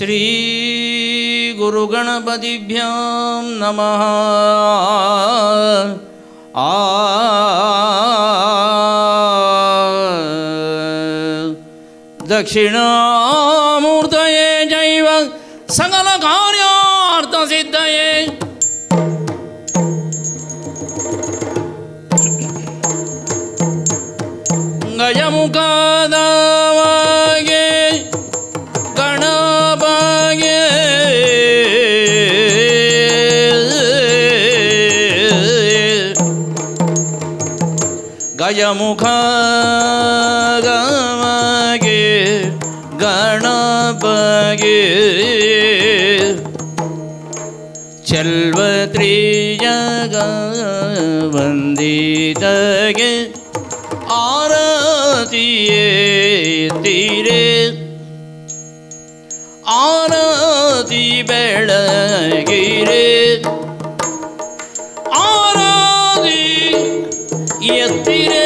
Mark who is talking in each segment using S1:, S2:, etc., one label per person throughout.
S1: श्रीगुरुगणपतिभ्यां नमः आ दक्षिणामूर्तये जैव सकलकार्यार्थसिद्धये ಗಜಮುಖದವಾಗೆ ಗಣಪಗೆ ಗಜಮುಖ ಗಮಗೆ ಗಣಪಗೆ ಚೆಲ್ವತ್ರಿ ಜಗ ವಂದಿತಗೆ ಆರತಿಯೇ ತೀರೆ ಆರತಿ ಬೆಳಗಿರೆ ಆರತಿ ಎತ್ತಿರೆ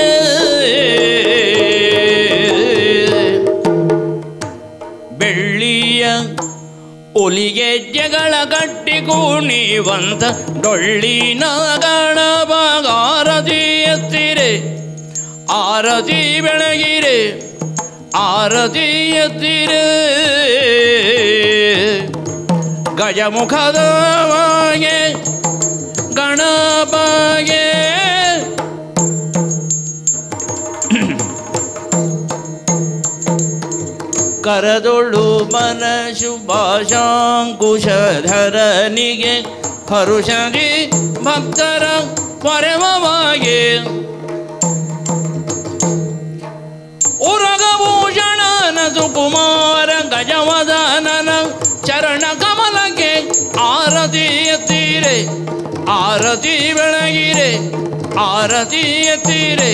S1: ಬೆಳ್ಳಿಯ ಒಲಿಗೆಜ್ಜೆಗಳ ಕಟ್ಟಿ ಕುಣಿವಂತ ಡೊಳ್ಳಿನ ಗಣಬಗಾರತಿ ಎತ್ತಿರೆ ಆರತಿ ಬೆಳಗಿರೆ ಆರತಿ ಎತ್ತಿರೆ ಗಜಮುಖದ ಮಗೆ ಗಣಪಗೆ ಕರದೊಳು ಮನ ಶುಭಾಶಾಂಕುಶಧರನಿಗೆ ಹರುಷದಿ ಭಕ್ತರ ಪರಮವಾಗಿ ಉರಗಭೂಷಣನ ಸುಕುಮಾರ ಗಜವದನನ ಚರಣ ಕಮಲಕ್ಕೆ ಆರತಿ ಎತ್ತೀರೆ ಆರತಿ ಬೆಳಗಿರೆ ಆರತಿ ಎತ್ತೀರೆ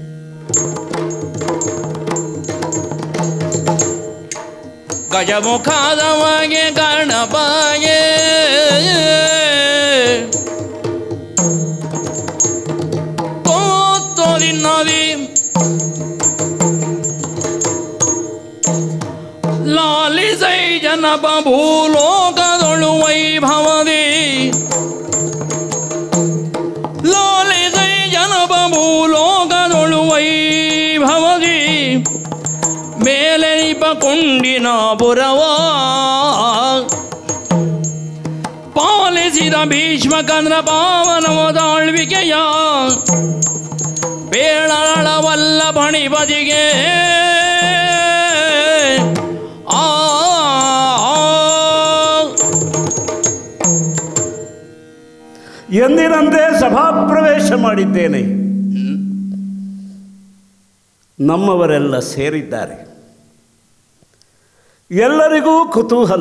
S1: ಗಜಮುಖದವಗೆ ಗಣಪಗೆ ತೋತ್ತೋದಿನ್ನದಿ ಲಾಲಿಸೈ ಜನಪ ಭೂಲೋಕದೊಳು ವೈಭವದಿ ಲಾಲಿಸೈ ಜನಪ ಭೂಲೋಕದೊಳು ವೈಭವದಿ ಮೇಲೆ ನಿಪ ಕೊಂಡಿನ ಪುರವ ಪಾಲಿಸಿದ ಭೀಷ್ಮಕಂದ್ರ ಪಾವನವದಾಳ್ವಿಕೆಯ ಬೇಳಳವಲ್ಲ ಬಣಿಪದಿಗೆ ಆ
S2: ಎಂದಿನಂತೆ ಸಭಾಪ್ರವೇಶ ಮಾಡಿದ್ದೇನೆ ನಮ್ಮವರೆಲ್ಲ ಸೇರಿದ್ದಾರೆ ಎಲ್ಲರಿಗೂ ಕುತೂಹಲ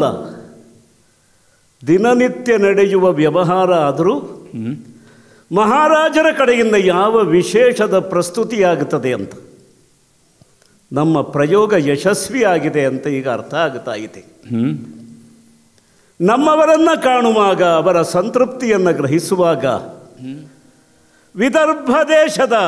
S2: ದಿನನಿತ್ಯ ನಡೆಯುವ ವ್ಯವಹಾರ ಆದರೂ ಮಹಾರಾಜರ ಕಡೆಯಿಂದ ಯಾವ ವಿಶೇಷದ ಪ್ರಸ್ತುತಿಯಾಗುತ್ತದೆ ಅಂತ ನಮ್ಮ ಪ್ರಯೋಗ ಯಶಸ್ವಿಯಾಗಿದೆ ಅಂತ ಈಗ ಅರ್ಥ ಆಗುತ್ತಾ ಇದೆ ನಮ್ಮವರನ್ನು ಕಾಣುವಾಗ ಅವರ ಸಂತೃಪ್ತಿಯನ್ನು ಗ್ರಹಿಸುವಾಗ ವಿದರ್ಭ ದೇಶದ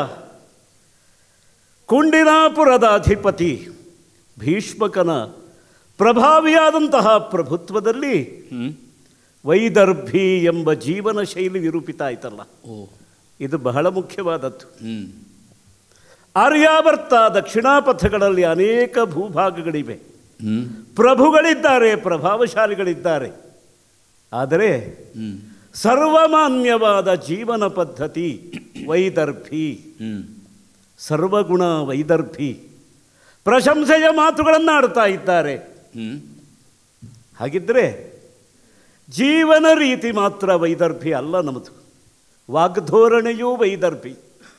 S2: ಕುಂಡಿನಾಪುರದ ಅಧಿಪತಿ ಭೀಷ್ಮಕನ ಪ್ರಭಾವಿಯಾದಂತಹ ಪ್ರಭುತ್ವದಲ್ಲಿ ವೈದರ್ಭಿ ಎಂಬ ಜೀವನ ಶೈಲಿ ವಿರೂಪಿತ ಆಯ್ತಲ್ಲ
S1: ಓ
S2: ಇದು ಬಹಳ ಮುಖ್ಯವಾದದ್ದು
S1: ಹ್ಮ್
S2: ಆರ್ಯಾವರ್ತ ದಕ್ಷಿಣಾಪಥಗಳಲ್ಲಿ ಅನೇಕ ಭೂಭಾಗಗಳಿವೆ
S1: ಹ್ಮ್
S2: ಪ್ರಭುಗಳಿದ್ದಾರೆ ಪ್ರಭಾವಶಾಲಿಗಳಿದ್ದಾರೆ ಆದರೆ
S1: ಹ್ಮ್
S2: ಸರ್ವಮಾನ್ಯವಾದ ಜೀವನ ಪದ್ಧತಿ ವೈದರ್ಭಿ
S1: ಹ್ಮ್
S2: ಸರ್ವಗುಣ ವೈದರ್ಭಿ ಪ್ರಶಂಸೆಯ ಮಾತುಗಳನ್ನು ಆಡ್ತಾ ಇದ್ದಾರೆ
S1: ಹ್ಮ್
S2: ಹಾಗಿದ್ದರೆ ಜೀವನ ರೀತಿ ಮಾತ್ರ ವೈದರ್ಭಿ ಅಲ್ಲ ನಮ್ಮದು ವಾಗ್ಧೋರಣೆಯೂ ವೈದರ್ಭಿ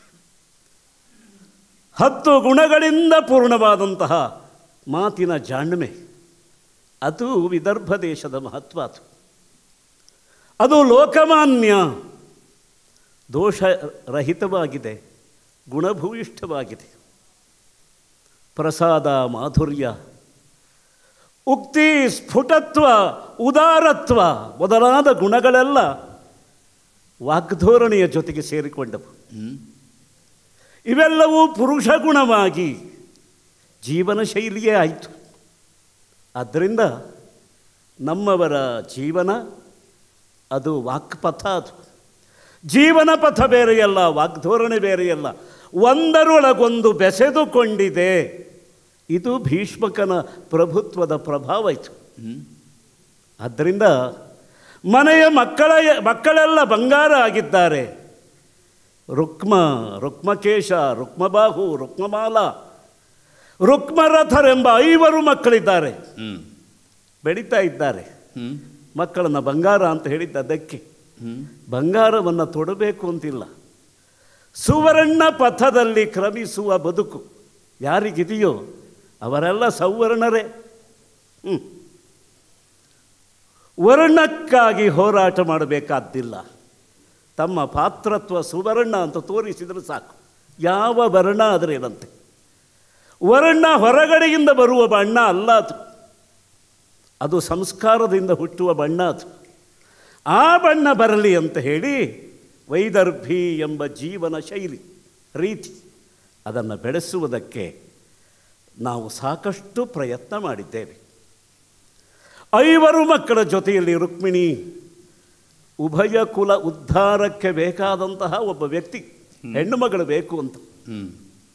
S2: ಹತ್ತು ಗುಣಗಳಿಂದ ಪೂರ್ಣವಾದಂತಹ ಮಾತಿನ ಜಾಣ್ಮೆ ಅದು ವಿದರ್ಭ ದೇಶದ ಮಹತ್ವ ಅದು ಅದು ಲೋಕಮಾನ್ಯ ದೋಷರಹಿತವಾಗಿದೆ ಗುಣಭೂಯಿಷ್ಠವಾಗಿದೆ ಪ್ರಸಾದ ಮಾಧುರ್ಯ ಉಕ್ತಿ ಸ್ಫುಟತ್ವ ಉದಾರತ್ವ ಮೊದಲಾದ ಗುಣಗಳೆಲ್ಲ ವಾಗ್ಧೋರಣೆಯ ಜೊತೆಗೆ ಸೇರಿಕೊಂಡವು
S1: ಹ್ಮ್
S2: ಇವೆಲ್ಲವೂ ಪುರುಷ ಗುಣವಾಗಿ ಜೀವನ ಶೈಲಿಯೇ ಆಯಿತು ಆದ್ದರಿಂದ ನಮ್ಮವರ ಜೀವನ ಅದು ವಾಕ್ಪಥ ಅದು ಜೀವನ ಪಥ ಬೇರೆಯಲ್ಲ ವಾಗ್ಧೋರಣೆ ಬೇರೆಯಲ್ಲ ಒಂದರೊಳಗೊಂದು ಬೆಸೆದುಕೊಂಡಿದೆ ಇದು ಭೀಷ್ಮಕನ ಪ್ರಭುತ್ವದ ಪ್ರಭಾವ ಇದು ಆದ್ದರಿಂದ ಮನೆಯ ಮಕ್ಕಳ ಮಕ್ಕಳೆಲ್ಲ ಬಂಗಾರ ಆಗಿದ್ದಾರೆ ರುಕ್ಮ ರುಕ್ಮಕೇಶ ರುಕ್ಮಬಾಹು ರುಕ್ಮಮಾಲ ರುಕ್ಮರಥರೆಂಬ ಐವರು ಮಕ್ಕಳಿದ್ದಾರೆ
S1: ಹ್ಮ್
S2: ಬೆಳೀತಾ ಇದ್ದಾರೆ
S1: ಹ್ಮ್
S2: ಮಕ್ಕಳನ್ನ ಬಂಗಾರ ಅಂತ ಹೇಳಿದ್ದ ಅದಕ್ಕೆ
S1: ಹ್ಮ್
S2: ಬಂಗಾರವನ್ನು ತೊಡಬೇಕು ಅಂತಿಲ್ಲ ಸುವರ್ಣ ಪಥದಲ್ಲಿ ಕ್ರಮಿಸುವ ಬದುಕು ಯಾರಿಗಿದೆಯೋ ಅವರೆಲ್ಲ ಸೌವರ್ಣರೇ ಹ್ಮ್. ವರ್ಣಕ್ಕಾಗಿ ಹೋರಾಟ ಮಾಡಬೇಕಾದ್ದಿಲ್ಲ ತಮ್ಮ ಪಾತ್ರತ್ವ ಸುವರ್ಣ ಅಂತ ತೋರಿಸಿದರೆ ಸಾಕು ಯಾವ ವರ್ಣ ಅದರೇನಂತೆ ವರ್ಣ ಹೊರಗಡೆಯಿಂದ ಬರುವ ಬಣ್ಣ ಅಲ್ಲ ಅದು ಅದು ಸಂಸ್ಕಾರದಿಂದ ಹುಟ್ಟುವ ಬಣ್ಣ ಅದು ಆ ಬಣ್ಣ ಬರಲಿ ಅಂತ ಹೇಳಿ ವೈದರ್ಭಿ ಎಂಬ ಜೀವನ ಶೈಲಿ ರೀತಿ ಅದನ್ನು ಬೆಳೆಸುವುದಕ್ಕೆ ನಾವು ಸಾಕಷ್ಟು ಪ್ರಯತ್ನ ಮಾಡಿದ್ದೇವೆ ಐವರು ಮಕ್ಕಳ ಜೊತೆಯಲ್ಲಿ ರುಕ್ಮಿಣಿ ಉಭಯ ಕುಲ ಉದ್ಧಾರಕ್ಕೆ ಬೇಕಾದಂತಹ ಒಬ್ಬ ವ್ಯಕ್ತಿ ಹೆಣ್ಣು ಮಗಳು ಬೇಕು ಅಂತ
S1: ಹ್ಮ್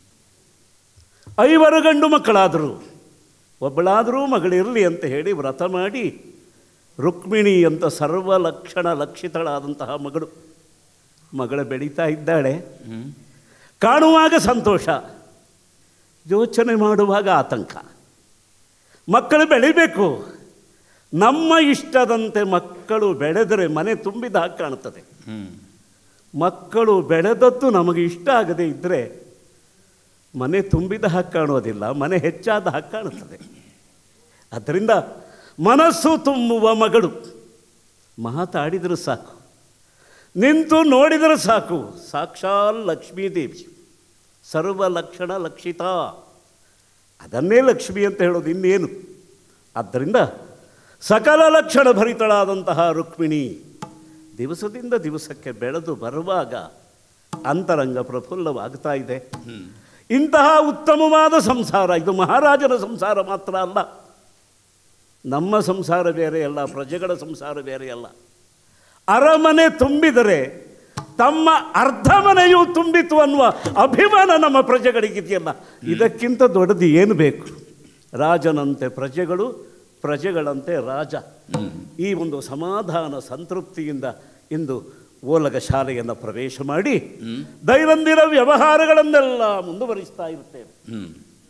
S2: ಐವರು ಗಂಡು ಮಕ್ಕಳಾದರು ಒಬ್ಬಳಾದರೂ ಮಗಳಿರಲಿ ಅಂತ ಹೇಳಿ ವ್ರತ ಮಾಡಿ ರುಕ್ಮಿಣಿ ಅಂತ ಸರ್ವ ಲಕ್ಷಣ ಲಕ್ಷಿತಳಾದಂತಹ ಮಗಳು ಮಗಳು ಬೆಳೀತಾ ಇದ್ದಾಳೆ
S1: ಹ್ಮ್
S2: ಕಾಣುವಾಗ ಸಂತೋಷ ಯೋಚನೆ ಮಾಡುವಾಗ ಆತಂಕ ಮಕ್ಕಳು ಬೆಳಿಬೇಕು ನಮ್ಮ ಇಷ್ಟದಂತೆ ಮಕ್ಕಳು ಬೆಳೆದರೆ ಮನೆ ತುಂಬಿದ ಹಾಗೆ ಕಾಣುತ್ತದೆ
S1: ಹ್ಮ್
S2: ಮಕ್ಕಳು ಬೆಳೆದದ್ದು ನಮಗೆ ಇಷ್ಟ ಆಗದೇ ಇದ್ದರೆ ಮನೆ ತುಂಬಿದ ಹಾಗೆ ಕಾಣೋದಿಲ್ಲ ಮನೆ ಹೆಚ್ಚಾದ ಹಾಗೆ ಕಾಣುತ್ತದೆ ಅದರಿಂದ ಮನಸ್ಸು ತುಂಬುವ ಮಗಳು ಮಾತಾಡಿದರೂ ಸಾಕು ನಿಂತು ನೋಡಿದರೆ ಸಾಕು ಸಾಕ್ಷಾಲ್ ಲಕ್ಷ್ಮೀದೇವಿ ಸರ್ವ ಲಕ್ಷಣ ಲಕ್ಷಿತ ಅದನ್ನೇ ಲಕ್ಷ್ಮಿ ಅಂತ ಹೇಳೋದು ಇನ್ನೇನು ಆದ್ದರಿಂದ ಸಕಲ ಲಕ್ಷಣ ಭರಿತಳಾದಂತಹ ರುಕ್ಮಿಣಿ ದಿವಸದಿಂದ ದಿವಸಕ್ಕೆ ಬೆಳೆದು ಬರುವಾಗ ಅಂತರಂಗ ಪ್ರಫುಲ್ಲವಾಗ್ತಾ ಇದೆ ಇಂತಹ ಉತ್ತಮವಾದ ಸಂಸಾರ ಇದು ಮಹಾರಾಜನ ಸಂಸಾರ ಮಾತ್ರ ಅಲ್ಲ ನಮ್ಮ ಸಂಸಾರ ಬೇರೆ ಅಲ್ಲ ಪ್ರಜೆಗಳ ಸಂಸಾರ ಬೇರೆ ಅಲ್ಲ ಅರಮನೆ ತುಂಬಿದರೆ ತಮ್ಮ ಅರ್ಧ ಮನೆಯೂ ತುಂಬಿತು ಅನ್ನುವ ಅಭಿಮಾನ ನಮ್ಮ ಪ್ರಜೆಗಳಿಗಿದೆಯಲ್ಲ ಇದಕ್ಕಿಂತ ದೊಡ್ಡದು ಏನು ಬೇಕು ರಾಜನಂತೆ ಪ್ರಜೆಗಳು ಪ್ರಜೆಗಳಂತೆ ರಾಜ ಈ ಒಂದು ಸಮಾಧಾನ ಸಂತೃಪ್ತಿಯಿಂದ ಇಂದು ಓಲಗ ಶಾಲೆಯನ್ನು ಪ್ರವೇಶ ಮಾಡಿ ದೈನಂದಿನ ವ್ಯವಹಾರಗಳನ್ನೆಲ್ಲ ಮುಂದುವರಿಸ್ತಾ ಇರ್ತೇವೆ
S1: ಹ್ಮ್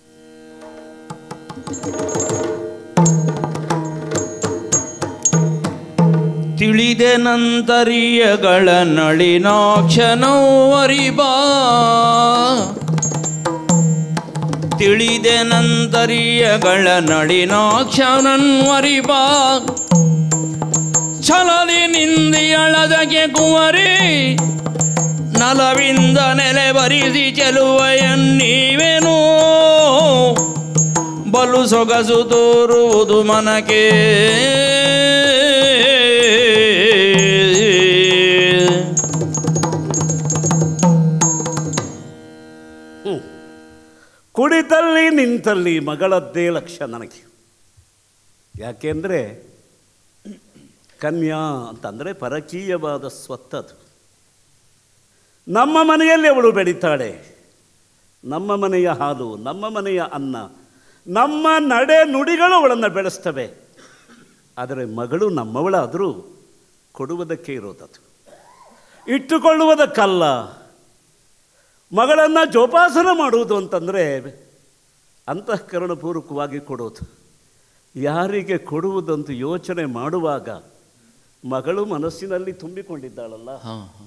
S1: ತಿಳಿದೆ ನಂತರಿಯಗಳ ನಳಿನಾಕ್ಷನೌ ಅರಿಬಾ ತಿಳಿದೆ ನಂತರಿಯಗಳ ನಳಿನಾಕ್ಷನನ್ವರಿಬಾ ಛಲದಿ ನಿಂದಿಯಳದಗೆ ಕುವರಿ ನಲವಿಂದ ನೆಲೆ ಬರಿಸಿ ಚೆಲುವಯನ್ನೀವೆನು ಬಲು ಸೊಗಸು ತೋರುವುದು ಮನಕ್ಕೆ
S2: ಕುಡಿತಲ್ಲಿ ನಿಂತಲ್ಲಿ ಮಗಳದ್ದೇ ಲಕ್ಷ್ಯ ನನಗೆ ಯಾಕೆಂದರೆ ಕನ್ಯಾ ಅಂತಂದರೆ ಪರಕೀಯವಾದ ಸ್ವತ್ತದು ನಮ್ಮ ಮನೆಯಲ್ಲಿ ಅವಳು ಬೆಳೀತಾಳೆ ನಮ್ಮ ಮನೆಯ ಹಾಲು ನಮ್ಮ ಮನೆಯ ಅನ್ನ ನಮ್ಮ ನಡೆ ನುಡಿಗಳು ಅವಳನ್ನು ಬೆಳೆಸ್ತವೆ ಆದರೆ ಮಗಳು ನಮ್ಮವಳಾದರೂ ಕೊಡುವುದಕ್ಕೆ ಇರೋದದು ಇಟ್ಟುಕೊಳ್ಳುವುದಕ್ಕಲ್ಲ ಮಗಳನ್ನು ಜೋಪಾಸನ ಮಾಡುವುದು ಅಂತಂದರೆ ಅಂತಃಕರಣಪೂರ್ವಕವಾಗಿ ಕೊಡೋದು ಯಾರಿಗೆ ಕೊಡುವುದಂತ ಯೋಚನೆ ಮಾಡುವಾಗ ಮಗಳು ಮನಸ್ಸಿನಲ್ಲಿ ತುಂಬಿಕೊಂಡಿದ್ದಾಳಲ್ಲ
S1: ಹಾ, ಹಾ.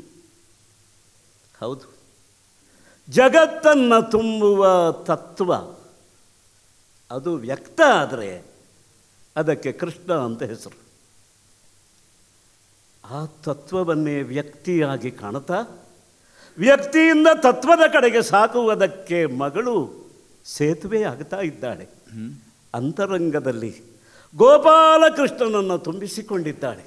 S2: ಹೌದು ಜಗತ್ತನ್ನು ತುಂಬುವ ತತ್ವ ಅದು ವ್ಯಕ್ತ ಆದರೆ ಅದಕ್ಕೆ ಕೃಷ್ಣ ಅಂತ ಹೆಸರು ಆ ತತ್ವವನ್ನೇ ವ್ಯಕ್ತಿಯಾಗಿ ಕಾಣುತ್ತಾ ವ್ಯಕ್ತಿಯಿಂದ ತತ್ವದ ಕಡೆಗೆ ಸಾಕುವುದಕ್ಕೆ ಮಗಳು ಸೇತುವೆ ಆಗ್ತಾ ಇದ್ದಾಳೆ ಅಂತರಂಗದಲ್ಲಿ ಗೋಪಾಲಕೃಷ್ಣನನ್ನು ತುಂಬಿಸಿಕೊಂಡಿದ್ದಾಳೆ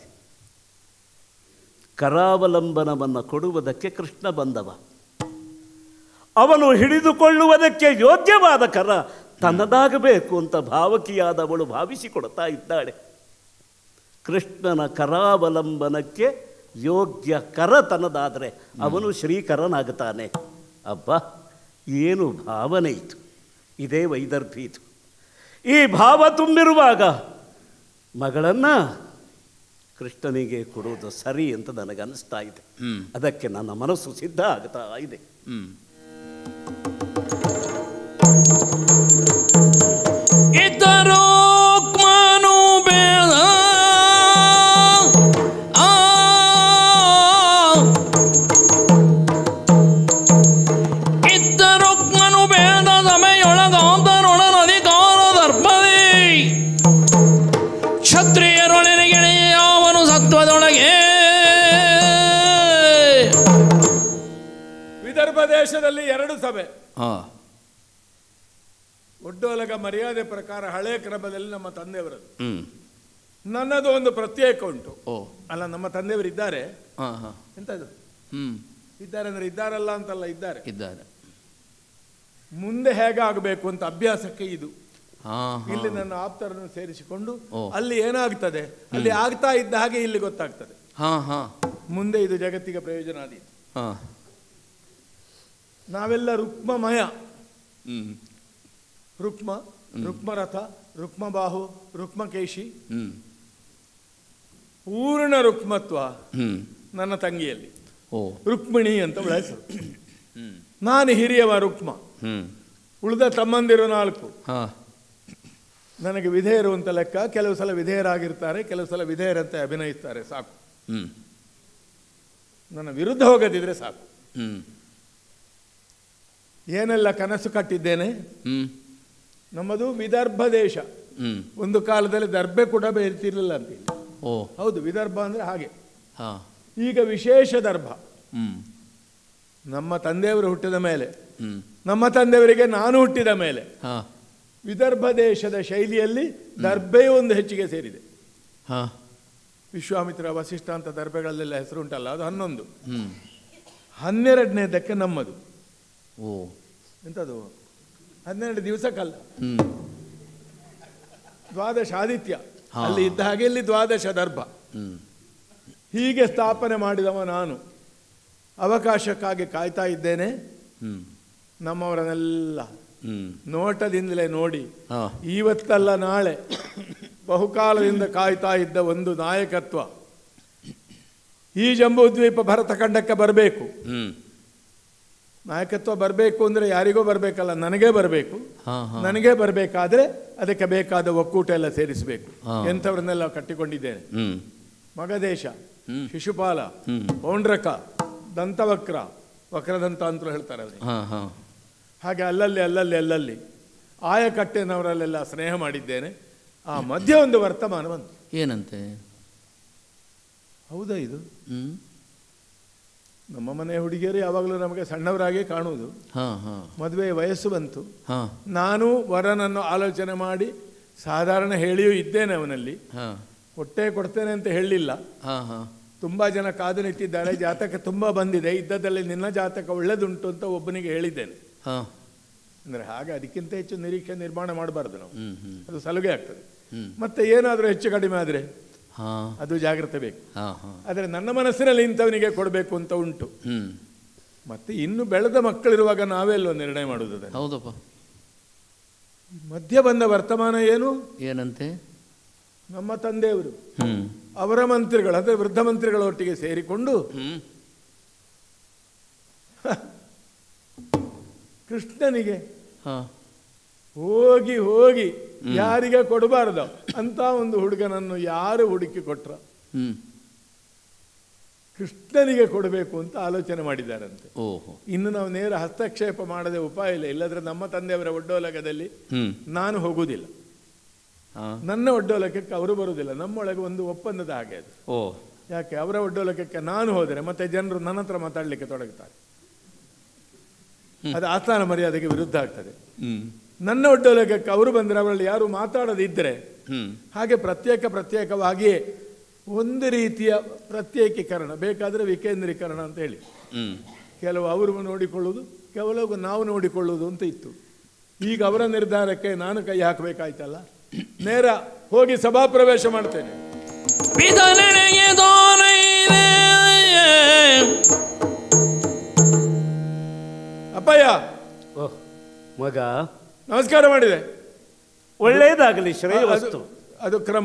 S2: ಕರಾವಲಂಬನವನ್ನು ಕೊಡುವುದಕ್ಕೆ ಕೃಷ್ಣ ಬಂದವ ಅವನು ಹಿಡಿದುಕೊಳ್ಳುವುದಕ್ಕೆ ಯೋಗ್ಯವಾದ ಕರ ತನ್ನದಾಗಬೇಕು ಅಂತ ಭಾವಕಿಯಾದವಳು ಭಾವಿಸಿಕೊಡ್ತಾ ಇದ್ದಾಳೆ ಕೃಷ್ಣನ ಕರಾವಲಂಬನಕ್ಕೆ ಯೋಗ್ಯ ಕರತನದಾದರೆ ಅವನು ಶ್ರೀಕರನಾಗುತ್ತಾನೆ ಅಬ್ಬ ಏನು ಭಾವನೆ ಇತ್ತು ಇದೇ ವೈದರ್ಭಿ ಇದು ಈ ಭಾವ ತುಂಬಿರುವಾಗ ಮಗಳನ್ನು ಕೃಷ್ಣನಿಗೆ ಕೊಡುವುದು ಸರಿ ಅಂತ ನನಗನ್ನಿಸ್ತಾ ಇದೆ
S1: ಹ್ಮ್
S2: ಅದಕ್ಕೆ ನನ್ನ ಮನಸ್ಸು ಸಿದ್ಧ ಆಗ್ತಾ ಇದೆ
S1: ಹ್ಮ್ ಇತರೋ ಕ್ಮನು ಬೇಡ ಆ ಇತರೋ ಕ್ಮನು ಬೇಡ ಸಮಯೊಳಗಾಂತರೊಡನಧಿಕಾರ ದರ್ಪದಿ ಕ್ಷತ್ರಿಯರೊಳಗೆ ಅವನು ಸತ್ವದೊಳಗೆ
S3: ವಿದರ್ಭ ದೇಶದಲ್ಲಿ ಎರಡು ಸಭೆ
S1: ಹಾ
S3: ಒಡ್ಡೋಲಗ ಮರ್ಯಾದೆ ಪ್ರಕಾರ ಹಳೆ ಕ್ರಮದಲ್ಲಿ ನಮ್ಮ ತಂದೆಯವರದು
S1: ಹ್ಮ್
S3: ನನ್ನದು ಒಂದು ಪ್ರತ್ಯೇಕ ಉಂಟು
S1: ಓ
S3: ಅಲ್ಲ ನಮ್ಮ ತಂದೆಯವರು ಇದ್ದಾರೆ
S1: ಹಾ ಹಾ
S3: ಎಂತದು
S1: ಹ್ಮ್
S3: ಇದ್ದಾರೆ ಅಂದ್ರೆ ಇದ್ದಾರಲ್ಲ ಅಂತಲ್ಲ ಇದ್ದಾರೆ
S1: ಇದ್ದಾರೆ
S3: ಮುಂದೆ ಹೇಗಾಗಬೇಕು ಅಂತ ಅಭ್ಯಾಸಕ್ಕೆ ಇದು
S1: ಹಾ
S3: ಇಲ್ಲಿ ನನ್ನ ಆಪ್ತರನ್ನು ಸೇರಿಸಿಕೊಂಡು
S1: ಓ.
S3: ಅಲ್ಲಿ ಏನಾಗ್ತದೆ ಅಲ್ಲಿ ಆಗ್ತಾ ಇದ್ದ ಹಾಗೆ ಇಲ್ಲಿ ಗೊತ್ತಾಗ್ತದೆ
S1: ಹಾ ಹಾ
S3: ಮುಂದೆ ಇದು ಜಗತ್ತಿಗೆ ಪ್ರಯೋಜನ ಆದೀತು
S1: ಹಾ
S3: ನಾವೆಲ್ಲ ರುಕ್ಮಮಯ
S1: ಹ್ಮ್
S3: ರುಕ್ಮ ರುಕ್ಮರಥ ರುಕ್ಮಬಾಹು ರುಕ್ಮಕೇಶಿ
S1: ಹ್ಮ್
S3: ಪೂರ್ಣ ರುಕ್ಮತ್ವ
S1: ಹ್ಮ್
S3: ನನ್ನ ತಂಗಿಯಲ್ಲಿ
S1: ಓ
S3: ರುಕ್ಮಿಣಿ ಅಂತ ಅವಳ ಹೆಸರು
S1: ಹ್ಮ್
S3: ನಾನು ಹಿರಿಯವ ರುಕ್ಮ
S1: ಹ್ಮ್
S3: ಉಳಿದ ತಮ್ಮಂದಿರು ನಾಲ್ಕು
S1: ಹಾ
S3: ನನಗೆ ವಿಧೇಯರು ಅಂತ ಲೆಕ್ಕ ಕೆಲವು ಸಲ ವಿಧೇಯರಾಗಿರ್ತಾರೆ ಕೆಲವು ಸಲ ವಿಧೇಯರಂತೆ ಅಭಿನಯಿಸ್ತಾರೆ ಸಾಕು
S1: ಹ್ಮ್
S3: ನನ್ನ ವಿರುದ್ಧ ಹೋಗದಿದ್ರೆ ಸಾಕು
S1: ಹ್ಮ್
S3: ಏನೆಲ್ಲ ಕನಸು ಕಟ್ಟಿದ್ದೇನೆ
S1: ಹ್ಮ್
S3: ನಮ್ಮದು ವಿದರ್ಭ ದೇಶ
S1: ಹ್ಮ್
S3: ಒಂದು ಕಾಲದಲ್ಲಿ ದರ್ಬೆ ಕೂಡ ಬೇರ್ತಿರ್ಲಿಲ್ಲ ಅಂತ ಇಲ್ಲಿ.
S1: ಓ
S3: ಹೌದು ವಿದರ್ಭ ಅಂದ್ರೆ ಹಾಗೆ
S1: ಹಾ
S3: ಈಗ ವಿಶೇಷ ದರ್ಭ
S1: ಹ್ಮ್
S3: ನಮ್ಮ ತಂದೆಯವರು ಹುಟ್ಟಿದ ಮೇಲೆ
S1: ಹ್ಮ್
S3: ನಮ್ಮ ತಂದೆಯವರಿಗೆ ನಾನು ಹುಟ್ಟಿದ ಮೇಲೆ
S1: ಹಾ
S3: ವಿದರ್ಭ ದೇಶದ ಶೈಲಿಯಲ್ಲಿ ದರ್ಬೆಯೂ ಒಂದು ಹೆಚ್ಚಿಗೆ ಸೇರಿದೆ
S1: ಹಾ
S3: ವಿಶ್ವಾಮಿತ್ರ ವಸಿಷ್ಠ ಅಂತ ದರ್ಬೆಗಳಲ್ಲೆಲ್ಲ ಹೆಸರು ಉಂಟಲ್ಲ ಅದು ಹನ್ನೊಂದು
S1: ಹ್ಮ್
S3: ಹನ್ನೆರಡನೇದಕ್ಕೆ ನಮ್ಮದು
S1: ಓ
S3: ಎಂಥದ್ದು ಹನ್ನೆರಡು ದಿವಸಕ್ಕಲ್ಲ
S1: ಹ್ಮ್
S3: ದ್ವಾದಶ ಆದಿತ್ಯ
S1: ಹಾ.
S3: ಅಲ್ಲಿ ಇದ್ದ ಹಾಗೆ ಇಲ್ಲಿ ದ್ವಾದಶ ದರ್ಭ
S1: ಹ್ಮ್
S3: ಹೀಗೆ ಸ್ಥಾಪನೆ ಮಾಡಿದವ ನಾನು ಅವಕಾಶಕ್ಕಾಗಿ ಕಾಯ್ತಾ ಇದ್ದೇನೆ
S1: ಹ್ಮ್
S3: ನಮ್ಮವರನ್ನೆಲ್ಲ
S1: ಹ್ಮ್
S3: ನೋಟದಿಂದಲೇ ನೋಡಿ
S1: ಹಾ
S3: ಇವತ್ತಲ್ಲ ನಾಳೆ ಬಹುಕಾಲದಿಂದ ಕಾಯ್ತಾ ಇದ್ದ ಒಂದು ನಾಯಕತ್ವ ಈ ಜಂಬೂದ್ವೀಪ ಭರತ ಖಂಡಕ್ಕೆ ಬರಬೇಕು
S1: ಹ್ಮ್
S3: ನಾಯಕತ್ವ ಬರಬೇಕು ಅಂದರೆ ಯಾರಿಗೋ ಬರಬೇಕಲ್ಲ ನನಗೇ ಬರಬೇಕು
S1: ಹಾ ಹಾ
S3: ನನಗೇ ಬರಬೇಕಾದ್ರೆ ಅದಕ್ಕೆ ಬೇಕಾದ ಒಕ್ಕೂಟ ಎಲ್ಲ ಸೇರಿಸಬೇಕು
S1: ಹಾ.
S3: ಎಂಥವ್ರನ್ನೆಲ್ಲ ಕಟ್ಟಿಕೊಂಡಿದ್ದೇನೆ
S1: ಹ್ಮ್
S3: ಮಗದೇಶ
S1: ಹ್ಮ್.
S3: ಶಿಶುಪಾಲ
S1: ಹ್ಮ್.
S3: ಪೌಂಡ್ರಕ ದಂತವಕ್ರ ವಕ್ರದಂತ ಅಂತಲೂ ಹೇಳ್ತಾರೆ ಅವರಿಗೆ
S1: ಹಾ ಹಾ
S3: ಹಾಗೆ ಅಲ್ಲಲ್ಲಿ ಅಲ್ಲಲ್ಲಿ ಅಲ್ಲಲ್ಲಿ ಆಯಕಟ್ಟೆನವರಲ್ಲೆಲ್ಲ ಸ್ನೇಹ ಮಾಡಿದ್ದೇನೆ ಆ ಮಧ್ಯೆ ಒಂದು ವರ್ತಮಾನ ಬಂತು
S1: ಏನಂತೆ
S3: ಹೌದಾ ಇದು
S1: ಹ್ಮ್
S3: ನಮ್ಮ ಮನೆ ಹುಡುಗಿಯರು ಯಾವಾಗಲೂ ನಮಗೆ ಸಣ್ಣವರಾಗೇ ಕಾಣುವುದು
S1: ಹಾ ಹಾ
S3: ಮದುವೆ ವಯಸ್ಸು ಬಂತು
S1: ಹಾ
S3: ನಾನು ವರನನ್ನು ಆಲೋಚನೆ ಮಾಡಿ ಸಾಧಾರಣ ಹೇಳಿಯೂ ಇದ್ದೇನೆ ಅವನಲ್ಲಿ
S1: ಹಾ
S3: ಹೊಟ್ಟೆ ಕೊಡ್ತೇನೆ ಅಂತ ಹೇಳಲಿಲ್ಲ
S1: ಹಾ ಹಾ
S3: ತುಂಬ ಜನ ಕಾದು ನಿಂತಿದ್ದಾರೆ ಜಾತಕ ತುಂಬ ಬಂದಿದೆ ಇದ್ದದಲ್ಲಿ ನಿನ್ನ ಜಾತಕ ಒಳ್ಳೆದುಂಟು ಅಂತ ಒಬ್ಬನಿಗೆ ಹೇಳಿದ್ದೇನೆ
S1: ಹಾ
S3: ಅಂದರೆ ಹಾಗೆ ಅದಕ್ಕಿಂತ ಹೆಚ್ಚು ನಿರೀಕ್ಷೆ ನಿರ್ಮಾಣ ಮಾಡಬಾರ್ದು ನಾವು
S1: ಹ್ಮ್ ಹ್ಮ್
S3: ಅದು ಸಲುಗೆ ಆಗ್ತದೆ
S1: ಹ್ಮ್
S3: ಮತ್ತೆ ಏನಾದರೂ ಹೆಚ್ಚು ಕಡಿಮೆ ಆದರೆ
S1: ಹಾ
S3: ಅದು ಜಾಗ್ರತೆ ಬೇಕು
S1: ಹಾ ಹಾ
S3: ಆದರೆ ನನ್ನ ಮನಸ್ಸಿನಲ್ಲಿ ಇಂಥವನಿಗೆ ಕೊಡಬೇಕು ಅಂತ ಉಂಟು
S1: ಹ್ಮ್
S3: ಮತ್ತೆ ಇನ್ನು ಬೆಳೆದ ಮಕ್ಕಳಿರುವಾಗ ನಾವೇ ಅಲ್ವ ನಿರ್ಣಯ ಮಾಡುವುದು ಅದನ್ನು
S1: ಹೌದಪ್ಪ
S3: ಮಧ್ಯ ಬಂದ ವರ್ತಮಾನ ಏನು
S1: ಏನಂತೆ
S3: ನಮ್ಮ ತಂದೆಯವರು
S1: ಹ್ಮ್
S3: ಅವರ ಮಂತ್ರಿಗಳು ಅಂದರೆ ವೃದ್ಧ ಮಂತ್ರಿಗಳ ಒಟ್ಟಿಗೆ ಸೇರಿಕೊಂಡು
S1: ಹ್ಮ್
S3: ಕೃಷ್ಣನಿಗೆ
S1: ಹಾ
S3: ಹೋಗಿ ಹೋಗಿ ಯಾರಿಗೆ ಕೊಡಬಾರ್ದು ಅಂತ ಒಂದು ಹುಡುಗನನ್ನು ಯಾರು ಹುಡುಕಿ ಕೊಟ್ರ
S1: ಹ್ಮ್
S3: ಕೃಷ್ಣನಿಗೆ ಕೊಡಬೇಕು ಅಂತ ಆಲೋಚನೆ ಮಾಡಿದ್ದಾರಂತೆ
S1: ಓಹೋ
S3: ಇನ್ನು ನಾವು ನೇರ ಹಸ್ತಕ್ಷೇಪ ಮಾಡದೆ ಉಪಾಯ ಇಲ್ಲ ಇಲ್ಲದ್ರೆ ನಮ್ಮ ತಂದೆಯವರ ಒಡ್ಡೋಲಕದಲ್ಲಿ
S1: ಹ್ಮ್
S3: ನಾನು ಹೋಗುವುದಿಲ್ಲ
S1: ಹಾ
S3: ನನ್ನ ಒಡ್ಡೋಲಕಕ್ಕೆ ಅವರು ಬರುವುದಿಲ್ಲ ನಮ್ಮೊಳಗೆ ಒಂದು ಒಪ್ಪಂದದ ಹಾಗೆ ಅದು
S1: ಓ
S3: ಯಾಕೆ ಅವರ ಒಡ್ಡೋಲಕಕ್ಕೆ ನಾನು ಹೋದರೆ ಮತ್ತೆ ಜನರು ನನ್ನ ಹತ್ರ ಮಾತಾಡಲಿಕ್ಕೆ ತೊಡಗುತ್ತಾರೆ ಅದು ಆಸ್ಥಾನ ಮರ್ಯಾದೆಗೆ ವಿರುದ್ಧ ಆಗ್ತದೆ
S1: ಹ್ಮ್
S3: ನನ್ನ ಒಡ್ಡೋಲಕಕ್ಕೆ ಅವರು ಬಂದರೆ ಅವರಲ್ಲಿ ಯಾರು ಮಾತಾಡದಿದ್ದರೆ
S1: ಹ್ಮ್
S3: ಹಾಗೆ ಪ್ರತ್ಯೇಕ ಪ್ರತ್ಯೇಕವಾಗಿಯೇ ಒಂದು ರೀತಿಯ ಪ್ರತ್ಯೇಕೀಕರಣ ಬೇಕಾದರೆ ವಿಕೇಂದ್ರೀಕರಣ ಅಂತ ಹೇಳಿ
S1: ಹ್ಮ್
S3: ಕೆಲವು ಅವರು ನೋಡಿಕೊಳ್ಳುವುದು ಕೆಲವು ನಾವು ನೋಡಿಕೊಳ್ಳುವುದು ಅಂತ ಇತ್ತು ಈಗ ಅವರ ನಿರ್ಧಾರಕ್ಕೆ ನಾನು ಕೈ ಹಾಕಬೇಕಾಯ್ತಲ್ಲ ನೇರ ಹೋಗಿ ಸಭಾಪ್ರವೇಶ ಮಾಡ್ತೇನೆ
S4: ಪಿತನೆಡೆಗೆ ತೋರೈದೆ
S3: ಅಪ್ಪಯ್ಯ
S2: ಓಹ್ ಮಗ
S3: ನಮಸ್ಕಾರ ಮಾಡಿದೆ
S2: ಒಳ್ಳೇದಾಗಲಿ ಶ್ರೇಯವಸ್ತು
S3: ಅದು- ಅದು ಕ್ರಮ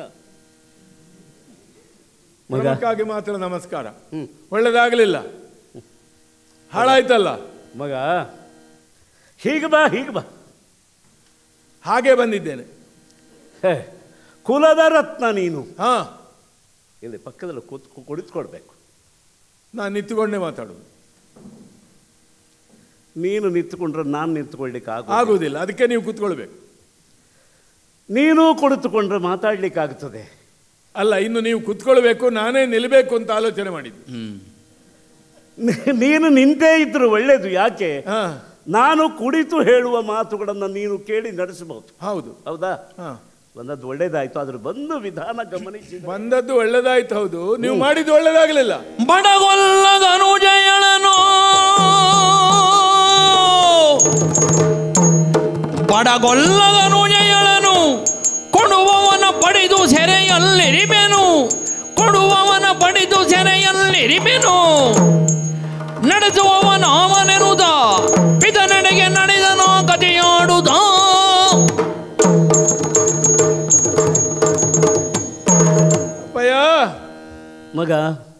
S2: ಮಗ
S3: ಕ್ರಮಕ್ಕಾಗಿ ಮಾತ್ರ ನಮಸ್ಕಾರ ಒಳ್ಳೇದಾಗಲಿಲ್ಲ ಹಾಳಾಯ್ತಲ್ಲ
S2: ಮಗ ಹೀಗೆ ಬಾ ಹೀಗೆ ಬಾ
S3: ಹಾಗೆ ಬಂದಿದ್ದೇನೆ
S2: ಹೇ ಕುಲದ ರತ್ನ ನೀನು
S3: ಹಾ
S2: ಇಲ್ಲಿ ಪಕ್ಕದಲ್ಲಿ ಕೂತ್ ಕುಳಿತುಕೊಳ್ಬೇಕು
S3: ನಾನು ನಿಂತುಕೊಂಡೇ ಮಾತಾಡುದು
S2: ನೀನು ನಿಂತುಕೊಂಡ್ರೆ ನಾನು ನಿಂತ್ಕೊಳ್ಳಿಕ್ಕೆ ಆಗ
S3: ಆಗುವುದಿಲ್ಲ ಅದಕ್ಕೆ ನೀವು ಕೂತ್ಕೊಳ್ಬೇಕು
S2: ನೀನು ಕುಳಿತುಕೊಂಡ್ರೆ ಮಾತಾಡ್ಲಿಕ್ಕಾಗ್ತದೆ
S3: ಅಲ್ಲ ಇನ್ನು ನೀವು ಕೂತ್ಕೊಳ್ಬೇಕು ನಾನೇ ನಿಲ್ಲಬೇಕು ಅಂತ ಆಲೋಚನೆ ಮಾಡಿದ್ದು
S1: ಹ್ಮ್
S2: ನೀ- ನೀನು ನಿಂತೇ ಇದ್ರು ಒಳ್ಳೇದು ಯಾಕೆ
S3: ಹಾ
S2: ನಾನು ಕುಳಿತು ಹೇಳುವ ಮಾತುಗಳನ್ನು ನೀನು ಕೇಳಿ ನಡೆಸಬಹುದು
S3: ಹೌದು
S2: ಹೌದಾ
S3: ಹಾ
S2: ಬಂದದ್ದು ಒಳ್ಳೇದಾಯ್ತು ಆದ್ರೆ ಬಂದು ವಿಧಾನ ಗಮನಿಸಿ
S3: ಬಂದದ್ದು ಒಳ್ಳೇದಾಯ್ತು ಹೌದು ನೀವು ಮಾಡಿದ್ದು ಒಳ್ಳೇದಾಗಲಿಲ್ಲ
S4: ಬಡಗೊಲ್ಲದನು ಜಯಳನು ಬಡಗೊಲ್ಲದನು ಜಯಳನು ಕೊಡುವವನ ಪಡೆದು ಸೆರೆಯಲ್ಲಿರಿಮೆನು ಕೊಡುವವನ ಪಡೆದು ಸೆರೆಯಲ್ಲಿರಿಮೆನು ನಡೆಸುವವನ ಅವನೆನುದ ಪಿತನೆಡೆಗೆ ನಡೆದನೋ ಕಥೆಯಾಡುದ
S3: ಅಪ್ಪಯ್ಯ
S2: ಮಗ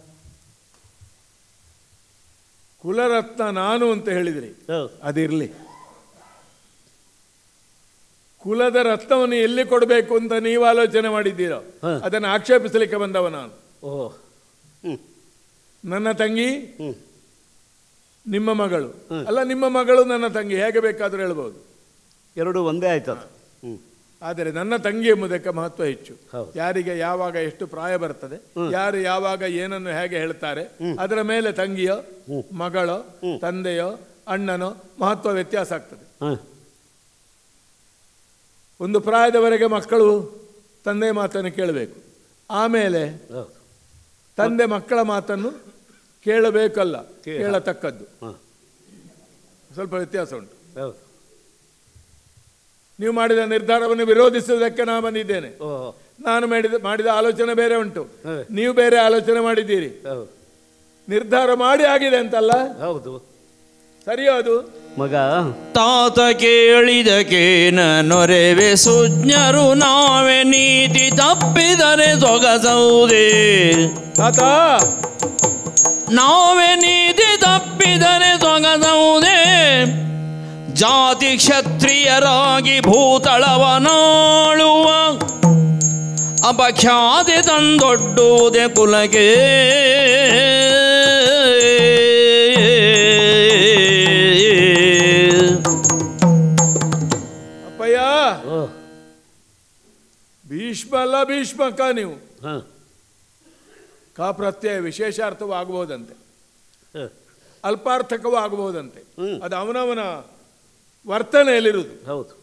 S3: ಕುಲರತ್ನ ನಾನು ಅಂತ ಹೇಳಿದ್ರಿ
S2: ಹೌದು.
S3: ಅದಿರಲಿ ಕುಲದ ರತ್ನವನ್ನು ಎಲ್ಲಿ ಕೊಡಬೇಕು ಅಂತ ನೀವು ಆಲೋಚನೆ ಮಾಡಿದ್ದೀರೋ
S2: ಹ.
S3: ಅದನ್ನು ಆಕ್ಷೇಪಿಸಲಿಕ್ಕೆ ಬಂದವ ನಾನು
S2: ಓ ಹ್ಮ್
S3: ನನ್ನ ತಂಗಿ
S2: ಹ್ಮ್
S3: ನಿಮ್ಮ ಮಗಳು ಅಲ್ಲ ನಿಮ್ಮ ಮಗಳು ನನ್ನ ತಂಗಿ ಹೇಗೆ ಬೇಕಾದರೂ ಹೇಳ್ಬೋದು
S2: ಎರಡು ಒಂದೇ ಆಯ್ತದ ಹ್ಮ್
S3: ಆದರೆ ನನ್ನ ತಂಗಿ ಎಂಬುದಕ್ಕೆ ಮಹತ್ವ ಹೆಚ್ಚು
S2: ಹೌದು.
S3: ಯಾರಿಗೆ ಯಾವಾಗ ಎಷ್ಟು ಪ್ರಾಯ ಬರ್ತದೆ ಯಾರು ಯಾವಾಗ ಏನನ್ನು ಹೇಗೆ ಹೇಳ್ತಾರೆ ಅದರ ಮೇಲೆ ತಂಗಿಯೋ ಮಗಳೋ ತಂದೆಯೋ ಅಣ್ಣನೋ ಮಹತ್ವ ವ್ಯತ್ಯಾಸ ಆಗ್ತದೆ
S2: ಹಾಂ
S3: ಒಂದು ಪ್ರಾಯದವರೆಗೆ ಮಕ್ಕಳು ತಂದೆ ಮಾತನ್ನು ಕೇಳಬೇಕು ಆಮೇಲೆ
S2: ಹೌದು
S3: ತಂದೆ ಮಕ್ಕಳ ಮಾತನ್ನು ಕೇಳಬೇಕಲ್ಲ
S2: ಕೇ-
S3: ಕೇಳತಕ್ಕದ್ದು
S2: ಹಾಂ
S3: ಸ್ವಲ್ಪ ವ್ಯತ್ಯಾಸ ಉಂಟು
S2: ಹೌದು
S3: ನೀವು ಮಾಡಿದ ನಿರ್ಧಾರವನ್ನು ವಿರೋಧಿಸುವುದಕ್ಕೆ ನಾನು ಬಂದಿದ್ದೇನೆ
S2: ಓ
S3: ನಾನು ಮಾಡಿದ ಮಾಡಿದ ಆಲೋಚನೆ ಬೇರೆ ಉಂಟು
S2: ಹೇ.
S3: ನೀವು ಬೇರೆ ಆಲೋಚನೆ ಮಾಡಿದ್ದೀರಿ
S2: ಹೌದು
S3: ನಿರ್ಧಾರ ಮಾಡಿ ಆಗಿದೆ ಅಂತಲ್ಲ
S2: ಹೌದು
S3: ಸರಿಯೋ ಅದು
S2: ಮಗ
S4: ತಾತ ಕೇಳಿದಕೇನ ನೊರೆವೆ ಸುಜ್ಞರು ನಾವೇ ನೀತಿ ತಪ್ಪಿದರೆ ಸೊಗಸೌದೇ
S3: ತಾತ
S4: ನಾವೇ ನೀತಿ ತಪ್ಪಿದರೆ ಸೊಗಸೌದೇ ಜಾತಿ ಕ್ಷತ್ರಿಯರಾಗಿ ಭೂತಳವನಾಳುವ ಅಪಖ್ಯಾತಿ ತಂದೊಡ್ಡುವುದೇ ಕುಲಗೆ
S3: ಅಪ್ಪಯ್ಯ
S2: ಓ
S3: ಭೀಷ್ಮ ಅಲ್ಲ ಭೀಷ್ಮಕ ನೀವು
S2: ಹಾಂ
S3: ಕಾ ಪ್ರತ್ಯಯ ವಿಶೇಷಾರ್ಥವೂ ಆಗಬಹುದಂತೆ
S2: ಹಾಂ
S3: ಅಲ್ಪಾರ್ಥಕವೂ ಆಗಬಹುದಂತೆ
S2: ಹ್ಮ್.
S3: ಅದು ಅವನವನ ವರ್ತನೆಯಲ್ಲಿರುವುದು
S2: ಹೌದು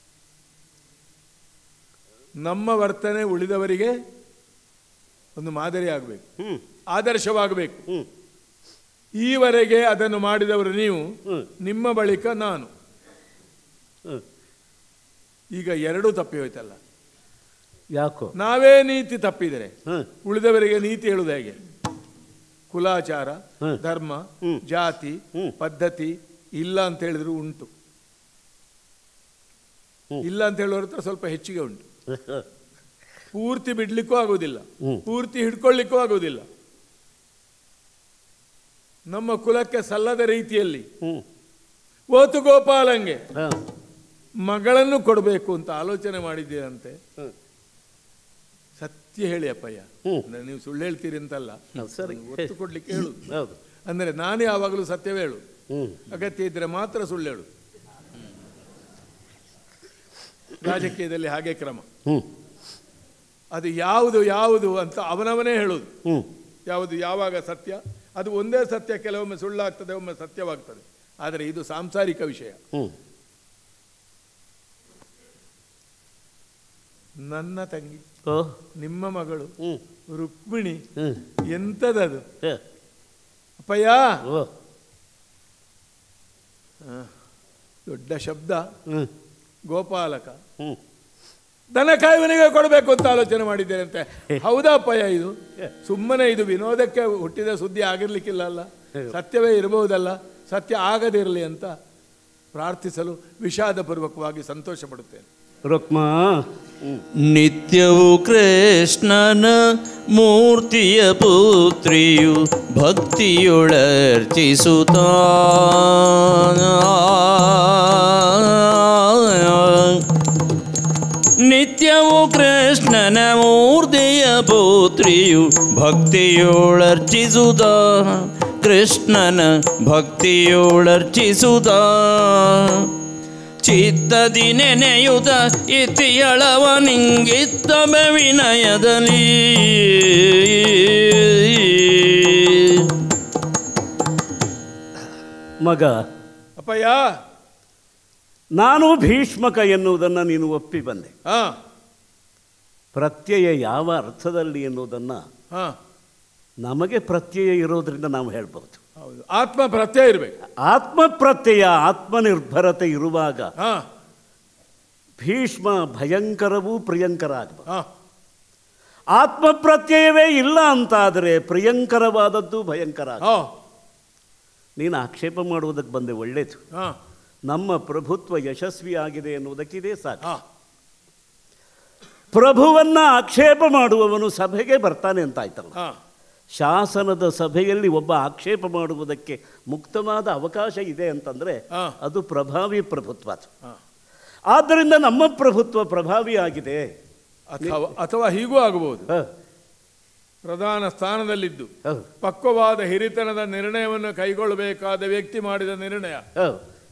S3: ನಮ್ಮ ವರ್ತನೆ ಉಳಿದವರಿಗೆ ಒಂದು ಮಾದರಿ ಆಗಬೇಕು
S2: ಹ್ಞೂ
S3: ಆದರ್ಶವಾಗಬೇಕು
S2: ಹ್ಞೂ
S3: ಈವರೆಗೆ ಅದನ್ನು ಮಾಡಿದವರು ನೀವು
S2: ಹ್ಞೂ
S3: ನಿಮ್ಮ ಬಳಿಕ ನಾನು
S2: ಹ್ಞೂ
S3: ಈಗ ಎರಡೂ ತಪ್ಪಿ ಹೋಯ್ತಲ್ಲ
S2: ಯಾಕೋ
S3: ನಾವೇ ನೀತಿ ತಪ್ಪಿದರೆ
S2: ಹಾಂ
S3: ಉಳಿದವರಿಗೆ ನೀತಿ ಹೇಳುವುದು ಹೇಗೆ ಕುಲಾಚಾರ
S2: ಹ್ಮ್.
S3: ಧರ್ಮ
S2: ಹ್ಮ್.
S3: ಜಾತಿ
S2: ಹ್ಮ್.
S3: ಪದ್ಧತಿ ಇಲ್ಲ ಅಂತ ಹೇಳಿದ್ರು ಉಂಟು
S2: ಹ್ಮ್.
S3: ಇಲ್ಲ ಅಂತ ಹೇಳೋರ ಹತ್ರ ಸ್ವಲ್ಪ ಹೆಚ್ಚಿಗೆ ಉಂಟು ಪೂರ್ತಿ ಬಿಡ್ಲಿಕ್ಕೂ ಆಗುವುದಿಲ್ಲ
S2: ಹ್ಮ್.
S3: ಪೂರ್ತಿ ಹಿಡ್ಕೊಳ್ಳಿಕ್ಕೂ ಆಗುವುದಿಲ್ಲ ನಮ್ಮ ಕುಲಕ್ಕೆ ಸಲ್ಲದ ರೀತಿಯಲ್ಲಿ
S2: ಹ್ಞೂ
S3: ಓತು ಗೋಪಾಲಂಗೆ
S2: ಹಾಂ
S3: ಮಗಳನ್ನು ಕೊಡಬೇಕು ಅಂತ ಆಲೋಚನೆ ಮಾಡಿದ್ದೀರಂತೆ
S2: ಹ್ಮ್.
S3: ಸತ್ಯ ಹೇಳಿ ಅಪ್ಪಯ್ಯ
S2: ಹ್ಮ್.
S3: ಅಂದ್ರೆ ನೀವು ಸುಳ್ಳು ಹೇಳ್ತೀರಿ ಅಂತಲ್ಲ
S2: ಹೌದು, ಸರಿ.
S3: ಒತ್ತು ಕೊಡ್ಲಿಕ್ಕೆ ಹೇಳು
S2: ಹೌದು
S3: ಅಂದರೆ ನಾನು ಯಾವಾಗಲೂ ಸತ್ಯವೇ ಹೇಳು
S2: ಹ್ಞೂ
S3: ಅಗತ್ಯ ಇದ್ರೆ ಮಾತ್ರ ಸುಳ್ಳು ಹೇಳು ರಾಜಕೀಯದಲ್ಲಿ ಹಾಗೆ ಕ್ರಮ
S2: ಹ್ಞೂ
S3: ಅದು ಯಾವುದು ಯಾವುದು ಅಂತ ಅವನವನೇ ಹೇಳುವುದು
S2: ಹ್ಞೂ
S3: ಯಾವುದು ಯಾವಾಗ ಸತ್ಯ ಅದು ಒಂದೇ ಸತ್ಯ ಕೆಲವೊಮ್ಮೆ ಸುಳ್ಳಾಗ್ತದೆ ಒಮ್ಮೆ ಸತ್ಯವಾಗ್ತದೆ ಆದರೆ ಇದು ಸಾಂಸಾರಿಕ ವಿಷಯ
S2: ಹ್ಞೂ
S3: ನನ್ನ ತಂಗಿ
S2: ಓ
S3: ನಿಮ್ಮ ಮಗಳು
S2: ಹ್ಞೂ
S3: ರುಕ್ಮಿಣಿ
S2: ಹ್ಞೂ
S3: ಎಂಥದದು
S2: ಹಾಂ
S3: ಅಪ್ಪಯ್ಯ
S2: ಓ
S3: ದೊಡ್ಡ ಶಬ್ದ
S2: ಹ್ಞೂ
S3: ಗೋಪಾಲಕ
S2: ಹ್ಞೂ
S3: ದನ ಕಾಯುವನಿಗೆ ಕೊಡಬೇಕು ಅಂತ ಆಲೋಚನೆ ಮಾಡಿದ್ದೇನೆ ಅಂತೆ ಹೌದಪ್ಪಯ್ಯ ಇದು ಸುಮ್ಮನೆ ಇದು ವಿನೋದಕ್ಕೆ ಹುಟ್ಟಿದ ಸುದ್ದಿ ಆಗಿರ್ಲಿಕ್ಕಿಲ್ಲ ಅಲ್ಲ ಸತ್ಯವೇ ಇರಬಹುದಲ್ಲ ಸತ್ಯ ಆಗದಿರಲಿ ಅಂತ ಪ್ರಾರ್ಥಿಸಲು ವಿಷಾದಪೂರ್ವಕವಾಗಿ ಸಂತೋಷ ಪಡುತ್ತೇನೆ
S2: ರುಕ್ಮ ಹ್ಮ್.
S4: ನಿತ್ಯವೂ ಕೃಷ್ಣನ ಮೂರ್ತಿಯ ಪುತ್ರಿಯು ಭಕ್ತಿಯೊಳರ್ಚಿಸುತ್ತ ನಿತ್ಯವೂ ಕೃಷ್ಣನ ಮೂರ್ತಿಯ ಪುತ್ರಿಯು ಭಕ್ತಿಯೊಳರ್ಚಿಸುತ್ತ ಕೃಷ್ಣನ ಭಕ್ತಿಯೊಳರ್ಚಿಸುತ್ತ ಚಿತ್ತದಿ ನೆನೆಯುತ ಇತಿಯಳವ ನಿಂಗಿತ್ತಮ ವಿನಯದಲ್ಲಿ
S2: ಮಗ
S3: ಅಪ್ಪಯ್ಯ
S2: ನಾನು ಭೀಷ್ಮಕ ಎನ್ನುವುದನ್ನು ನೀನು ಒಪ್ಪಿ ಬಂದೆ
S3: ಹಾ
S2: ಪ್ರತ್ಯಯ ಯಾವ ಅರ್ಥದಲ್ಲಿ ಎನ್ನುವುದನ್ನು
S3: ಹಾ
S2: ನಮಗೆ ಪ್ರತ್ಯಯ ಇರೋದ್ರಿಂದ ನಾವು ಹೇಳ್ಬೋದು
S3: ಹೌದು ಆತ್ಮ ಪ್ರತ್ಯಯ ಇರಬೇಕು
S2: ಆತ್ಮ ಪ್ರತ್ಯಯ ಆತ್ಮನಿರ್ಭರತೆ ಇರುವಾಗ
S3: ಹಾ
S2: ಭೀಷ್ಮ ಭಯಂಕರವೂ ಪ್ರಿಯಂಕರ ಆಗಬಹುದು
S3: ಹಾ
S2: ಆತ್ಮ ಪ್ರತ್ಯಯವೇ ಇಲ್ಲ ಅಂತಾದರೆ ಪ್ರಿಯಂಕರವಾದದ್ದು ಭಯಂಕರ ಆಗ
S3: ಹಾ
S2: ನೀನು ಆಕ್ಷೇಪ ಮಾಡುವುದಕ್ಕೆ ಬಂದೆ ಒಳ್ಳೇದು
S3: ಹಾ
S2: ನಮ್ಮ ಪ್ರಭುತ್ವ ಯಶಸ್ವಿಯಾಗಿದೆ ಎನ್ನುವುದಕ್ಕಿದೆ ಸಾಕು
S3: ಹಾ
S2: ಪ್ರಭುವನ್ನ ಆಕ್ಷೇಪ ಮಾಡುವವನು ಸಭೆಗೆ ಬರ್ತಾನೆ ಅಂತ ಆಯ್ತಲ್ಲ
S3: ಹಾ
S2: ಶಾಸನದ ಸಭೆಯಲ್ಲಿ ಒಬ್ಬ ಆಕ್ಷೇಪ ಮಾಡುವುದಕ್ಕೆ ಮುಕ್ತವಾದ ಅವಕಾಶ ಇದೆ ಅಂತಂದರೆ
S3: ಹಾ.
S2: ಅದು ಪ್ರಭಾವಿ ಪ್ರಭುತ್ವ ಅದು.
S3: ಹಾ.
S2: ಆದ್ದರಿಂದ ನಮ್ಮ ಪ್ರಭುತ್ವ ಪ್ರಭಾವಿ ಆಗಿದೆ
S3: ಅಥವಾ ಅಥವಾ ಹೀಗೂ ಆಗಬಹುದು
S2: ಹ,
S3: ಪ್ರಧಾನ ಸ್ಥಾನದಲ್ಲಿದ್ದು
S2: ಹ,
S3: ಪಕ್ವವಾದ ಹಿರಿತನದ ನಿರ್ಣಯವನ್ನು ಕೈಗೊಳ್ಳಬೇಕಾದ ವ್ಯಕ್ತಿ ಮಾಡಿದ ನಿರ್ಣಯ
S2: ಹ.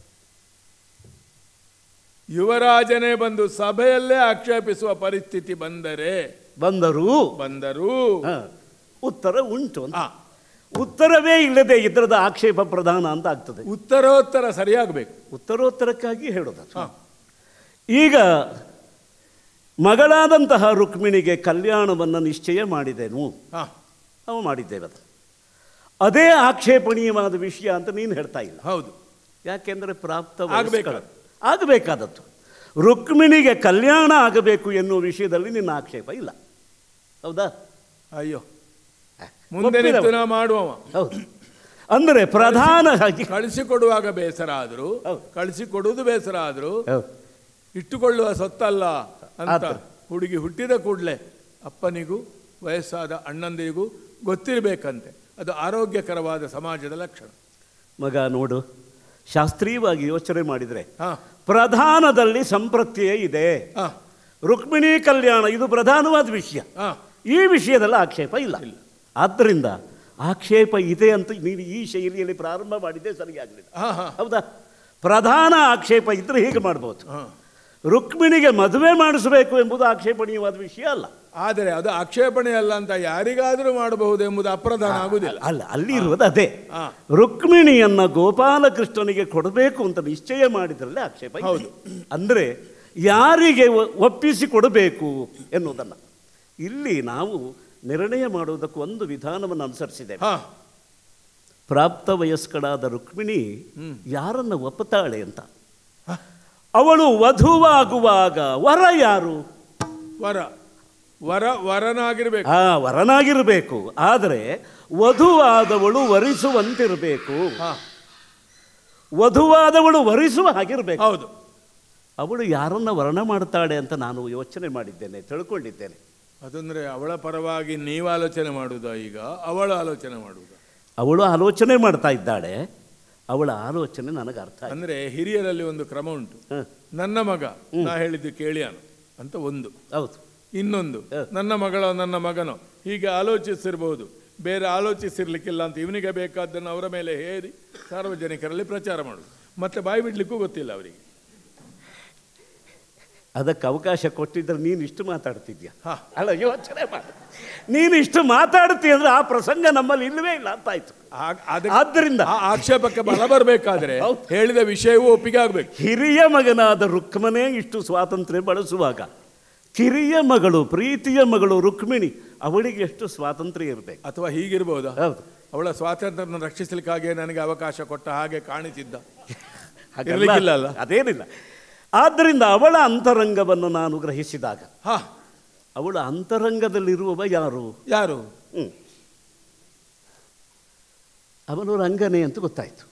S3: ಯುವರಾಜನೇ ಬಂದು ಸಭೆಯಲ್ಲೇ ಆಕ್ಷೇಪಿಸುವ ಪರಿಸ್ಥಿತಿ ಬಂದರೆ
S2: ಬಂದರೂ
S3: ಬಂದರೂ
S2: ಹ, ಉತ್ತರ ಉಂಟು ಅಂತ
S3: ಆ,
S2: ಉತ್ತರವೇ ಇಲ್ಲದೆ ಇದರದ ಆಕ್ಷೇಪ ಪ್ರಧಾನ ಅಂತ ಆಗ್ತದೆ
S3: ಉತ್ತರೋತ್ತರ ಸರಿಯಾಗಬೇಕು
S2: ಉತ್ತರೋತ್ತರಕ್ಕಾಗಿ ಹೇಳೋದು
S3: ಹಾ.
S2: ಈಗ ಮಗಳಾದಂತಹ ರುಕ್ಮಿಣಿಗೆ ಕಲ್ಯಾಣವನ್ನು ನಿಶ್ಚಯ ಮಾಡಿದೆನು
S3: ಹಾ
S2: ನಾವು ಮಾಡಿದ್ದೇವೆ ಅದು ಅದೇ ಆಕ್ಷೇಪಣೀಯವಾದ ವಿಷಯ ಅಂತ ನೀನು ಹೇಳ್ತಾ ಇಲ್ಲ
S3: ಹೌದು
S2: ಯಾಕೆಂದರೆ ಪ್ರಾಪ್ತ
S3: ಆಗ್ಬೇಕಾದ್ದು.
S2: ಆಗಬೇಕಾದದ್ದು ರುಕ್ಮಿಣಿಗೆ ಕಲ್ಯಾಣ ಆಗಬೇಕು ಎನ್ನುವ ವಿಷಯದಲ್ಲಿ ನಿನ್ನ ಆಕ್ಷೇಪ ಇಲ್ಲ ಹೌದಾ
S3: ಅಯ್ಯೋ ಮುಂದೆ
S2: ಒಪ್ಪಿದವ.
S3: ನಿಂತು ನಾ ಮಾಡುವವ
S2: ಹೌದು ಅಂದರೆ ಪ್ರಧಾನ ಆಗಿ
S3: ಕಳಿಸಿಕೊಡುವಾಗ ಬೇಸರ ಆದರೂ
S2: ಹೌದು.
S3: ಕಳಿಸಿಕೊಡುವುದು ಬೇಸರ ಆದರೂ
S2: ಹೌದು.
S3: ಇಟ್ಟುಕೊಳ್ಳುವ ಸೊತ್ತಲ್ಲ ಅಂತ
S2: ಆತ.
S3: ಹುಡುಗಿ ಹುಟ್ಟಿದ ಕೂಡಲೇ ಅಪ್ಪನಿಗೂ ವಯಸ್ಸಾದ ಅಣ್ಣಂದಿರಿಗೂ ಗೊತ್ತಿರಬೇಕಂತೆ ಅದು ಆರೋಗ್ಯಕರವಾದ ಸಮಾಜದ ಲಕ್ಷಣ
S2: ಮಗ ನೋಡು ಶಾಸ್ತ್ರೀಯವಾಗಿ ಯೋಚನೆ ಮಾಡಿದರೆ
S3: ಹಾ
S2: ಪ್ರಧಾನದಲ್ಲಿ ಸಂಪ್ರತ್ಯಯ ಇದೆ
S3: ಹಾ
S2: ರುಕ್ಮಿಣಿ ಕಲ್ಯಾಣ ಇದು ಪ್ರಧಾನವಾದ ವಿಷಯ
S3: ಹಾ
S2: ಈ ವಿಷಯದಲ್ಲಿ ಆಕ್ಷೇಪ ಇಲ್ಲ ಆದ್ದರಿಂದ ಆಕ್ಷೇಪ ಇದೆ ಅಂತ ನೀನು ಈ ಶೈಲಿಯಲ್ಲಿ ಪ್ರಾರಂಭ ಮಾಡಿದ್ದೆ ಸರಿಯಾಗಲಿಲ್ಲ
S3: ಹಾ ಹಾ
S2: ಹೌದಾ ಪ್ರಧಾನ ಆಕ್ಷೇಪ ಇದ್ರೆ ಹೀಗೆ ಮಾಡ್ಬೋದು
S3: ಹಾ
S2: ರುಕ್ಮಿಣಿಗೆ ಮದುವೆ ಮಾಡಿಸಬೇಕು ಎಂಬುದು ಆಕ್ಷೇಪಣೀಯವಾದ ವಿಷಯ ಅಲ್ಲ
S3: ಆದರೆ ಅದು ಆಕ್ಷೇಪಣೆ ಅಲ್ಲ ಅಂತ ಯಾರಿಗಾದರೂ ಮಾಡಬಹುದು ಎಂಬುದು ಅಪ್ರಧಾನ ಆಗುವುದಿಲ್ಲ
S2: ಅಲ್ಲ ಅಲ್ಲಿ ಇರುವುದು ಅದೇ
S3: ಹಾ.
S2: ರುಕ್ಮಿಣಿಯನ್ನ ಗೋಪಾಲಕೃಷ್ಣನಿಗೆ ಕೊಡಬೇಕು ಅಂತ ನಿಶ್ಚಯ ಮಾಡಿದ್ರಲ್ಲೇ ಆಕ್ಷೇಪ ಇದೆ.
S3: ಹೌದು.
S2: ಅಂದ್ರೆ ಯಾರಿಗೆ ಒ- ಒಪ್ಪಿಸಿ ಕೊಡಬೇಕು ಎನ್ನುವುದನ್ನು ಇಲ್ಲಿ ನಾವು ನಿರ್ಣಯ ಮಾಡುವುದಕ್ಕೆ ಒಂದು ವಿಧಾನವನ್ನು ಅನುಸರಿಸಿದ್ದೇವೆ
S3: ಹಾ
S2: ಪ್ರಾಪ್ತ ವಯಸ್ಕಳಾದ ರುಕ್ಮಿಣಿ ಯಾರನ್ನ ಒಪ್ಪುತ್ತಾಳೆ ಅಂತ ಅವಳು ವಧುವಾಗುವಾಗ ವರ ಯಾರು
S3: ವರ ವರ ವರನಾಗಿರ್ಬೇಕು
S2: ಆ ವರನಾಗಿರಬೇಕು ಆದರೆ ವಧುವಾದವಳು ವರಿಸುವಂತಿರಬೇಕು
S3: ಹಾ
S2: ವಧುವಾದವಳು ವರಿಸುವ ಹಾಗಿರಬೇಕು
S3: ಹೌದು
S2: ಅವಳು ಯಾರನ್ನ ವರ್ಣ ಮಾಡ್ತಾಳೆ ಅಂತ ನಾನು ಯೋಚನೆ ಮಾಡಿದ್ದೇನೆ ತಿಳ್ಕೊಂಡಿದ್ದೇನೆ
S3: ಅದಂದ್ರೆ ಅವಳ ಪರವಾಗಿ ನೀವು ಆಲೋಚನೆ ಮಾಡುವುದಾ ಈಗ ಅವಳ ಆಲೋಚನೆ ಮಾಡುವುದಾ
S2: ಅವಳು ಆಲೋಚನೆ ಮಾಡ್ತಾ ಇದ್ದಾಳೆ ಅವಳ ಆಲೋಚನೆ ನನಗೆ ಅರ್ಥ ಆಯ್ತು
S3: ಅಂದ್ರೆ ಹಿರಿಯರಲ್ಲಿ ಒಂದು ಕ್ರಮ ಉಂಟು
S2: ಹ,
S3: ನನ್ನ ಮಗ ನಾ ಹೇಳಿದ್ದು ಕೇಳಿಯಾನು ಅಂತ ಒಂದು
S2: ಹೌದು
S3: ಇನ್ನೊಂದು ನನ್ನ ಮಗಳ ನನ್ನ ಮಗನೋ ಹೀಗೆ ಆಲೋಚಿಸಿರ್ಬೋದು ಬೇರೆ ಆಲೋಚಿಸಿರ್ಲಿಕ್ಕಿಲ್ಲ ಅಂತ ಇವನಿಗೆ ಬೇಕಾದ್ದನ್ನು ಅವರ ಮೇಲೆ ಹೇರಿ ಸಾರ್ವಜನಿಕರಲ್ಲಿ ಪ್ರಚಾರ ಮಾಡುದು ಮತ್ತೆ ಬಾಯಿ ಬಿಡ್ಲಿಕ್ಕೂ ಗೊತ್ತಿಲ್ಲ ಅವರಿಗೆ
S2: ಅದಕ್ಕೆ ಅವಕಾಶ ಕೊಟ್ಟಿದ್ರೆ ನೀನು ಇಷ್ಟು ಮಾತಾಡ್ತಿದ್ಯಾ
S3: ಹಾ.
S2: ಅಲ್ಲ ಯೋಚನೆ ಮಾಡ ನೀನು ಇಷ್ಟು ಮಾತಾಡ್ತಿ ಅಂದ್ರೆ ಆ ಪ್ರಸಂಗ ನಮ್ಮಲ್ಲಿ ಇಲ್ಲವೇ ಇಲ್ಲ ಅಂತ ಆಯ್ತು
S3: ಆ- ಅದಕ್ಕೆ-
S2: ಆದ್ದರಿಂದ
S3: ಆ ಆಕ್ಷೇಪಕ್ಕೆ ಬಲ ಬರಬೇಕಾದ್ರೆ
S2: ಹೌದು.
S3: ಹೇಳಿದ ವಿಷಯವೂ ಒಪ್ಪಿಗೆ ಆಗ್ಬೇಕು
S2: ಹಿರಿಯ ಮಗನಾದ ರುಕ್ಮನೇ ಇಷ್ಟು ಸ್ವಾತಂತ್ರ್ಯ ಬಳಸುವಾಗ ಕಿರಿಯ ಮಗಳು ಪ್ರೀತಿಯ ಮಗಳು ರುಕ್ಮಿಣಿ ಅವಳಿಗೆ ಎಷ್ಟು ಸ್ವಾತಂತ್ರ್ಯ ಇರಬೇಕು
S3: ಅಥವಾ ಹೀಗಿರ್ಬೋದಾ
S2: ಹೌದು
S3: ಅವಳ ಸ್ವಾತಂತ್ರ್ಯನ ರಕ್ಷಿಸಲಿಕ್ಕಾಗಿ ನನಗೆ ಅವಕಾಶ ಕೊಟ್ಟ ಹಾಗೆ ಕಾಣಿಸಿದ್ದ
S2: ಹಾಗಲ್ಲ.
S3: ಇರ್ಲಿಕ್ಕಿಲ್ಲ ಅಲ್ಲ?
S2: ಅದೇನಿಲ್ಲ ಆದ್ದರಿಂದ ಅವಳ ಅಂತರಂಗವನ್ನು ನಾನು ಗ್ರಹಿಸಿದಾಗ
S3: ಹಾ
S2: ಅವಳ ಅಂತರಂಗದಲ್ಲಿರುವವ ಯಾರು
S3: ಯಾರು
S2: ಹ್ಮ್. ಅವನು ರಂಗನೇ ಅಂತ ಗೊತ್ತಾಯಿತು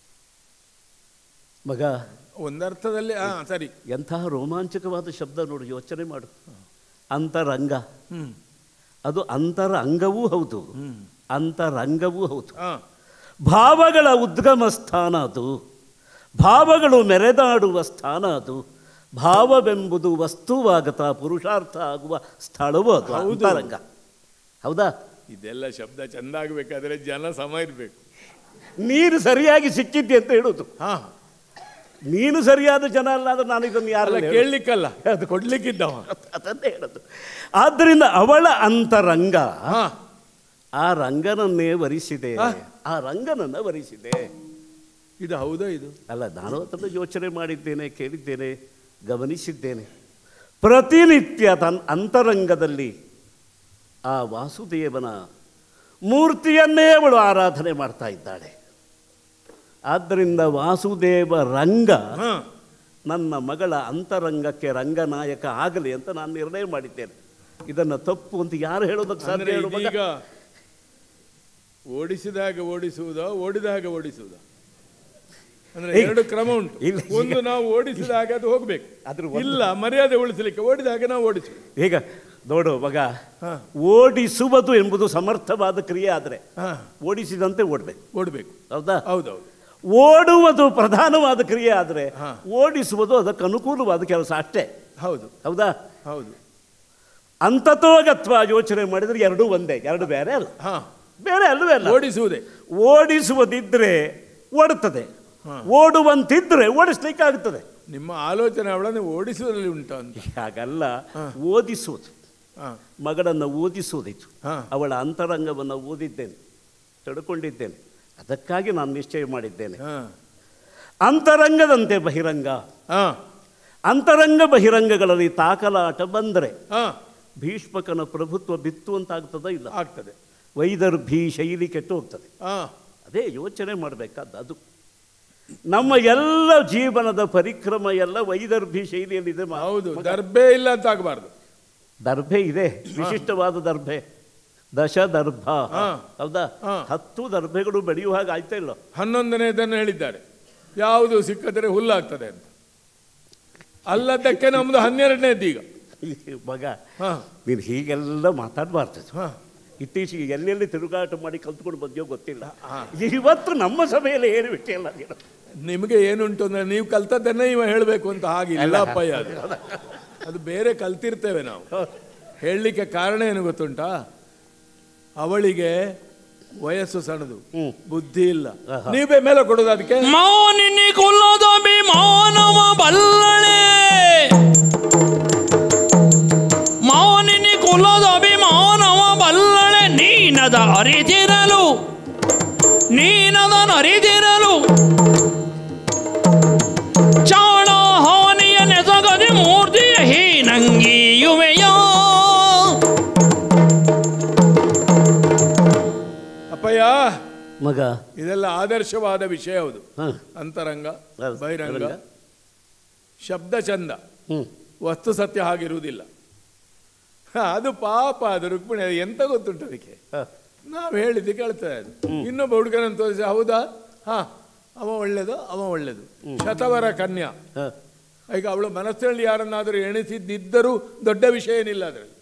S2: ಮಗ
S3: ಒಂದರ್ಥದಲ್ಲಿ ಹಾ ಸರಿ
S2: ಎಂತಹ ರೋಮಾಂಚಕವಾದ ಶಬ್ದ ನೋಡಿ ಯೋಚನೆ ಮಾಡು ಅಂತರಂಗ
S3: ಹ್ಮ್
S2: ಅದು ಅಂತರ ಅಂಗವೂ ಹೌದು ಅಂತರಂಗವೂ ಹೌದು
S3: ಹಾ
S2: ಭಾವಗಳ ಉದ್ಗಮ ಸ್ಥಾನ ಅದು ಭಾವಗಳು ಮೆರೆದಾಡುವ ಸ್ಥಾನ ಅದು ಭಾವವೆಂಬುದು ವಸ್ತುವಾಗತಾ ಪುರುಷಾರ್ಥ ಆಗುವ ಸ್ಥಳವೂ ಅದು
S3: ಹೌದು.
S2: ಅಂತರಂಗ ಹೌದಾ
S3: ಇದೆಲ್ಲ ಶಬ್ದ ಚಂದ ಆಗ್ಬೇಕಾದ್ರೆ ಜನ ಸಮ ಇರ್ಬೇಕು
S2: ನೀನು ಸರಿಯಾಗಿ ಸಿಕ್ಕಿದ್ದೆ ಅಂತ ಹೇಳುದು
S3: ಹಾ
S2: ನೀನು ಸರಿಯಾದ ಜನ ಅಲ್ಲ ಅಂದ್ರೆ ನಾನು ಇದನ್ನು
S3: ಅಲ್ಲ
S2: ಯಾರಲ್ಲ
S3: ಕೇಳಲಿಕ್ಕಲ್ಲ ಅದು ಕೊಡ್ಲಿಕ್ಕಿದ್ದವ
S2: ಅದನ್ನೇ ಹೇಳೋದು ಆದ್ದರಿಂದ ಅವಳ ಅಂತರಂಗ
S3: ಹಾ
S2: ಆ ರಂಗನನ್ನೇ ವರಿಸಿದೆ ಆ ರಂಗನನ್ನ ವರಿಸಿದೆ
S3: ಇದು ಹೌದಾ ಇದು
S2: ಅಲ್ಲ ನಾನು ಅದನ್ನು ಯೋಚನೆ ಮಾಡಿದ್ದೇನೆ ಕೇಳಿದ್ದೇನೆ ಗಮನಿಸಿದ್ದೇನೆ ಪ್ರತಿನಿತ್ಯ ತನ್ನ ಅಂತರಂಗದಲ್ಲಿ ಆ ವಾಸುದೇವನ ಮೂರ್ತಿಯನ್ನೇ ಅವಳು ಆರಾಧನೆ ಮಾಡ್ತಾ ಇದ್ದಾಳೆ ಆದ್ದರಿಂದ ವಾಸುದೇವ ರಂಗ
S3: ಹಾ
S2: ನನ್ನ ಮಗಳ ಅಂತರಂಗಕ್ಕೆ ರಂಗನಾಯಕ ಆಗಲಿ ಅಂತ ನಾನು ನಿರ್ಣಯ ಮಾಡಿದ್ದೇನೆ ಇದನ್ನು ತಪ್ಪು ಅಂತ ಯಾರು ಹೇಳೋದಕ್ಕೆ ಸಾಧ್ಯ
S3: ಅಂದ್ರೆ
S2: ಹೇಳು ಮಗ?
S3: ಇದೀಗ ಓಡಿಸಿದಾಗ ಓಡಿಸುವುದಾ ಓಡಿದಾಗ ಓಡಿಸುವುದಾ ಅಂದ್ರೆ
S2: ಈಗ-
S3: ಎರಡು ಕ್ರಮ ಉಂಟು
S2: ಇಲ್ಲ, ಈಗ-
S3: ಒಂದು ನಾವು ಓಡಿಸಿದಾಗ ಅದು ಹೋಗ್ಬೇಕು
S2: ಅದ್ರ ಒಂದು-
S3: ಇಲ್ಲ ಮರ್ಯಾದೆ ಉಳಿಸಲಿಕ್ಕೆ ಓಡಿದಾಗ ನಾವು ಓಡಿಸು
S2: ಈಗ ನೋಡು ಮಗ
S3: ಹಾ.
S2: ಓಡಿಸುವುದು ಎಂಬುದು ಸಮರ್ಥವಾದ ಕ್ರಿಯೆ ಆದರೆ
S3: ಹಾ
S2: ಓಡಿಸಿದಂತೆ ಓಡಬೇಕು
S3: ಓಡಬೇಕು
S2: ಹೌದಾ
S3: ಹೌದೌದು
S2: ಓಡುವುದು ಪ್ರಧಾನವಾದ ಕ್ರಿಯೆ ಆದರೆ
S3: ಹಾ.
S2: ಓಡಿಸುವುದು ಅದಕ್ಕೆ ಅನುಕೂಲವಾದ ಕೆಲಸ ಅಷ್ಟೇ
S3: ಹೌದು
S2: ಹೌದಾ
S3: ಹೌದು
S2: ಅಂತತೋಗತ್ವ ಯೋಚನೆ ಮಾಡಿದ್ರೆ ಎರಡೂ ಒಂದೇ ಎರಡು ಬೇರೆ ಅಲ್ಲ
S3: ಹಾ
S2: ಬೇರೆ ಅಲ್ಲವೇ ಅಲ್ಲ
S3: ಓಡಿಸುವುದೇ
S2: ಓಡಿಸುವುದಿದ್ರೆ ಓಡುತ್ತದೆ ಓಡುವಂತಿದ್ರೆ ಓಡಿಸ್ಲಿಕ್ಕಾಗುತ್ತದೆ
S3: ನಿಮ್ಮ ಆಲೋಚನೆ ಅವಳನ್ನು ಓಡಿಸುವುದರಲ್ಲಿ ಉಂಟು ಅಂತ
S2: ಹಾಗಲ್ಲ ಓದಿಸುವುದು
S3: ಹಾ
S2: ಮಗಳನ್ನು ಓದಿಸುವುದಿತ್ತು
S3: ಹಾ.
S2: ಅವಳ ಅಂತರಂಗವನ್ನು ಓದಿದ್ದೇನೆ ತಿಳ್ಕೊಂಡಿದ್ದೇನೆ ಅದಕ್ಕಾಗಿ ನಾನು ನಿಶ್ಚಯ ಮಾಡಿದ್ದೇನೆ
S3: ಹಾ
S2: ಅಂತರಂಗದಂತೆ ಬಹಿರಂಗ
S3: ಹಾ
S2: ಅಂತರಂಗ ಬಹಿರಂಗಗಳಲ್ಲಿ ತಾಕಲಾಟ ಬಂದರೆ
S3: ಹಾ
S2: ಭೀಷ್ಮಕನ ಪ್ರಭುತ್ವ ಬಿತ್ತು ಅಂತಾಗ್ತದ ಇಲ್ಲ
S3: ಆಗ್ತದೆ
S2: ವೈದರ್ಭಿ ಶೈಲಿ ಕೆಟ್ಟು ಹೋಗ್ತದೆ
S3: ಹಾ
S2: ಅದೇ ಯೋಚನೆ ಮಾಡಬೇಕಾದ ಅದು ನಮ್ಮ ಎಲ್ಲ ಜೀವನದ ಪರಿಕ್ರಮ ಎಲ್ಲ ವೈದರ್ಭಿ ಶೈಲಿಯಲ್ಲಿದೆ ಮಾ-
S3: ಹೌದು ದರ್ಬೆ ಇಲ್ಲ ಅಂತ ಆಗಬಾರ್ದು
S2: ದರ್ಭೆ ಇದೆ ವಿಶಿಷ್ಟವಾದ ದರ್ಭೆ ದಶ ದರ್ಭ
S3: ಹಾ.
S2: ಹೌದಾ
S3: ಹಾ.
S2: ಹತ್ತು ದರ್ಭೆಗಳು ಬೆಳೆಯುವ ಹಾಗೆ ಆಯ್ತಾ ಇಲ್ಲ
S3: ಹನ್ನೊಂದನೇದನ್ನು ಹೇಳಿದ್ದಾರೆ ಯಾವುದು ಸಿಕ್ಕಿದರೆ ಹುಲ್ಲಾಗ್ತದೆ ಅಂತ ಅಲ್ಲದಕ್ಕೆ ನಮ್ದು ಹನ್ನೆರಡನೇದ್ದು ಈಗ
S2: ಈ ಮಗ
S3: ಹಾ
S2: ನೀನು ಹೀಗೆಲ್ಲ ಮಾತಾಡಬಾರ್ದು
S3: ಹಾ
S2: ಇತ್ತೀಚೆಗೆ ಎಲ್ಲೆಲ್ಲಿ ತಿರುಗಾಟ ಮಾಡಿ ಕಲ್ತ್ಕೊಂಡು ಬಂದ್ಯೋ ಗೊತ್ತಿಲ್ಲ ಇವತ್ತು ನಮ್ಮ ಸಭೆಯಲ್ಲಿ ಏನು ವಿಷಯ ಇಲ್ಲ ನೀನು
S3: ನಿಮಗೆ ಏನುಂಟು ಅಂದ್ರೆ ನೀವು ಕಲ್ತದ್ದನ್ನೇ ಇವ ಹೇಳಬೇಕು ಅಂತ ಹಾಗಿಲ್ಲ ಅಪ್ಪಯ್ಯ ಅದು ಅದು ಬೇರೆ ಕಲ್ತಿರ್ತೇವೆ ನಾವು ಹೇಳಲಿಕ್ಕೆ ಕಾರಣ ಏನು ಗೊತ್ತುಂಟಾ ಅವಳಿಗೆ ವಯಸ್ಸು ಸಣ್ಣದು ಬುದ್ಧಿ ಇಲ್ಲ ನೀವೇ ಮೇಲೆ ಕೊಡೋದು ಅದಕ್ಕೆ
S4: ಮಾನಿನಿ ಕುಲದ ಮಾನವ ಬಲ್ಲಳೆ ಮಾನಿನಿ ಕುಲದ ಮಾನವ ಬಲ್ಲಳೆ ನೀನದ ಅರಿತಿರಲು ನೀನದ ಅರಿತಿರಲು ಚಾಣ ಹಾನಿಯ ನೆಸಗದೆ ಮೂರ್ತಿಯ ಹೀನಂಗಿಯುವೆಯ
S3: ಅಪ್ಪಯ್ಯ
S2: ಮಗ
S3: ಇದೆಲ್ಲ ಆದರ್ಶವಾದ ವಿಷಯ ಹೌದು
S2: ಹಾಂ
S3: ಅಂತರಂಗ
S2: ಹೌದು,
S3: ಬಹಿರಂಗ
S2: ಬಹಿರಂಗ.
S3: ಶಬ್ದ ಚಂದ
S2: ಹ್ಞೂ
S3: ವಸ್ತು ಸತ್ಯ ಹಾಗಿರುವುದಿಲ್ಲ ಹ, ಅದು ಪಾಪ ಅದು ರುಕ್ಮಿಣಿ ಅದು ಎಂತ ಗೊತ್ತುಂಟು ಅದಕ್ಕೆ
S2: ಹಾಂ
S3: ನಾವು ಹೇಳಿದ್ದು ಕೇಳ್ತದೆ ಅದು ಇನ್ನೊಬ್ಬ ಹುಡುಗನನ್ನು ತೋರಿಸಿ ಹೌದಾ ಹಾ ಅವ ಒಳ್ಳೇದು ಅವ ಒಳ್ಳೇದು ಶತವರ ಕನ್ಯಾ
S2: ಹಾಂ
S3: ಈಗ ಅವಳು ಮನಸ್ಸಿನಲ್ಲಿ ಯಾರನ್ನಾದರೂ ಎಣಿಸಿದ್ದಿದ್ದರೂ ದೊಡ್ಡ ವಿಷಯ ಏನಿಲ್ಲ ಅದರಲ್ಲಿ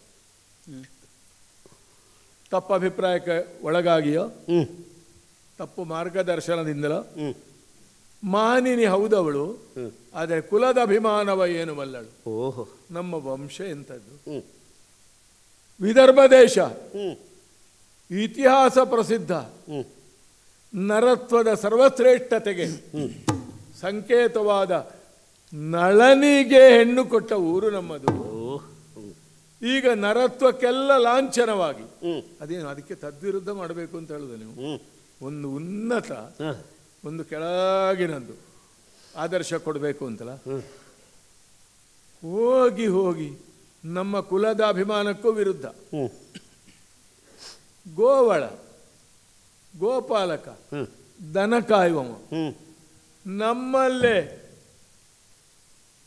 S3: ತಪ್ಪು ಅಭಿಪ್ರಾಯಕ್ಕೆ ಒಳಗಾಗಿಯೋ
S2: ಹ್ಞೂ
S3: ತಪ್ಪು ಮಾರ್ಗದರ್ಶನದಿಂದಲೋ
S2: ಹ್ಞೂ
S3: ಮಾನಿನಿ ಹೌದವಳು ಆದರೆ ಕುಲದ ಅಭಿಮಾನವ ಏನು ಬಲ್ಲಳು
S2: ಓಹೋ
S3: ನಮ್ಮ ವಂಶ ಎಂಥದ್ದು
S2: ಹ್ಞೂ
S3: ವಿದರ್ಭ ದೇಶ
S2: ಹ್ಞೂ
S3: ಇತಿಹಾಸ ಪ್ರಸಿದ್ಧ
S2: ಹ್ಞೂ
S3: ನರತ್ವದ ಸರ್ವಶ್ರೇಷ್ಠತೆಗೆ ಸಂಕೇತವಾದ ನಳನಿಗೆ ಹೆಣ್ಣು ಕೊಟ್ಟ ಊರು ನಮ್ಮದು
S2: ಓಹ್ ಹ್ಞೂ
S3: ಈಗ ನರತ್ವಕ್ಕೆಲ್ಲ ಲಾಂಛನವಾಗಿ
S2: ಹ್ಞೂ
S3: ಅದೇನು ಅದಕ್ಕೆ ತದ್ವಿರುದ್ಧ ಮಾಡಬೇಕು ಅಂತ ಹೇಳುದು ನೀವು
S2: ಹ್ಞೂ
S3: ಒಂದು ಉನ್ನತ
S2: ಹಾಂ
S3: ಒಂದು ಕೆಳಗಿನದ್ದು ಆದರ್ಶ ಕೊಡಬೇಕು ಅಂತಲ್ಲ
S2: ಹ್ಮ್.
S3: ಹೋಗಿ ಹೋಗಿ ನಮ್ಮ ಕುಲದ ಅಭಿಮಾನಕ್ಕೂ ವಿರುದ್ಧ
S2: ಹ್ಞೂ
S3: ಗೋವಳ ಗೋಪಾಲಕ
S2: ಹ್ಞೂ-
S3: ದನ ಕಾಯುವವ
S2: ಹ್ಞೂ
S3: ನಮ್ಮಲ್ಲೇ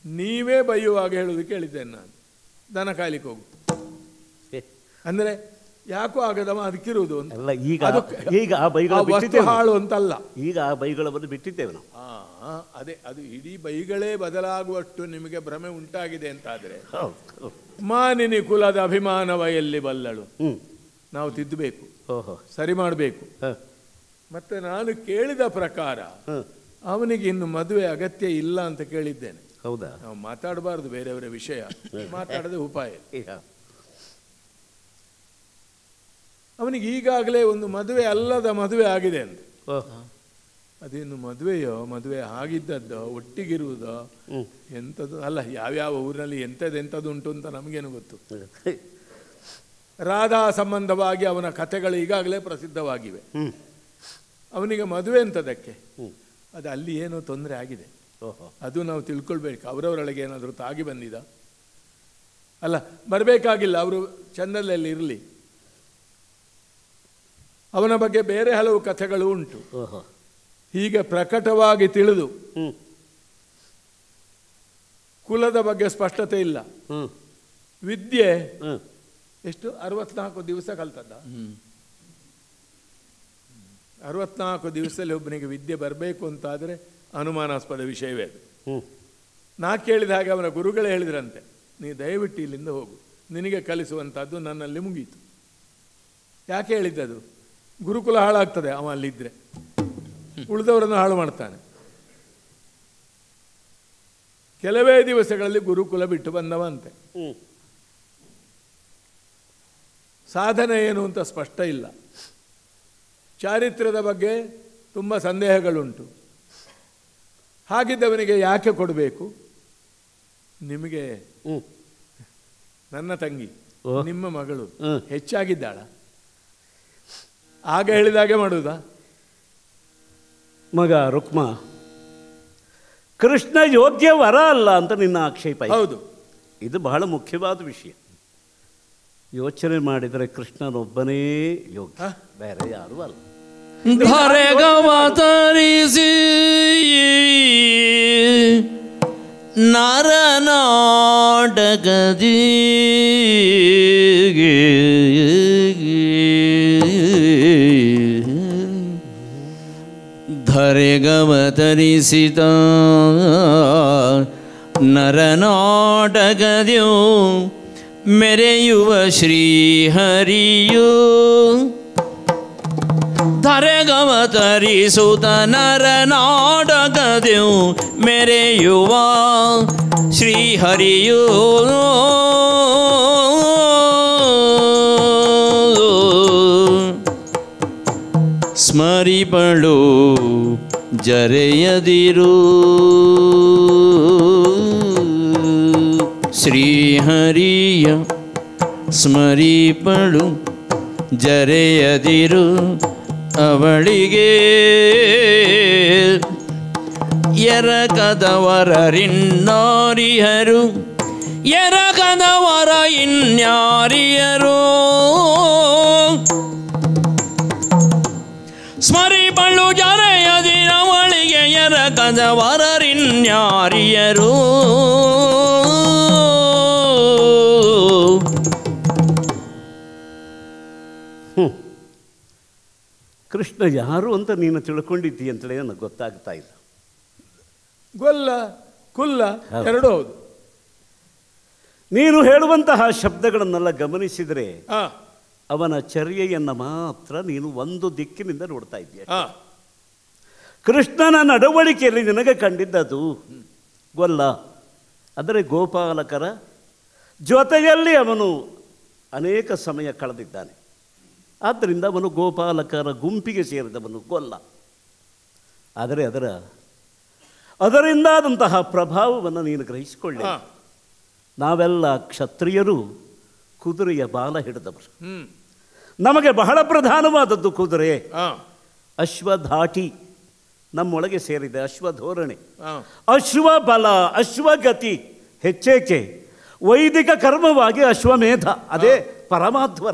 S3: ನೀವೇ ಬೈಯುವಾಗ ಹೇಳುವುದು ಕೇಳಿದ್ದೇನೆ ನಾನು ದನ ಕಾಯ್ಲಿಕ್ಕೆ ಹೋಗು ಅಂದರೆ ಯಾಕೋ ಆಗದವ ಅದಕ್ಕಿರುವುದು ಅಂತ
S2: ಅಲ್ಲ ಈಗ
S3: ಅದಕ್ಕೆ-
S2: ಈಗ ಆ ಬೈಗಳ
S3: ಆ ವಸ್ತು
S2: ಬಿಟ್ಟಿದ್ದೇವೆ
S3: ಹಾಳು ಅಂತಲ್ಲ
S2: ಈಗ ಆ ಬೈಗಳನ್ನು ಬಿಟ್ಟಿದ್ದೇವೆ ನಾವು
S3: ಆ, ಆ, ಅದೇ ಅದು ಇಡೀ ಬೈಗಳೇ ಬದಲಾಗುವಷ್ಟು ನಿಮಗೆ ಭ್ರಮೆ ಉಂಟಾಗಿದೆ ಅಂತಾದರೆ
S2: ಹೌದು ಹೌದು.
S3: ಮಾನಿನಿ ಕುಲದ ಅಭಿಮಾನವ ಎಲ್ಲಿ ಬಲ್ಲಳು
S2: ಹ್ಮ್
S3: ನಾವು ತಿದ್ದಬೇಕು
S2: ಓಹೋ
S3: ಸರಿ ಮಾಡಬೇಕು
S2: ಹ,
S3: ಮತ್ತೆ ನಾನು ಕೇಳಿದ ಪ್ರಕಾರ
S2: ಹ.
S3: ಅವನಿಗೆ ಇನ್ನು ಮದುವೆ ಅಗತ್ಯ ಇಲ್ಲ ಅಂತ ಕೇಳಿದ್ದೇನೆ
S2: ಹೌದಾ
S3: ನಾವು ಮಾತಾಡಬಾರ್ದು ಬೇರೆಯವರ ವಿಷಯ ಮಾತಾಡದೆ ಉಪಾಯ
S2: ಈಗ
S3: ಅವನಿಗೆ ಈಗಾಗಲೇ ಒಂದು ಮದುವೆ ಅಲ್ಲದ ಮದುವೆ ಆಗಿದೆ ಅಂತ
S2: ಓಹ್.
S3: ಅದೇನು ಮದುವೆಯೋ ಮದುವೆ ಆಗಿದ್ದದ್ದೋ ಒಟ್ಟಿಗಿರುವುದೋ
S2: ಹ್ಮ್.
S3: ಎಂಥದ್ದು ಅಲ್ಲ ಯಾವ್ಯಾವ ಊರಿನಲ್ಲಿ ಎಂಥದ್ದು ಎಂಥದ್ದು ಉಂಟು ಅಂತ ನಮಗೇನು ಗೊತ್ತು ರಾಧಾ ಸಂಬಂಧವಾಗಿ ಅವನ ಕಥೆಗಳು ಈಗಾಗಲೇ ಪ್ರಸಿದ್ಧವಾಗಿವೆ
S2: ಹ್ಮ್
S3: ಅವನಿಗೆ ಮದುವೆ ಎಂಥದಕ್ಕೆ
S2: ಹ್ಮ್.
S3: ಅದು ಅಲ್ಲಿ ಏನೋ ತೊಂದರೆ ಆಗಿದೆ
S2: ಓಹೋ
S3: ಅದು ನಾವು ತಿಳ್ಕೊಳ್ಬೇಕು ಅವರವರೊಳಗೆ ಏನಾದರೂ ತಾಗಿ ಬಂದಿದ ಅಲ್ಲ ಬರಬೇಕಾಗಿಲ್ಲ ಅವರು ಚಂದದಲ್ಲಿ ಇರಲಿ ಅವನ ಬಗ್ಗೆ ಬೇರೆ ಹಲವು ಕಥೆಗಳು ಉಂಟು
S2: ಓಹೋ
S3: ಹೀಗೆ ಪ್ರಕಟವಾಗಿ ತಿಳಿದು
S2: ಹ್ಮ್
S3: ಕುಲದ ಬಗ್ಗೆ ಸ್ಪಷ್ಟತೆ ಇಲ್ಲ
S2: ಹ್ಮ್
S3: ವಿದ್ಯೆ
S2: ಹ್ಮ್
S3: ಎಷ್ಟು ಅರವತ್ನಾಲ್ಕು ದಿವಸ ಕಲ್ತದ್ದ ಅರವತ್ನಾಲ್ಕು ದಿವಸದಲ್ಲಿ ಒಬ್ಬನಿಗೆ ವಿದ್ಯೆ ಬರಬೇಕು ಅಂತಾದರೆ ಅನುಮಾನಾಸ್ಪದ ವಿಷಯವೇ ಅದು
S2: ಹ್ಮ್
S3: ನಾ ಕೇಳಿದ ಹಾಗೆ ಅವನ ಗುರುಗಳೇ ಹೇಳಿದ್ರಂತೆ ನೀ ದಯವಿಟ್ಟು ಇಲ್ಲಿಂದ ಹೋಗು ನಿನಗೆ ಕಲಿಸುವಂಥದ್ದು ನನ್ನಲ್ಲಿ ಮುಗೀತು ಯಾಕೆ ಹೇಳಿದ್ದದು ಗುರುಕುಲ ಹಾಳಾಗ್ತದೆ ಅವ ಅಲ್ಲಿದ್ದರೆ ಉಳಿದವರನ್ನು ಹಾಳು ಮಾಡ್ತಾನೆ ಕೆಲವೇ ದಿವಸಗಳಲ್ಲಿ ಗುರುಕುಲ ಬಿಟ್ಟು ಬಂದವಂತೆ
S2: ಹ್ಮ್
S3: ಸಾಧನೆ ಏನು ಅಂತ ಸ್ಪಷ್ಟ ಇಲ್ಲ ಚಾರಿತ್ರ್ಯದ ಬಗ್ಗೆ ತುಂಬ ಸಂದೇಹಗಳುಂಟು ಹಾಗಿದ್ದವನಿಗೆ ಯಾಕೆ ಕೊಡಬೇಕು ನಿಮಗೆ
S2: ಹ್ಮ್
S3: ನನ್ನ ತಂಗಿ
S2: ಓ.
S3: ನಿಮ್ಮ ಮಗಳು
S2: ಹ್ಮ್.
S3: ಹೆಚ್ಚಾಗಿದ್ದಾಳ ಆಗ ಹೇಳಿದಾಗೆ ಮಾಡುವುದಾ
S2: ಮಗ ರುಕ್ಮ ಕೃಷ್ಣ ಯೋಗ್ಯ ವರ ಅಲ್ಲ ಅಂತ ನಿನ್ನ ಆಕ್ಷೇಪ ಇದೆ.
S3: ಹೌದು
S2: ಇದು ಬಹಳ ಮುಖ್ಯವಾದ ವಿಷಯ ಯೋಚನೆ ಮಾಡಿದರೆ ಕೃಷ್ಣನೊಬ್ಬನೇ ಯೋಗ್ಯ
S3: ಹ?
S2: ಬೇರೆ ಯಾರೂ ಅಲ್ಲ
S4: ಧರೆಗವತರಿಸಿ ನರನಾಟಕದಿ ಧರೆಗವತರಿಸಿದ ನರನಾಟಕದ್ಯೋ ಮೆರೆಯುವ ಶ್ರೀಹರಿಯೋ ಧರೆಗವತರಿಸುತ್ತ ನರನಾಟಕದೆವು ಮೆರೆಯುವ ಶ್ರೀಹರಿಯೋ ಸ್ಮರಿಪಳು ಜರೆಯದಿರು ಶ್ರೀಹರಿಯ ಸ್ಮರಿಪಳು ಜರೆಯದಿರು ಅವಳಿಗೆ ಎರಕದವರರಿನ್ನಾರಿಯರು ಎರಕದವರ ಇನ್ಯಾರಿಯರು ಸ್ಮರಿಪಳು ಜರೆಯದಿರವಳಿಗೆ ಎರಕದವರರಿನ್ಯಾರಿಯರು
S2: ಕೃಷ್ಣ ಯಾರು ಅಂತ ನೀನು ತಿಳ್ಕೊಂಡಿದ್ದೀ ಅಂತಲೇ ನನಗೆ ಗೊತ್ತಾಗ್ತಾ ಇಲ್ಲ
S3: ಗೊಲ್ಲ ಕುಲ್ಲ
S2: ಹೌದು.
S3: ಎರಡೂ ಹೌದು
S2: ನೀನು ಹೇಳುವಂತಹ ಶಬ್ದಗಳನ್ನೆಲ್ಲ ಗಮನಿಸಿದರೆ
S3: ಹಾ
S2: ಅವನ ಚರ್ಯೆಯನ್ನು ಮಾತ್ರ ನೀನು ಒಂದು ದಿಕ್ಕಿನಿಂದ ನೋಡ್ತಾ ಇದ್ದೀಯ
S3: ಹಾ
S2: ಕೃಷ್ಣನ ನಡವಳಿಕೆಯಲ್ಲಿ ನಿನಗೆ ಕಂಡಿದ್ದದು ಗೊಲ್ಲ ಅಂದರೆ ಗೋಪಾಲಕರ ಜೊತೆಯಲ್ಲಿ ಅವನು ಅನೇಕ ಸಮಯ ಕಳೆದಿದ್ದಾನೆ ಆದ್ದರಿಂದ ಅವನು ಗೋಪಾಲಕರ ಗುಂಪಿಗೆ ಸೇರಿದವನು ಗೊಲ್ಲ ಆದರೆ ಅದರ ಅದರಿಂದಾದಂತಹ ಪ್ರಭಾವವನ್ನು ನೀನು ಗ್ರಹಿಸಿಕೊಳ್ಳಿ
S3: ಹಾ
S2: ನಾವೆಲ್ಲ ಕ್ಷತ್ರಿಯರು ಕುದುರೆಯ ಬಾಲ ಹಿಡಿದವರು
S3: ಹ್ಮ್
S2: ನಮಗೆ ಬಹಳ ಪ್ರಧಾನವಾದದ್ದು ಕುದುರೆ
S3: ಹಾ
S2: ಅಶ್ವಧಾಟಿ ನಮ್ಮೊಳಗೆ ಸೇರಿದೆ ಅಶ್ವಧೋರಣೆ
S3: ಹಾ
S2: ಅಶ್ವಬಲ ಅಶ್ವಗತಿ ಹೆಚ್ಚೇಕೆ ವೈದಿಕ ಕರ್ಮವಾಗಿ ಅಶ್ವಮೇಧ ಅದೇ ಪರಮಾಧ್ವರ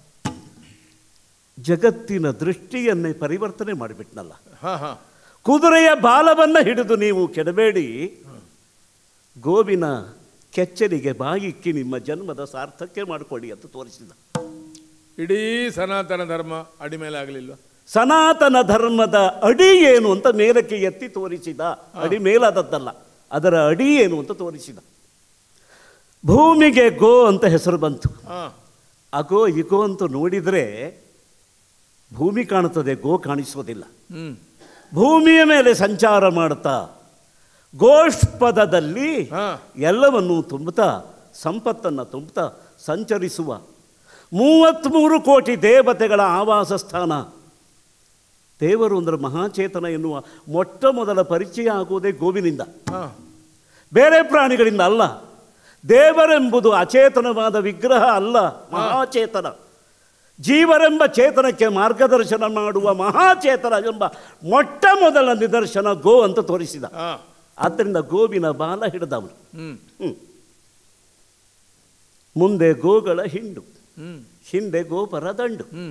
S2: ಜಗತ್ತಿನ ದೃಷ್ಟಿಯನ್ನೇ ಪರಿವರ್ತನೆ ಮಾಡಿಬಿಟ್ನಲ್ಲ
S3: ಹಾ ಹಾ
S2: ಕುದುರೆಯ ಬಾಲವನ್ನು ಹಿಡಿದು ನೀವು ಕೆಡಬೇಡಿ ಗೋವಿನ ಕೆಚ್ಚಲಿಗೆ ಬಾಯಿಕ್ಕಿ ನಿಮ್ಮ ಜನ್ಮದ ಸಾರ್ಥಕ್ಕೆ ಮಾಡಿಕೊಡಿ ಅಂತ ತೋರಿಸಿದ
S3: ಇಡೀ ಸನಾತನ ಧರ್ಮ ಅಡಿ ಮೇಲೆ ಆಗಲಿಲ್ವಾ
S2: ಸನಾತನ ಧರ್ಮದ ಅಡಿ ಏನು ಅಂತ ಮೇಲಕ್ಕೆ ಎತ್ತಿ ತೋರಿಸಿದ ಅಡಿ ಮೇಲಾದದ್ದಲ್ಲ ಅದರ ಅಡಿ ಏನು ಅಂತ ತೋರಿಸಿದ ಭೂಮಿಗೆ ಗೋ ಅಂತ ಹೆಸರು ಬಂತು
S3: ಹಾಂ
S2: ಅಗೋ ಇಗೋ ಅಂತ ನೋಡಿದರೆ ಭೂಮಿ ಕಾಣುತ್ತದೆ ಗೋ ಕಾಣಿಸೋದಿಲ್ಲ
S3: ಹ್ಞೂ
S2: ಭೂಮಿಯ ಮೇಲೆ ಸಂಚಾರ ಮಾಡ್ತಾ ಗೋಷ್ಪದದಲ್ಲಿ
S3: ಹಾಂ
S2: ಎಲ್ಲವನ್ನೂ ತುಂಬುತ್ತಾ ಸಂಪತ್ತನ್ನು ತುಂಬುತ್ತಾ ಸಂಚರಿಸುವ ಮೂವತ್ತ್ಮೂರು ಕೋಟಿ ದೇವತೆಗಳ ಆವಾಸ ಸ್ಥಾನ ದೇವರು ಅಂದರೆ ಮಹಾಚೇತನ ಎನ್ನುವ ಮೊಟ್ಟ ಮೊದಲ ಪರಿಚಯ ಆಗುವುದೇ ಗೋವಿನಿಂದ
S3: ಹಾಂ
S2: ಬೇರೆ ಪ್ರಾಣಿಗಳಿಂದ ಅಲ್ಲ ದೇವರೆಂಬುದು ಅಚೇತನವಾದ ವಿಗ್ರಹ ಅಲ್ಲ ಮಹಾಚೇತನ ಜೀವರೆಂಬ ಚೇತನಕ್ಕೆ ಮಾರ್ಗದರ್ಶನ ಮಾಡುವ ಮಹಾಚೇತನ ಎಂಬ ಮೊಟ್ಟ ಮೊದಲ ನಿದರ್ಶನ ಗೋ ಅಂತ ತೋರಿಸಿದ
S3: ಹಾಂ
S2: ಆದ್ದರಿಂದ ಗೋವಿನ ಬಾಲ ಹಿಡಿದವನು
S3: ಹ್ಞೂ
S2: ಹ್ಮ್. ಮುಂದೆ ಗೋಗಳ ಹಿಂಡು
S3: ಹ್ಞೂ
S2: ಹಿಂದೆ ಗೋಪರ ದಂಡು
S3: ಹ್ಞೂ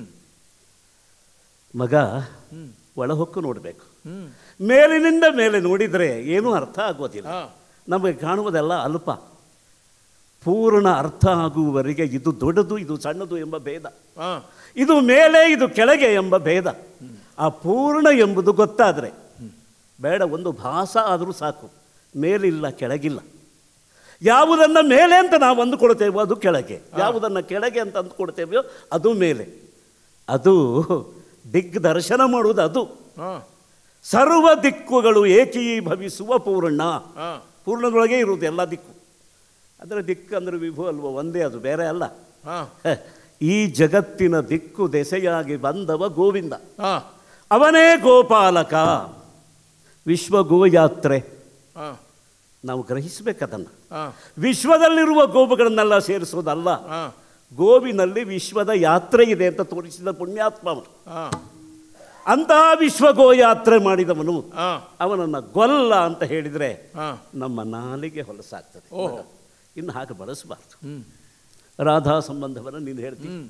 S2: ಮಗ
S3: ಹ್ಞೂ
S2: ಒಳಹೊಕ್ಕು ನೋಡಬೇಕು
S3: ಹ್ಞೂ
S2: ಮೇಲಿನಿಂದ ಮೇಲೆ ನೋಡಿದರೆ ಏನೂ ಅರ್ಥ ಆಗೋದಿಲ್ಲ
S3: ಹಾಂ
S2: ನಮಗೆ ಕಾಣುವುದೆಲ್ಲ ಅಲ್ಪ ಪೂರ್ಣ ಅರ್ಥ ಆಗುವವರೆಗೆ ಇದು ದೊಡ್ಡದು ಇದು ಸಣ್ಣದು ಎಂಬ ಭೇದ
S3: ಹಾಂ
S2: ಇದು ಮೇಲೆ ಇದು ಕೆಳಗೆ ಎಂಬ ಭೇದ ಆ ಪೂರ್ಣ ಎಂಬುದು ಗೊತ್ತಾದರೆ ಬೇಡ ಒಂದು ಭಾಸ ಆದರೂ ಸಾಕು ಮೇಲಿಲ್ಲ ಕೆಳಗಿಲ್ಲ ಯಾವುದನ್ನು ಮೇಲೆ ಅಂತ ನಾವು ಅಂದುಕೊಳ್ತೇವೋ ಅದು ಕೆಳಗೆ ಯಾವುದನ್ನು ಕೆಳಗೆ ಅಂತ ಅಂದುಕೊಳ್ತೇವೆಯೋ ಅದು ಮೇಲೆ ಅದು ದಿಗ್ದರ್ಶನ ಮಾಡುವುದು ಅದು
S3: ಹಾಂ
S2: ಸರ್ವ ದಿಕ್ಕುಗಳು ಏಕೀಭವಿಸುವ ಪೂರ್ಣ
S3: ಹಾಂ
S2: ಪೂರ್ಣದೊಳಗೆ ಇರುವುದು ಎಲ್ಲ ದಿಕ್ಕು ಅದರ ದಿಕ್ಕು ಅಂದರೆ ವಿಭು ಅಲ್ವ ಒಂದೇ ಅದು ಬೇರೆ ಅಲ್ಲ
S3: ಹಾಂ
S2: ಹ, ಈ ಜಗತ್ತಿನ ದಿಕ್ಕು ದೆಸೆಯಾಗಿ ಬಂದವ ಗೋವಿಂದ
S3: ಹಾಂ
S2: ಅವನೇ ಗೋಪಾಲಕ ವಿಶ್ವ ಗೋಯಾತ್ರೆ
S3: ಹಾಂ
S2: ನಾವು ಗ್ರಹಿಸಬೇಕದನ್ನು
S3: ಹಾಂ
S2: ವಿಶ್ವದಲ್ಲಿರುವ ಗೋವುಗಳನ್ನೆಲ್ಲ ಸೇರಿಸೋದಲ್ಲ
S3: ಹಾಂ
S2: ಗೋವಿನಲ್ಲಿ ವಿಶ್ವದ ಯಾತ್ರೆ ಇದೆ ಅಂತ ತೋರಿಸಿದ ಪುಣ್ಯಾತ್ಮ ಅವನು
S3: ಹಾಂ
S2: ಅಂತಹ ವಿಶ್ವ ಗೋಯಾತ್ರೆ ಮಾಡಿದವನು
S3: ಹಾಂ
S2: ಅವನನ್ನು ಗೊಲ್ಲ ಅಂತ ಹೇಳಿದರೆ
S3: ಹಾಂ
S2: ನಮ್ಮ ನಾಲಿಗೆ ಹೊಲಸಾಗ್ತದೆ
S3: ಓಹೋ.
S2: ಇನ್ನು ಹಾಗೆ ಬಳಸಬಾರ್ದು
S3: ಹ್ಞೂ
S2: ರಾಧಾ ಸಂಬಂಧವನ್ನು ನೀನು ಹೇಳ್ತೀನಿ
S3: ಹ್ಞೂ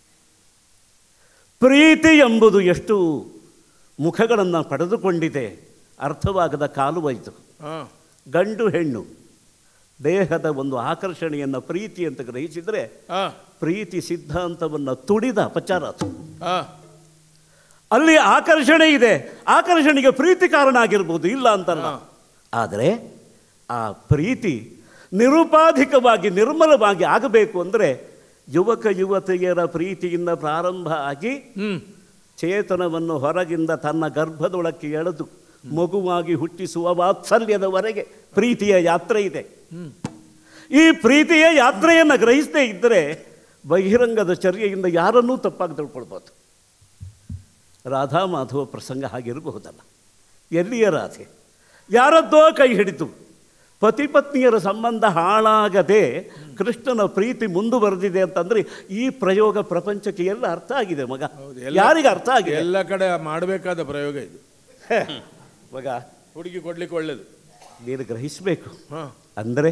S2: ಪ್ರೀತಿ ಎಂಬುದು ಎಷ್ಟು ಮುಖಗಳನ್ನು ಪಡೆದುಕೊಂಡಿದೆ ಅರ್ಥವಾಗದ ಕಾಲುವಾಯಿತು
S3: ಹಾಂ
S2: ಗಂಡು ಹೆಣ್ಣು ದೇಹದ ಒಂದು ಆಕರ್ಷಣೆಯನ್ನು ಪ್ರೀತಿ ಅಂತ ಗ್ರಹಿಸಿದರೆ
S3: ಹಾಂ
S2: ಪ್ರೀತಿ ಸಿದ್ಧಾಂತವನ್ನು ತುಡಿದ ಅಪಚಾರ ಅದು
S3: ಹಾಂ
S2: ಅಲ್ಲಿ ಆಕರ್ಷಣೆ ಇದೆ ಆಕರ್ಷಣೆಗೆ ಪ್ರೀತಿ ಕಾರಣ ಆಗಿರ್ಬೋದು ಇಲ್ಲ ಅಂತಲ್ಲ
S3: ಹಾ.
S2: ಆದರೆ ಆ ಪ್ರೀತಿ ನಿರುಪಾಧಿಕವಾಗಿ ನಿರ್ಮಲವಾಗಿ ಆಗಬೇಕು ಅಂದರೆ ಯುವಕ ಯುವತಿಯರ ಪ್ರೀತಿಯಿಂದ ಪ್ರಾರಂಭ ಆಗಿ
S3: ಹ್ಞೂ
S2: ಚೇತನವನ್ನು ಹೊರಗಿಂದ ತನ್ನ ಗರ್ಭದೊಳಕ್ಕೆ ಎಳೆದು ಮಗುವಾಗಿ ಹುಟ್ಟಿಸುವ ವಾತ್ಸಲ್ಯದವರೆಗೆ ಪ್ರೀತಿಯ ಯಾತ್ರೆ ಇದೆ
S3: ಹ್ಞೂ
S2: ಈ ಪ್ರೀತಿಯ ಯಾತ್ರೆಯನ್ನು ಗ್ರಹಿಸದೇ ಇದ್ದರೆ ಬಹಿರಂಗದ ಚರ್ಯೆಯಿಂದ ಯಾರನ್ನೂ ತಪ್ಪಾಗಿ ತಿಳ್ಕೊಳ್ಬೋದು ರಾಧಾ ಮಾಧವ ಪ್ರಸಂಗ ಹಾಗಿರಬಹುದಲ್ಲ ಎಲ್ಲಿಯ ರಾಧೆ ಯಾರದ್ದೋ ಕೈ ಹಿಡಿತು ಪತಿ ಪತ್ನಿಯರ ಸಂಬಂಧ ಹಾಳಾಗದೆ ಕೃಷ್ಣನ ಪ್ರೀತಿ ಮುಂದುವರೆದಿದೆ ಅಂತಂದ್ರೆ ಈ ಪ್ರಯೋಗ ಪ್ರಪಂಚಕ್ಕೆ ಎಲ್ಲ ಅರ್ಥ ಆಗಿದೆ ಮಗ
S3: ಹೌದು, ಎಲ್ಲ-
S2: ಯಾರಿಗೆ ಅರ್ಥ ಆಗಿದೆ
S3: ಎಲ್ಲ ಕಡೆ ಮಾಡಬೇಕಾದ ಪ್ರಯೋಗ ಇದು
S2: ಮಗ
S3: ಹುಡುಗಿ ಕೊಡ್ಲಿಕ್ಕೆ ಒಳ್ಳೇದು
S2: ನೀನು ಗ್ರಹಿಸಬೇಕು
S3: ಹಾಂ
S2: ಅಂದರೆ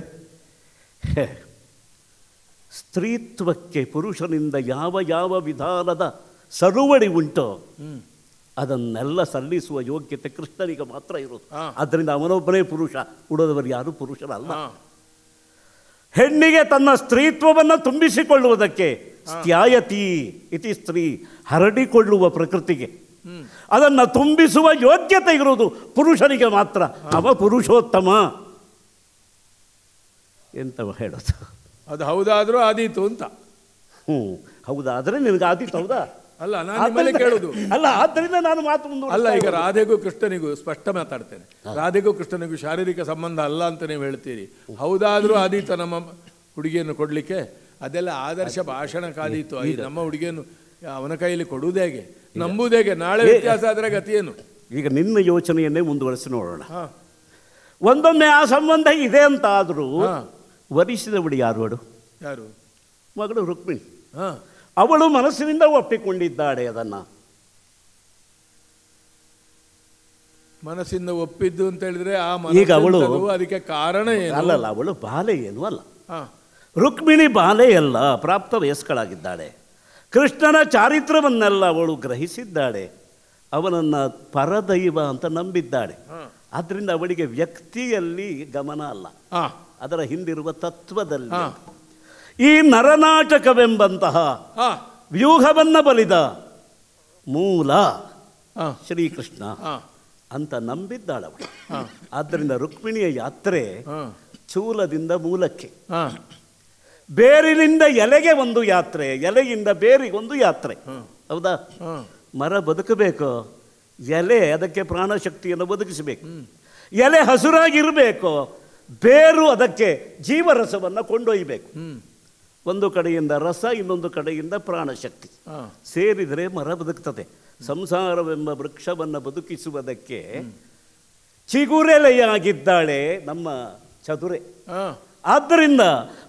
S2: ಸ್ತ್ರೀತ್ವಕ್ಕೆ ಪುರುಷನಿಂದ ಯಾವ ಯಾವ ವಿಧಾನದ ಸರುವಳಿ ಉಂಟೋ
S3: ಹ್ಞೂ
S2: ಅದನ್ನೆಲ್ಲ ಸಲ್ಲಿಸುವ ಯೋಗ್ಯತೆ ಕೃಷ್ಣನಿಗೆ ಮಾತ್ರ ಇರೋದು
S3: ಹಾ.
S2: ಆದ್ದರಿಂದ ಅವನೊಬ್ಬನೇ ಪುರುಷ ಉಳಿದವರು ಯಾರೂ ಪುರುಷರಲ್ಲ
S3: ಹಾಂ
S2: ಹೆಣ್ಣಿಗೆ ತನ್ನ ಸ್ತ್ರೀತ್ವವನ್ನು ತುಂಬಿಸಿಕೊಳ್ಳುವುದಕ್ಕೆ ಸ್ತ್ಯಾಯತಿ ಇತಿ ಸ್ತ್ರೀ ಹರಡಿಕೊಳ್ಳುವ ಪ್ರಕೃತಿಗೆ
S3: ಹ್ಞೂ
S2: ಅದನ್ನು ತುಂಬಿಸುವ ಯೋಗ್ಯತೆ ಇರುವುದು ಪುರುಷನಿಗೆ ಮಾತ್ರ ಅವ ಪುರುಷೋತ್ತಮ ಎಂತ ಹೇಳೋದು
S3: ಅದು ಹೌದಾದರೂ ಆದೀತು ಅಂತ
S2: ಹ್ಞೂ ಹೌದಾ ಆದರೆ ನಿನಗೆ ಆದೀತು ಹೌದಾ
S3: ಅಲ್ಲ ನಾನು ನಿಮ್ಮಲ್ಲಿ ಕೇಳುದು
S2: ಅಲ್ಲ ಆದ್ದರಿಂದ ನಾನು ಮಾತು ಮುಂದೆ
S3: ಅಲ್ಲ ಈಗ ರಾಧೆಗೂ ಕೃಷ್ಣನಿಗೂ ಸ್ಪಷ್ಟ ಮಾತಾಡ್ತೇನೆ ರಾಧೆಗೂ ಕೃಷ್ಣನಿಗೂ ಶಾರೀರಿಕ ಸಂಬಂಧ ಅಲ್ಲ ಅಂತ ನೀವು ಹೇಳ್ತೀರಿ ಹೌದಾದರೂ ಆದೀತು ನಮ್ಮ ಹುಡುಗಿಯನ್ನು ಕೊಡಲಿಕ್ಕೆ ಅದೆಲ್ಲ ಆದರ್ಶ ಭಾಷಣಕ್ಕಾದೀತು ಈ ನಮ್ಮ ಹುಡುಗಿಯನ್ನು ಅವನ ಕೈಯಲ್ಲಿ ಕೊಡುವುದು ಹೇಗೆ ನಂಬುವುದು ಹೇಗೆ ನಾಳೆ ವ್ಯತ್ಯಾಸ ಆದರೆ ಗತಿಯೇನು
S2: ಈಗ ನಿನ್ನ ಯೋಚನೆಯನ್ನೇ ಮುಂದುವರೆಸಿ ನೋಡೋಣ
S3: ಹಾಂ
S2: ಒಂದೊಮ್ಮೆ ಆ ಸಂಬಂಧ ಇದೆ ಅಂತ ಆದರೂ
S3: ಹಾ.
S2: ವರಿಸಿದವಳು ಯಾರು ಅವಳು
S3: ಯಾರು
S2: ಮಗಳು ರುಕ್ಮಿಣಿ
S3: ಹಾಂ
S2: ಅವಳು ಮನಸ್ಸಿನಿಂದ ಒಪ್ಪಿಕೊಂಡಿದ್ದಾಳೆ ಅದನ್ನು
S3: ಮನಸ್ಸಿಂದ ಒಪ್ಪಿದ್ದು ಅಂತ ಹೇಳಿದ್ರೆ ಆ
S2: ಈಗ ಅವಳು-
S3: ಮನಸ್ಸೆಂತದು, ಅದಕ್ಕೆ ಕಾರಣ ಏನು
S2: ಅಲ್ಲಲ್ಲ ಅವಳು ಬಾಲೆ ಏನು ಅಲ್ಲ
S3: ಹಾಂ
S2: ರುಕ್ಮಿಣಿ ಬಾಲೆ ಅಲ್ಲ ಪ್ರಾಪ್ತ ವಯಸ್ಕಳಾಗಿದ್ದಾಳೆ ಕೃಷ್ಣನ ಚಾರಿತ್ರವನ್ನೆಲ್ಲ ಅವಳು ಗ್ರಹಿಸಿದ್ದಾಳೆ ಅವನನ್ನು ಪರದೈವ ಅಂತ ನಂಬಿದ್ದಾಳೆ
S3: ಹಾಂ
S2: ಆದ್ದರಿಂದ ಅವಳಿಗೆ ವ್ಯಕ್ತಿಯಲ್ಲಿ ಗಮನ ಅಲ್ಲ
S3: ಹಾ
S2: ಅದರ ಹಿಂದಿರುವ ತತ್ವದಲ್ಲಿ
S3: ಹಾ.
S2: ಈ ನರನಾಟಕವೆಂಬಂತಹ
S3: ಹಾ
S2: ವ್ಯೂಹವನ್ನ ಬಲಿದ ಮೂಲ
S3: ಹಾ
S2: ಶ್ರೀಕೃಷ್ಣ
S3: ಹಾ
S2: ಅಂತ ನಂಬಿದ್ದಾಳವಳು
S3: ಹಾ
S2: ಆದ್ದರಿಂದ ರುಕ್ಮಿಣಿಯ ಯಾತ್ರೆ
S3: ಹಾ
S2: ಚೂಲದಿಂದ ಮೂಲಕ್ಕೆ
S3: ಹಾ
S2: ಬೇರಿನಿಂದ ಎಲೆಗೆ ಒಂದು ಯಾತ್ರೆ ಎಲೆಯಿಂದ ಬೇರಿಗೊಂದು ಯಾತ್ರೆ ಹೌದಾ
S3: ಹಾ
S2: ಮರ ಬದುಕಬೇಕು ಎಲೆ ಅದಕ್ಕೆ ಪ್ರಾಣಶಕ್ತಿಯನ್ನು ಬದುಕಿಸಬೇಕು ಎಲೆ ಹಸುರಾಗಿರಬೇಕು ಬೇರು ಅದಕ್ಕೆ ಜೀವರಸವನ್ನು ಕೊಂಡೊಯ್ಯಬೇಕು
S3: ಹ್ಮ್
S2: ಒಂದು ಕಡೆಯಿಂದ ರಸ ಇನ್ನೊಂದು ಕಡೆಯಿಂದ ಪ್ರಾಣಶಕ್ತಿ
S3: ಹಾ
S2: ಸೇರಿದರೆ ಮರ ಬದುಕ್ತದೆ ಸಂಸಾರವೆಂಬ ವೃಕ್ಷವನ್ನು ಬದುಕಿಸುವುದಕ್ಕೆ ಚಿಗುರೆಲೆಯಾಗಿದ್ದಾಳೆ ನಮ್ಮ ಚದುರೆ
S3: ಹಾ
S2: ಆದ್ದರಿಂದ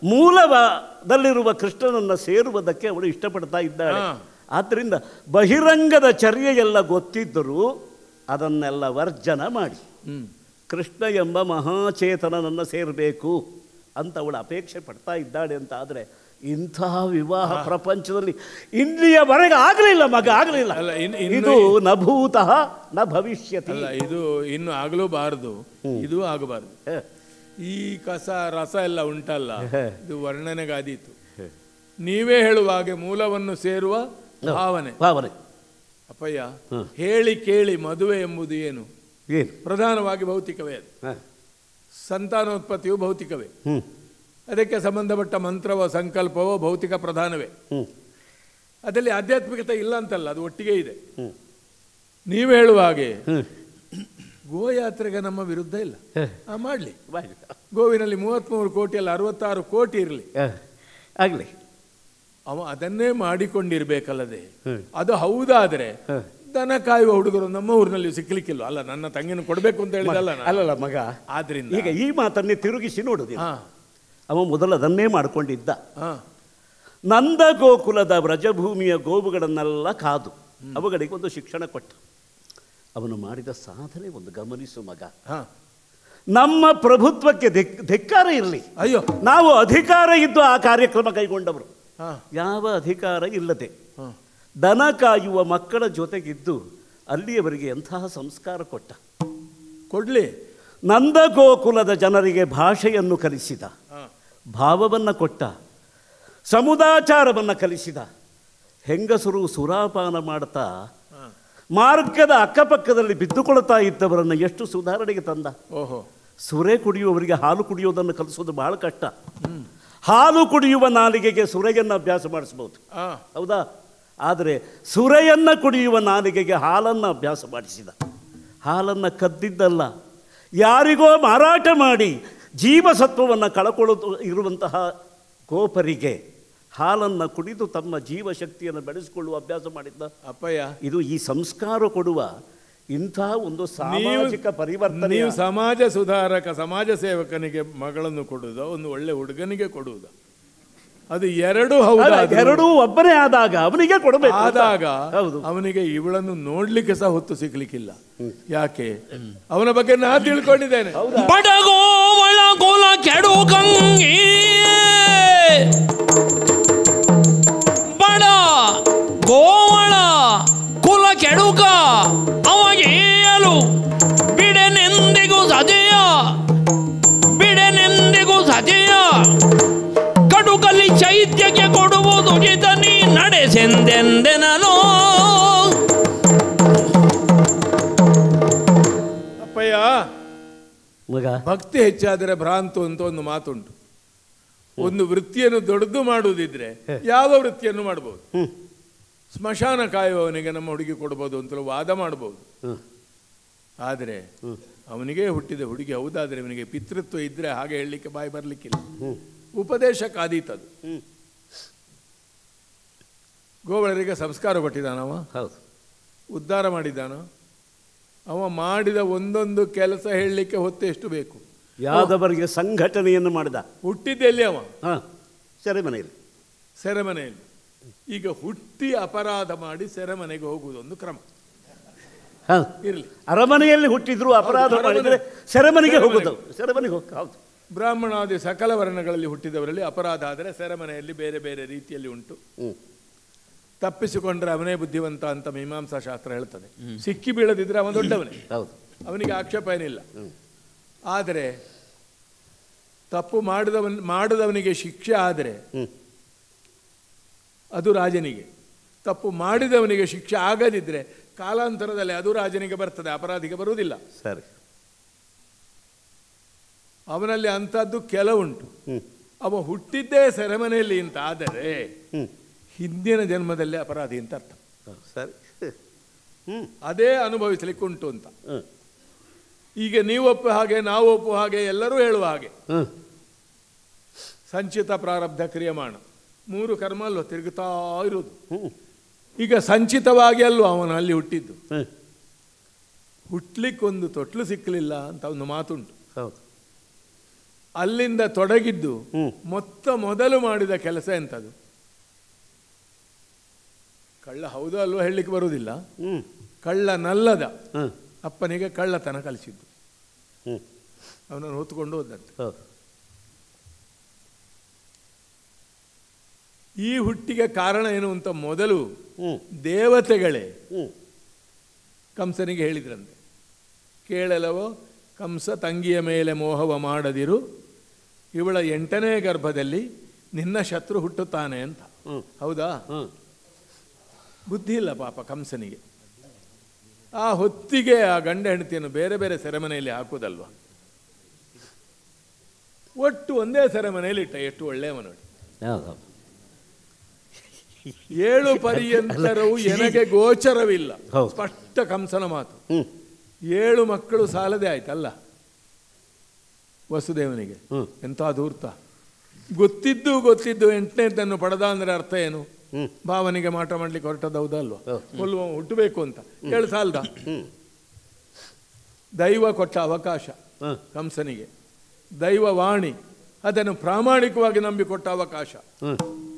S2: ಮೂಲದಲ್ಲಿರುವ ಕೃಷ್ಣನನ್ನು ಸೇರುವುದಕ್ಕೆ ಅವಳು ಇಷ್ಟಪಡ್ತಾ ಇದ್ದಾಳೆ
S3: ಹಾ.
S2: ಆದ್ದರಿಂದ ಬಹಿರಂಗದ ಚರ್ಯೆಯೆಲ್ಲ ಗೊತ್ತಿದ್ದರೂ ಅದನ್ನೆಲ್ಲ ವರ್ಜನ ಮಾಡಿ
S3: ಹ್ಮ್
S2: ಕೃಷ್ಣ ಎಂಬ ಮಹಾಚೇತನನನ್ನು ಸೇರಬೇಕು ಅಂತ ಅವಳು ಅಪೇಕ್ಷೆ ಪಡ್ತಾ ಇದ್ದಾಳೆ ಅಂತ ಆದರೆ ಇಂತಹ ವಿವಾಹ ಪ್ರಪಂಚದಲ್ಲಿ ಇಲ್ಲಿಯವರೆಗೆ ಆಗಲಿಲ್ಲ ಮಗ ಆಗಲಿಲ್ಲ
S3: ಅಲ್ಲ, ಇನ್- ಇನ್ನು-
S2: ಇದು ನ ಭೂತಃ ನ ಭವಿಷ್ಯತಿ
S3: ಅಲ್ಲ ಇದು ಇನ್ನು ಆಗಲೂಬಾರದು ಇದು ಆಗಬಾರದು
S2: ಹ.
S3: ಈ ಕಸ ರಸ ಎಲ್ಲ ಉಂಟಲ್ಲ
S2: ಹೇ.
S3: ಇದು ವರ್ಣನೆಗಾದೀತು ನೀವೇ ಹೇಳುವ ಹಾಗೆ ಮೂಲವನ್ನು ಸೇರುವ ಭಾವನೆ
S2: ಭಾವನೆ
S3: ಅಪ್ಪಯ್ಯ ಹೇಳಿ ಕೇಳಿ ಮದುವೆ ಎಂಬುದು ಏನು
S2: ಏನು
S3: ಪ್ರಧಾನವಾಗಿ ಭೌತಿಕವೇ ಅದು
S2: ಹ.
S3: ಸಂತಾನೋತ್ಪತ್ತಿಯು ಭೌತಿಕವೇ
S2: ಹ್ಞೂ
S3: ಅದಕ್ಕೆ ಸಂಬಂಧಪಟ್ಟ ಮಂತ್ರವೋ ಸಂಕಲ್ಪವೋ ಭೌತಿಕ ಪ್ರಧಾನವೇ
S2: ಹ್ಞೂ
S3: ಅದರಲ್ಲಿ ಆಧ್ಯಾತ್ಮಿಕತೆ ಇಲ್ಲ ಅಂತಲ್ಲ ಅದು ಒಟ್ಟಿಗೆ ಇದೆ
S2: ಹ್ಞೂ
S3: ನೀವು ಹೇಳುವ ಹಾಗೆ
S2: ಹ್ಞೂ
S3: ಗೋಯಾತ್ರೆಗೆ ನಮ್ಮ ವಿರುದ್ಧ ಇಲ್ಲ
S2: ಹೇ.
S3: ಆ ಮಾಡಲಿ
S2: ಬಾಯ್
S3: ಗೋವಿನಲ್ಲಿ ಮೂವತ್ತ್ಮೂರು ಕೋಟಿ ಅಲ್ಲ ಅರವತ್ತಾರು ಕೋಟಿ ಇರಲಿ
S2: ಆಗಲಿ
S3: ಅವ ಅದನ್ನೇ ಮಾಡಿಕೊಂಡಿರ್ಬೇಕಲ್ಲದೆ
S2: ಹ್ಮ್.
S3: ಅದು ಹೌದಾದ್ರೆ
S2: ಹ.
S3: ದನ ಕಾಯುವ ಹುಡುಗರು ನಮ್ಮ ಊರಿನಲ್ಲಿ ಸಿಕ್ಕಲಿಕ್ಕಿಲ್ಲ ಅಲ್ಲ ನನ್ನ ತಂಗಿನ ಕೊಡಬೇಕು ಅಂತ ಹೇಳಿದಲ್ಲ ನಾನು.
S2: ಅಲ್ಲಲ್ಲ ಮಗ
S3: ಆದ್ರಿಂದ
S2: ಈಗ ಈ ಮಾತನ್ನೇ ತಿರುಗಿಸಿ ನೋಡುದಿಲ್ಲ
S3: ಹಾ
S2: ಅವ ಮೊದಲು ಅದನ್ನೇ ಮಾಡಿಕೊಂಡಿದ್ದ
S3: ಹಾ
S2: ನಂದ ಗೋಕುಲದ ವ್ರಜಭೂಮಿಯ ಗೋವುಗಳನ್ನೆಲ್ಲ ಕಾದು ಅವುಗಳಿಗೆ ಒಂದು ಶಿಕ್ಷಣ ಕೊಟ್ಟ ಅವನು ಮಾಡಿದ ಸಾಧನೆ ಒಂದು ಗಮನಿಸು ಮಗ
S3: ಹಾ
S2: ನಮ್ಮ ಪ್ರಭುತ್ವಕ್ಕೆ ಧಿಕ್ ಧಿಕ್ಕಾರ ಇರಲಿ
S3: ಅಯ್ಯೋ
S2: ನಾವು ಅಧಿಕಾರ ಇದ್ದು ಆ ಕಾರ್ಯಕ್ರಮ ಕೈಗೊಂಡವರು
S3: ಹಾ
S2: ಯಾವ ಅಧಿಕಾರ ಇಲ್ಲದೆ
S3: ಹಾ
S2: ದನ ಕಾಯುವ ಮಕ್ಕಳ ಜೊತೆಗಿದ್ದು ಅಲ್ಲಿಯವರೆಗೆ ಎಂತಹ ಸಂಸ್ಕಾರ ಕೊಟ್ಟ
S3: ಕೊಡ್ಲಿ
S2: ನಂದಗೋಕುಲದ ಜನರಿಗೆ ಭಾಷೆಯನ್ನು ಕಲಿಸಿದ
S3: ಹಾ
S2: ಭಾವವನ್ನು ಕೊಟ್ಟ ಸಮುದಾಚಾರವನ್ನು ಕಲಿಸಿದ ಹೆಂಗಸರು ಸುರಾಪಾನ ಮಾಡ್ತಾ
S3: ಹಾ
S2: ಮಾರ್ಗದ ಅಕ್ಕಪಕ್ಕದಲ್ಲಿ ಬಿದ್ದುಕೊಳ್ತಾ ಇದ್ದವರನ್ನು ಎಷ್ಟು ಸುಧಾರಣೆಗೆ ತಂದ
S3: ಓಹೋ
S2: ಸುರೆ ಕುಡಿಯುವವರಿಗೆ ಹಾಲು ಕುಡಿಯೋದನ್ನು ಕಲಿಸೋದು ಬಹಳ ಕಷ್ಟ ಹಾಲು ಕುಡಿಯುವ ನಾಲಿಗೆಗೆ ಸುರೆಯನ್ನು ಅಭ್ಯಾಸ ಮಾಡಿಸ್ಬೋದು
S3: ಹಾ
S2: ಹೌದಾ ಆದರೆ ಸುರೆಯನ್ನು ಕುಡಿಯುವ ನಾಲಿಗೆಗೆ ಹಾಲನ್ನು ಅಭ್ಯಾಸ ಮಾಡಿಸಿದ ಹಾಲನ್ನು ಕದ್ದಿದ್ದಲ್ಲ ಯಾರಿಗೋ ಮಾರಾಟ ಮಾಡಿ ಜೀವಸತ್ವವನ್ನು ಕಳಕೊಳ್ಳುತ್ತ ಇರುವಂತಹ ಗೋಪರಿಗೆ ಹಾಲನ್ನು ಕುಡಿದು ತಮ್ಮ ಜೀವಶಕ್ತಿಯನ್ನು ಬೆಳೆಸಿಕೊಳ್ಳುವ ಅಭ್ಯಾಸ ಮಾಡಿದ್ದ
S3: ಅಪ್ಪಯ್ಯ
S2: ಇದು ಈ ಸಂಸ್ಕಾರ ಕೊಡುವ ಇಂಥ ಒಂದು ಸಾಮಾಜಿಕ ಪರಿವರ್ತನೆ
S3: ನೀವು ಸಮಾಜ ಸುಧಾರಕ ಸಮಾಜ ಸೇವಕನಿಗೆ ಮಗಳನ್ನು ಕೊಡುವುದ ಒಂದು ಒಳ್ಳೆ ಹುಡುಗನಿಗೆ ಕೊಡುವುದ ಅದು ಎರಡು ಹೌದಾ ಅದು?
S2: ಎರಡೂ ಒಬ್ಬನೇ ಆದಾಗ ಅವನಿಗೆ ಕೊಡಬೇಕು ಅಂತ.
S3: ಆದಾಗ
S2: ಹೌದು
S3: ಅವನಿಗೆ ಇವಳನ್ನು ನೋಡ್ಲಿಕ್ಕೆ ಸಹ ಹೊತ್ತು ಸಿಗ್ಲಿಕ್ಕಿಲ್ಲ ಯಾಕೆ ಅವನ ಬಗ್ಗೆ ನಾ ತಿಳ್ಕೊಂಡಿದ್ದೇನೆ
S4: ಬಡಗೋವಳ ಕುಲ ಕೆಡು ಕಂಗಿ ಬಡ ಗೋವಳ ಕುಲ ಕೆಡುಕ ಅವಗೇಯಲು ಬಿಡೆನೆಂದಿಗೂ ಸದೆಯ ಬಿಡೆನೆಂದಿಗೂ ಸದೆಯ ಕಡುಕಲಿ ಚೈತ್ಯಕ್ಕೆ ಕೊಡುವುದು ಜಿತ ನೀ ನಡೆಸೆಂದೆಂದೆನೋ
S3: ಅಪ್ಪಯ್ಯ
S2: ಮಗ
S3: ಭಕ್ತಿ ಹೆಚ್ಚಾದರೆ ಭ್ರಾಂತು ಅಂತ ಒಂದು ಮಾತುಂಟು ಒಂದು ವೃತ್ತಿಯನ್ನು ದೊಡ್ಡದು ಮಾಡುವುದಿದ್ರೆ ಯಾವ ವೃತ್ತಿಯನ್ನು ಮಾಡಬಹುದು
S2: ಹ್ಮ್.
S3: ಸ್ಮಶಾನ ಕಾಯುವವನಿಗೆ ನಮ್ಮ ಹುಡುಗಿ ಕೊಡ್ಬೋದು ಅಂತಲೂ ವಾದ ಮಾಡಬಹುದು
S2: ಹ್ಮ್.
S3: ಆದರೆ ಅವನಿಗೆ ಹುಟ್ಟಿದ ಹುಡುಗಿ ಹೌದಾದ್ರೆ ಅವನಿಗೆ ಪಿತೃತ್ವ ಇದ್ರೆ ಹಾಗೆ ಹೇಳಲಿಕ್ಕೆ ಬಾಯಿ ಬರಲಿಕ್ಕಿಲ್ಲ
S2: ಹ್ಮ್.
S3: ಉಪದೇಶಕ್ಕಾದೀತದು
S2: ಹ್ಮ್.
S3: ಗೋವಳರಿಗೆ ಸಂಸ್ಕಾರ ಕೊಟ್ಟಿದ್ದಾನವ
S2: ಹೌದು
S3: ಉದ್ಧಾರ ಮಾಡಿದ್ದಾನ ಅವ ಮಾಡಿದ ಒಂದೊಂದು ಕೆಲಸ ಹೇಳಲಿಕ್ಕೆ ಹೊತ್ತು ಎಷ್ಟು ಬೇಕು
S2: ಯಾದವರಿಗೆ ಸಂಘಟನೆಯನ್ನು ಮಾಡಿದ
S3: ಹುಟ್ಟಿದ್ದೆಲ್ಲಿ ಅವ
S2: ಹಾಂ ಸೆರೆಮನೆಯಲ್ಲಿ
S3: ಸೆರೆಮನೆಯಲ್ಲಿ ಈಗ ಹುಟ್ಟಿ ಅಪರಾಧ ಮಾಡಿ ಸೆರೆಮನೆಗೆ ಹೋಗುವುದು ಒಂದು ಕ್ರಮ
S2: ಹಾಂ
S3: ಇರಲಿ
S2: ಅರಮನೆಯಲ್ಲಿ ಹುಟ್ಟಿದ್ರು ಅಪರಾಧ
S3: ಹೌದು,
S2: ಮಾಡಿದರೆ
S3: ಅರಮನೆ.
S2: ಸೆರೆಮನೆಗೆ
S3: ಸೆರೆಮನೆಗೆ.
S2: ಹೋಗುದು ಸೆರೆಮನೆಗೆ ಹೋಗ ಹೌದು
S3: ಬ್ರಾಹ್ಮಣಾದಿ ಸಕಲ ವರ್ಣಗಳಲ್ಲಿ ಹುಟ್ಟಿದವರಲ್ಲಿ ಅಪರಾಧ ಆದರೆ ಸೆರೆಮನೆಯಲ್ಲಿ ಬೇರೆ ಬೇರೆ ರೀತಿಯಲ್ಲಿ ಉಂಟು
S2: ಹ್ಞೂ
S3: ತಪ್ಪಿಸಿಕೊಂಡ್ರೆ ಅವನೇ ಬುದ್ಧಿವಂತ ಅಂತ ಮೀಮಾಂಸಾ ಶಾಸ್ತ್ರ ಹೇಳ್ತದೆ ಸಿಕ್ಕಿ ಬೀಳದಿದ್ರೆ ಅವನ ದೊಡ್ಡವನೇ
S2: ಹೌದು
S3: ಅವನಿಗೆ ಆಕ್ಷೇಪ ಏನಿಲ್ಲ ಆದರೆ ತಪ್ಪು ಮಾಡಿದವನ್ ಮಾಡಿದವನಿಗೆ ಶಿಕ್ಷೆ ಆದರೆ
S2: ಹ್ಮ್.
S3: ಅದು ರಾಜನಿಗೆ ತಪ್ಪು ಮಾಡಿದವನಿಗೆ ಶಿಕ್ಷೆ ಆಗದಿದ್ದರೆ ಕಾಲಾಂತರದಲ್ಲಿ ಅದು ರಾಜನಿಗೆ ಬರ್ತದೆ ಅಪರಾಧಿಗೆ ಬರುವುದಿಲ್ಲ
S2: ಸರಿ
S3: ಅವನಲ್ಲಿ ಅಂಥದ್ದು ಕೆಲವುಂಟು
S2: ಹ್ಮ್.
S3: ಅವ ಹುಟ್ಟಿದ್ದೇ ಸೆರೆಮನೆಯಲ್ಲಿ ಅಂತ ಆದರೆ
S2: ಹ್ಮ್.
S3: ಹಿಂದಿನ ಜನ್ಮದಲ್ಲಿ ಅಪರಾಧಿ ಅಂತ ಅರ್ಥ
S2: ಹ, ಸರಿ ಹ್ಮ್
S3: ಅದೇ ಅನುಭವಿಸಲಿಕ್ಕೆ ಉಂಟು ಅಂತ
S2: ಹ್ಮ್.
S3: ಈಗ ನೀವು ಒಪ್ಪು ಹಾಗೆ ನಾವು ಒಪ್ಪು ಹಾಗೆ ಎಲ್ಲರೂ ಹೇಳುವ ಹಾಗೆ
S2: ಹ್ಮ್.
S3: ಸಂಚಿತ ಪ್ರಾರಬ್ಧ ಕ್ರಿಯಮಾಣ ಮೂರು ಕರ್ಮ ಅಲ್ವ ತಿರುಗುತ್ತಾ ಇರುವುದು
S2: ಹ್ಮ್.
S3: ಈಗ ಸಂಚಿತವಾಗಿ ಅಲ್ವ ಅವನು ಅಲ್ಲಿ ಹುಟ್ಟಿದ್ದು
S2: ಹ್ಮ್.
S3: ಹುಟ್ಲಿಕ್ಕೊಂದು ತೊಟ್ಲು ಸಿಕ್ಕಲಿಲ್ಲ ಅಂತ ಒಂದು ಮಾತುಂಟು
S2: ಹೌದು
S3: ಅಲ್ಲಿಂದ ತೊಡಗಿದ್ದು
S2: ಹ್ಮ್.
S3: ಮೊತ್ತ ಮೊದಲು ಮಾಡಿದ ಕೆಲಸ ಎಂಥದ್ದು ಕಳ್ಳ ಹೌದು ಅಲ್ವೋ ಹೇಳಲಿಕ್ಕೆ ಬರುವುದಿಲ್ಲ
S2: ಹ್ಮ್
S3: ಕಳ್ಳ ನಲ್ಲದ
S2: ಹ್ಮ್
S3: ಅಪ್ಪನಿಗೆ ಕಳ್ಳತನ ಕಲಿಸಿದ್ದು
S2: ಹ್ಮ್
S3: ಅವನನ್ನು ಹೊತ್ತುಕೊಂಡು ಹೋದಂತೆ
S2: ಹೌದು
S3: ಈ ಹುಟ್ಟಿಗೆ ಕಾರಣ ಏನು ಅಂತ ಮೊದಲು
S2: ಹ್ಮ್
S3: ದೇವತೆಗಳೇ
S2: ಹ್ಮ್
S3: ಕಂಸನಿಗೆ ಹೇಳಿದ್ರಂತೆ ಕೇಳಲವೋ ಕಂಸ ತಂಗಿಯ ಮೇಲೆ ಮೋಹವ ಮಾಡದಿರು ಇವಳ ಎಂಟನೇ ಗರ್ಭದಲ್ಲಿ ನಿನ್ನ ಶತ್ರು ಹುಟ್ಟುತ್ತಾನೆ ಅಂತ
S2: ಹ್ಮ್.
S3: ಹೌದಾ
S2: ಹ್ಮ್
S3: ಬುದ್ಧಿ ಇಲ್ಲ ಪಾಪ ಕಂಸನಿಗೆ ಆ ಹೊತ್ತಿಗೆ ಆ ಗಂಡ ಹೆಂಡತಿಯನ್ನು ಬೇರೆ ಬೇರೆ ಸೆರೆಮನೆಯಲ್ಲಿ ಹಾಕುವುದಲ್ವ ಒಟ್ಟು ಒಂದೇ ಸೆರೆಮನೆಯಲ್ಲಿ ಇಟ್ಟ ಎಷ್ಟು ಒಳ್ಳೆಯವ ನೋಡಿ
S2: ಹೌದು ಹೌದು
S3: ಏಳು ಪರ್ಯಂತರವು ಎನಗೆ ಗೋಚರವಿಲ್ಲ
S2: ಹೌದು.
S3: ಸ್ಪಷ್ಟ ಕಂಸನ ಮಾತು
S2: ಹ್ಮ್
S3: ಏಳು ಮಕ್ಕಳು ಸಾಲದೆ ಆಯ್ತಲ್ಲ ವಸುದೇವನಿಗೆ
S2: ಹ್ಮ್.
S3: ಎಂಥ ಧೂರ್ತ ಗೊತ್ತಿದ್ದು ಗೊತ್ತಿದ್ದು ಎಂಟನೇದನ್ನು ಪಡೆದ ಅಂದ್ರೆ ಅರ್ಥ ಏನು
S2: ಹ್ಮ್.
S3: ಭಾವನಿಗೆ ಮಾಟ ಮಾಡ್ಲಿಕ್ಕೆ ಹೊರಟದ ಹೌದಲ್ವ
S2: ಹೌದು.
S3: ಕೊಲ್ಲುವ ಹುಟ್ಟಬೇಕು ಅಂತ ಹೇಳಿ ಸಾಲ್ದ
S2: ಹ್ಮ್
S3: ದೈವ ಕೊಟ್ಟ ಅವಕಾಶ
S2: ಹ್ಮ್
S3: ಕಂಸನಿಗೆ ದೈವ ವಾಣಿ ಅದನ್ನು ಪ್ರಾಮಾಣಿಕವಾಗಿ ನಂಬಿಕೊಟ್ಟ ಅವಕಾಶ
S2: ಹ್ಮ್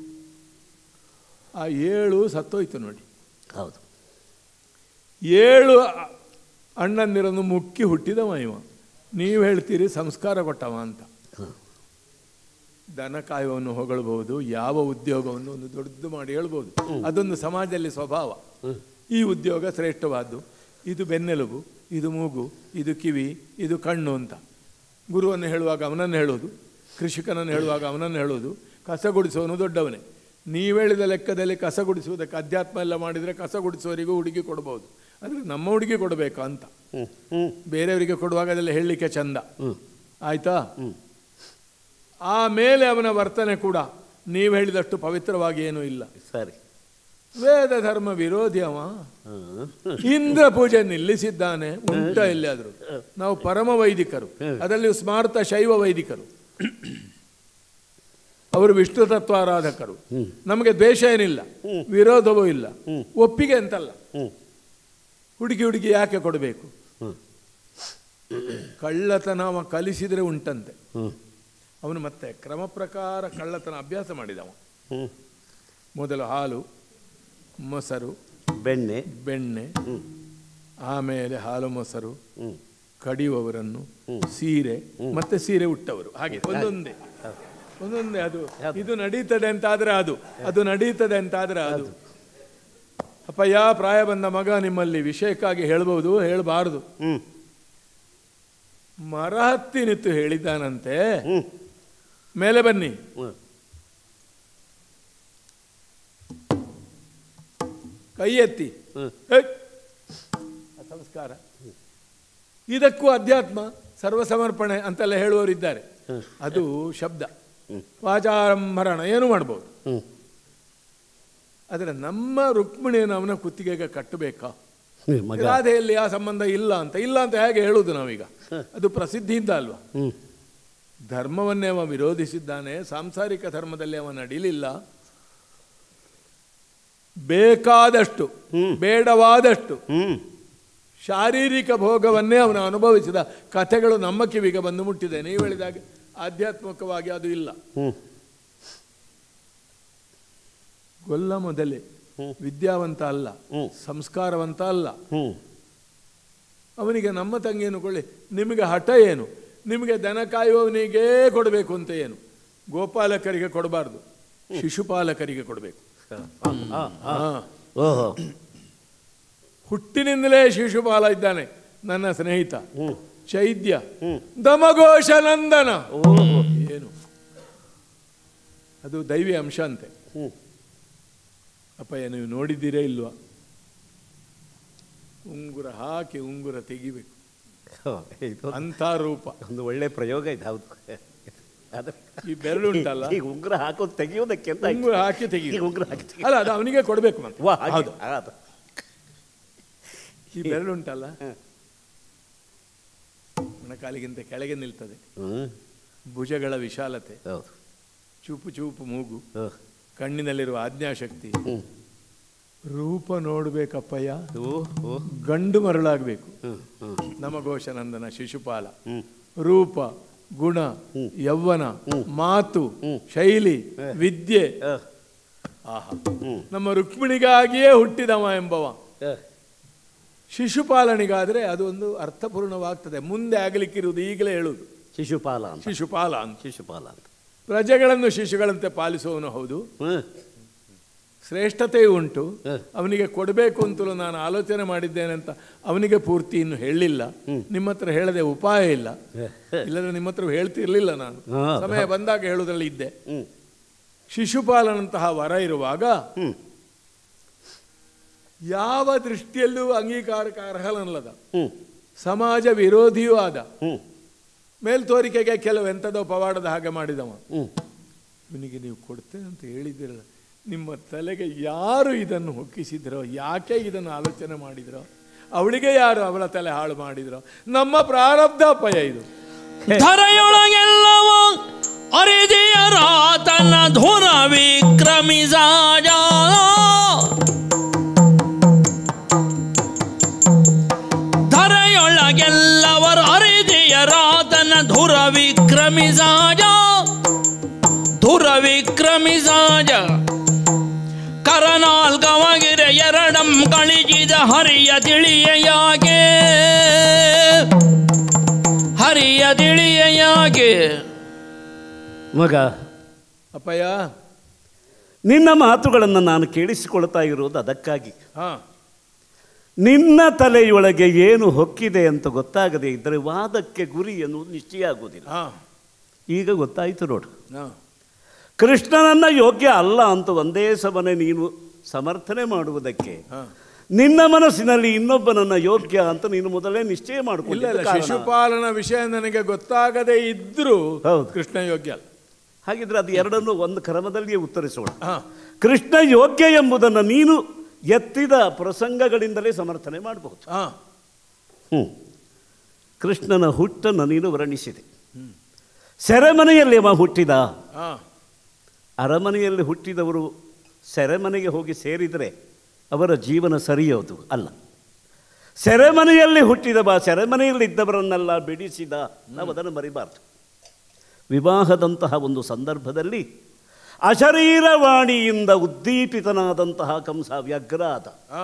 S3: ಆ ಏಳು ಸತ್ತೋಯ್ತು ನೋಡಿ
S2: ಹೌದು
S3: ಏಳು ಅ- ಅಣ್ಣಂದಿರನ್ನು ಮುಕ್ಕಿ ಹುಟ್ಟಿದವ ಇವ ನೀವು ಹೇಳ್ತೀರಿ ಸಂಸ್ಕಾರ ಕೊಟ್ಟವ ಅಂತ
S2: ಹ್ಮ್.
S3: ದನ ಕಾಯುವವನ್ನು ಹೊಗಳಬಹುದು ಯಾವ ಉದ್ಯೋಗವನ್ನು ಒಂದು ದೊಡ್ಡದು ಮಾಡಿ ಹೇಳ್ಬೋದು ಅದೊಂದು ಸಮಾಜದಲ್ಲಿ ಸ್ವಭಾವ ಈ ಉದ್ಯೋಗ ಶ್ರೇಷ್ಠವಾದ್ದು ಇದು ಬೆನ್ನೆಲುಬು ಇದು ಮೂಗು ಇದು ಕಿವಿ ಇದು ಕಣ್ಣು ಅಂತ ಗುರುವನ್ನು ಹೇಳುವಾಗ ಅವನನ್ನು ಹೇಳೋದು ಕೃಷಿಕನನ್ನು ಹೇಳುವಾಗ ಅವನನ್ನು ಹೇಳೋದು ಕಸ ಗುಡಿಸೋನು ದೊಡ್ಡವನೇ ನೀವು ಹೇಳಿದ ಲೆಕ್ಕದಲ್ಲಿ ಕಸ ಗುಡಿಸುವುದಕ್ಕೆ ಅಧ್ಯಾತ್ಮ ಎಲ್ಲ ಮಾಡಿದರೆ ಕಸ ಗುಡಿಸೋರಿಗೂ ಹುಡುಗಿ ಕೊಡ್ಬೋದು ಆದರೆ ನಮ್ಮ ಹುಡುಗಿ ಕೊಡಬೇಕು ಅಂತ
S2: ಹ್ಮ್ ಹ್ಮ್
S3: ಬೇರೆಯವರಿಗೆ ಕೊಡುವಾಗ ಅದೆಲ್ಲ ಹೇಳಲಿಕ್ಕೆ ಚಂದ
S2: ಹ್ಮ್
S3: ಆಯ್ತಾ
S2: ಹ್ಮ್.
S3: ಆಮೇಲೆ ಅವನ ವರ್ತನೆ ಕೂಡ ನೀವು ಹೇಳಿದಷ್ಟು ಪವಿತ್ರವಾಗಿ ಏನೂ ಇಲ್ಲ
S2: ಸರಿ
S3: ವೇದ ಧರ್ಮ ವಿರೋಧಿ ಅವ
S2: ಹ್ಮ್
S3: ಇಂದ್ರ ಪೂಜೆ ನಿಲ್ಲಿಸಿದ್ದಾನೆ ಉಂಟ ಎಲ್ಲಿಯಾದ್ರು ನಾವು ಪರಮ ವೈದಿಕರು ಅದರಲ್ಲಿ ಸ್ಮಾರ್ತ ಶೈವ ವೈದಿಕರು ಅವರು ವಿಷ್ಣು ತತ್ವಾರಾಧಕರು ನಮಗೆ ದ್ವೇಷ ಏನಿಲ್ಲ ವಿರೋಧವೂ ಇಲ್ಲ ಒಪ್ಪಿಗೆ ಅಂತಲ್ಲ
S2: ಹ್ಮ್
S3: ಹುಡುಗಿ ಹುಡುಗಿ ಯಾಕೆ ಕೊಡಬೇಕು
S2: ಹ್ಮ್
S3: ಕಳ್ಳತನ ಅವ ಕಲಿಸಿದರೆ ಉಂಟಂತೆ
S2: ಹ್ಮ್
S3: ಅವನು ಮತ್ತೆ ಕ್ರಮ ಪ್ರಕಾರ ಕಳ್ಳತನ ಅಭ್ಯಾಸ ಮಾಡಿದವ
S2: ಹ್ಮ್
S3: ಮೊದಲು ಹಾಲು ಮೊಸರು
S2: ಬೆಣ್ಣೆ
S3: ಬೆಣ್ಣೆ
S2: ಹ್ಮ್
S3: ಆಮೇಲೆ ಹಾಲು ಮೊಸರು
S2: ಹ್ಮ್
S3: ಕಡಿಯುವವರನ್ನು ಸೀರೆ ಮತ್ತೆ ಸೀರೆ ಉಟ್ಟವರು ಹಾಗೆ ಒಂದೊಂದೇ ಒಂದೊಂದೇ ಅದು ಇದು ನಡೀತದೆ ಅಂತಾದ್ರೆ ಅದು ಅದು ನಡೀತದೆ ಅಂತಾದ್ರೆ ಅದು ಅಪ್ಪಯ್ಯ ಪ್ರಾಯ ಬಂದ ಮಗ ನಿಮ್ಮಲ್ಲಿ ವಿಷಯಕ್ಕಾಗಿ ಹೇಳ್ಬೋದು ಹೇಳಬಾರದು
S2: ಹ್ಮ್
S3: ಮರ ಹತ್ತಿ ನಿಂತು ಹೇಳಿದ್ದಾನಂತೆ
S2: ಹ್ಮ್
S3: ಮೇಲೆ ಬನ್ನಿ
S2: ಹ್ಮ್
S3: ಕೈ ಎತ್ತಿ
S2: ಹ್ಮ್.
S3: ಹೇ! ಆ ಸಂಸ್ಕಾರ ಇದಕ್ಕೂ ಅಧ್ಯಾತ್ಮ ಸರ್ವಸಮರ್ಪಣೆ ಅಂತೆಲ್ಲ ಹೇಳುವವರಿದ್ದಾರೆ ಅದು ಶಬ್ದ ವಾಚಾರಂಭರಣ ಏನು ಮಾಡ್ಬೋದು
S2: ಹ್ಮ್
S3: ಆದರೆ ನಮ್ಮ ರುಕ್ಮಿಣಿಯನ್ನು ಅವನ ಕುತ್ತಿಗೆಗೆ ಕಟ್ಟಬೇಕಾ
S2: ಹ್ಮ್, ಮಗ
S3: ರಾಧೆಯಲ್ಲಿ ಆ ಸಂಬಂಧ ಇಲ್ಲ ಅಂತ ಇಲ್ಲ ಅಂತ ಹೇಗೆ ಹೇಳುವುದು ನಾವೀಗ ಅದು ಪ್ರಸಿದ್ಧಿಯಿಂದ ಅಲ್ವಾ
S2: ಹ್ಮ್
S3: ಧರ್ಮವನ್ನೇ ಅವ ವಿರೋಧಿಸಿದ್ದಾನೆ ಸಾಂಸಾರಿಕ ಧರ್ಮದಲ್ಲಿ ಅವ ನಡೀಲಿಲ್ಲ ಬೇಕಾದಷ್ಟು ಬೇಡವಾದಷ್ಟು
S2: ಹ್ಮ್
S3: ಶಾರೀರಿಕ ಭೋಗವನ್ನೇ ಅವನು ಅನುಭವಿಸಿದ ಕಥೆಗಳು ನಮ್ಮ ಕಿವಿಗೆ ಬಂದು ಮುಟ್ಟಿದೆ ನೀವು ಹೇಳಿದಾಗೆ ಆಧ್ಯಾತ್ಮಿಕವಾಗಿ ಅದು ಇಲ್ಲ
S2: ಹ್ಮ್
S3: ಗೊಲ್ಲ ಮೊದಲೇ ವಿದ್ಯಾವಂತ ಅಲ್ಲ
S2: ಹ್ಮ್.
S3: ಸಂಸ್ಕಾರವಂತ ಅಲ್ಲ
S2: ಹ್ಮ್
S3: ಅವನಿಗೆ ನಮ್ಮ ತಂಗಿಯನ್ನು ಕೊಳ್ಳಿ ನಿಮಗೆ ಹಠ ಏನು ನಿಮಗೆ ದನ ಕಾಯುವವನಿಗೇ ಕೊಡಬೇಕು ಅಂತ ಏನು ಗೋಪಾಲಕರಿಗೆ ಕೊಡಬಾರ್ದು ಶಿಶುಪಾಲಕರಿಗೆ ಕೊಡಬೇಕು
S2: ಆ, ಆ.
S3: ಹಾ
S2: ಓಹೋ
S3: ಹುಟ್ಟಿನಿಂದಲೇ ಶಿಶುಪಾಲ ಇದ್ದಾನೆ ನನ್ನ ಸ್ನೇಹಿತ
S2: ಹ್ಞೂ
S3: ಚೈದ್ಯ
S2: ಹ್ಮ್.
S3: ದಮಘೋಷ ನಂದನ
S2: ಓ
S3: ಏನು ಅದು ದೈವಿ ಅಂಶ ಅಂತೆ
S2: ಹ್ಞೂ
S3: ಅಪ್ಪಯ್ಯ ನೀವು ನೋಡಿದ್ದೀರೇ ಇಲ್ವಾ ಉಂಗುರ ಹಾಕಿ ಉಂಗುರ ತೆಗಿಬೇಕು
S2: ಇದು
S3: ಅಂಥ ರೂಪ
S2: ಒಂದು ಒಳ್ಳೆ ಪ್ರಯೋಗ ಇದೆ ಹೌದು ಅದು
S3: ಈ ಬೆರಳು ಉಂಟಲ್ಲ
S2: ಈಗ ಉಂಗುರ ಹಾಕೋದು ತೆಗೆಯೋದಕ್ಕೆ ಅಂತ ಆಯ್ತು.
S3: ಉಂಗುರ ಹಾಕಿ ತೆಗಿ
S2: ಈಗ ಉಂಗುರ ಹಾಕಿ ತೆಗಿ
S3: ಅಲ್ಲ ಅದು ಅವನಿಗೆ ಕೊಡಬೇಕು ಮತ್ತೆ
S2: ವಾ ಹಾಗೆ.
S3: ಹೌದು
S2: ಅದು
S3: ಈ ಬೆರಳು ಉಂಟಲ್ಲ
S2: ಹ.
S3: ಮೊಣಕಾಲಿಗಿಂತ ಕೆಳಗೆ ನಿಲ್ತದೆ
S2: ಹ್ಞೂ
S3: ಭುಜಗಳ ವಿಶಾಲತೆ
S2: ಹೌದು
S3: ಚೂಪು ಚೂಪು ಮೂಗು
S2: ಹ್ಞೂ
S3: ಕಣ್ಣಿನಲ್ಲಿರುವ ಆಜ್ಞಾಶಕ್ತಿ
S2: ಹ್ಞೂ
S3: ರೂಪ ನೋಡ್ಬೇಕಪ್ಪಯ್ಯ
S2: ಓ ಓ
S3: ಗಂಡು ಮರಳಾಗಬೇಕು
S2: ಹ್ಞೂ ಹ್ಞೂ
S3: ನಮಘೋಷನಂದನ ಶಿಶುಪಾಲ
S2: ಹ್ಞೂ
S3: ರೂಪ ಗುಣ ಯೌವನ ಮಾತು ಶೈಲಿ ವಿದ್ಯೆ
S2: ಹಾಂ
S3: ಆಹಾ
S2: ಹ್ಞೂ
S3: ನಮ್ಮ ರುಕ್ಮಿಣಿಗಾಗಿಯೇ ಹುಟ್ಟಿದವ ಎಂಬವ
S2: ಹಾಂ
S3: ಶಿಶುಪಾಲನಿಗಾದ್ರೆ ಅದು ಒಂದು ಅರ್ಥಪೂರ್ಣವಾಗ್ತದೆ ಮುಂದೆ ಆಗಲಿಕ್ಕಿರುವುದು ಈಗಲೇ ಹೇಳುವುದು
S2: ಶಿಶುಪಾಲ ಅಂತ
S3: ಶಿಶುಪಾಲ ಅಂತ
S2: ಶಿಶುಪಾಲ ಅಂತ
S3: ಪ್ರಜೆಗಳನ್ನು ಶಿಶುಗಳಂತೆ ಪಾಲಿಸುವವನು ಹೌದು
S2: ಹ್ಞೂ
S3: ಶ್ರೇಷ್ಠತೆಯೂ ಉಂಟು
S2: ಹ.
S3: ಅವನಿಗೆ ಕೊಡಬೇಕು ಅಂತಲೂ ನಾನು ಆಲೋಚನೆ ಮಾಡಿದ್ದೇನೆ ಅಂತ ಅವನಿಗೆ ಪೂರ್ತಿ ಇನ್ನು ಹೇಳಲಿಲ್ಲ ನಿಮ್ಮ ಹತ್ರ ಹೇಳದೆ ಉಪಾಯ ಇಲ್ಲ ಇಲ್ಲದ್ರೆ ನಿಮ್ಮ ಹತ್ರ ಹೇಳ್ತಿರ್ಲಿಲ್ಲ ನಾನು
S2: ಹಾ.
S3: ಸಮಯ ಬಂದಾಗ ಹೇಳುವುದರಲ್ಲಿ ಇದ್ದೆ
S2: ಹ್ಞೂ
S3: ಶಿಶುಪಾಲನಂತಹ ವರ ಇರುವಾಗ
S2: ಹ್ಞೂ
S3: ಯಾವ ದೃಷ್ಟಿಯಲ್ಲೂ ಅಂಗೀಕಾರಕ್ಕೆ ಅರ್ಹನಲ್ಲದ
S2: ಹ್ಞೂ
S3: ಸಮಾಜ ವಿರೋಧಿಯೂ ಆದ
S2: ಹ್ಞೂ
S3: ಮೇಲ್ತೋರಿಕೆಗೆ ಕೆಲವು ಎಂಥದೋ ಪವಾಡದ ಹಾಗೆ ಮಾಡಿದವ
S2: ಹ್ಞೂ
S3: ಇವನಿಗೆ ನೀವು ಕೊಡ್ತೇನೆ ಅಂತ ಹೇಳಿದಿರಲ್ಲ ನಿಮ್ಮ ತಲೆಗೆ ಯಾರು ಇದನ್ನು ಹೊಕ್ಕಿಸಿದ್ರೋ ಯಾಕೆ ಇದನ್ನು ಆಲೋಚನೆ ಮಾಡಿದ್ರೋ ಅವಳಿಗೆ ಯಾರು ಅವಳ ತಲೆ ಹಾಳು ಮಾಡಿದ್ರೋ ನಮ್ಮ ಪ್ರಾರಬ್ಧ ಅಪಯ ಇದು
S4: ಧರೆಯೊಳಗೆಲ್ಲವ ಅರಿದೆಯರ ತನ್ನ ಧುರ ವಿಕ್ರಮಿಸಾಜ ಧರೆಯೊಳಗೆಲ್ಲವರ ಅರಿದೆಯರ ತನ್ನ ಧುರ ವಿಕ್ರಮಿಸಾಜ ಧುರ ವಿಕ್ರಮಿಸಾಜ ಕರನಾಲ್ಕವಗಿರೆ ಎರಡಂ ಕಳಿಜಿದ ಹರಿಯ ತಿಳಿಯಯಾಗೆ ಹರಿಯ ತಿಳಿಯಯಾಗೆ
S2: ಮಗ
S3: ಅಪ್ಪಯ್ಯ
S2: ನಿನ್ನ ಮಾತುಗಳನ್ನು ನಾನು ಕೇಳಿಸಿಕೊಳ್ತಾ ಇರೋದು ಅದಕ್ಕಾಗಿ
S3: ಹಾ
S2: ನಿನ್ನ ತಲೆಯೊಳಗೆ ಏನು ಹೊಕ್ಕಿದೆ ಅಂತ ಗೊತ್ತಾಗದೇ ಇದ್ದರೆ ವಾದಕ್ಕೆ ಗುರಿ ಎನ್ನುವುದು ನಿಶ್ಚಯ ಆಗುವುದಿಲ್ಲ
S3: ಹಾ
S2: ಈಗ ಗೊತ್ತಾಯಿತು ನೋಡು
S3: ಹಾ
S2: ಕೃಷ್ಣನನ್ನ ಯೋಗ್ಯ ಅಲ್ಲ ಅಂತ ಒಂದೇ ಸಮನೆ ನೀನು ಸಮರ್ಥನೆ ಮಾಡುವುದಕ್ಕೆ
S3: ಹಾ.
S2: ನಿನ್ನ ಮನಸ್ಸಿನಲ್ಲಿ ಇನ್ನೊಬ್ಬನನ್ನ ಯೋಗ್ಯ ಅಂತ ನೀನು ಮೊದಲೇ ನಿಶ್ಚಯ
S3: ಇಲ್ಲ ಇಲ್ಲ
S2: ಮಾಡಿಕೊಂಡಿದ್ದ
S3: ಶಿಶುಪಾಲನ ವಿಷಯ ನನಗೆ ಗೊತ್ತಾಗದೇ ಇದ್ರೂ
S2: ಹೌದು.
S3: ಕೃಷ್ಣ ಯೋಗ್ಯ ಅಲ್ಲ
S2: ಹಾಗಿದ್ರೆ ಅದು ಎರಡನ್ನು ಒಂದು ಕ್ರಮದಲ್ಲಿಯೇ ಉತ್ತರಿಸೋಣ
S3: ಹಾ
S2: ಕೃಷ್ಣ ಯೋಗ್ಯ ಎಂಬುದನ್ನು ನೀನು ಎತ್ತಿದ ಪ್ರಸಂಗಗಳಿಂದಲೇ ಸಮರ್ಥನೆ ಮಾಡಬಹುದು
S3: ಹಾ
S2: ಹ್ಞೂ ಕೃಷ್ಣನ ಹುಟ್ಟನ್ನು ನೀನು ವರ್ಣಿಸಿದೆ ಸೆರೆಮನೆಯಲ್ಲಿ ಅವ ಹುಟ್ಟಿದ
S3: ಹಾ
S2: ಅರಮನೆಯಲ್ಲಿ ಹುಟ್ಟಿದವರು ಸೆರೆಮನೆಗೆ ಹೋಗಿ ಸೇರಿದರೆ ಅವರ ಜೀವನ ಸರಿಯೋದು ಅಲ್ಲ ಸೆರೆಮನೆಯಲ್ಲಿ ಹುಟ್ಟಿದವ ಸೆರೆಮನೆಯಲ್ಲಿದ್ದವರನ್ನೆಲ್ಲ ಬಿಡಿಸಿದ ನಾವು ಅದನ್ನು ಮರಿಬಾರ್ದು ವಿವಾಹದಂತಹ ಒಂದು ಸಂದರ್ಭದಲ್ಲಿ ಅಶರೀರವಾಣಿಯಿಂದ ಉದ್ದೀಪಿತನಾದಂತಹ ಕಂಸ ವ್ಯಗ್ರ ಆದ
S3: ಹಾ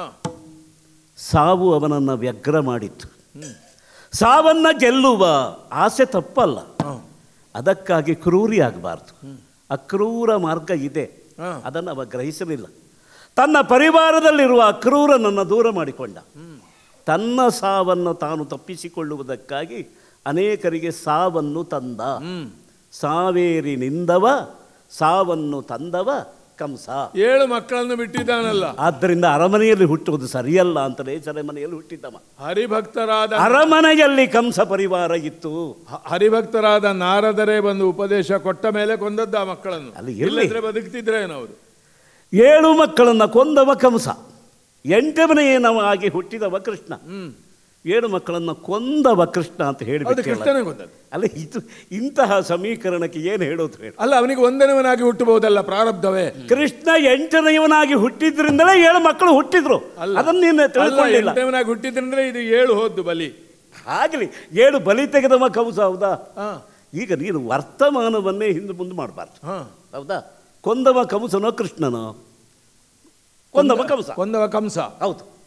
S2: ಸಾವು ಅವನನ್ನು ವ್ಯಗ್ರ ಮಾಡಿತ್ತು ಸಾವನ್ನು ಗೆಲ್ಲುವ ಆಸೆ ತಪ್ಪಲ್ಲ
S3: ಹಾ
S2: ಅದಕ್ಕಾಗಿ ಕ್ರೂರಿ ಆಗಬಾರ್ದು ಅಕ್ರೂರ ಮಾರ್ಗ ಇದೆ
S3: ಹಾ.
S2: ಅದನ್ನು ಅವ ಗ್ರಹಿಸಲಿಲ್ಲ ತನ್ನ ಪರಿವಾರದಲ್ಲಿರುವ ಅಕ್ರೂರನನ್ನು ದೂರ ಮಾಡಿಕೊಂಡ ತನ್ನ ಸಾವನ್ನು ತಾನು ತಪ್ಪಿಸಿಕೊಳ್ಳುವುದಕ್ಕಾಗಿ ಅನೇಕರಿಗೆ ಸಾವನ್ನು ತಂದ ಸಾವೇರಿನಿಂದವ ಸಾವನ್ನು ತಂದವ ಕಂಸ
S3: ಏಳು ಮಕ್ಕಳನ್ನು ಬಿಟ್ಟಿದ್ದಾನಲ್ಲ
S2: ಆದ್ದರಿಂದ ಅರಮನೆಯಲ್ಲಿ ಹುಟ್ಟುವುದು ಸರಿಯಲ್ಲ ಅಂತಲೇ ಸೆರೆಮನೆಯಲ್ಲಿ ಹುಟ್ಟಿದ್ದವ
S3: ಹರಿಭಕ್ತರಾದ
S2: ಅರಮನೆಯಲ್ಲಿ ಕಂಸ ಪರಿವಾರ ಇತ್ತು
S3: ಹ- ಹರಿಭಕ್ತರಾದ ನಾರದರೇ ಬಂದು ಉಪದೇಶ ಕೊಟ್ಟ ಮೇಲೆ ಕೊಂದದ್ದ ಆ ಮಕ್ಕಳನ್ನು
S2: ಅಲ್ಲಿ ಇರ್ಲಿ.
S3: ಇಲ್ಲದ್ರೆ ಬದುಕ್ತಿದ್ರೇನವರು
S2: ಏಳು ಮಕ್ಕಳನ್ನು ಕೊಂದವ ಕಂಸ ಎಂಟನೆಯನವಾಗಿ ಹುಟ್ಟಿದವ ಕೃಷ್ಣ
S3: ಹ್ಮ್
S2: ಏಳು ಮಕ್ಕಳನ್ನು ಕೊಂದವ ಕೃಷ್ಣ ಅಂತ
S3: ಅದು
S2: ಹೇಳಿಬಿಟ್ಟು
S3: ಕೃಷ್ಣನೇ ಕೊಂದದ್ದು
S2: ಅಲ್ಲ ಇದು ಇಂತಹ ಸಮೀಕರಣಕ್ಕೆ ಏನು ಹೇಳೋದು ಹೇಳು
S3: ಅಲ್ಲ ಅವನಿಗೆ ಒಂದನವನಾಗಿ ಹುಟ್ಟಬಹುದಲ್ಲ ಪ್ರಾರಬ್ಧವೇ
S2: ಕೃಷ್ಣ ಎಂಟನೆಯವನಾಗಿ ಹುಟ್ಟಿದ್ರಿಂದಲೇ ಏಳು ಮಕ್ಕಳು ಹುಟ್ಟಿದ್ರು
S3: ಅಲ್ಲ
S2: ಅದನ್ನು ನೀನು
S3: ಅಲ್ಲ,
S2: ತಿಳ್ಕೊಳ್ಳಿಲ್ಲ
S3: ಎಂಟನೇವನಾಗಿ ಹುಟ್ಟಿದ್ರಂದ್ರೆ ಇದು ಏಳು ಹೋದ್ದು ಬಲಿ
S2: ಆಗಲಿ ಏಳು ಬಲಿ ತೆಗೆದವ ಕಂಸ ಹೌದಾ
S3: ಹಾ
S2: ಈಗ ನೀನು ವರ್ತಮಾನವನ್ನೇ ಹಿಂದೆ ಮುಂದೆ ಮಾಡಬಾರ್ದು
S3: ಹಾ
S2: ಹೌದಾ ಕೊಂದವ ಕಂಸನೋ ಕೃಷ್ಣನೋ ಕೊಂದವ ಕಂಸ
S3: ಕೊಂದವ ಕಂಸ
S2: ಹೌದು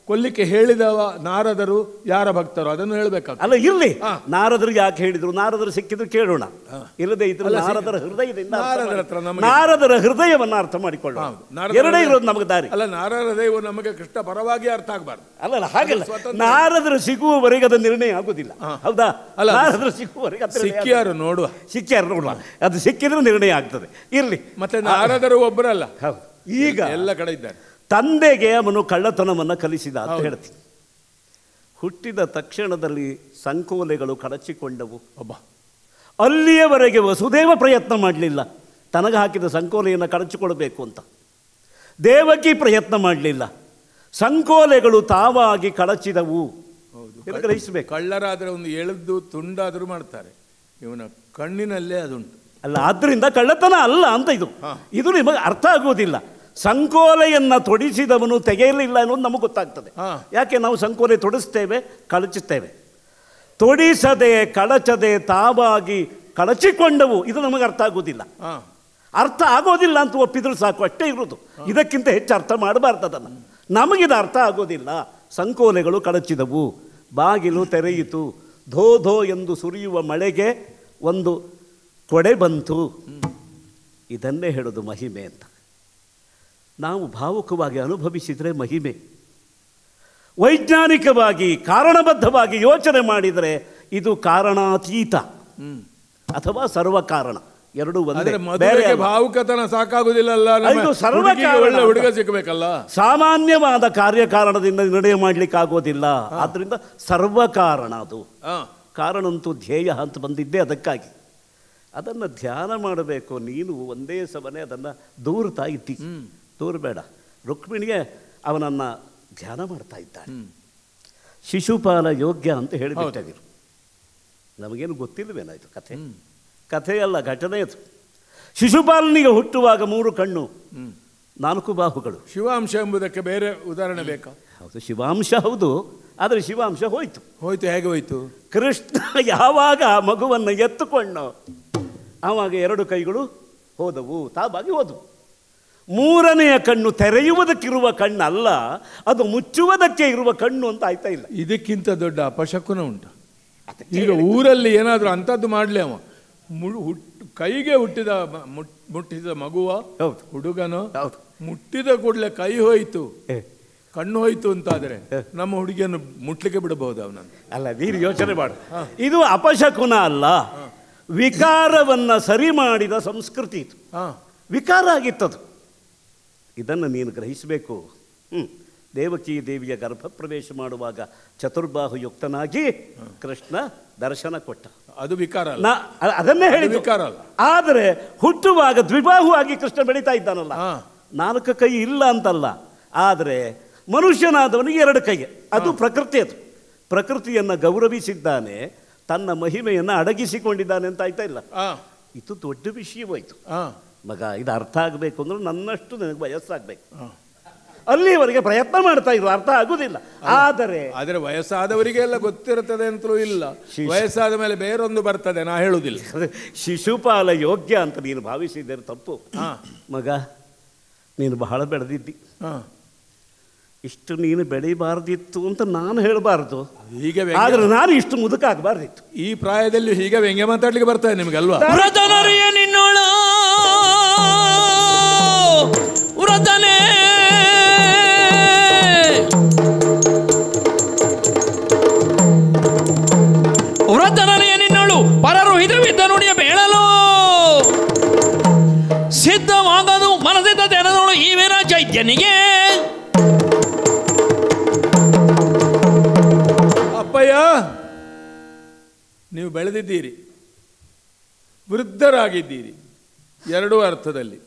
S3: ಕೊಲ್ಲಿಕ್ಕೆ ಹೇಳಿದವ ನಾರದರು ಯಾರ ಭಕ್ತರು ಅದನ್ನು ಹೇಳಬೇಕಾಗ್ತದೆ
S2: ಅಲ್ಲ ಇರ್ಲಿ
S3: ಹಾ.
S2: ನಾರದರು ಯಾಕೆ ಹೇಳಿದ್ರು ನಾರದರು ಸಿಕ್ಕಿದ್ರು ಕೇಳೋಣ ಇಲ್ಲದೆ ಇದ್ರೆ
S3: ಅಲ್ಲ, ಸಿ-
S2: ನಾರದರ ಹೃದಯದಿಂದ ಅರ್ಥ
S3: ನಾರದರ
S2: ಮಾಡಿ-
S3: ಹತ್ರ ನಮಗೆ-
S2: ನಾರದರ ಹೃದಯವನ್ನ ಅರ್ಥ ಮಾಡಿಕೊಳ್ಳೋಣ
S3: ಹೌದು. ನಾರದರ
S2: ಎರಡೇ
S3: ಹೃದಯ-
S2: ಇರೋದು ನಮಗೆ ದಾರಿ
S3: ಅಲ್ಲ ನಾರಾಯಣ ದೇವರು ನಮಗೆ ಕೃಷ್ಣ ಪರವಾಗಿ ಅರ್ಥ ಆಗಬಾರ್ದು
S2: ಅಲ್ಲಲ್ಲ ಹಾಗಲ್ಲ
S3: ಅದು ಸ್ವತಂತ್ರ.
S2: ನಾರದರು ಸಿಗುವವರೆಗೆ ಅದು ನಿರ್ಣಯ ಆಗುದಿಲ್ಲ ಹೌದಾ
S3: ಅಲ್ಲ, ಅದು
S2: ನಾರದರು ಸಿಗುವವರೆಗೆ ಅದು ನಿರ್ಣಯ
S3: ಸಿಕ್ಕಿಯಾರು ನೋಡುವ
S2: ಆಗುದಿಲ್ಲ. ಸಿಕ್ಕ್ಯಾರು ನೋಡುವ ಅದು ಸಿಕ್ಕಿದ್ರೆ ನಿರ್ಣಯ ಆಗ್ತದೆ ಇರ್ಲಿ
S3: ಮತ್ತೆ ನಾರದರು ಒಬ್ಬರಲ್ಲ
S2: ಹೌದು ಈಗ
S3: ಎಲ್ಲ ಕಡೆ ಇದ್ದಾರೆ
S2: ತಂದೆಗೆ ಅವನು ಕಳ್ಳತನವನ್ನು ಕಲಿಸಿದ ಅಂತ
S3: ಹೌದು.
S2: ಹೇಳ್ತೀನಿ ಹುಟ್ಟಿದ ತಕ್ಷಣದಲ್ಲಿ ಸಂಕೋಲೆಗಳು ಕಳಚಿಕೊಂಡವು
S3: ಒಬ್ಬ
S2: ಅಲ್ಲಿಯವರೆಗೆ ವಸುದೇವ ಪ್ರಯತ್ನ ಮಾಡಲಿಲ್ಲ ತನಗೆ ಹಾಕಿದ ಸಂಕೋಲೆಯನ್ನು ಕಳಚಿಕೊಳ್ಬೇಕು ಅಂತ ದೇವಕಿ ಪ್ರಯತ್ನ ಮಾಡಲಿಲ್ಲ ಸಂಕೋಲೆಗಳು ತಾವಾಗಿ ಕಳಚಿದವು
S3: ಹೌದು
S2: ಇದು ಗ್ರಹಿಸಬೇಕು
S3: ಕಳ್ಳರಾದ್ರೆ ಒಂದು ಎಳೆದು ತುಂಡಾದರೂ ಮಾಡ್ತಾರೆ ಇವನ ಕಣ್ಣಿನಲ್ಲೇ ಅದುಂಟು
S2: ಅಲ್ಲ ಆದ್ರಿಂದ ಕಳ್ಳತನ ಅಲ್ಲ ಅಂತ ಇದು
S3: ಹಾ.
S2: ಇದು ನಿಮಗೆ ಅರ್ಥ ಆಗುವುದಿಲ್ಲ ಸಂಕೋಲೆಯನ್ನ ತೊಡಿಸಿದವನು ತೆಗೆಯಲಿಲ್ಲ ಅನ್ನೋದು ನಮಗೆ ಗೊತ್ತಾಗ್ತದೆ
S3: ಹಾ.
S2: ಯಾಕೆ ನಾವು ಸಂಕೋಲೆ ತೊಡಿಸ್ತೇವೆ ಕಳಚುತ್ತೇವೆ ತೊಡಿಸದೆ ಕಳಚದೆ ತಾವಾಗಿ ಕಳಚಿಕೊಂಡವು ಇದು ನಮಗೆ ಅರ್ಥ ಆಗುವುದಿಲ್ಲ
S3: ಹಾ
S2: ಅರ್ಥ ಆಗೋದಿಲ್ಲ ಅಂತ ಒಪ್ಪಿದ್ರು ಸಾಕು ಅಷ್ಟೇ ಇರೋದು ಇದಕ್ಕಿಂತ ಹೆಚ್ಚು ಅರ್ಥ ಮಾಡಬಾರ್ದು ಅದನ್ನು ನಮಗಿದು ಅರ್ಥ ಆಗೋದಿಲ್ಲ ಸಂಕೋಲೆಗಳು ಕಳಚಿದವು ಬಾಗಿಲು ತೆರೆಯಿತು ಧೋ ಧೋ ಎಂದು ಸುರಿಯುವ ಮಳೆಗೆ ಒಂದು ಕೊಡೆ ಬಂತು ಇದನ್ನೇ ಹೇಳೋದು ಮಹಿಮೆ ಅಂತ ನಾವು ಭಾವುಕವಾಗಿ ಅನುಭವಿಸಿದರೆ ಮಹಿಮೆ ವೈಜ್ಞಾನಿಕವಾಗಿ ಕಾರಣಬದ್ಧವಾಗಿ ಯೋಚನೆ ಮಾಡಿದರೆ ಇದು ಕಾರಣಾತೀತ
S3: ಹ್ಮ್
S2: ಅಥವಾ ಸರ್ವಕಾರಣ ಎರಡು ಒಂದೇ
S3: ಆದ್ರೆ
S2: ಬೇರೆ
S3: ಮದುವೆಗೆ
S2: ಅಲ್ಲ.
S3: ಭಾವುಕತನ ಸಾಕಾಗುದಿಲ್ಲಲ್ಲ ನಮ್ಮ
S2: ಇದು ಸರ್ವ
S3: ಹುಡುಗಿಗೆ
S2: ಕಾರಣ
S3: ಒಳ್ಳೆ
S2: ಅಂತ.
S3: ಹುಡುಗ ಸಿಗಬೇಕಲ್ಲ
S2: ಸಾಮಾನ್ಯವಾದ ಕಾರ್ಯಕಾರಣದಿಂದ ನಿರ್ಣಯ ಮಾಡ್ಲಿಕ್ಕೆ ಆಗೋದಿಲ್ಲ ಆದ್ರಿಂದ ಸರ್ವಕಾರಣ ಅದು
S3: ಹಾ
S2: ಕಾರಣಂತೂ ಧ್ಯೇಯ ಅಂತ ಬಂದಿದ್ದೇ ಅದಕ್ಕಾಗಿ ಅದನ್ನು ಧ್ಯಾನ ಮಾಡಬೇಕು ನೀನು ಒಂದೇ ಸಮನೆ ಅದನ್ನು ದೂರ್ತಾ ಇದ್ದಿ ದೂರಬೇಡ ರುಕ್ಮಿಣಿಗೆ ಅವನನ್ನು ಧ್ಯಾನ ಮಾಡ್ತಾ ಇದ್ದಾನೆ ಶಿಶುಪಾಲ ಯೋಗ್ಯ ಅಂತ ಹೇಳಿಬಿಟ್ಟಿದ್ರು ನಮಗೇನು ಗೊತ್ತಿಲ್ಲವೇನಾಯ್ತು ಕಥೆ ಕಥೆಯಲ್ಲ ಘಟನೆ ಅದು ಶಿಶುಪಾಲನಿಗೆ ಹುಟ್ಟುವಾಗ ಮೂರು ಕಣ್ಣು ನಾಲ್ಕು ಬಾಹುಗಳು
S3: ಶಿವಾಂಶ ಎಂಬುದಕ್ಕೆ ಬೇರೆ ಉದಾಹರಣೆ ಬೇಕಾ
S2: ಹೌದು ಶಿವಾಂಶ ಹೌದು ಆದರೆ ಶಿವಾಂಶ ಹೋಯ್ತು
S3: ಹೋಯ್ತು ಹೇಗೆ ಹೋಯ್ತು
S2: ಕೃಷ್ಣ ಯಾವಾಗ ಆ ಮಗುವನ್ನು ಎತ್ತುಕೊಂಡು ಆವಾಗ ಎರಡು ಕೈಗಳು ಹೋದವು ತಾವಾಗಿ ಹೋದವು ಮೂರನೆಯ ಕಣ್ಣು ತೆರೆಯುವುದಕ್ಕಿರುವ ಕಣ್ಣಲ್ಲ ಅದು ಮುಚ್ಚುವುದಕ್ಕೆ ಇರುವ ಕಣ್ಣು ಅಂತ ಆಯ್ತಾ ಇಲ್ಲ
S3: ಇದಕ್ಕಿಂತ ದೊಡ್ಡ ಅಪಶಕುನ ಉಂಟು ಈಗ ಊರಲ್ಲಿ ಏನಾದರೂ ಅಂಥದ್ದು ಮಾಡಲಿ ಅವ ಮು- ಹುಟ್ಟು ಕೈಗೆ ಹುಟ್ಟಿದ ಮ- ಮುಟ್- ಮುಟ್ಟಿದ ಮಗುವ
S2: ಹೌದು.
S3: ಹುಡುಗನು
S2: ಹೌದು
S3: ಮುಟ್ಟಿದ ಕೂಡಲೇ ಕೈ ಹೋಯಿತು
S2: ಏ,
S3: ಕಣ್ಣು ಹೋಯ್ತು ಅಂತಾದ್ರೆ ನಮ್ಮ ಹುಡುಗಿಯನ್ನು ಮುಟ್ಲಿಕ್ಕೆ ಬಿಡಬಹುದು ಅವನನ್ನು
S2: ಅಲ್ಲ ನೀನು ಯೋಚನೆ ಮಾಡು ಇದು ಅಪಶಕುನ ಅಲ್ಲ ವಿಕಾರವನ್ನ ಸರಿ ಮಾಡಿದ ಸಂಸ್ಕೃತಿ ಇದು
S3: ಹಾ
S2: ವಿಕಾರ ಆಗಿತ್ತದು ಇದನ್ನು ನೀನು ಗ್ರಹಿಸಬೇಕು ಹ್ಮ್. ದೇವಕಿ ದೇವಿಯ ಗರ್ಭಪ್ರವೇಶ ಮಾಡುವಾಗ ಚತುರ್ಬಾಹು ಯುಕ್ತನಾಗಿ ಕೃಷ್ಣ ದರ್ಶನ ಕೊಟ್ಟ
S3: ಅದು ವಿಕಾರ ಅಲ್ಲ
S2: ನಾ ಅ- ಅದನ್ನೇ ಹೇಳಿ
S3: ವಿಕಾರ ಅಲ್ಲ.
S2: ಆದರೆ ಹುಟ್ಟುವಾಗ ದ್ವಿಬಾಹು ಆಗಿ ಕೃಷ್ಣ ಬೆಳೀತಾ ಇದ್ದಾನಲ್ಲ
S3: ಹಾ.
S2: ನಾಲ್ಕು ಕೈ ಇಲ್ಲ ಅಂತಲ್ಲ ಆದರೆ ಮನುಷ್ಯನಾದವನಿಗೆ ಎರಡು ಕೈ ಅದು ಪ್ರಕೃತಿ ಅದು ಪ್ರಕೃತಿಯನ್ನು ಗೌರವಿಸಿದ್ದಾನೆ ತನ್ನ ಮಹಿಮೆಯನ್ನು ಅಡಗಿಸಿಕೊಂಡಿದ್ದಾನೆ ಅಂತ ಆಯ್ತಾ ಇಲ್ಲ
S3: ಹಾ
S2: ಇದು ದೊಡ್ಡ ವಿಷಯವಾಯಿತು
S3: ಹಾ
S2: ಮಗ ಇದು ಅರ್ಥ ಆಗಬೇಕು ಅಂದ್ರೆ ನನ್ನಷ್ಟು ನನಗೆ ವಯಸ್ಸಾಗಬೇಕು
S3: ಹಾ.
S2: ಅಲ್ಲಿವರೆಗೆ ಪ್ರಯತ್ನ ಮಾಡ್ತಾ ಇರು ಅರ್ಥ ಆಗುದಿಲ್ಲ ಆದರೆ
S3: ಆದ್ರೆ ವಯಸ್ಸಾದವರಿಗೆ ಎಲ್ಲ ಗೊತ್ತಿರುತ್ತದೆ ಅಂತಲೂ ಇಲ್ಲ
S2: ಶಿಶು-
S3: ವಯಸ್ಸಾದ ಮೇಲೆ ಬೇರೊಂದು ಬರ್ತದೆ ನಾ ಹೇಳುದಿಲ್ಲ
S2: ಶಿಶುಪಾಲ ಯೋಗ್ಯ ಅಂತ ನೀನು ಭಾವಿಸಿದರೆ ತಪ್ಪು
S3: ಹಾ
S2: ಮಗ ನೀನು ಬಹಳ ಬೆಳೆದಿದ್ದಿ
S3: ಹಾ
S2: ಇಷ್ಟು ನೀನು ಬೆಳಿಬಾರ್ದಿತ್ತು ಅಂತ ನಾನು ಹೇಳಬಾರ್ದು
S3: ಹೀಗೆ ವ್ಯಂಗ್ಯ-
S2: ಆದ್ರೆ ನಾನು ಇಷ್ಟು ಮುದುಕ ಆಗಬಾರ್ದಿತ್ತು
S3: ಈ ಪ್ರಾಯದಲ್ಲಿ ಹೀಗೆ ವ್ಯಂಗ್ಯ ಮಾತಾಡ್ಲಿಕ್ಕೆ ಬರ್ತದೆ ನಿಮ್ಗಲ್ವಾ
S4: ವ್ರತನರಿಯ ನಿನ್ನೊಳ ವ್ರತನೇ ವ್ರತನರಿಯ ನಿನ್ನಳು ಪರರು ಹಿತವಿದ್ದ ನುಡಿಯ ಬೇಳಲು ಸಿದ್ಧವಾಗದು ಮನಸಿದ್ದ ತೆರೆದೋಳು ಈ ವೀರ ಚೈತ್ಯನಿಗೆ
S3: ಅಪ್ಪಯ್ಯ ನೀವು ಬೆಳೆದಿದ್ದೀರಿ ವೃದ್ಧರಾಗಿದ್ದೀರಿ ಎರಡೂ ಅರ್ಥದಲ್ಲಿ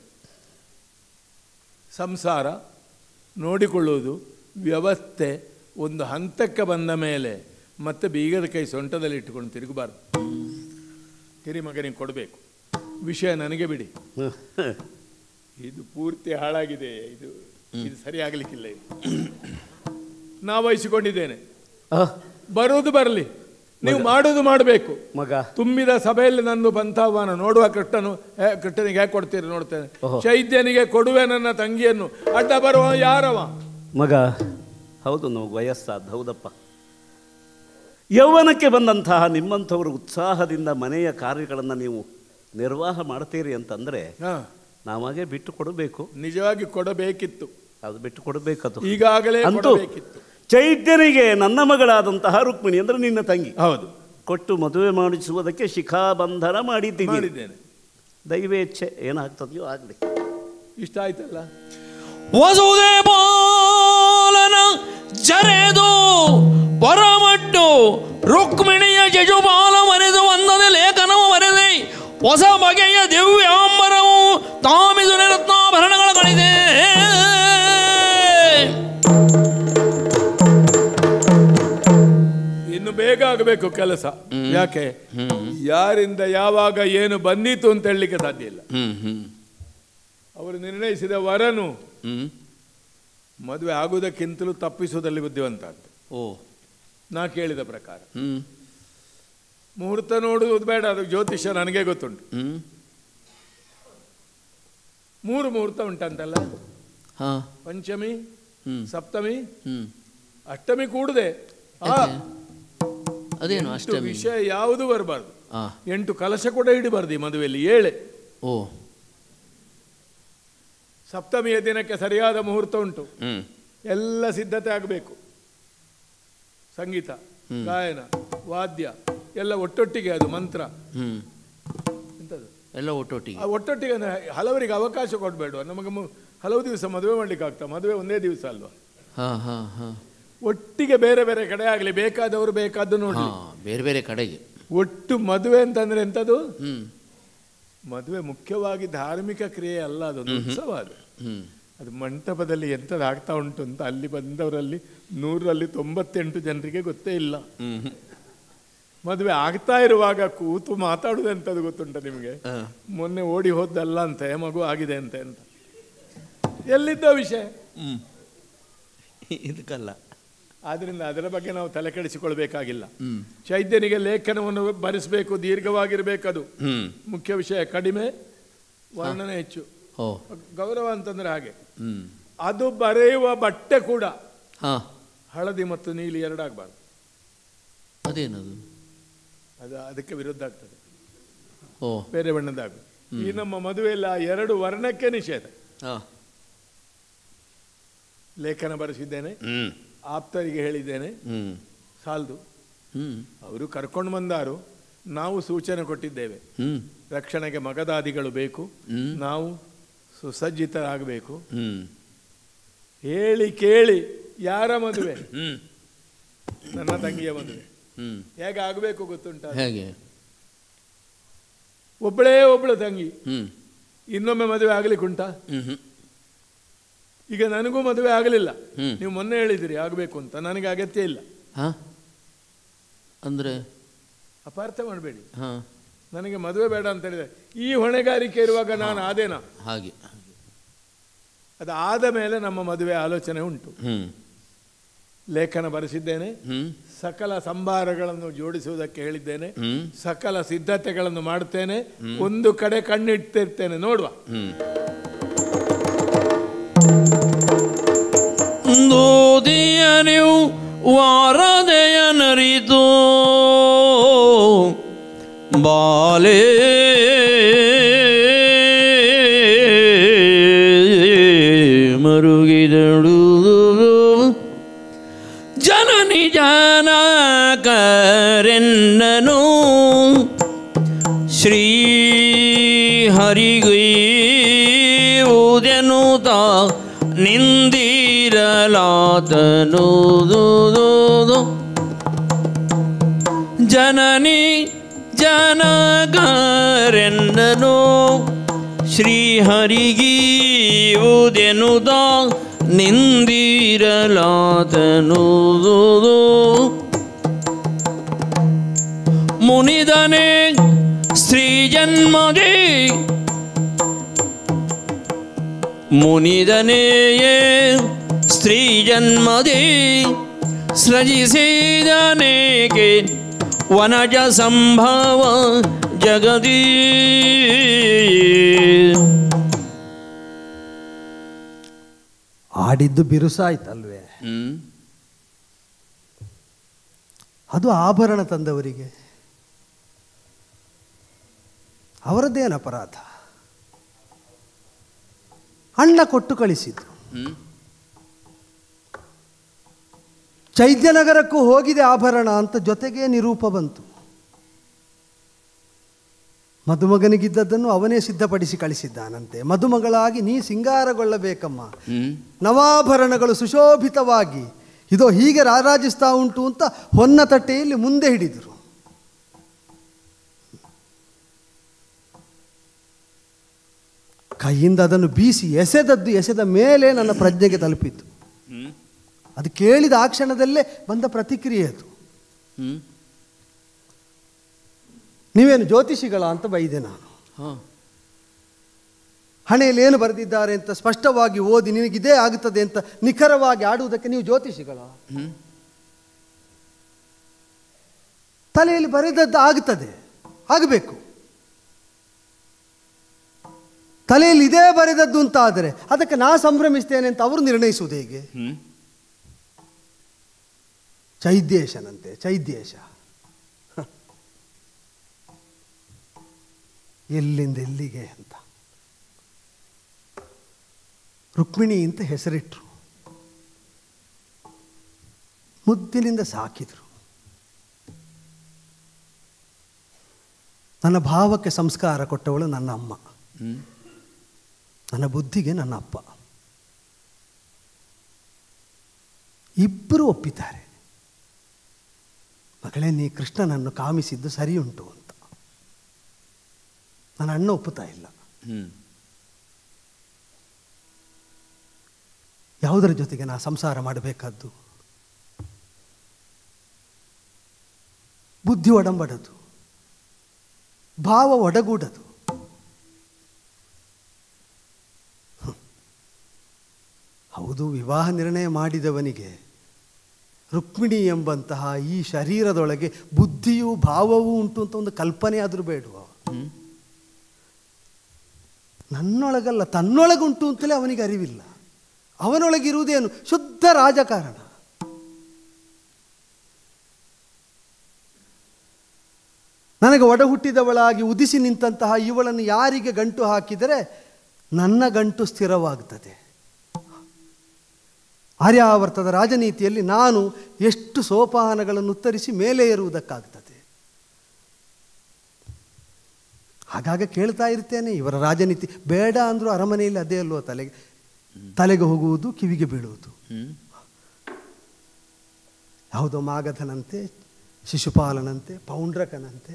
S3: ಸಂಸಾರ ನೋಡಿಕೊಳ್ಳುವುದು ವ್ಯವಸ್ಥೆ ಒಂದು ಹಂತಕ್ಕೆ ಬಂದ ಮೇಲೆ ಮತ್ತೆ ಬೀಗದ ಕೈ ಸೊಂಟದಲ್ಲಿ ಇಟ್ಟುಕೊಂಡು ತಿರುಗಬಾರ್ದು ಕಿರಿಮಗನಿಗೆ ಕೊಡಬೇಕು ವಿಷಯ ನನಗೆ ಬಿಡಿ ಇದು ಪೂರ್ತಿ ಹಾಳಾಗಿದೆ ಇದು ಇದು ಸರಿ ಆಗಲಿಕ್ಕಿಲ್ಲ ಇದು ನಾ ವಹಿಸಿಕೊಂಡಿದ್ದೇನೆ
S2: ಆ,
S3: ಬರುವುದು ಬರಲಿ ನೀವು ಮಾಡುವುದು ಮಾಡಬೇಕು
S2: ಮಗ
S3: ತುಂಬಿದ ಸಭೆಯಲ್ಲಿ ನಂದು ಪಂಥಾಹ್ವಾನ ನೋಡುವ ಕೃಷ್ಣನು ಹೇ, ಕೃಷ್ಣನಿಗೆ ಹೇಗೆ ಕೊಡ್ತೀರಿ ನೋಡ್ತೇನೆ
S2: ಓಹೋ.
S3: ಚೈದ್ಯನಿಗೆ ಕೊಡುವೆ ನನ್ನ ತಂಗಿಯನ್ನು ಅಡ್ಡ ಬರುವ ಯಾರವ
S2: ಮಗ ಹೌದು ನಮಗೆ ವಯಸ್ಸಾದ ಹೌದಪ್ಪ ಯೌವನಕ್ಕೆ ಬಂದಂತಹ ನಿಮ್ಮಂಥವರು ಉತ್ಸಾಹದಿಂದ ಮನೆಯ ಕಾರ್ಯಗಳನ್ನು ನೀವು ನಿರ್ವಾಹ ಮಾಡ್ತೀರಿ ಅಂತಂದರೆ
S3: ಹಾ
S2: ನಾವಾಗೆ ಬಿಟ್ಟು ಕೊಡಬೇಕು
S3: ನಿಜವಾಗಿ ಕೊಡಬೇಕಿತ್ತು
S2: ಅದು ಬಿಟ್ಟು ಕೊಡಬೇಕದು
S3: ಈಗಾಗಲೇ
S2: ಅಂತೂ
S3: ಕೊಡಬೇಕಿತ್ತು
S2: ಚೈತ್ಯನಿಗೆ ನನ್ನ ಮಗಳಾದಂತಹ ರುಕ್ಮಿಣಿ ಅಂದರೆ ನಿನ್ನ ತಂಗಿ
S3: ಹೌದು
S2: ಕೊಟ್ಟು ಮದುವೆ ಮಾಡಿಸುವುದಕ್ಕೆ ಶಿಖಾಬಂಧನ ಮಾಡಿದ್ದೀನಿ
S3: ಮಾಡಿದ್ದೇನೆ
S2: ದೈವೇಚ್ಛೆ ಏನಾಗ್ತದೆಯೋ ಆಗಲಿ
S3: ಇಷ್ಟ ಆಯ್ತಲ್ಲ
S4: ವಸುದೇ ಬಾಲನ ಜರೆದು ಪರಮಟ್ಟು ರುಕ್ಮಿಣಿಯ ಜಜುಬಾಲ ಮರೆದು ಒಂದನೇ ಲೇಖನವ ಬರೆದೆ ಹೊಸ ಬಗೆಯ ದಿವ್ಯಾಂಬರವು ತಾಮಿದು ರತ್ನಾಭರಣಗಳ ಗಳಿದೆ
S3: ಇನ್ನು ಬೇಗ ಆಗಬೇಕು ಕೆಲಸ ಯಾಕೆ ಯಾರಿಂದ ಯಾವಾಗ ಏನು ಬಂದಿತ್ತು ಅಂತ ಹೇಳಲಿಕ್ಕೆ ಸಾಧ್ಯ ಇಲ್ಲ
S1: ಹ್ಮ್ ಹ್ಮ್
S3: ಅವರು ನಿರ್ಣಯಿಸಿದ ವರನು
S1: ಹ್ಮ್
S3: ಮದುವೆ ಆಗುವುದಕ್ಕಿಂತಲೂ ತಪ್ಪಿಸುವುದಲ್ಲಿ ಬುದ್ಧಿವಂತ ಅಂತ
S1: ಓ
S3: ನಾ ಕೇಳಿದ ಪ್ರಕಾರ
S1: ಹ್ಮ್
S3: ಮುಹೂರ್ತ ನೋಡುವುದು ಬೇಡ ಅದು ಜ್ಯೋತಿಷ್ಯ ನನಗೆ ಗೊತ್ತುಂಟು
S1: ಹ್ಮ್
S3: ಮೂರು ಮುಹೂರ್ತ ಉಂಟಂತಲ್ಲ
S1: ಹಾ
S3: ಪಂಚಮಿ
S1: ಹ್ಮ್
S3: ಸಪ್ತಮಿ
S1: ಹ್ಮ್
S3: ಅಷ್ಟಮಿ ಕೂಡದೆ ಆ
S1: ಯಾಕೆ? ಅದೇನು
S3: ಎಂಟು
S1: ಅಷ್ಟಮಿ
S3: ವಿಷಯ ಯಾವುದು ಬರಬಾರ್ದು
S1: ಆ
S3: ಎಂಟು ಕಲಶ ಕೂಡ ಹಿಡಿಬಾರ್ದು ಈ ಮದುವೆಯಲ್ಲಿ ಏಳೆ
S1: ಓ
S3: ಸಪ್ತಮಿಯ ದಿನಕ್ಕೆ ಸರಿಯಾದ ಮುಹೂರ್ತ ಉಂಟು
S1: ಹ್ಮ್
S3: ಎಲ್ಲ ಸಿದ್ಧತೆ ಆಗಬೇಕು ಸಂಗೀತ ಗಾಯನ ವಾದ್ಯ ಎಲ್ಲ ಒಟ್ಟೊಟ್ಟಿಗೆ ಅದು ಮಂತ್ರ
S1: ಹ್ಮ್
S3: ಎಂಥದ್ದು
S1: ಎಲ್ಲ ಒಟ್ಟೊಟ್ಟಿಗೆ
S3: ಆ ಒಟ್ಟೊಟ್ಟಿಗೆ ಅಂದ್ರೆ ಹಲವರಿಗೆ ಅವಕಾಶ ಕೊಡಬೇಡ ನಮಗೆ ಮು- ಹಲವು ದಿವಸ ಮದುವೆ ಮಾಡ್ಲಿಕ್ಕೆ ಆಗ್ತಾ ಮದುವೆ ಒಂದೇ ದಿವಸ ಅಲ್ವಾ
S1: ಹಾ ಹಾ ಹಾ
S3: ಒಟ್ಟಿಗೆ ಬೇರೆ ಬೇರೆ ಕಡೆ ಆಗಲಿ ಬೇಕಾದವರು ಬೇಕಾದ್ದು
S1: ಹಾ
S3: ನೋಡಿ
S1: ಬೇರೆ ಬೇರೆ ಕಡೆಗೆ
S3: ಒಟ್ಟು ಮದುವೆ ಅಂತಂದ್ರೆ ಎಂಥದ್ದು
S1: ಹ್ಮ್
S3: ಮದುವೆ ಮುಖ್ಯವಾಗಿ ಧಾರ್ಮಿಕ ಕ್ರಿಯೆ ಅಲ್ಲ ಅದೊಂದು ಉತ್ಸವ ಅದು
S1: ಹ್ಮ್
S3: ಅದು ಮಂಟಪದಲ್ಲಿ ಎಂಥದ್ದು ಆಗ್ತಾ ಉಂಟು ಅಂತ ಅಲ್ಲಿ ಬಂದವರಲ್ಲಿ ನೂರರಲ್ಲಿ ತೊಂಬತ್ತೆಂಟು ಜನರಿಗೆ ಗೊತ್ತೇ ಇಲ್ಲ
S1: ಹ್ಮ್ ಹ್ಮ್.
S3: ಮದುವೆ ಆಗ್ತಾ ಇರುವಾಗ ಕೂತು ಮಾತಾಡುದು ಎಂಥದ್ದು ಗೊತ್ತುಂಟ ನಿಮಗೆ
S1: ಆ,
S3: ಮೊನ್ನೆ ಓಡಿ ಹೋದ್ದಲ್ಲ ಅಂತೆ ಮಗು ಆಗಿದೆ ಅಂತೆ ಅಂತ ಎಲ್ಲಿದ್ದ ವಿಷಯ
S1: ಹ್ಮ್ ಇದಕ್ಕಲ್ಲ
S3: ಆದ್ರಿಂದ ಅದರ ಬಗ್ಗೆ ನಾವು ತಲೆ ಕೆಡಿಸಿಕೊಳ್ಬೇಕಾಗಿಲ್ಲ
S1: ಹ್ಮ್
S3: ಚೈದ್ಯನಿಗೆ ಲೇಖನವನ್ನು ಬರೆಸಬೇಕು ದೀರ್ಘವಾಗಿರ್ಬೇಕದು
S1: ಹ್ಮ್
S3: ಮುಖ್ಯ ವಿಷಯ ಕಡಿಮೆ ವರ್ಣನೆ ಹೆಚ್ಚು
S1: ಓ
S3: ಗೌರವ ಅಂತಂದ್ರೆ ಹಾಗೆ
S1: ಹ್ಮ್
S3: ಅದು ಬರೆಯುವ ಬಟ್ಟೆ ಕೂಡ
S1: ಹಾ
S3: ಹಳದಿ ಮತ್ತು ನೀಲಿ ಎರಡಾಗಬಾರ್ದು
S1: ಅದೇನದು
S3: ಅದು ಅದಕ್ಕೆ ವಿರುದ್ಧ ಆಗ್ತದೆ
S1: ಓ
S3: ಬೇರೆ ಬಣ್ಣದಾಗ ಈ ನಮ್ಮ ಮದುವೆಯಲ್ಲಿ ಆ ಎರಡು ವರ್ಣಕ್ಕೆ ನಿಷೇಧ
S1: ಹಾ
S3: ಲೇಖನ ಬರೆಸಿದ್ದೇನೆ
S1: ಹ್ಮ್
S3: ಆಪ್ತರಿಗೆ ಹೇಳಿದ್ದೇನೆ
S1: ಹ್ಮ್
S3: ಸಾಲದು
S1: ಹ್ಮ್
S3: ಅವರು ಕರ್ಕೊಂಡು ಬಂದಾರು ನಾವು ಸೂಚನೆ ಕೊಟ್ಟಿದ್ದೇವೆ
S1: ಹ್ಮ್
S3: ರಕ್ಷಣೆಗೆ ಮಗದಾದಿಗಳು ಬೇಕು
S1: ಹ್ಮ್.
S3: ನಾವು ಸುಸಜ್ಜಿತರಾಗಬೇಕು
S1: ಹ್ಮ್
S3: ಹೇಳಿ ಕೇಳಿ ಯಾರ ಮದುವೆ
S1: ಹ್ಮ್
S3: ನನ್ನ ತಂಗಿಯ ಮದುವೆ
S1: ಹ್ಮ್
S3: ಹೇಗೆ ಆಗಬೇಕು ಗೊತ್ತುಂಟ
S1: ಹೇಗೆ
S3: ಒಬ್ಬಳೇ ಒಬ್ಬಳು ತಂಗಿ
S1: ಹ್ಮ್
S3: ಇನ್ನೊಮ್ಮೆ ಮದುವೆ ಆಗ್ಲಿಕ್ಕುಂಟಾ
S1: ಹ್ಮ್ ಹ್ಮ್
S3: ಈಗ ನನಗೂ ಮದುವೆ ಆಗಲಿಲ್ಲ
S1: ಹ್ಮ್.
S3: ನೀವು ಮೊನ್ನೆ ಹೇಳಿದಿರಿ ಆಗಬೇಕು ಅಂತ ನನಗೆ ಅಗತ್ಯ ಇಲ್ಲ
S1: ಹಾ ಅಂದ್ರೆ
S3: ಅಪಾರ್ಥ ಮಾಡಬೇಡಿ
S1: ಹಾ
S3: ನನಗೆ ಮದುವೆ ಬೇಡ ಅಂತ ಹೇಳಿದೆ ಈ ಹೊಣೆಗಾರಿಕೆ ಇರುವಾಗ ನಾನು ಆದೇನಾ
S1: ಹಾಗೆ
S3: ಅದು ಆದ ಮೇಲೆ ನಮ್ಮ ಮದುವೆ ಆಲೋಚನೆ ಉಂಟು
S1: ಹ್ಮ್
S3: ಲೇಖನ ಬರೆಸಿದ್ದೇನೆ
S1: ಹ್ಮ್
S3: ಸಕಲ ಸಂಭಾರಗಳನ್ನು ಜೋಡಿಸುವುದಕ್ಕೆ ಹೇಳಿದ್ದೇನೆ
S1: ಹ್ಮ್
S3: ಸಕಲ ಸಿದ್ಧತೆಗಳನ್ನು ಮಾಡ್ತೇನೆ ಒಂದು ಕಡೆ ಕಣ್ಣಿಟ್ಟಿರ್ತೇನೆ ನೋಡುವ
S1: ಹ್ಮ್
S4: ದೋದಿಯ ನೀವು ವಾರದೆಯ ನರಿತು ಬಾಲೆ ಮರುಗಿದಳು ಜನನಿ ಜನಕರೆನ್ನನು ಶ್ರೀ ಹರಿಗುವುದೆನುತ ನಿಂದಿರಲಾತನು ಜನನಿ ಜನಗರೆನ್ನನು ಶ್ರೀಹರಿಗೀವುದೆನುದ ನಿಂದಿರಲಾತನು ಮುನಿದನೆ ಸ್ತ್ರೀ ಜನ್ಮದೇ ಮುನಿದನೆಯೇ ಸ್ತ್ರೀ ಜನ್ಮದೇ ಸೃಜಿಸಿದನೇಕೆ ವನಜ ಸಂಭವ ಜಗದೀ
S5: ಆಡಿದ್ದು ಬಿರುಸಾಯ್ತಲ್ವೇ
S1: ಹ್ಮ್
S5: ಅದು ಆಭರಣ ತಂದವರಿಗೆ ಅವರದ್ದೇನು ಅಪರಾಧ ಅಣ್ಣ ಕೊಟ್ಟು ಕಳಿಸಿದ್ರು
S1: ಹ್ಮ್
S5: ಚೈದ್ಯನಗರಕ್ಕೂ ಹೋಗಿದೆ ಆಭರಣ ಅಂತ ಜೊತೆಗೆ ನಿರೂಪ ಬಂತು ಮದುಮಗನಿಗಿದ್ದದ್ದನ್ನು ಅವನೇ ಸಿದ್ಧಪಡಿಸಿ ಕಳಿಸಿದ್ದಾನಂತೆ ಮದುಮಗಳಾಗಿ ನೀ ಸಿಂಗಾರಗೊಳ್ಳಬೇಕಮ್ಮ
S1: ಹ್ಮ್
S5: ನವಾಭರಣಗಳು ಸುಶೋಭಿತವಾಗಿ ಇದೋ ಹೀಗೆ ರಾರಾಜಿಸ್ತಾ ಉಂಟು ಅಂತ ಹೊನ್ನ ತಟ್ಟೆಯಲ್ಲಿ ಮುಂದೆ ಹಿಡಿದರು ಕೈಯಿಂದ ಅದನ್ನು ಬೀಸಿ ಎಸೆದದ್ದು ಎಸೆದ ಮೇಲೆ ನನ್ನ ಪ್ರಜ್ಞೆಗೆ ತಲುಪಿತು
S1: ಹ್ಮ್
S5: ಅದು ಕೇಳಿದ ಆ ಕ್ಷಣದಲ್ಲೇ ಬಂದ ಪ್ರತಿಕ್ರಿಯೆ ಅದು
S1: ಹ್ಮ್
S5: ನೀವೇನು ಜ್ಯೋತಿಷಿಗಳ ಅಂತ ಬೈದೆ ನಾನು
S1: ಹಾ
S5: ಹಣೆಯಲ್ಲಿ ಏನು ಬರೆದಿದ್ದಾರೆ ಅಂತ ಸ್ಪಷ್ಟವಾಗಿ ಓದಿ ನಿನಗಿದೇ ಆಗುತ್ತದೆ ಅಂತ ನಿಖರವಾಗಿ ಆಡುವುದಕ್ಕೆ ನೀವು ಜ್ಯೋತಿಷಿಗಳ
S1: ಹ್ಮ್
S5: ತಲೆಯಲ್ಲಿ ಬರೆದದ್ದು ಆಗುತ್ತದೆ ಆಗಬೇಕು ತಲೆಯಲ್ಲಿ ಇದೇ ಬರೆದದ್ದು ಅಂತ ಆದರೆ ಅದಕ್ಕೆ ನಾ ಸಂಭ್ರಮಿಸ್ತೇನೆ ಅಂತ ಅವರು ನಿರ್ಣಯಿಸುವುದು ಹೇಗೆ
S1: ಹ್ಮ್
S5: ಚೈದ್ಯೇಶನಂತೆ ಚೈದ್ಯೇಶ ಹ. ಎಲ್ಲಿಂದ ಎಲ್ಲಿಗೆ ಅಂತ ರುಕ್ಮಿಣಿ ಅಂತ ಹೆಸರಿಟ್ರು ಮುದ್ದಿನಿಂದ ಸಾಕಿದ್ರು ನನ್ನ ಭಾವಕ್ಕೆ ಸಂಸ್ಕಾರ ಕೊಟ್ಟವಳು ನನ್ನ ಅಮ್ಮ
S1: ಹ್ಮ್
S5: ನನ್ನ ಬುದ್ಧಿಗೆ ನನ್ನ ಅಪ್ಪ ಇಬ್ಬರು ಒಪ್ಪಿದ್ದಾರೆ ಮಗಳೇ ನೀ ಕೃಷ್ಣನನ್ನು ಕಾಮಿಸಿದ್ದು ಸರಿ ಉಂಟು ಅಂತ ನನ್ನ ಅಣ್ಣ ಒಪ್ಪುತ್ತಾ ಇಲ್ಲ
S1: ಹ್ಮ್
S5: ಯಾವುದರ ಜೊತೆಗೆ ನಾ ಸಂಸಾರ ಮಾಡಬೇಕಾದ್ದು ಬುದ್ಧಿ ಒಡಂಬಡದು ಭಾವ ಒಡಗೂಡದು ಹ್ಮ್. ಹೌದು ವಿವಾಹ ನಿರ್ಣಯ ಮಾಡಿದವನಿಗೆ ರುಕ್ಮಿಣಿ ಎಂಬಂತಹ ಈ ಶರೀರದೊಳಗೆ ಬುದ್ಧಿಯೂ ಭಾವವೂ ಉಂಟು ಅಂತ ಒಂದು ಕಲ್ಪನೆ ಆದರೂ ಬೇಡುವ
S1: ಹ್ಮ್
S5: ನನ್ನೊಳಗಲ್ಲ ತನ್ನೊಳಗುಂಟು ಅಂತಲೇ ಅವನಿಗೆ ಅರಿವಿಲ್ಲ ಅವನೊಳಗಿರುವುದೇನು ಶುದ್ಧ ರಾಜಕಾರಣ ನನಗೆ ಒಡ ಹುಟ್ಟಿದವಳಾಗಿ ಉದಿಸಿ ನಿಂತಹ ಇವಳನ್ನು ಯಾರಿಗೆ ಗಂಟು ಹಾಕಿದರೆ ನನ್ನ ಗಂಟು ಸ್ಥಿರವಾಗುತ್ತದೆ ಆರ್ಯಾವರ್ತದ ರಾಜನೀತಿಯಲ್ಲಿ ನಾನು ಎಷ್ಟು ಸೋಪಾನಗಳನ್ನು ಉತ್ತರಿಸಿ ಮೇಲೆ ಏರುವುದಕ್ಕಾಗ್ತದೆ ಆಗಾಗ ಕೇಳ್ತಾ ಇರ್ತೇನೆ ಇವರ ರಾಜನೀತಿ ಬೇಡ ಅಂದರೂ ಅರಮನೆಯಲ್ಲಿ ಅದೇ ಅಲ್ವೋ ತಲೆಗೆ ತಲೆಗೆ ಹೋಗುವುದು ಕಿವಿಗೆ ಬೀಳುವುದು
S1: ಹ್ಮ್
S5: ಯಾವುದೋ ಮಾಗಧನಂತೆ ಶಿಶುಪಾಲನಂತೆ ಪೌಂಡ್ರಕನಂತೆ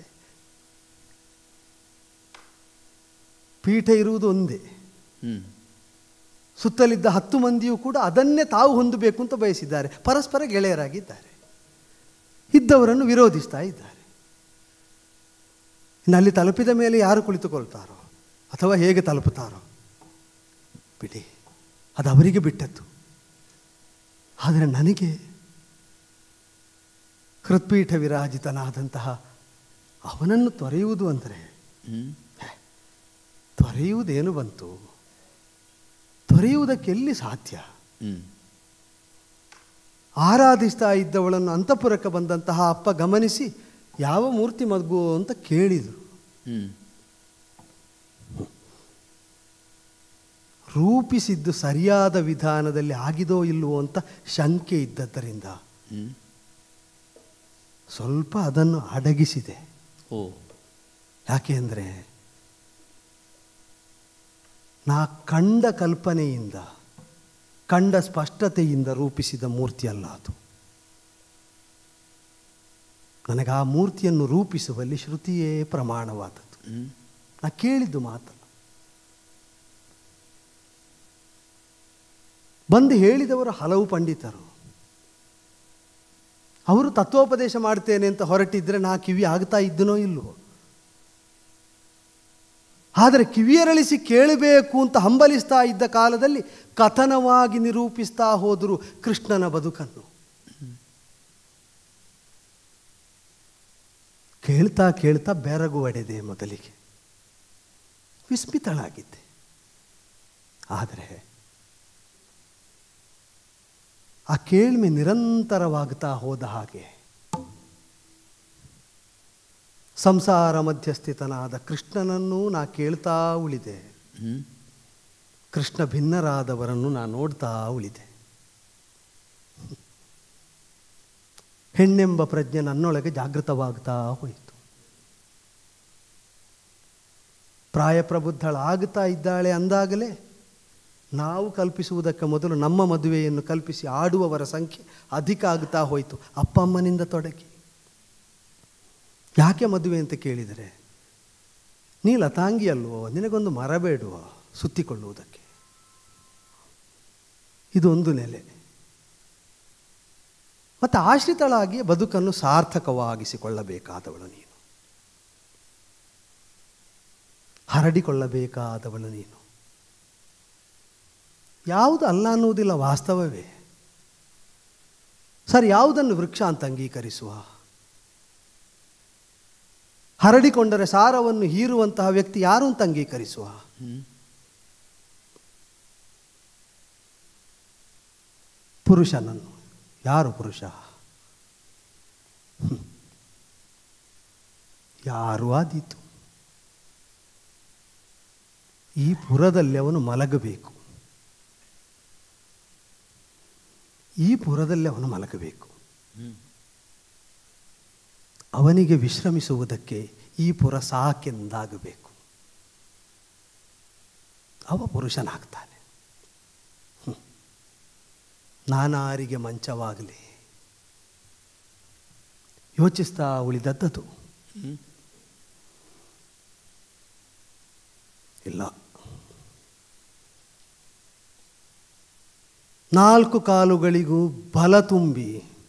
S5: ಪೀಠ ಇರುವುದು ಒಂದೇ
S1: ಹ್ಮ್
S5: ಸುತ್ತಲಿದ್ದ ಹತ್ತು ಮಂದಿಯೂ ಕೂಡ ಅದನ್ನೇ ತಾವು ಹೊಂದಬೇಕು ಅಂತ ಬಯಸಿದ್ದಾರೆ ಪರಸ್ಪರ ಗೆಳೆಯರಾಗಿದ್ದಾರೆ ಇದ್ದವರನ್ನು ವಿರೋಧಿಸ್ತಾ ಇದ್ದಾರೆ ಇನ್ನು ಅಲ್ಲಿ ತಲುಪಿದ ಮೇಲೆ ಯಾರು ಕುಳಿತುಕೊಳ್ತಾರೋ ಅಥವಾ ಹೇಗೆ ತಲುಪುತ್ತಾರೋ ಬಿಡಿ ಅದು ಅವರಿಗೆ ಬಿಟ್ಟದ್ದು ಆದರೆ ನನಗೆ ಹೃತ್ಪೀಠ ವಿರಾಜಿತನಾದಂತಹ ಅವನನ್ನು ತೊರೆಯುವುದು ಅಂದರೆ
S1: ಹ್ಮ್
S5: ತೊರೆಯುವುದೇನು ಬಂತು ತೊರೆಯುವುದಕ್ಕೆ ಎಲ್ಲಿ ಸಾಧ್ಯ
S1: ಹ್ಮ್
S5: ಆರಾಧಿಸ್ತಾ ಇದ್ದವಳನ್ನು ಅಂತಃಪುರಕ್ಕೆ ಬಂದಂತಹ ಅಪ್ಪ ಗಮನಿಸಿ ಯಾವ ಮೂರ್ತಿ ಮಗು ಅಂತ ಕೇಳಿದರು
S1: ಹ್ಮ್
S5: ರೂಪಿಸಿದ್ದು ಸರಿಯಾದ ವಿಧಾನದಲ್ಲಿ ಆಗಿದೋ ಇಲ್ಲವೋ ಅಂತ ಶಂಕೆ ಇದ್ದದ್ದರಿಂದ
S1: ಹ್ಮ್
S5: ಸ್ವಲ್ಪ ಅದನ್ನು ಅಡಗಿಸಿದೆ
S1: ಓ
S5: ಯಾಕೆ ಅಂದರೆ ನಾ ಕಂಡ ಕಲ್ಪನೆಯಿಂದ ಕಂಡ ಸ್ಪಷ್ಟತೆಯಿಂದ ರೂಪಿಸಿದ ಮೂರ್ತಿ ಅಲ್ಲ ಅದು ನನಗೆ ಆ ಮೂರ್ತಿಯನ್ನು ರೂಪಿಸುವಲ್ಲಿ ಶ್ರುತಿಯೇ ಪ್ರಮಾಣವಾದದ್ದು
S1: ಹ್ಮ್
S5: ನಾ ಕೇಳಿದ್ದು ಮಾತು ಬಂದು ಹೇಳಿದವರು ಹಲವು ಪಂಡಿತರು ಅವರು ತತ್ವೋಪದೇಶ ಮಾಡ್ತೇನೆ ಅಂತ ಹೊರಟಿದ್ರೆ ನಾ ಕಿವಿ ಆಗ್ತಾ ಇದ್ದನೋ ಇಲ್ವೋ ಆದರೆ ಕಿವಿಯರಳಿಸಿ ಕೇಳಬೇಕು ಅಂತ ಹಂಬಲಿಸ್ತಾ ಇದ್ದ ಕಾಲದಲ್ಲಿ ಕಥನವಾಗಿ ನಿರೂಪಿಸ್ತಾ ಹೋದರು ಕೃಷ್ಣನ ಬದುಕನ್ನು ಕೇಳ್ತಾ ಕೇಳ್ತಾ ಬೆರಗು ಒಡೆದೆ ಮೊದಲಿಗೆ ವಿಸ್ಮಿತಳಾಗಿದ್ದೆ ಆದರೆ ಆ ಕೇಳ್ಮೆ ನಿರಂತರವಾಗ್ತಾ ಹೋದ ಹಾಗೆ ಸಂಸಾರ ಮಧ್ಯಸ್ಥಿತನಾದ ಕೃಷ್ಣನನ್ನೂ ನಾ ಕೇಳ್ತಾ ಉಳಿದೆ
S1: ಹ್ಮ್
S5: ಕೃಷ್ಣ ಭಿನ್ನರಾದವರನ್ನು ನಾ ನೋಡ್ತಾ ಉಳಿದೆ ಹೆಣ್ಣೆಂಬ ಪ್ರಜ್ಞೆ ನನ್ನೊಳಗೆ ಜಾಗೃತವಾಗ್ತಾ ಹೋಯಿತು ಪ್ರಾಯಪ್ರಬುದ್ಧಳಾಗುತ್ತಾ ಇದ್ದಾಳೆ ಅಂದಾಗಲೇ ನಾವು ಕಲ್ಪಿಸುವುದಕ್ಕೆ ಮೊದಲು ನಮ್ಮ ಮದುವೆಯನ್ನು ಕಲ್ಪಿಸಿ ಆಡುವವರ ಸಂಖ್ಯೆ ಅಧಿಕ ಆಗುತ್ತಾ ಹೋಯಿತು ಅಪ್ಪ ಅಮ್ಮನಿಂದ ತೊಡಗಿ ಯಾಕೆ ಮದುವೆ ಅಂತ ಕೇಳಿದರೆ ನೀ ಲತಾಂಗಿ ಅಲ್ವೋ ನಿನಗೊಂದು ಮರ ಬೇಡುವ ಸುತ್ತಿಕೊಳ್ಳುವುದಕ್ಕೆ ಇದೊಂದು ನೆಲೆ ಮತ್ತು ಆಶ್ರಿತಳಾಗಿ ಬದುಕನ್ನು ಸಾರ್ಥಕವಾಗಿಸಿಕೊಳ್ಳಬೇಕಾದವಳು ನೀನು ಹರಡಿಕೊಳ್ಳಬೇಕಾದವಳು ನೀನು ಯಾವುದು ಅಲ್ಲ ಅನ್ನುವುದಿಲ್ಲ ವಾಸ್ತವವೇ ಸರ್ ಯಾವುದನ್ನು ವೃಕ್ಷ ಅಂತ ಅಂಗೀಕರಿಸುವ ಹರಡಿಕೊಂಡರೆ ಸಾರವನ್ನು ಹೀರುವಂತಹ ವ್ಯಕ್ತಿ ಯಾರು ಅಂತ ಅಂಗೀಕರಿಸುವ ಪುರುಷನನ್ನು ಯಾರು ಪುರುಷ ಹ್ಮ್. ಯಾರು ಆದೀತು ಈ ಪುರದಲ್ಲಿ ಅವನು ಮಲಗಬೇಕು ಈ ಪುರದಲ್ಲಿ ಅವನು ಮಲಗಬೇಕು ಅವನಿಗೆ ವಿಶ್ರಮಿಸುವುದಕ್ಕೆ ಈ ಪುರ ಸಾಕೆಂದಾಗಬೇಕು ಅವ ಪುರುಷನಾಗ್ತಾನೆ ಹ್ಮ್. ನಾನಾರಿಗೆ ಮಂಚವಾಗಲಿ ಯೋಚಿಸ್ತಾ ಉಳಿದದ್ದದು ಇಲ್ಲ ನಾಲ್ಕು ಕಾಲುಗಳಿಗೂ ಬಲ ತುಂಬಿ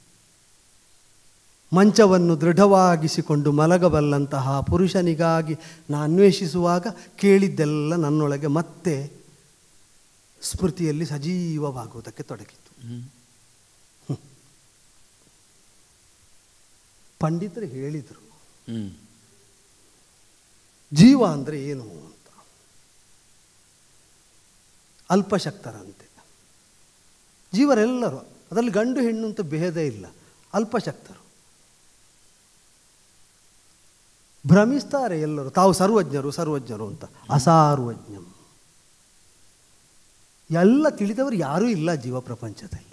S5: ಮಂಚವನ್ನು ದೃಢವಾಗಿಸಿಕೊಂಡು ಮಲಗಬಲ್ಲಂತಹ ಪುರುಷನಿಗಾಗಿ ನಾ ಅನ್ವೇಷಿಸುವಾಗ ಕೇಳಿದ್ದೆಲ್ಲ ನನ್ನೊಳಗೆ ಮತ್ತೆ ಸ್ಮೃತಿಯಲ್ಲಿ ಸಜೀವವಾಗುವುದಕ್ಕೆ ತೊಡಗಿತು ಹ್ಮ್. ಪಂಡಿತರು ಹೇಳಿದರು
S1: ಹ್ಮ್
S5: ಜೀವ ಅಂದರೆ ಏನು ಅಂತ ಅಲ್ಪಶಕ್ತರಂತೆ ಜೀವರೆಲ್ಲರೂ ಅದರಲ್ಲಿ ಗಂಡು ಹೆಣ್ಣು ಅಂತ ಭೇದ ಇಲ್ಲ ಅಲ್ಪಶಕ್ತರು ಭ್ರಮಿಸ್ತಾರೆ ಎಲ್ಲರೂ ತಾವು ಸರ್ವಜ್ಞರು ಸರ್ವಜ್ಞರು ಅಂತ ಅಸಾರ್ವಜ್ಞಂ ಎಲ್ಲ ತಿಳಿದವರು ಯಾರೂ ಇಲ್ಲ ಜೀವ ಪ್ರಪಂಚದಲ್ಲಿ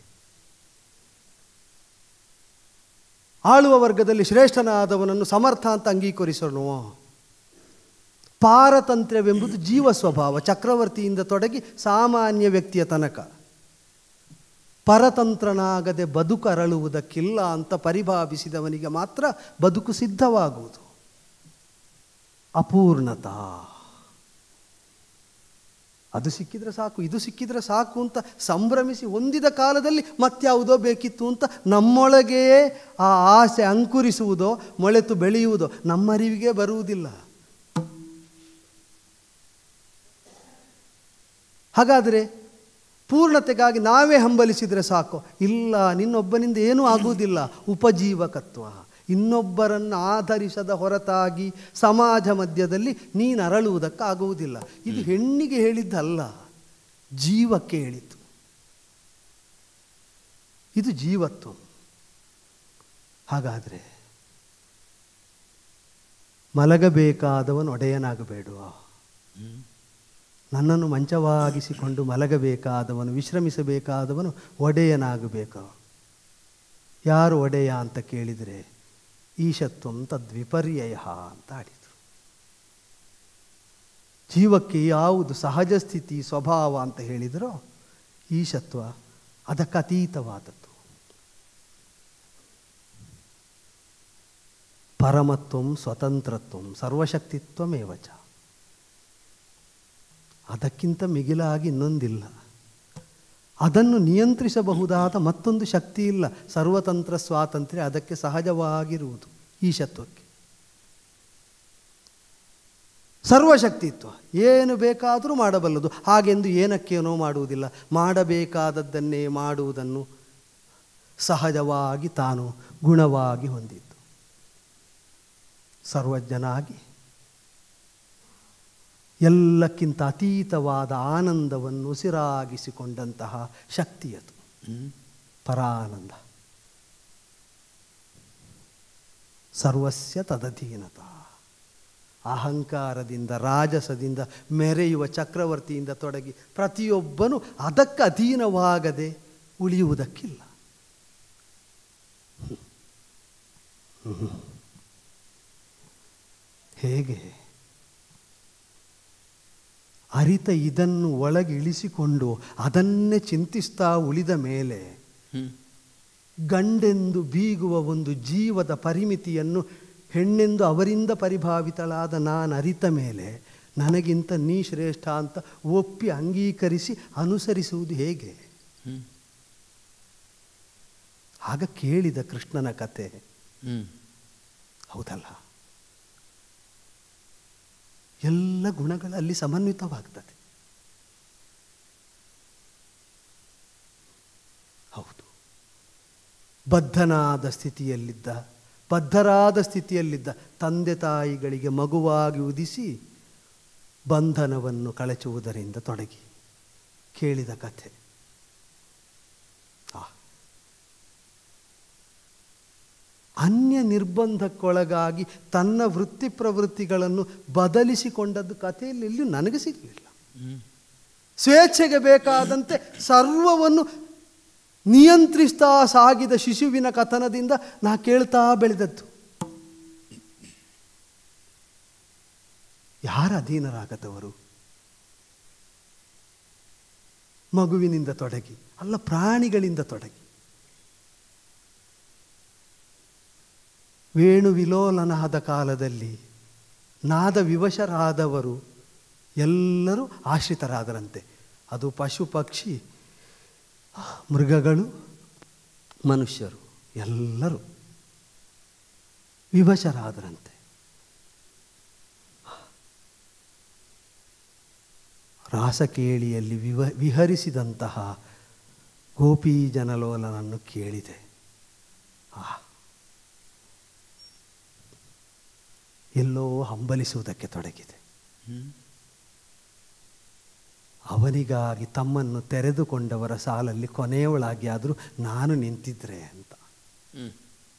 S5: ಆಳುವ ವರ್ಗದಲ್ಲಿ ಶ್ರೇಷ್ಠನಾದವನನ್ನು ಸಮರ್ಥ ಅಂತ ಅಂಗೀಕರಿಸೋಣ ಪಾರತಂತ್ರ್ಯವೆಂಬುದು ಜೀವ ಸ್ವಭಾವ ಚಕ್ರವರ್ತಿಯಿಂದ ತೊಡಗಿ ಸಾಮಾನ್ಯ ವ್ಯಕ್ತಿಯ ತನಕ ಪರತಂತ್ರನಾಗದೆ ಬದುಕು ಅರಳುವುದಕ್ಕಿಲ್ಲ ಅಂತ ಪರಿಭಾವಿಸಿದವನಿಗೆ ಮಾತ್ರ ಬದುಕು ಸಿದ್ಧವಾಗುವುದು ಅಪೂರ್ಣತಾ ಅದು ಸಿಕ್ಕಿದ್ರೆ ಸಾಕು ಇದು ಸಿಕ್ಕಿದ್ರೆ ಸಾಕು ಅಂತ ಸಂಭ್ರಮಿಸಿ ಹೊಂದಿದ ಕಾಲದಲ್ಲಿ ಮತ್ಯಾವುದೋ ಬೇಕಿತ್ತು ಅಂತ ನಮ್ಮೊಳಗೆಯೇ ಆ ಆಸೆ ಅಂಕುರಿಸುವುದೋ ಮೊಳೆತು ಬೆಳೆಯುವುದೋ ನಮ್ಮರಿವಿಗೆ ಬರುವುದಿಲ್ಲ ಹಾಗಾದರೆ ಪೂರ್ಣತೆಗಾಗಿ ನಾವೇ ಹಂಬಲಿಸಿದರೆ ಸಾಕು ಇಲ್ಲ ನಿನ್ನೊಬ್ಬನಿಂದ ಏನೂ ಆಗುವುದಿಲ್ಲ ಉಪಜೀವಕತ್ವ ಇನ್ನೊಬ್ಬರನ್ನು ಆಧರಿಸದ ಹೊರತಾಗಿ ಸಮಾಜ ಮಧ್ಯದಲ್ಲಿ ನೀನು ಅರಳುವುದಕ್ಕಾಗುವುದಿಲ್ಲ ಇದು ಹೆಣ್ಣಿಗೆ ಹೇಳಿದ್ದಲ್ಲ ಜೀವಕ್ಕೆ ಹೇಳಿದ್ದು ಇದು ಜೀವತ್ವ ಹಾಗಾದರೆ ಮಲಗಬೇಕಾದವನು ಒಡೆಯನಾಗಬೇಡುವ ನನ್ನನ್ನು ಮಂಚವಾಗಿಸಿಕೊಂಡು ಮಲಗಬೇಕಾದವನು ವಿಶ್ರಮಿಸಬೇಕಾದವನು ಒಡೆಯನಾಗಬೇಕು ಯಾರು ಒಡೆಯ ಅಂತ ಕೇಳಿದರೆ ಈಶತ್ವಂ ತದ್ವಿಪರ್ಯಯ ಅಂತ ಆಡಿದರು ಜೀವಕ್ಕೆ ಯಾವುದು ಸಹಜ ಸ್ಥಿತಿ ಸ್ವಭಾವ ಅಂತ ಹೇಳಿದರೋ ಈಶತ್ವ ಅದಕ್ಕೆ ಅತೀತವಾದದ್ದು ಪರಮತ್ವಂ ಸ್ವತಂತ್ರತ್ವಂ ಸರ್ವಶಕ್ತಿತ್ವಮೇವಚ ಅದಕ್ಕಿಂತ ಮಿಗಿಲಾಗಿ ಇನ್ನೊಂದಿಲ್ಲ ಅದನ್ನು ನಿಯಂತ್ರಿಸಬಹುದಾದ ಮತ್ತೊಂದು ಶಕ್ತಿ ಇಲ್ಲ ಸರ್ವತಂತ್ರ ಸ್ವಾತಂತ್ರ್ಯ ಅದಕ್ಕೆ ಸಹಜವಾಗಿರುವುದು ಈಶತ್ವಕ್ಕೆ ಸರ್ವಶಕ್ತಿತ್ವ ಏನು ಬೇಕಾದರೂ ಮಾಡಬಲ್ಲದು ಹಾಗೆಂದು ಏನಕ್ಕೇನೋ ಮಾಡುವುದಿಲ್ಲ ಮಾಡಬೇಕಾದದ್ದನ್ನೇ ಮಾಡುವುದನ್ನು ಸಹಜವಾಗಿ ತಾನು ಗುಣವಾಗಿ ಹೊಂದಿದ್ದು ಸರ್ವಜ್ಞನಾಗಿ ಎಲ್ಲಕ್ಕಿಂತ ಅತೀತವಾದ ಆನಂದವನ್ನು ಉಸಿರಾಗಿಸಿಕೊಂಡಂತಹ ಶಕ್ತಿಯದು ಪರಾನಂದ ಸರ್ವಸ್ಯ ತದಧೀನತ ಅಹಂಕಾರದಿಂದ ರಾಜಸದಿಂದ ಮೆರೆಯುವ ಚಕ್ರವರ್ತಿಯಿಂದ ತೊಡಗಿ ಪ್ರತಿಯೊಬ್ಬನು ಅದಕ್ಕೆ ಅಧೀನವಾಗದೆ ಉಳಿಯುವುದಕ್ಕಿಲ್ಲ ಹ್ಮ್. ಹೇಗೆ ಅರಿತ ಇದನ್ನು ಒಳಗೆ ಇಳಿಸಿಕೊಂಡು ಅದನ್ನೇ ಚಿಂತಿಸ್ತಾ ಉಳಿದ ಮೇಲೆ
S1: ಹ್ಮ್
S5: ಗಂಡೆಂದು ಬೀಗುವ ಒಂದು ಜೀವದ ಪರಿಮಿತಿಯನ್ನು ಹೆಣ್ಣೆಂದು ಅವರಿಂದ ಪರಿಭಾವಿತಳಾದ ನಾನು ಅರಿತ ಮೇಲೆ ನನಗಿಂತ ನೀ ಶ್ರೇಷ್ಠ ಅಂತ ಒಪ್ಪಿ ಅಂಗೀಕರಿಸಿ ಅನುಸರಿಸುವುದು ಹೇಗೆ
S1: ಹ್ಮ್
S5: ಆಗ ಕೇಳಿದ ಕೃಷ್ಣನ ಕತೆ
S1: ಹ್ಮ್
S5: ಹೌದಲ್ಲ ಎಲ್ಲ ಗುಣಗಳಲ್ಲಿ ಸಮನ್ವಿತವಾಗ್ತದೆ ಹೌದು ಬದ್ಧನಾದ ಸ್ಥಿತಿಯಲ್ಲಿದ್ದ ಬದ್ಧರಾದ ಸ್ಥಿತಿಯಲ್ಲಿದ್ದ ತಂದೆ ತಾಯಿಗಳಿಗೆ ಮಗುವಾಗಿ ಉದಿಸಿ ಬಂಧನವನ್ನು ಕಳಚುವುದರಿಂದ ತೊಡಗಿ ಕೇಳಿದ ಕಥೆ ಆ ಅನ್ಯ ನಿರ್ಬಂಧಕ್ಕೊಳಗಾಗಿ ತನ್ನ ವೃತ್ತಿ ಪ್ರವೃತ್ತಿಗಳನ್ನು ಬದಲಿಸಿಕೊಂಡದ್ದು ಕಥೆಯಲ್ಲಿ ಎಲ್ಲಿಯೂ ನನಗೆ ಸಿಗಲಿಲ್ಲ ಸ್ವೇಚ್ಛೆಗೆ ಬೇಕಾದಂತೆ ಸರ್ವವನ್ನು ನಿಯಂತ್ರಿಸ್ತಾ ಸಾಗಿದ ಶಿಶುವಿನ ಕಥನದಿಂದ ನಾ ಕೇಳ್ತಾ ಬೆಳೆದದ್ದು ಯಾರ ಅಧೀನರಾಗದವರು ಮಗುವಿನಿಂದ ತೊಡಗಿ ಅಲ್ಲ ಪ್ರಾಣಿಗಳಿಂದ ತೊಡಗಿ ವೇಣು ವಿಲೋಲನಾದ ಕಾಲದಲ್ಲಿ ನಾದ ವಿವಶರಾದವರು ಎಲ್ಲರೂ ಆಶ್ರಿತರಾದರಂತೆ ಅದು ಪಶು ಪಕ್ಷಿ ಮೃಗಗಳು ಮನುಷ್ಯರು ಎಲ್ಲರೂ ವಿವಶರಾದರಂತೆ ರಾಸಕೇಳಿಯಲ್ಲಿ ವಿವ ವಿಹರಿಸಿದಂತಹ ಗೋಪೀ ಜನಲೋಲನನ್ನು ಕೇಳಿದೆ ಆ ಎಲ್ಲೋ ಹಂಬಲಿಸುವುದಕ್ಕೆ ತೊಡಗಿದೆ ಅವನಿಗಾಗಿ ತಮ್ಮನ್ನು ತೆರೆದುಕೊಂಡವರ ಸಾಲಲ್ಲಿ ಕೊನೆಯವಳಾಗಿ ಆದರೂ ನಾನು ನಿಂತಿದ್ರೆ ಅಂತ
S1: ಹ್ಮ್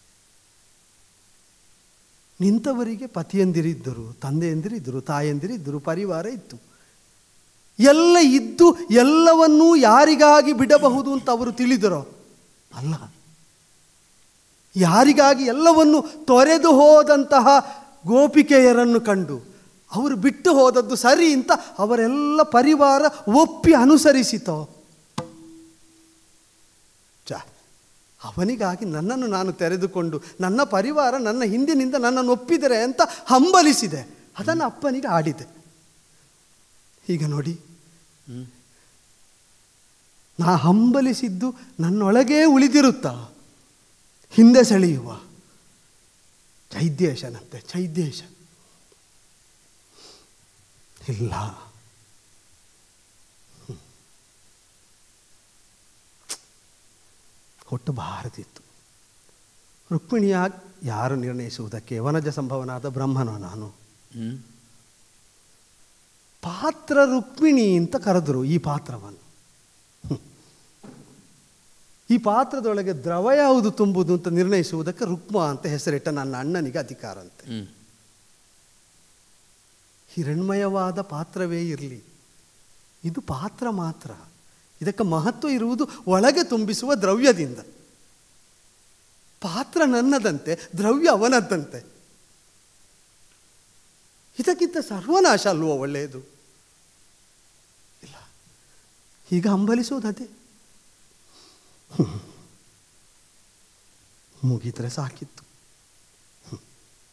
S5: ನಿಂತವರಿಗೆ ಪತಿಯಂದಿರಿದ್ದರು ತಂದೆಯಂದಿರಿದ್ದರು ತಾಯಂದಿರಿದ್ದರು ಪರಿವಾರ ಇತ್ತು ಎಲ್ಲ ಇದ್ದು ಎಲ್ಲವನ್ನೂ ಯಾರಿಗಾಗಿ ಬಿಡಬಹುದು ಅಂತ ಅವರು ತಿಳಿದರೋ ಅಲ್ಲ ಯಾರಿಗಾಗಿ ಎಲ್ಲವನ್ನು ತೊರೆದು ಹೋದಂತಹ ಗೋಪಿಕೆಯರನ್ನು ಕಂಡು ಅವರು ಬಿಟ್ಟು ಹೋದದ್ದು ಸರಿ ಅಂತ ಅವರೆಲ್ಲ ಪರಿವಾರ ಒಪ್ಪಿ ಅನುಸರಿಸಿತೋ ಚ ಅವನಿಗಾಗಿ ನನ್ನನ್ನು ನಾನು ತೆರೆದುಕೊಂಡು ನನ್ನ ಪರಿವಾರ ನನ್ನ ಹಿಂದಿನಿಂದ ನನ್ನನ್ನು ಒಪ್ಪಿದರೆ ಅಂತ ಹಂಬಲಿಸಿದೆ ಅದನ್ನು ಅಪ್ಪನಿಗೆ ಆಡಿದೆ ಈಗ ನೋಡಿ ನಾ ಹಂಬಲಿಸಿದ್ದು ನನ್ನೊಳಗೇ ಉಳಿದಿರುತ್ತಾ ಹಿಂದೆ ಸೆಳೆಯುವ ಚೈದ್ಯೇಶನಂತೆ ಚೈದ್ಯೇಶ ಇಲ್ಲ ಹ್ಮ್. ಹುಟ್ಟಬಾರದಿತ್ತು ರುಕ್ಮಿಣಿಯ ಯಾರು ನಿರ್ಣಯಿಸುವುದಕ್ಕೆ ವನಜ ಸಂಭವನಾದ ಬ್ರಹ್ಮನೋ ನಾನು
S1: ಹ್ಮ್
S5: ಪಾತ್ರ ರುಕ್ಮಿಣಿ ಅಂತ ಕರೆದರು ಈ ಪಾತ್ರವನ್ನು ಹ್ಮ್. ಈ ಪಾತ್ರದೊಳಗೆ ದ್ರವ ಯಾವುದು ತುಂಬುವುದು ಅಂತ ನಿರ್ಣಯಿಸುವುದಕ್ಕೆ ರುಕ್ಮ ಅಂತ ಹೆಸರಿಟ್ಟ ನನ್ನ ಅಣ್ಣನಿಗೆ ಅಧಿಕಾರ ಅಂತೆ
S1: ಹ್ಮ್
S5: ಹಿರಣ್ಮಯವಾದ ಪಾತ್ರವೇ ಇರಲಿ ಇದು ಪಾತ್ರ ಮಾತ್ರ ಇದಕ್ಕೆ ಮಹತ್ವ ಇರುವುದು ಒಳಗೆ ತುಂಬಿಸುವ ದ್ರವ್ಯದಿಂದ ಪಾತ್ರ ನನ್ನದಂತೆ ದ್ರವ್ಯ ಅವನದ್ದಂತೆ ಇದಕ್ಕಿಂತ ಸರ್ವನಾಶ ಅಲ್ವೋ ಒಳ್ಳೆಯದು ಇಲ್ಲ ಈಗ ಹಂಬಲಿಸೋದದೇ ಹ್ಮ್. ಮುಗಿದ್ರೆ ಸಾಕಿತ್ತು ಹ್ಮ್.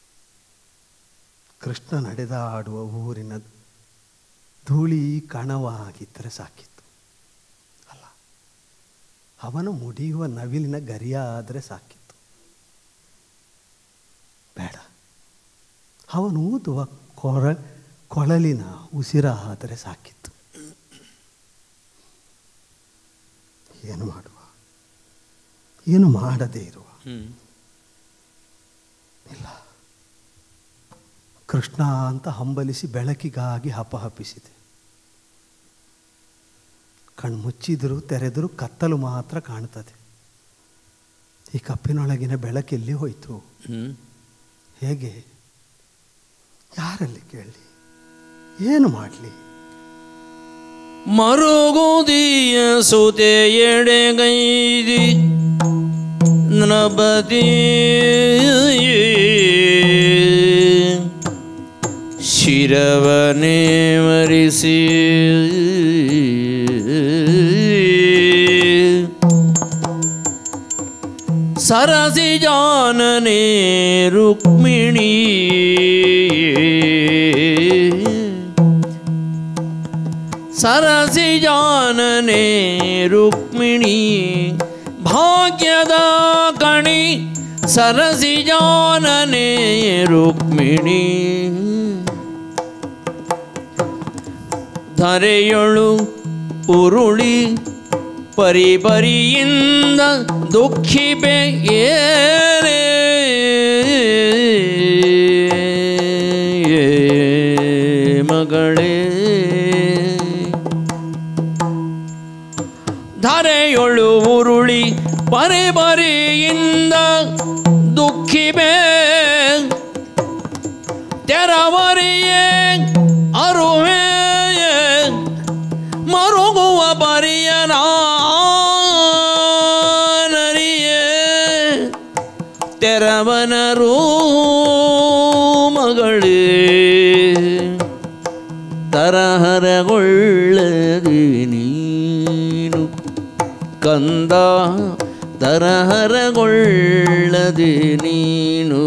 S5: ಕೃಷ್ಣ ನಡೆದಾಡುವ ಊರಿನ ಧೂಳಿ ಕಣವಾಗಿದ್ದರೆ ಸಾಕಿತ್ತು ಅಲ್ಲ ಅವನು ಮುಡಿಯುವ ನವಿಲಿನ ಗರಿಯಾದರೆ ಸಾಕಿತ್ತು ಬೇಡ ಅವನು ಊದುವ ಕೊರ ಕೊಳಲಿನ ಉಸಿರ ಆದರೆ ಸಾಕಿತ್ತು ಏನು ಮಾಡುವ ಏನು ಮಾಡದೇ ಇರುವ
S1: ಹ್ಮ್
S5: ಕೃಷ್ಣ ಅಂತ ಹಂಬಲಿಸಿ ಬೆಳಕಿಗಾಗಿ ಹಪಹಪಿಸಿದೆ ಕಣ್ಮುಚ್ಚಿದರೂ ತೆರೆದರೂ ಕತ್ತಲು ಮಾತ್ರ ಕಾಣ್ತದೆ ಈ ಕಪ್ಪಿನೊಳಗಿನ ಬೆಳಕೆಲ್ಲಿ ಹೋಯಿತು
S1: ಹ್ಮ್
S5: ಹೇಗೆ ಯಾರಲ್ಲಿ ಕೇಳಲಿ ಏನು ಮಾಡಲಿ
S4: ಮರುಗುದಿಯ ಸುತೆ ಎಡೆಗೈದಿ ನಬದಿ ಶಿರವನೇ ಮರಿಸಿ ಸರಸಿ ಜಾನನೆ ರುಕ್ಮಿಣಿ ಸರಸಿ ಜಾನನೆ ರುಕ್ಮಿಣಿ ಭಾಗ್ಯದ ಕಣಿ ಸರಸಿ ಜಾನನೆ ರುಕ್ಮಿಣಿ ಧರೆಯೊಳು ಉರುಳಿ ಪರಿ ಪರಿಯಿಂದ ದುಃಖಿಪೆ ಏರೇ ಮಗಳೇ ಧರೆಯೊಳು ಉರುಳಿ ಪರಿ ಪರಿಯಿಂದ ದುಃಖಿಪೆ ತೆರವರಿಯೇ ಅರುವೆ ಮರುಗುವ ಪರಿಯನ ನರಿಯೇ ತೆರವನರೂ ಮಗಳೇ ತರಹರಗೊಳ್ಳದಿ ನೀನು ಕಂದ ತರಹರಗೊಳ್ಳದೆ ನೀನು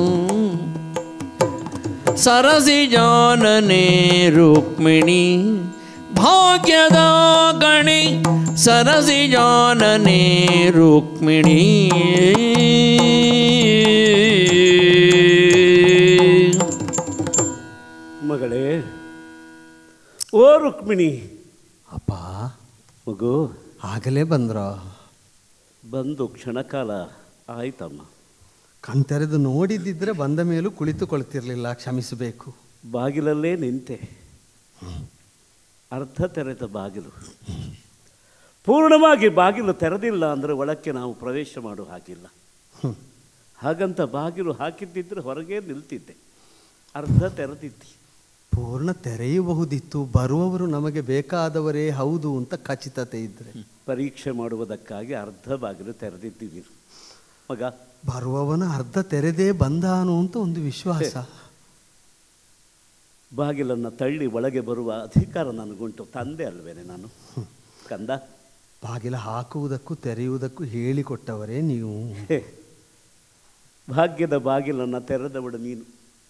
S4: ಸರಸಿ ಜಾನನೆ ರುಕ್ಮಿಣಿ ಭಾಗ್ಯದ ಗಣಿ ಸರಸಿ ಜಾನನೆ ರುಕ್ಮಿಣಿ
S2: ಮಗಳೇ ಓ ರುಕ್ಮಿಣಿ
S5: ಅಪ್ಪ
S2: ಮಗು
S5: ಆಗಲೇ ಬಂದ್ರ
S2: ಬಂದು ಕ್ಷಣಕಾಲ ಆಯ್ತಮ್ಮ
S5: ಕಣ್ ತೆರೆದು ನೋಡಿದ್ದಿದ್ರೆ ಬಂದ ಮೇಲೂ ಕುಳಿತುಕೊಳ್ತಿರ್ಲಿಲ್ಲ ಕ್ಷಮಿಸಬೇಕು
S2: ಬಾಗಿಲಲ್ಲೇ ನಿಂತೆ ಅರ್ಧ ತೆರೆದ ಬಾಗಿಲು ಪೂರ್ಣವಾಗಿ ಬಾಗಿಲು ತೆರೆದಿಲ್ಲ ಅಂದರೆ ಒಳಕ್ಕೆ ನಾವು ಪ್ರವೇಶ ಮಾಡೋ ಹಾಗಿಲ್ಲ ಹಾಗಂತ ಬಾಗಿಲು ಹಾಕಿದ್ದಿದ್ರೆ ಹೊರಗೆ ನಿಲ್ತಿದ್ದೆ ಅರ್ಧ ತೆರೆದಿದ್ದಿ
S5: ಪೂರ್ಣ ತೆರೆಯಬಹುದಿತ್ತು ಬರುವವರು ನಮಗೆ ಬೇಕಾದವರೇ ಹೌದು ಅಂತ ಖಚಿತತೆ ಇದ್ರೆ
S2: ಪರೀಕ್ಷೆ ಮಾಡುವುದಕ್ಕಾಗಿ ಅರ್ಧ ಬಾಗಿಲು ತೆರೆದಿದ್ದೀವಿ ಮಗ
S5: ಬರುವವನ ಅರ್ಧ ತೆರೆದೇ ಬಂದಾನು ಅಂತ ಒಂದು ವಿಶ್ವಾಸ
S2: ಬಾಗಿಲನ್ನು ತಳ್ಳಿ ಒಳಗೆ ಬರುವ ಅಧಿಕಾರ ನನಗುಂಟು ತಂದೆ ಅಲ್ವೇನೆ ನಾನು ಕಂದ
S5: ಬಾಗಿಲ ಹಾಕುವುದಕ್ಕೂ ತೆರೆಯುವುದಕ್ಕೂ ಹೇಳಿಕೊಟ್ಟವರೇ ನೀವು
S2: ಹೇ, ಭಾಗ್ಯದ ಬಾಗಿಲನ್ನು ತೆರೆದವಳು ನೀನು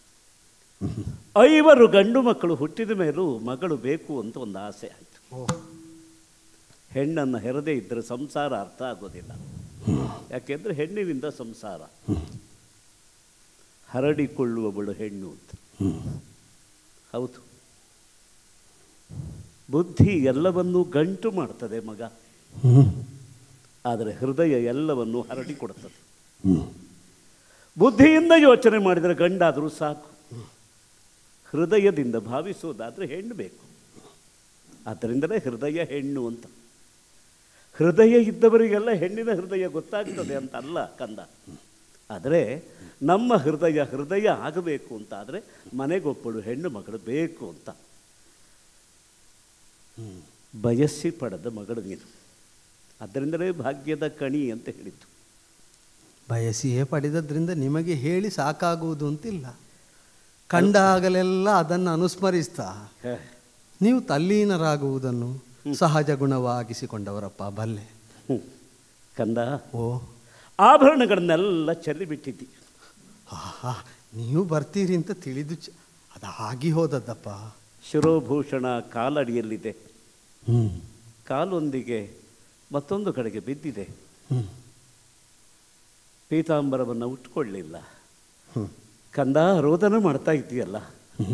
S2: ಐವರು ಗಂಡು ಮಕ್ಕಳು ಹುಟ್ಟಿದ ಮೇಲೂ ಮಗಳು ಬೇಕು ಅಂತ ಒಂದು ಆಸೆ ಆಯಿತು ಹೆಣ್ಣನ್ನು ಹೆರದೇ ಇದ್ದರೆ ಸಂಸಾರ ಅರ್ಥ ಆಗೋದಿಲ್ಲ ಯಾಕೆಂದರೆ ಹೆಣ್ಣಿನಿಂದ ಸಂಸಾರ ಹರಡಿಕೊಳ್ಳುವವಳು ಹೆಣ್ಣು ಅಂತ ಹೌದು ಬುದ್ಧಿ ಎಲ್ಲವನ್ನೂ ಗಂಟು ಮಾಡ್ತದೆ ಮಗ ಆದರೆ ಹೃದಯ ಎಲ್ಲವನ್ನೂ ಹರಡಿಕೊಡುತ್ತದೆ ಬುದ್ಧಿಯಿಂದ ಯೋಚನೆ ಮಾಡಿದರೆ ಗಂಡಾದರೂ ಸಾಕು ಹೃದಯದಿಂದ ಭಾವಿಸುವುದಾದರೆ ಹೆಣ್ಣು ಬೇಕು ಆದ್ದರಿಂದಲೇ ಹೃದಯ ಹೆಣ್ಣು ಅಂತ ಹೃದಯ ಇದ್ದವರಿಗೆಲ್ಲ ಹೆಣ್ಣಿನ ಹೃದಯ ಗೊತ್ತಾಗ್ತದೆ ಅಂತ ಅಲ್ಲ ಕಂದ ಆದರೆ ನಮ್ಮ ಹೃದಯ ಹೃದಯ ಆಗಬೇಕು ಅಂತ ಆದರೆ ಮನೆಗೊಬ್ಬಳು ಹೆಣ್ಣು ಮಗಳು ಬೇಕು ಅಂತ ಬಯಸಿ ಪಡೆದ ಮಗಳು ನೀನು ಅದರಿಂದಲೇ ಭಾಗ್ಯದ ಕಣಿ ಅಂತ ಹೇಳಿದ್ದು
S5: ಬಯಸಿಯೇ ಪಡೆದದ್ರಿಂದ ನಿಮಗೆ ಹೇಳಿ ಸಾಕಾಗುವುದು ಅಂತಿಲ್ಲ ಕಂಡಾಗಲೆಲ್ಲ ಅದನ್ನು ಅನುಸ್ಮರಿಸ್ತಾ
S2: ಹೇ,
S5: ನೀವು ತಲ್ಲೀನರಾಗುವುದನ್ನು ಸಹಜ ಗುಣವಾಗಿಸಿಕೊಂಡವರಪ್ಪ ಬಲ್ಲೆ
S2: ಹ್ಮ್. ಕಂದ
S5: ಓ
S2: ಆಭರಣಗಳನ್ನೆಲ್ಲ ಚೆಲ್ಲಿಬಿಟ್ಟಿದ್ದಿ
S5: ಆಹಾ ನೀವು ಬರ್ತೀರಿ ಅಂತ ತಿಳಿದು ಚ ಅದು ಆಗಿ ಹೋದದ್ದಪ್ಪ
S2: ಶಿರೋಭೂಷಣ ಕಾಲಡಿಯಲ್ಲಿದೆ
S5: ಹ್ಞೂ
S2: ಕಾಲೊಂದಿಗೆ ಮತ್ತೊಂದು ಕಡೆಗೆ ಬಿದ್ದಿದೆ
S5: ಹ್ಞೂ
S2: ಪೀತಾಂಬರವನ್ನು ಉಟ್ಕೊಳ್ಳಿಲ್ಲ
S5: ಹ್ಞೂ
S2: ಕಂದ ರೋದನ ಮಾಡ್ತಾ ಇದ್ದೀಯಲ್ಲ
S5: ಹ್ಞೂ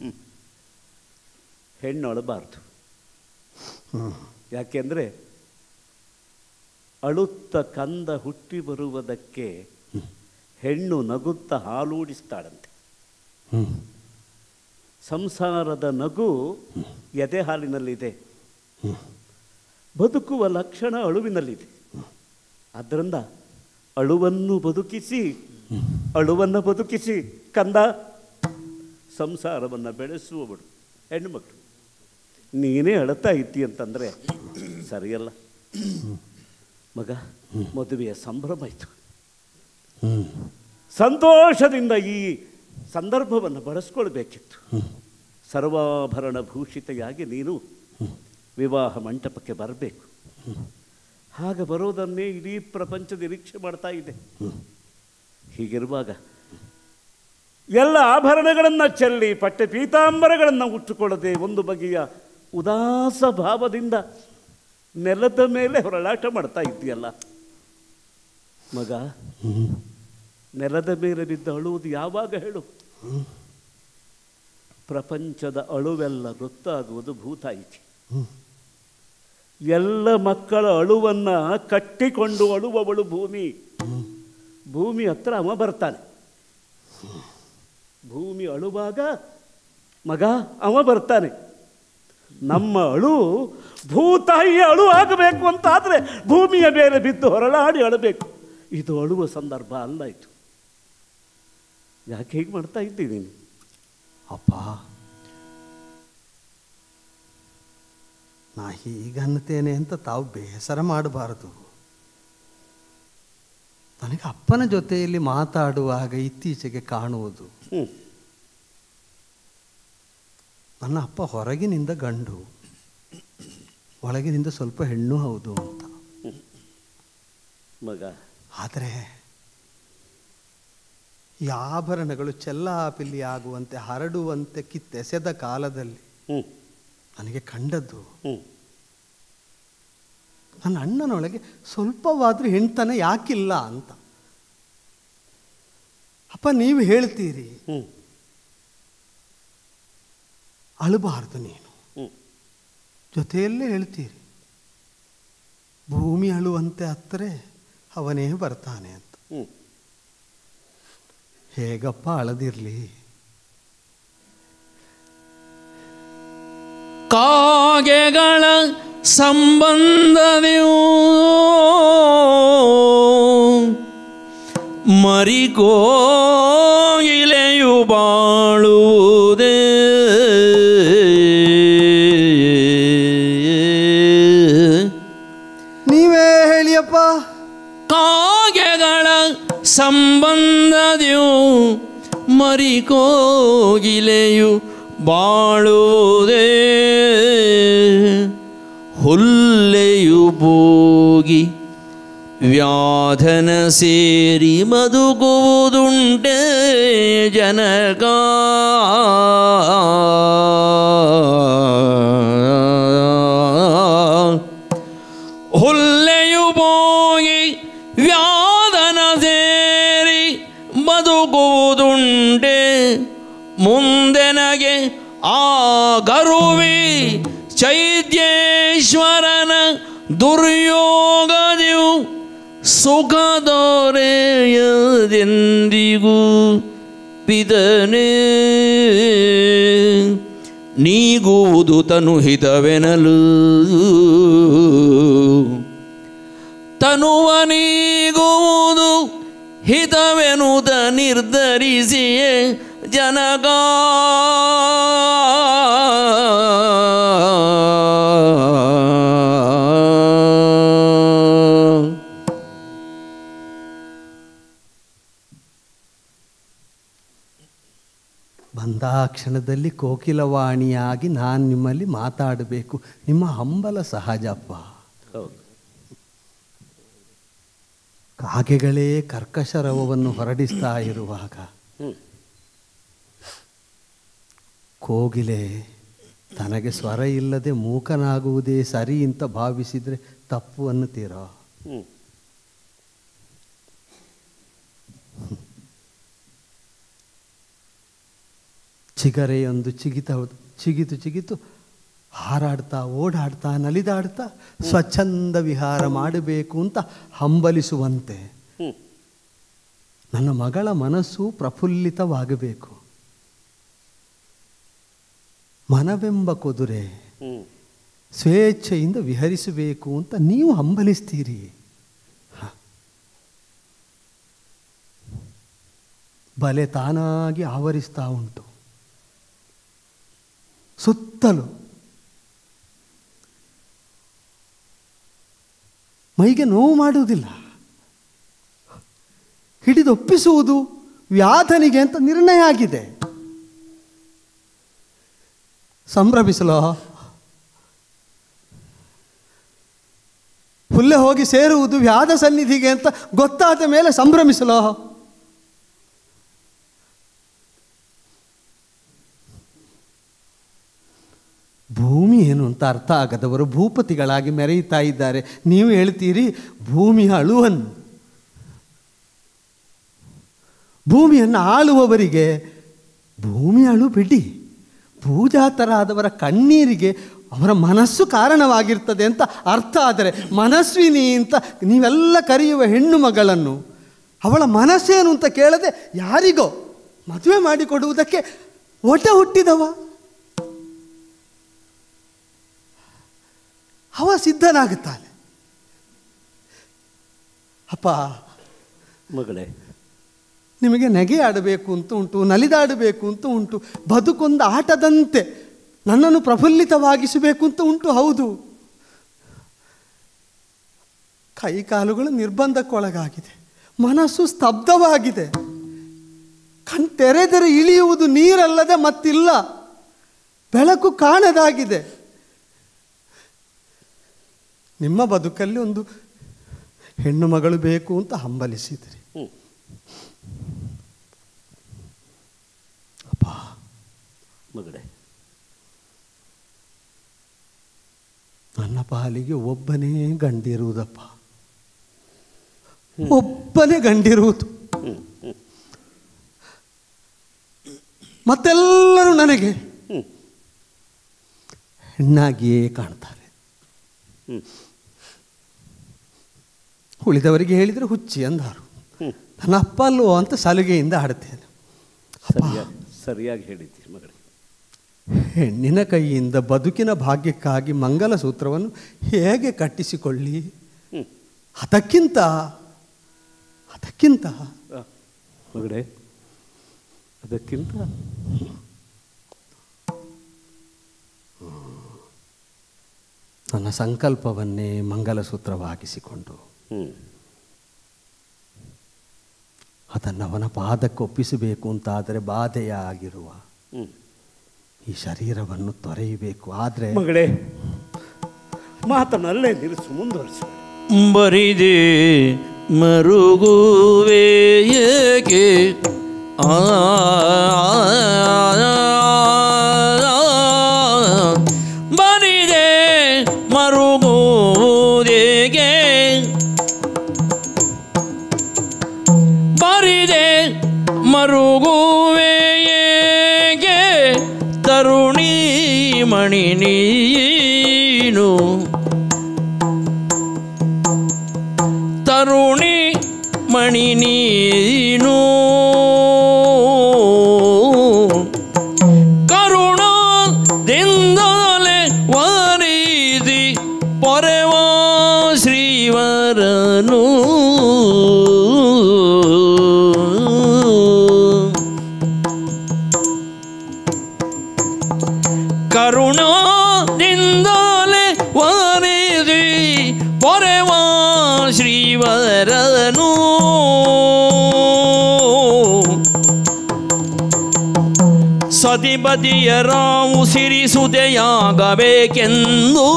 S2: ಹೆಣ್ಣೊಳಬಾರ್ದು
S5: ಹ್ಞೂ
S2: ಯಾಕೆಂದರೆ ಅಳುತ್ತ ಕಂದ ಹುಟ್ಟಿ ಬರುವುದಕ್ಕೆ ಹೆಣ್ಣು ನಗುತ್ತ ಹಾಲೂಡಿಸ್ತಾಳಂತೆ
S5: ಹ್ಞೂ
S2: ಸಂಸಾರದ ನಗು ಎದೆ ಹಾಲಿನಲ್ಲಿದೆ ಬದುಕುವ ಲಕ್ಷಣ ಅಳುವಿನಲ್ಲಿದೆ ಆದ್ದರಿಂದ ಅಳುವನ್ನು ಬದುಕಿಸಿ ಅಳುವನ್ನು ಬದುಕಿಸಿ ಕಂದ ಸಂಸಾರವನ್ನು ಬೆಳೆಸುವವಳು ಹೆಣ್ಣುಮಕ್ಕಳು ನೀನೇ ಅಳತಾ ಇದ್ದಿ ಅಂತಂದರೆ ಸರಿಯಲ್ಲ ಮಗ ಮದುವೆಯ ಸಂಭ್ರಮ ಇತ್ತು ಸಂತೋಷದಿಂದ ಈ ಸಂದರ್ಭವನ್ನು ಬಳಸ್ಕೊಳ್ಬೇಕಿತ್ತು ಸರ್ವಾಭರಣ ಭೂಷಿತೆಯಾಗಿ ನೀನು ವಿವಾಹ ಮಂಟಪಕ್ಕೆ ಬರಬೇಕು ಹಾಗೆ ಬರೋದನ್ನೇ ಇಡೀ ಪ್ರಪಂಚ ನಿರೀಕ್ಷೆ ಮಾಡ್ತಾ ಇದೆ ಹೀಗಿರುವಾಗ ಎಲ್ಲ ಆಭರಣಗಳನ್ನು ಚೆಲ್ಲಿ ಪಟ್ಟೆ ಪೀತಾಂಬರಗಳನ್ನು ಉಟ್ಟುಕೊಳ್ಳದೆ ಒಂದು ಬಗೆಯ ಉದಾಸ ಭಾವದಿಂದ ನೆಲದ ಮೇಲೆ ಹೊರಳಾಟ ಮಾಡ್ತಾ ಇದ್ದೀಯಲ್ಲ ಮಗ ನೆಲದ ಮೇಲೆ ಬಿದ್ದು ಅಳುವುದು ಯಾವಾಗ ಹೇಳು ಪ್ರಪಂಚದ ಅಳುವೆಲ್ಲ ಗೊತ್ತಾಗುವುದು ಭೂತಾಯಿತಿ ಎಲ್ಲ ಮಕ್ಕಳ ಅಳುವನ್ನು ಕಟ್ಟಿಕೊಂಡು ಅಳುವವಳು ಭೂಮಿ ಭೂಮಿ ಹತ್ರ ಅವ ಬರ್ತಾನೆ ಭೂಮಿ ಅಳುವಾಗ ಮಗ ಅವ ಬರ್ತಾನೆ ನಮ್ಮ ಅಳು ಭೂತಾಯಿಯ ಅಳು ಆಗಬೇಕು ಅಂತ ಆದರೆ ಭೂಮಿಯ ಮೇಲೆ ಬಿದ್ದು ಹೊರಳಾಡಿ ಅಳಬೇಕು ಇದು ಅಳುವ ಸಂದರ್ಭ ಅಲ್ಲ ಇದು ಯಾಕೆ ಹೀಗೆ ಮಾಡ್ತಾ ಇದ್ದೀನಿ ನೀನು
S5: ಅಪ್ಪ ನಾ ಹೀಗನ್ನುತ್ತೇನೆ ಅಂತ ತಾವು ಬೇಸರ ಮಾಡಬಾರದು ನನಗೆ ಅಪ್ಪನ ಜೊತೆಯಲ್ಲಿ ಮಾತಾಡುವಾಗ ಇತ್ತೀಚೆಗೆ ಕಾಣುವುದು
S2: ಹ್ಞೂ
S5: ನನ್ನ ಅಪ್ಪ ಹೊರಗಿನಿಂದ ಗಂಡು ಒಳಗಿನಿಂದ ಸ್ವಲ್ಪ ಹೆಣ್ಣು ಹೌದು ಅಂತ
S2: ಮಗ
S5: ಆದರೆ ಈ ಆಭರಣಗಳು ಚೆಲ್ಲಾಪಿಲ್ಲಿ ಆಗುವಂತೆ ಹರಡುವಂತೆ ಕಿತ್ತೆಸೆದ ಕಾಲದಲ್ಲಿ
S2: ಹ್ಞೂ
S5: ನನಗೆ ಕಂಡದ್ದು
S2: ಹ್ಞೂ
S5: ನನ್ನ ಅಣ್ಣನೊಳಗೆ ಸ್ವಲ್ಪವಾದರೂ ಹೆಣ್ತನ ಯಾಕಿಲ್ಲ ಅಂತ ಅಪ್ಪ ನೀವು ಹೇಳ್ತೀರಿ
S2: ಹ್ಞೂ
S5: ಅಳಬಾರ್ದು ನೀನು
S2: ಹ್ಞೂ
S5: ಜೊತೆಯಲ್ಲೇ ಹೇಳ್ತೀರಿ ಭೂಮಿ ಅಳುವಂತೆ ಹತ್ತರೆ ಅವನೇ ಬರ್ತಾನೆ ಅಂತ
S2: ಹ್ಞೂ
S5: ಹೇಗಪ್ಪ ಅಳದಿರ್ಲಿ
S4: ಕಾಗೆಗಳ ಸಂಬಂಧದಿಯೂ ಮರಿಕೋಗಿಲೆಯು ಬಾಳುವುದೇ
S5: ನೀವೇ ಹೇಳಿಯಪ್ಪ
S4: ಕಾಗೆಗಳ ಸಂಬಂಧದಿಯು ಮರಿಕೋಗಿಲೆಯು ಬಾಳುವುದೇ ಹುಲ್ಲೆಯು ಬೋಗಿ ವ್ಯಾಧನ ಸೇರಿ ಮದುಗುವುದುಂಟೆ ಜನಗ ಹುಲ್ಲೆಯು ಬೋಗಿ ವ್ಯಾಧನ ಸೇರಿ ಬದುಕುವುದುಂಟೆ ಮುಂದೆನಗೆ ಆ ಗರುವಿ ಚೈತ್ಯೇಶ್ವರನ ದುರ್ಯೋಗದಿಯು ಸುಖ ದೊರೆಯದೆಂದಿಗೂ ಪಿದನೆ ನೀಗುವುದು ತನು ಹಿತವೆನಲು ತನುವ ನೀಗುವುದು ಹಿತವೆನುದ ನಿರ್ಧರಿಸಿಯೇ ಜನಗ
S5: ಬಂದ ಕ್ಷಣದಲ್ಲಿ ಕೋಕಿಲವಾಣಿಯಾಗಿ ನಾನು ನಿಮ್ಮಲ್ಲಿ ಮಾತಾಡಬೇಕು ನಿಮ್ಮ ಹಂಬಲ ಸಹಜಪ್ಪ
S2: ಹೌದು
S5: ಕಾಗೆಗಳೇ ಕರ್ಕಶರವವನ್ನು ಹೊರಡಿಸ್ತಾ ಇರುವಾಗ
S2: ಹ್ಞೂ
S5: ಕೋಗಿಲೆ ತನಗೆ ಸ್ವರ ಇಲ್ಲದೆ ಮೂಕನಾಗುವುದೇ ಸರಿ ಅಂತ ಭಾವಿಸಿದರೆ ತಪ್ಪು ಅನ್ನುತ್ತೀರಾ
S2: ಹ್ಞೂ
S5: ಚಿಗರೆಯೊಂದು ಚಿಗಿತ ಚಿಗಿತು ಚಿಗಿತು ಹಾರಾಡ್ತಾ ಓಡಾಡ್ತಾ ನಲಿದಾಡ್ತಾ ಸ್ವಚ್ಛಂದ ವಿಹಾರ ಮಾಡಬೇಕು ಅಂತ ಹಂಬಲಿಸುವಂತೆ
S2: ಹ್ಞೂ
S5: ನನ್ನ ಮಗಳ ಮನಸ್ಸು ಪ್ರಫುಲ್ಲಿತವಾಗಬೇಕು ಮನವೆಂಬ ಕುದುರೆ
S2: ಹ್ಞೂ
S5: ಸ್ವೇಚ್ಛೆಯಿಂದ ವಿಹರಿಸಬೇಕು ಅಂತ ನೀವು ಹಂಬಲಿಸ್ತೀರಿ ಹ. ಬಲೆ ತಾನಾಗಿ ಆವರಿಸ್ತಾ ಉಂಟು ಸುತ್ತಲೂ ಮೈಗೆ ನೋವು ಮಾಡುವುದಿಲ್ಲ ಹಿಡಿದೊಪ್ಪಿಸುವುದು ವ್ಯಾಧನಿಗೆ ಅಂತ ನಿರ್ಣಯ ಆಗಿದೆ ಸಂಭ್ರಮಿಸಲೋ ಹುಲ್ಲೆ ಹೋಗಿ ಸೇರುವುದು ವ್ಯಾಧ ಸನ್ನಿಧಿಗೆ ಅಂತ ಗೊತ್ತಾದ ಮೇಲೆ ಸಂಭ್ರಮಿಸಲೋ ಭೂಮಿ ಏನು ಅಂತ ಅರ್ಥ ಆಗದವರು ಭೂಪತಿಗಳಾಗಿ ಮೆರೆಯುತ್ತಾ ಇದ್ದಾರೆ ನೀವು ಹೇಳ್ತೀರಿ ಭೂಮಿಯ ಅಳುವನ್ನು ಭೂಮಿಯನ್ನು ಆಳುವವರಿಗೆ ಭೂಮಿ ಅಳು ಬಿಡಿ ಪೂಜಾತರಾದವರ ಕಣ್ಣೀರಿಗೆ ಅವರ ಮನಸ್ಸು ಕಾರಣವಾಗಿರ್ತದೆ ಅಂತ ಅರ್ಥ ಆದರೆ ಮನಸ್ವಿನಿ ಅಂತ ನೀವೆಲ್ಲ ಕರೆಯುವ ಹೆಣ್ಣು ಮಗಳನ್ನು ಅವಳ ಮನಸ್ಸೇನು ಅಂತ ಕೇಳದೆ ಯಾರಿಗೋ ಮದುವೆ ಮಾಡಿಕೊಡುವುದಕ್ಕೆ ಒಟ ಹುಟ್ಟಿದವ ಅವ ಸಿದ್ಧನಾಗುತ್ತಾನೆ ಅಪ್ಪ
S2: ಮಗಳೇ
S5: ನಿಮಗೆ ನೆಗೆ ಆಡಬೇಕು ಅಂತ ಉಂಟು ನಲಿದಾಡಬೇಕು ಅಂತ ಉಂಟು ಬದುಕೊಂದು ಆಟದಂತೆ ನನ್ನನ್ನು ಪ್ರಫುಲ್ಲಿತವಾಗಿಸಬೇಕು ಅಂತ ಉಂಟು ಹೌದು ಕೈಕಾಲುಗಳು ನಿರ್ಬಂಧಕ್ಕೊಳಗಾಗಿದೆ ಮನಸ್ಸು ಸ್ತಬ್ಧವಾಗಿದೆ ಕಣ್ ತೆರೆದರೆ ಇಳಿಯುವುದು ನೀರಲ್ಲದೆ ಮತ್ತಿಲ್ಲ ಬೆಳಕು ಕಾಣದಾಗಿದೆ ನಿಮ್ಮ ಬದುಕಲ್ಲಿ ಒಂದು ಹೆಣ್ಣು ಮಗಳು ಬೇಕು ಅಂತ ಹಂಬಲಿಸಿದ್ರಿ
S2: ಹ್ಮ್.
S5: ಅಪ್ಪ
S2: ಮಗಳೇ
S5: ನನ್ನ ಪಾಲಿಗೆ ಒಬ್ಬನೇ ಗಂಡಿರುವುದಪ್ಪ ಒಬ್ಬನೇ ಗಂಡಿರುವುದು ಮತ್ತೆಲ್ಲರೂ ನನಗೆ ಹೆಣ್ಣಾಗಿಯೇ ಕಾಣ್ತಾರೆ
S2: ಹ್ಮ್.
S5: ಉಳಿದವರಿಗೆ ಹೇಳಿದರೆ ಹುಚ್ಚಿ ಅಂದಾರು ನನ್ನ ಅಪ್ಪ ಅಲ್ವೋ ಅಂತ ಸಲುಗೆಯಿಂದ ಆಡುತ್ತೇನೆ
S2: ಸರಿಯಾಗಿ ಸರಿಯಾಗಿ ಹೇಳಿದ್ದೀರಿ ಮಗಳೇ
S5: ಹೆಣ್ಣಿನ ಕೈಯಿಂದ ಬದುಕಿನ ಭಾಗ್ಯಕ್ಕಾಗಿ ಮಂಗಲ ಸೂತ್ರವನ್ನು ಹೇಗೆ ಕಟ್ಟಿಸಿಕೊಳ್ಳಿ
S2: ಹ್ಮ್.
S5: ಅದಕ್ಕಿಂತ ಅದಕ್ಕಿಂತ
S2: ಆ, ಮಗಳೇ ಅದಕ್ಕಿಂತ
S5: ನನ್ನ ಸಂಕಲ್ಪವನ್ನೇ ಮಂಗಲಸೂತ್ರವಾಗಿಸಿಕೊಂಡು
S2: ಹ್ಮ್
S5: ಅದನ್ನು ಅವನ ಪಾದಕ್ಕೆ ಒಪ್ಪಿಸಬೇಕು ಅಂತಾದರೆ ಬಾಧೆಯ ಆಗಿರುವ
S2: ಹ್ಮ್
S5: ಈ ಶರೀರವನ್ನು ತೊರೆಯಬೇಕು ಆದರೆ
S2: ಮಗಳೇ ಮಾತನ್ನಲ್ಲೇ ನಿಲ್ಲಿಸು ಮುಂದುವರಿಸು
S1: ಬರಿದೆ ಮರುಗುವೆ ಏಕೆ ಆ ಬರಿದೆ ಮರುಗುವುದೇಗೆ ಬರಿದೆ ಮರುಗುವೆ ಏಗೆ ತರುಣಿ ಮಣಿ ನೀನು ತರುಣಿ ಮಣಿ ನೀನು ಕರುಣದಿಂದಲೇ ವಾರಿದಿ ಪೊರೆವ ಶ್ರೀವರನು ಕರುಣದಿಂದಲೇ ವಾರಿದಿ ಪೊರೆವ ಶ್ರೀವರನು ಸತಿಪತಿಯರ ಉಸಿರಿಸುದೆಯಾಗಬೇಕೆಂದು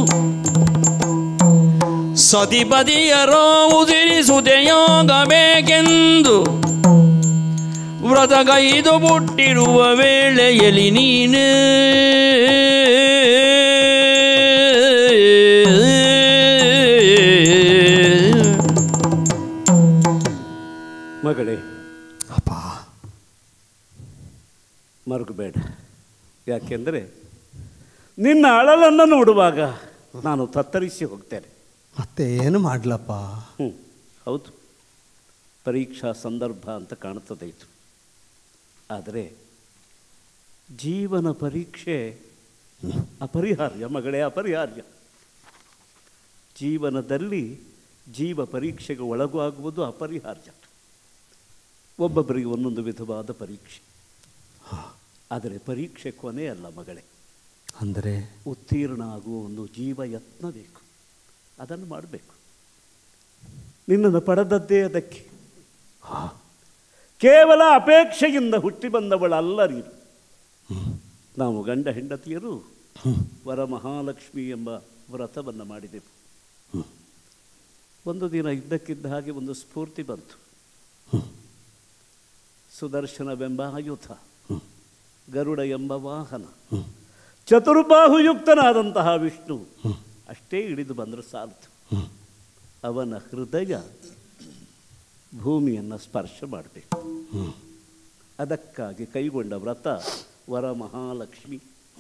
S1: ಸತಿಪತಿಯರ ಉಸಿರಿಸುದೆಯಾಗಬೇಕೆಂದು ವ್ರತಗೈದು ಬಿಟ್ಟಿರುವ ವೇಳೆಯಲ್ಲಿ ನೀನೇ
S2: ಮಗಳೇ
S5: ಅಪ್ಪ
S2: ಮರುಗಬೇಡ ಯಾಕೆಂದರೆ ನಿನ್ನ ಅಳಲನ್ನು ನೋಡುವಾಗ ನಾನು ತತ್ತರಿಸಿ ಹೋಗ್ತೇನೆ
S5: ಮತ್ತೆ ಏನು ಮಾಡ್ಲಪ್ಪ
S2: ಹ್ಞೂ ಹೌದು ಪರೀಕ್ಷಾ ಸಂದರ್ಭ ಅಂತ ಕಾಣ್ತದೆ ಇದು ಆದರೆ ಜೀವನ ಪರೀಕ್ಷೆ ಅಪರಿಹಾರ್ಯ ಮಗಳೇ ಅಪರಿಹಾರ್ಯ ಜೀವನದಲ್ಲಿ ಜೀವ ಪರೀಕ್ಷೆಗೆ ಒಳಗಾಗುವುದು ಅಪರಿಹಾರ್ಯ ಒಬ್ಬೊಬ್ಬರಿಗೆ ಒಂದೊಂದು ವಿಧವಾದ ಪರೀಕ್ಷೆ ಆದರೆ ಪರೀಕ್ಷೆ ಕೊನೆ ಅಲ್ಲ ಮಗಳೇ
S5: ಅಂದರೆ
S2: ಉತ್ತೀರ್ಣ ಆಗುವ ಒಂದು ಜೀವ ಯತ್ನ ಬೇಕು ಅದನ್ನು ಮಾಡಬೇಕು ನಿನ್ನನ್ನು ಪಡೆದದ್ದೇ ಅದಕ್ಕೆ ಕೇವಲ ಅಪೇಕ್ಷೆಯಿಂದ ಹುಟ್ಟಿ ಬಂದವಳಲ್ಲ ನೀನು ನಾವು ಗಂಡ ಹೆಂಡತಿಯರು ವರಮಹಾಲಕ್ಷ್ಮಿ ಎಂಬ ವ್ರತವನ್ನು ಮಾಡಿದೆವು ಒಂದು ದಿನ ಇದ್ದಕ್ಕಿದ್ದ ಹಾಗೆ ಒಂದು ಸ್ಫೂರ್ತಿ ಬಂತು ಸುದರ್ಶನವೆಂಬ ಆಯುಧ ಗರುಡ ಎಂಬ ವಾಹನ ಚತುರ್ಬಾಹುಯುಕ್ತನಾದಂತಹ ವಿಷ್ಣು ಅಷ್ಟೇ ಇಳಿದು ಬಂದರೆ ಸಾಲ್ತು ಅವನ ಹೃದಯ ಭೂಮಿಯನ್ನು ಸ್ಪರ್ಶ ಮಾಡಬೇಕು ಅದಕ್ಕಾಗಿ ಕೈಗೊಂಡ ವ್ರತ ವರಮಹಾಲಕ್ಷ್ಮಿ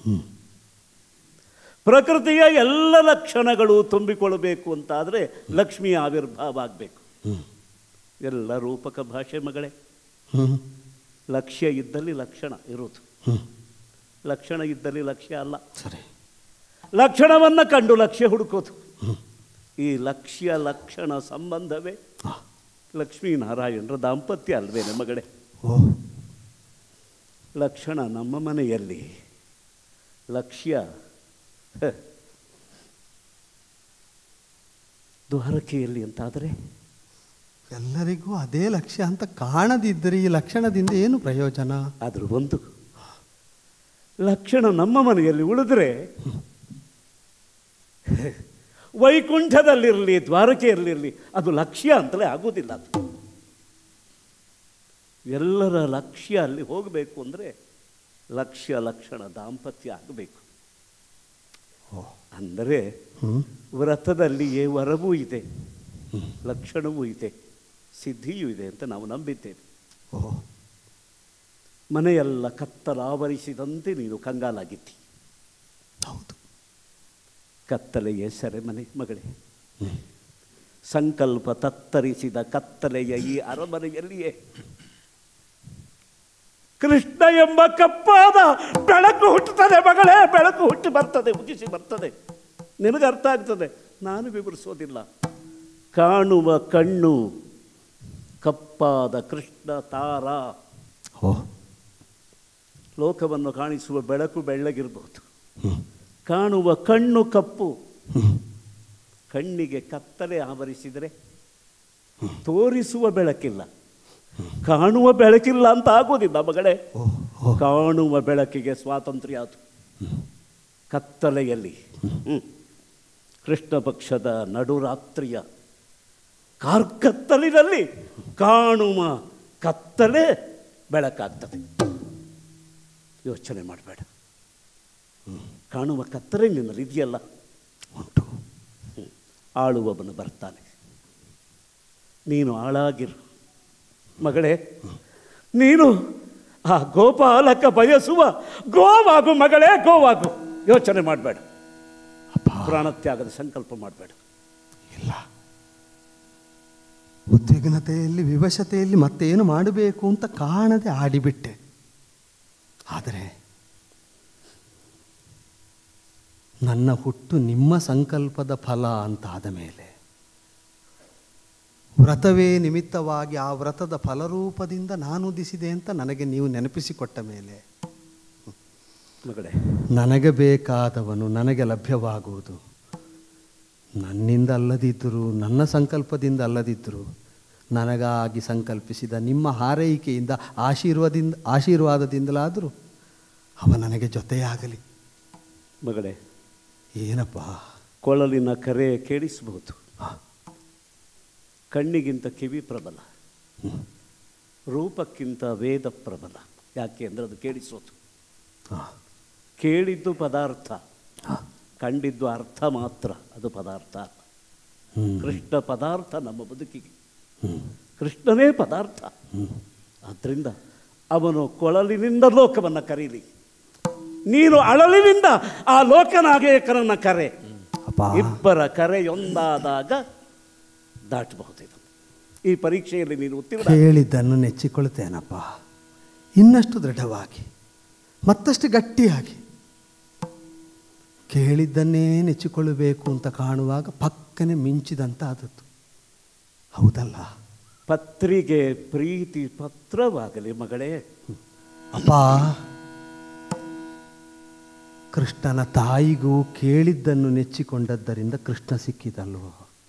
S2: ಪ್ರಕೃತಿಯ ಎಲ್ಲ ಲಕ್ಷಣಗಳು ತುಂಬಿಕೊಳ್ಳಬೇಕು ಅಂತಾದರೆ ಲಕ್ಷ್ಮಿಯ ಆವಿರ್ಭಾವ ಆಗಬೇಕು ಎಲ್ಲ ರೂಪಕ ಭಾಷೆ ಮಗಳೇ
S5: ಹ್ಮ್
S2: ಲಕ್ಷ್ಯ ಇದ್ದಲ್ಲಿ ಲಕ್ಷಣ ಇರೋದು
S5: ಹ್ಮ್
S2: ಲಕ್ಷಣ ಇದ್ದಲ್ಲಿ ಲಕ್ಷ್ಯ ಅಲ್ಲ
S5: ಸರಿ
S2: ಲಕ್ಷಣವನ್ನು ಕಂಡು ಲಕ್ಷ್ಯ ಹುಡುಕೋದು ಈ ಲಕ್ಷ್ಯ ಲಕ್ಷಣ ಸಂಬಂಧವೇ ಲಕ್ಷ್ಮೀನಾರಾಯಣರ ದಾಂಪತ್ಯ ಅಲ್ವೇನೆ ಮಗಳೇ
S5: ಓ
S2: ಲಕ್ಷಣ ನಮ್ಮ ಮನೆಯಲ್ಲಿ ಲಕ್ಷ್ಯ ಹ, ದ್ವಾರಕೆಯಲ್ಲಿ ಅಂತಾದರೆ
S5: ಎಲ್ಲರಿಗೂ ಅದೇ ಲಕ್ಷ್ಯ ಅಂತ ಕಾಣದಿದ್ದರೆ ಈ ಲಕ್ಷಣದಿಂದ ಏನು ಪ್ರಯೋಜನ
S2: ಆದರೂ ಒಂದು ಲಕ್ಷಣ ನಮ್ಮ ಮನೆಯಲ್ಲಿ ಉಳಿದ್ರೆ ವೈಕುಂಠದಲ್ಲಿರಲಿ ದ್ವಾರಕೆಯಲ್ಲಿರಲಿ ಅದು ಲಕ್ಷ್ಯ ಅಂತಲೇ ಆಗೋದಿಲ್ಲ ಅದು ಎಲ್ಲರ ಲಕ್ಷ್ಯ ಅಲ್ಲಿ ಹೋಗಬೇಕು ಅಂದರೆ ಲಕ್ಷ್ಯ ಲಕ್ಷಣ ದಾಂಪತ್ಯ ಆಗಬೇಕು ಅಂದರೆ
S5: ಹ್ಮ್
S2: ವ್ರತದಲ್ಲಿಯೇ ವರವೂ ಇದೆ ಲಕ್ಷಣವೂ ಇದೆ ಸಿದ್ಧಿಯೂ ಇದೆ ಅಂತ ನಾವು ನಂಬಿದ್ದೇವೆ
S5: ಓ
S2: ಮನೆಯೆಲ್ಲ ಕತ್ತಲಾವರಿಸಿದಂತೆ ನೀನು ಕಂಗಾಲಾಗಿದ್ದಿ
S5: ಹೌದು
S2: ಕತ್ತಲೆಯೇ ಸೆರೆಮನೆ ಮಗಳೇ ಸಂಕಲ್ಪ ತತ್ತರಿಸಿದ ಕತ್ತಲೆಯ ಈ ಅರಮನೆಯಲ್ಲಿಯೇ ಕೃಷ್ಣ ಎಂಬ ಕಪ್ಪಾದ ಬೆಳಕು ಹುಟ್ಟುತ್ತದೆ ಮಗಳೇ ಬೆಳಕು ಹುಟ್ಟಿ ಬರ್ತದೆ ಉಗಿಸಿ ಬರ್ತದೆ ನಿನಗೆ ಅರ್ಥ ಆಗ್ತದೆ ನಾನು ವಿವರಿಸೋದಿಲ್ಲ ಕಾಣುವ ಕಣ್ಣು ಕಪ್ಪಾದ ಕೃಷ್ಣ ತಾರ
S5: ಓ
S2: ಲೋಕವನ್ನು ಕಾಣಿಸುವ ಬೆಳಕು ಬೆಳ್ಳಗಿರಬಹುದು
S5: ಹ್ಮ್
S2: ಕಾಣುವ ಕಣ್ಣು ಕಪ್ಪು
S5: ಹ್ಮ್
S2: ಕಣ್ಣಿಗೆ ಕತ್ತಲೆ ಆವರಿಸಿದರೆ ತೋರಿಸುವ ಬೆಳಕಿಲ್ಲ ಕಾಣುವ ಬೆಳಕಿಲ್ಲ ಅಂತ ಆಗೋದಿಲ್ಲ ಮಗಳೇ
S5: ಓ ಓ
S2: ಕಾಣುವ ಬೆಳಕಿಗೆ ಸ್ವಾತಂತ್ರ್ಯ ಅದು ಕತ್ತಲೆಯಲ್ಲಿ ಹ್ಮ್. ಕೃಷ್ಣ ಪಕ್ಷದ ನಡುರಾತ್ರಿಯ ಕಾರ್ಕತ್ತಲಿನಲ್ಲಿ ಕಾಣುವ ಕತ್ತಲೆ ಬೆಳಕಾಗ್ತದೆ ಯೋಚನೆ ಮಾಡಬೇಡ ಕಾಣುವ ಕತ್ತಲೆ ನಿನ್ನಲ್ಲಿ ಇದೆಯಲ್ಲ
S5: ಉಂಟು
S2: ಹ್ಮ್. ಆಳುವವನು ಬರ್ತಾನೆ ನೀನು ಆಳಾಗಿರು ಮಗಳೇ ನೀನು ಆ ಗೋಪಾಲಕ ಬಯಸುವ ಗೋವಾಗು ಮಗಳೇ ಗೋವಾಗು ಯೋಚನೆ ಮಾಡಬೇಡ
S5: ಅಪ್ಪ
S2: ಪ್ರಾಣತ್ಯಾಗದ ಸಂಕಲ್ಪ ಮಾಡಬೇಡ
S5: ಇಲ್ಲ ಉದ್ವಿಗ್ನತೆಯಲ್ಲಿ ವಿವಶತೆಯಲ್ಲಿ ಮತ್ತೇನು ಮಾಡಬೇಕು ಅಂತ ಕಾಣದೆ ಆಡಿಬಿಟ್ಟೆ ಆದರೆ ನನ್ನ ಹುಟ್ಟು ನಿಮ್ಮ ಸಂಕಲ್ಪದ ಫಲ ಅಂತಾದ ಮೇಲೆ ವ್ರತವೇ ನಿಮಿತ್ತವಾಗಿ ಆ ವ್ರತದ ಫಲರೂಪದಿಂದ ನಾನು ಉದಿಸಿದೆ ಅಂತ ನನಗೆ ನೀವು ನೆನಪಿಸಿಕೊಟ್ಟ ಮೇಲೆ
S2: ಮಗಳೇ
S5: ನನಗೆ ಬೇಕಾದವನು ನನಗೆ ಲಭ್ಯವಾಗುವುದು ನನ್ನಿಂದ ಅಲ್ಲದಿದ್ದರೂ ನನ್ನ ಸಂಕಲ್ಪದಿಂದ ಅಲ್ಲದಿದ್ದರೂ ನನಗಾಗಿ ಸಂಕಲ್ಪಿಸಿದ ನಿಮ್ಮ ಹಾರೈಕೆಯಿಂದ ಆಶೀರ್ವಾದಿಂದ ಆಶೀರ್ವಾದದಿಂದಲಾದರೂ ಅವ ನನಗೆ ಜೊತೆಯಾಗಲಿ
S2: ಮಗಳೇ
S5: ಏನಪ್ಪ
S2: ಕೊಳಲಿನ ಕರೆ ಕೇಳಿಸಬಹುದು ಕಣ್ಣಿಗಿಂತ ಕಿವಿ ಪ್ರಬಲ ರೂಪಕ್ಕಿಂತ ವೇದ ಪ್ರಬಲ ಯಾಕೆ ಅಂದರೆ ಅದು ಕೇಳಿಸೋದು
S5: ಆ,
S2: ಕೇಳಿದ್ದು ಪದಾರ್ಥ ಕಂಡಿದ್ದು ಅರ್ಥ ಮಾತ್ರ ಅದು ಪದಾರ್ಥ ಅಲ್ಲ
S5: ಹ್ಮ್,
S2: ಕೃಷ್ಣ ಪದಾರ್ಥ ನಮ್ಮ ಬದುಕಿಗೆ
S5: ಹ್ಮ್,
S2: ಕೃಷ್ಣನೇ ಪದಾರ್ಥ
S5: ಹ್ಮ್.
S2: ಆದ್ದರಿಂದ ಅವನು ಕೊಳಲಿನಿಂದ ಲೋಕವನ್ನು ಕರೀಲಿ ನೀನು ಅಳಲಿನಿಂದ ಆ ಲೋಕನಾಗೇಕರನ್ನ ಕರೆ
S5: ಅಪ್ಪ
S2: ಇಬ್ಬರ ಕರೆಯೊಂದಾದಾಗ ದಾಟಬಹುದು ಇದು ಈ ಪರೀಕ್ಷೆಯಲ್ಲಿ ನೀನು ಉತ್ತೀರ್ಣ
S5: ಹೇಳಿದ್ದನ್ನು ನೆಚ್ಚಿಕೊಳ್ತೇನಪ್ಪ ಇನ್ನಷ್ಟು ದೃಢವಾಗಿ ಮತ್ತಷ್ಟು ಗಟ್ಟಿಯಾಗಿ ಕೇಳಿದ್ದನ್ನೇ ನೆಚ್ಚಿಕೊಳ್ಳಬೇಕು ಅಂತ ಕಾಣುವಾಗ ಪಕ್ಕನೆ ಮಿಂಚಿದಂತ ಆದದ್ದು ಹೌದಲ್ಲ
S2: ಪತ್ರಿಗೆ ಪ್ರೀತಿ ಪತ್ರವಾಗಲಿ ಮಗಳೇ
S5: ಅಪ್ಪ ಕೃಷ್ಣನ ತಾಯಿಗೂ ಕೇಳಿದ್ದನ್ನು ನೆಚ್ಚಿಕೊಂಡದ್ದರಿಂದ ಕೃಷ್ಣ ಸಿಕ್ಕಿದಲ್ವೋ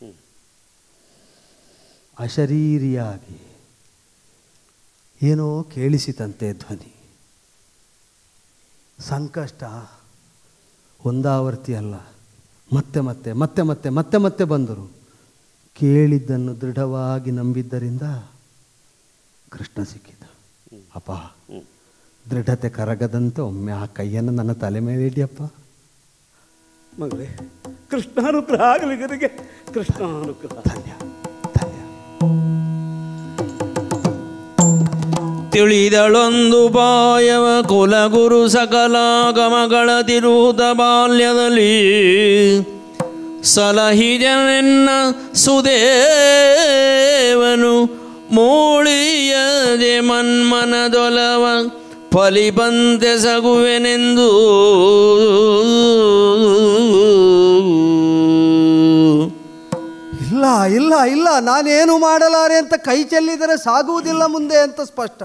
S5: ಅಶರೀರಿಯಾಗಿ ಏನೋ ಕೇಳಿಸಿತಂತೆ ಧ್ವನಿ ಸಂಕಷ್ಟ ಒಂದಾವರ್ತಿ ಅಲ್ಲ ಮತ್ತೆ ಮತ್ತೆ ಮತ್ತೆ ಮತ್ತೆ ಮತ್ತೆ ಮತ್ತೆ ಬಂದರು ಕೇಳಿದ್ದನ್ನು ದೃಢವಾಗಿ ನಂಬಿದ್ದರಿಂದ ಕೃಷ್ಣ ಸಿಕ್ಕಿದ ಅಪ್ಪ ದೃಢತೆ ಕರಗದಂತೆ ಒಮ್ಮೆ ಆ ಕೈಯನ್ನು ನನ್ನ ತಲೆ ಮೇಲೆ ಇಡಿಯಪ್ಪ
S2: ಮಗಳೇ ಕೃಷ್ಣಾನುಗ್ರಹ ಆಗಲಿ ನಿನಗೆ ಕೃಷ್ಣಾನುಗ್ರಹ
S5: ಧನ್ಯ ಧನ್ಯ
S1: ತಿಳಿದಳೊಂದು ಪಾಯವ ಕುಲಗುರು ಸಕಲಾಗಮಗಳ ತಿರುಹುತ ಬಾಲ್ಯದಲ್ಲಿ ಸಲಹಿದನೆನ್ನ ಸುದೇವನು ಮೂಳಿಯದೆ ಮನ್ಮನದೊಲವ ಫಲಿಪಂತೆ ಸಗುವೆನೆಂದು
S5: ಇಲ್ಲ ಇಲ್ಲ ಇಲ್ಲ ನಾನೇನು ಮಾಡಲಾರೆ ಅಂತ ಕೈ ಚೆಲ್ಲಿದರೆ ಸಾಗುವುದಿಲ್ಲ ಮುಂದೆ ಅಂತ ಸ್ಪಷ್ಟ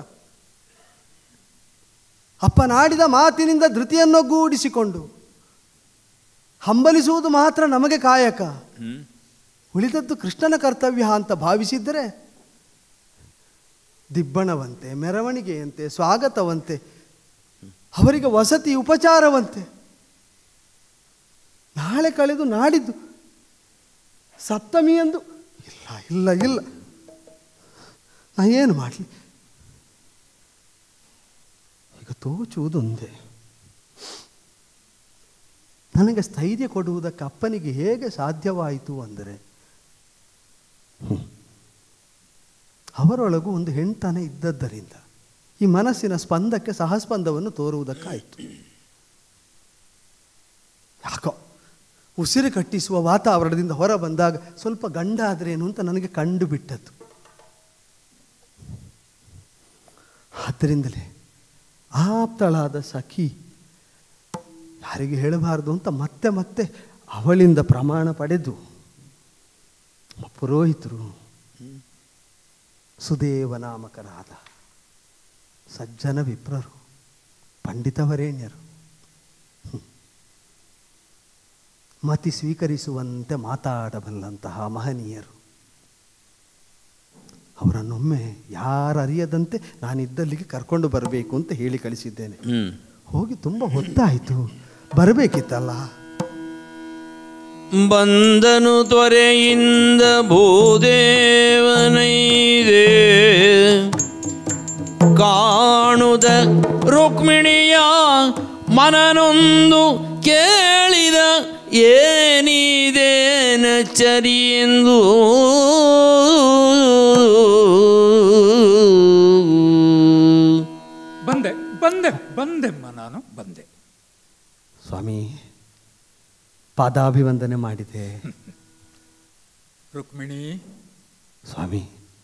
S5: ಅಪ್ಪನಾಡಿದ ಮಾತಿನಿಂದ ಧೃತಿಯನ್ನೊಗ್ಗೂಡಿಸಿಕೊಂಡು ಹಂಬಲಿಸುವುದು ಮಾತ್ರ ನಮಗೆ ಕಾಯಕ ಉಳಿದದ್ದು ಕೃಷ್ಣನ ಕರ್ತವ್ಯ ಅಂತ ಭಾವಿಸಿದ್ದರೆ ದಿಬ್ಬಣವಂತೆ ಮೆರವಣಿಗೆಯಂತೆ ಸ್ವಾಗತವಂತೆ ಅವರಿಗೆ ವಸತಿ ಉಪಚಾರವಂತೆ ನಾಳೆ ಕಳೆದು ನಾಡಿದ್ದು ಸಪ್ತಮಿಯಂದು ಇಲ್ಲ ಇಲ್ಲ ಇಲ್ಲ ನಾ ಏನು ಮಾಡಲಿ ಈಗ ತೋಚುವುದೊಂದೇ ನನಗೆ ಸ್ಥೈರ್ಯ ಕೊಡುವುದಕ್ಕೆ ಅಪ್ಪನಿಗೆ ಹೇಗೆ ಸಾಧ್ಯವಾಯಿತು ಅಂದರೆ ಹ್ಮ್. ಅವರೊಳಗೂ ಒಂದು ಹೆಣ್ತನ ಇದ್ದದ್ದರಿಂದ ಈ ಮನಸ್ಸಿನ ಸ್ಪಂದಕ್ಕೆ ಸಹಸ್ಪಂದವನ್ನು ತೋರುವುದಕ್ಕಾಯಿತು ಯಾಕೋ ಉಸಿರು ಕಟ್ಟಿಸುವ ವಾತಾವರಣದಿಂದ ಹೊರ ಬಂದಾಗ ಸ್ವಲ್ಪ ಗಂಡ ಆದ್ರೇನು ಅಂತ ನನಗೆ ಕಂಡು ಬಿಟ್ಟದ್ದು ಆದ್ದರಿಂದಲೇ ಆಪ್ತಳಾದ ಸಖಿ ಯಾರಿಗೆ ಹೇಳಬಾರದು ಅಂತ ಮತ್ತೆ ಮತ್ತೆ ಅವಳಿಂದ ಪ್ರಮಾಣ ಪಡೆದು ನಮ್ಮ ಪುರೋಹಿತರು ಸುದೇವ ನಾಮಕರಾದ ಸಜ್ಜನ ವಿಪ್ರರು ಪಂಡಿತವರೇಣ್ಯರು ಹ್ಮ್. ಮತಿ ಸ್ವೀಕರಿಸುವಂತೆ ಮಾತಾಡಬಲ್ಲಂತಹ ಮಹನೀಯರು ಅವರನ್ನೊಮ್ಮೆ ಯಾರರಿಯದಂತೆ ನಾನಿದ್ದಲ್ಲಿಗೆ ಕರ್ಕೊಂಡು ಬರಬೇಕು ಅಂತ ಹೇಳಿ ಕಳಿಸಿದ್ದೇನೆ
S1: ಹ್ಮ್
S5: ಹೋಗಿ ತುಂಬ ಹೊತ್ತಾಯಿತು ಬರಬೇಕಿತ್ತಲ್ಲ
S1: ಬಂದನು ತ್ವರೆಯಿಂದ ಭೂದೇವನೈದೆ ಕಾಣುದ ರುಕ್ಮಿಣಿಯ ಮನನೊಂದು ಕೇಳಿದ ಏನಿದೇನ ಚರಿಯೆಂದು
S4: ಬಂದೆ ಬಂದೆ ಬಂದೆಮ್ಮ ನಾನು ಬಂದೆ
S5: ಸ್ವಾಮಿ ಪಾದಾಭಿವಂದನೆ ಮಾಡಿದೆ
S4: ರುಕ್ಮಿಣಿ
S5: ಸ್ವಾಮಿ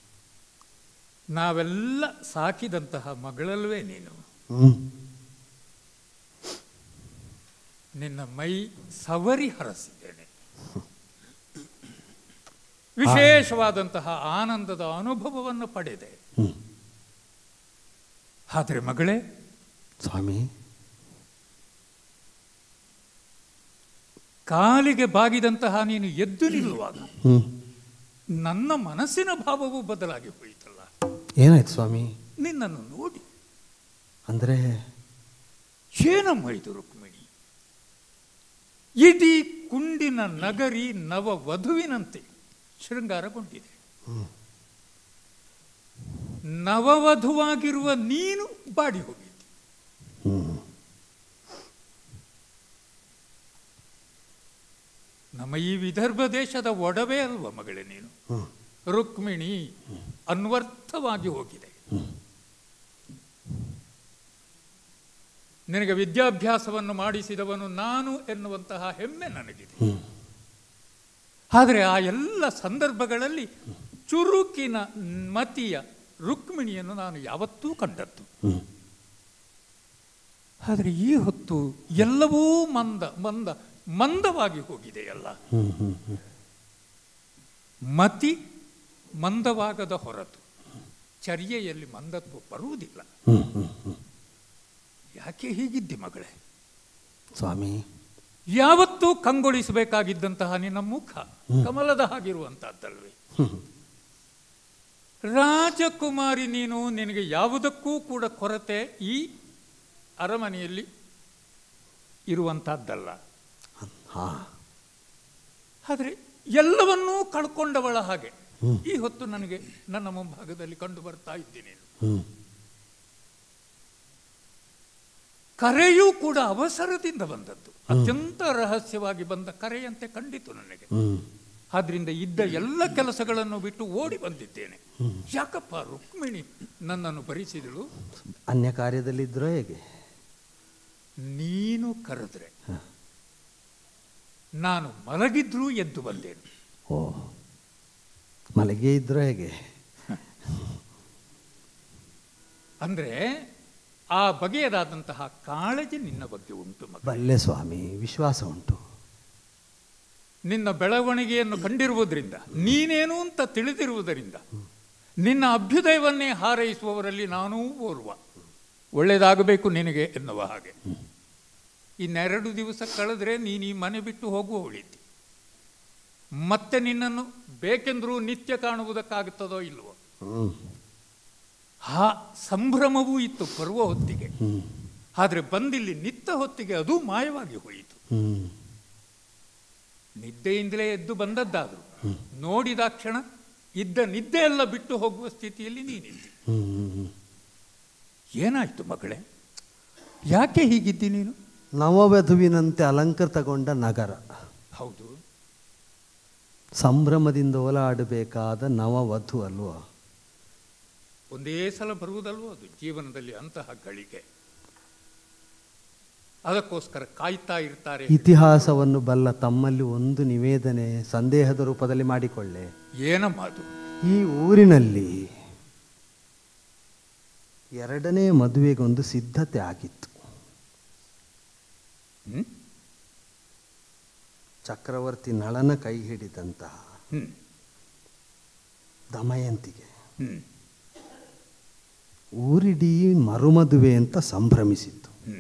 S4: ನಾವೆಲ್ಲ ಸಾಕಿದಂತಹ ಮಗಳಲ್ವೇ ನೀನು
S5: ಹ್ಞೂ
S4: ನಿನ್ನ ಮೈ ಸವರಿ ಹರಸಿದ್ದೇನೆ ವಿಶೇಷವಾದಂತಹ ಆನಂದದ ಅನುಭವವನ್ನು ಪಡೆದೆ
S5: ಹ್ಞೂ
S4: ಆದರೆ ಮಗಳೇ
S5: ಸ್ವಾಮಿ
S4: ಕಾಲಿಗೆ ಬಾಗಿದಂತಹ ನೀನು ಎದ್ದು ನಿಲ್ಲುವಾಗ
S5: ಹ್ಞೂ
S4: ನನ್ನ ಮನಸ್ಸಿನ ಭಾವವು ಬದಲಾಗಿ ಹೋಯಿತಲ್ಲ
S5: ಏನಾಯ್ತು ಸ್ವಾಮಿ
S4: ನಿನ್ನನ್ನು ನೋಡಿ
S5: ಅಂದರೆ
S4: ಏನಮ್ಮ ಇದು ರುಕ್ಮಿಣಿ ಇಡೀ ಕುಂಡಿನ ನಗರಿ ನವ ವಧುವಿನಂತೆ ಶೃಂಗಾರಗೊಂಡಿದೆ ನವವಧುವಾಗಿರುವ ನೀನು ಬಾಡಿ ಹೋಗಿದ್ದಿ
S5: ಹ್ಞೂ
S4: ನಮ್ಮ ಈ ವಿದರ್ಭ ದೇಶದ ಒಡವೆ ಅಲ್ವ ಮಗಳೇ ನೀನು ರುಕ್ಮಿಣಿ ಅನ್ವರ್ಥವಾಗಿ ಹೋಗಿದೆ ನಿನಗೆ ವಿದ್ಯಾಭ್ಯಾಸವನ್ನು ಮಾಡಿಸಿದವನು ನಾನು ಎನ್ನುವಂತಹ ಹೆಮ್ಮೆ ನನಗಿದೆ ಆದರೆ ಆ ಎಲ್ಲ ಸಂದರ್ಭಗಳಲ್ಲಿ ಚುರುಕಿನ ಮತಿಯ ರುಕ್ಮಿಣಿಯನ್ನು ನಾನು ಯಾವತ್ತೂ ಕಂಡದ್ದು ಆದರೆ ಈ ಹೊತ್ತು ಎಲ್ಲವೂ ಮಂದ ಮಂದ ಮಂದವಾಗಿ ಹೋಗಿದೆಯಲ್ಲ ಮತಿ ಮಂದವಾಗದ ಹೊರತು ಚರ್ಯೆಯಲ್ಲಿ ಮಂದತ್ವ ಬರುವುದಿಲ್ಲ ಯಾಕೆ ಹೀಗಿದ್ದಿ ಮಗಳೇ
S5: ಸ್ವಾಮಿ
S4: ಯಾವತ್ತೂ ಕಂಗೊಳಿಸಬೇಕಾಗಿದ್ದಂತಹ ನಿನ್ನ ಮುಖ ಕಮಲದ ಹಾಗಿರುವಂತಹದ್ದಲ್ವೇ ರಾಜಕುಮಾರಿ ನೀನು ನಿನಗೆ ಯಾವುದಕ್ಕೂ ಕೂಡ ಕೊರತೆ ಈ ಅರಮನೆಯಲ್ಲಿ ಇರುವಂತಹದ್ದಲ್ಲ
S5: ಹಾ
S4: ಆದರೆ ಎಲ್ಲವನ್ನೂ ಕಳ್ಕೊಂಡವಳ ಹಾಗೆ ಈ ಹೊತ್ತು ನನಗೆ ನನ್ನ ಮುಂಭಾಗದಲ್ಲಿ ಕಂಡು ಬರ್ತಾ ಇದ್ದೀನಿ
S5: ಹ್ಮ್
S4: ಕರೆಯೂ ಕೂಡ ಅವಸರದಿಂದ ಬಂದದ್ದು ಅತ್ಯಂತ ರಹಸ್ಯವಾಗಿ ಬಂದ ಕರೆಯಂತೆ ಕಂಡಿತು ನನಗೆ
S5: ಹ್ಮ್
S4: ಆದ್ರಿಂದ ಇದ್ದ ಎಲ್ಲ ಕೆಲಸಗಳನ್ನು ಬಿಟ್ಟು ಓಡಿ ಬಂದಿದ್ದೇನೆ ಯಾಕಪ್ಪ ರುಕ್ಮಿಣಿ ನನ್ನನ್ನು ಭರಿಸಿದಳು
S5: ಅನ್ಯ ಕಾರ್ಯದಲ್ಲಿದ್ರೋ ಹೇಗೆ
S4: ನೀನು ಕರೆದ್ರೆ ನಾನು ಮಲಗಿದ್ರೂ ಎದ್ದು ಬಂದೇನು
S5: ಓ ಮಲಗೇ ಇದ್ರೋ ಹೇಗೆ
S4: ಅಂದ್ರೆ ಆ ಬಗೆಯದಾದಂತಹ ಕಾಳಜಿ ನಿನ್ನ ಬಗ್ಗೆ ಉಂಟು ಮಗ
S5: ಬಲ್ಲೆ ಸ್ವಾಮಿ ವಿಶ್ವಾಸ ಉಂಟು
S4: ನಿನ್ನ ಬೆಳವಣಿಗೆಯನ್ನು ಕಂಡಿರುವುದರಿಂದ ನೀನೇನು ಅಂತ ತಿಳಿದಿರುವುದರಿಂದ ನಿನ್ನ ಅಭ್ಯುದಯವನ್ನೇ ಹಾರೈಸುವವರಲ್ಲಿ ನಾನೂ ಓರ್ವ ಒಳ್ಳೆಯದಾಗಬೇಕು ನಿನಗೆ ಎನ್ನುವ ಹಾಗೆ ಇನ್ನೆರಡು ದಿವಸ ಕಳೆದ್ರೆ ನೀನು ಈ ಮನೆ ಬಿಟ್ಟು ಹೋಗುವ ಉಳಿತಿ ಮತ್ತೆ ನಿನ್ನನ್ನು ಬೇಕೆಂದರೂ ನಿತ್ಯ ಕಾಣುವುದಕ್ಕಾಗುತ್ತದೋ ಇಲ್ವೋ
S5: ಹ್ಮ್
S4: ಆ ಸಂಭ್ರಮವೂ ಇತ್ತು ಬರುವ ಹೊತ್ತಿಗೆ
S5: ಹ್ಮ್
S4: ಆದರೆ ಬಂದಿಲ್ಲಿ ನಿತ್ತ ಹೊತ್ತಿಗೆ ಅದು ಮಾಯವಾಗಿ ಹೋಯಿತು
S5: ಹ್ಮ್
S4: ನಿದ್ದೆಯಿಂದಲೇ ಎದ್ದು ಬಂದದ್ದಾದ್ರು ನೋಡಿದ ಕ್ಷಣ ಇದ್ದ ನಿದ್ದೆ ಎಲ್ಲ ಬಿಟ್ಟು ಹೋಗುವ ಸ್ಥಿತಿಯಲ್ಲಿ ನೀನಿದ್ದಿ
S5: ಹ್ಮ್ ಹ್ಮ್
S4: ಏನಾಯ್ತು ಮಗಳೇ ಯಾಕೆ ಹೀಗಿದ್ದಿ ನೀನು
S5: ನವವಧುವಿನಂತೆ ಅಲಂಕೃತಗೊಂಡ ನಗರ
S4: ಹೌದು
S5: ಸಂಭ್ರಮದಿಂದ ಓಲಾಡಬೇಕಾದ ನವವಧು ಅಲ್ವಾ
S4: ಒಂದೇ ಸಲ ಬರುವುದಲ್ವೋ ಅದು ಜೀವನದಲ್ಲಿ ಅಂತಹ ಗಳಿಗೆ ಅದಕ್ಕೋಸ್ಕರ ಕಾಯ್ತಾ ಇರ್ತಾರೆ
S5: ಇತಿಹಾಸವನ್ನು ಬಲ್ಲ ತಮ್ಮಲ್ಲಿ ಒಂದು ನಿವೇದನೆ ಸಂದೇಹದ ರೂಪದಲ್ಲಿ ಮಾಡಿಕೊಳ್ಳೆ
S4: ಏನಮ್ಮ ಅದು
S5: ಈ ಊರಿನಲ್ಲಿ ಎರಡನೇ ಮದುವೆಗೊಂದು ಸಿದ್ಧತೆ ಆಗಿತ್ತು
S4: ಹ್ಮ್?
S5: ಚಕ್ರವರ್ತಿ ನಳನ ಕೈ ಹಿಡಿದಂತಹ
S4: ಹ್ಮ್
S5: ದಮಯಂತಿಗೆ
S4: ಹ್ಮ್
S5: ಊರಿಡೀ ಮರುಮದುವೆ ಅಂತ ಸಂಭ್ರಮಿಸಿತ್ತು
S4: ಹ್ಮ್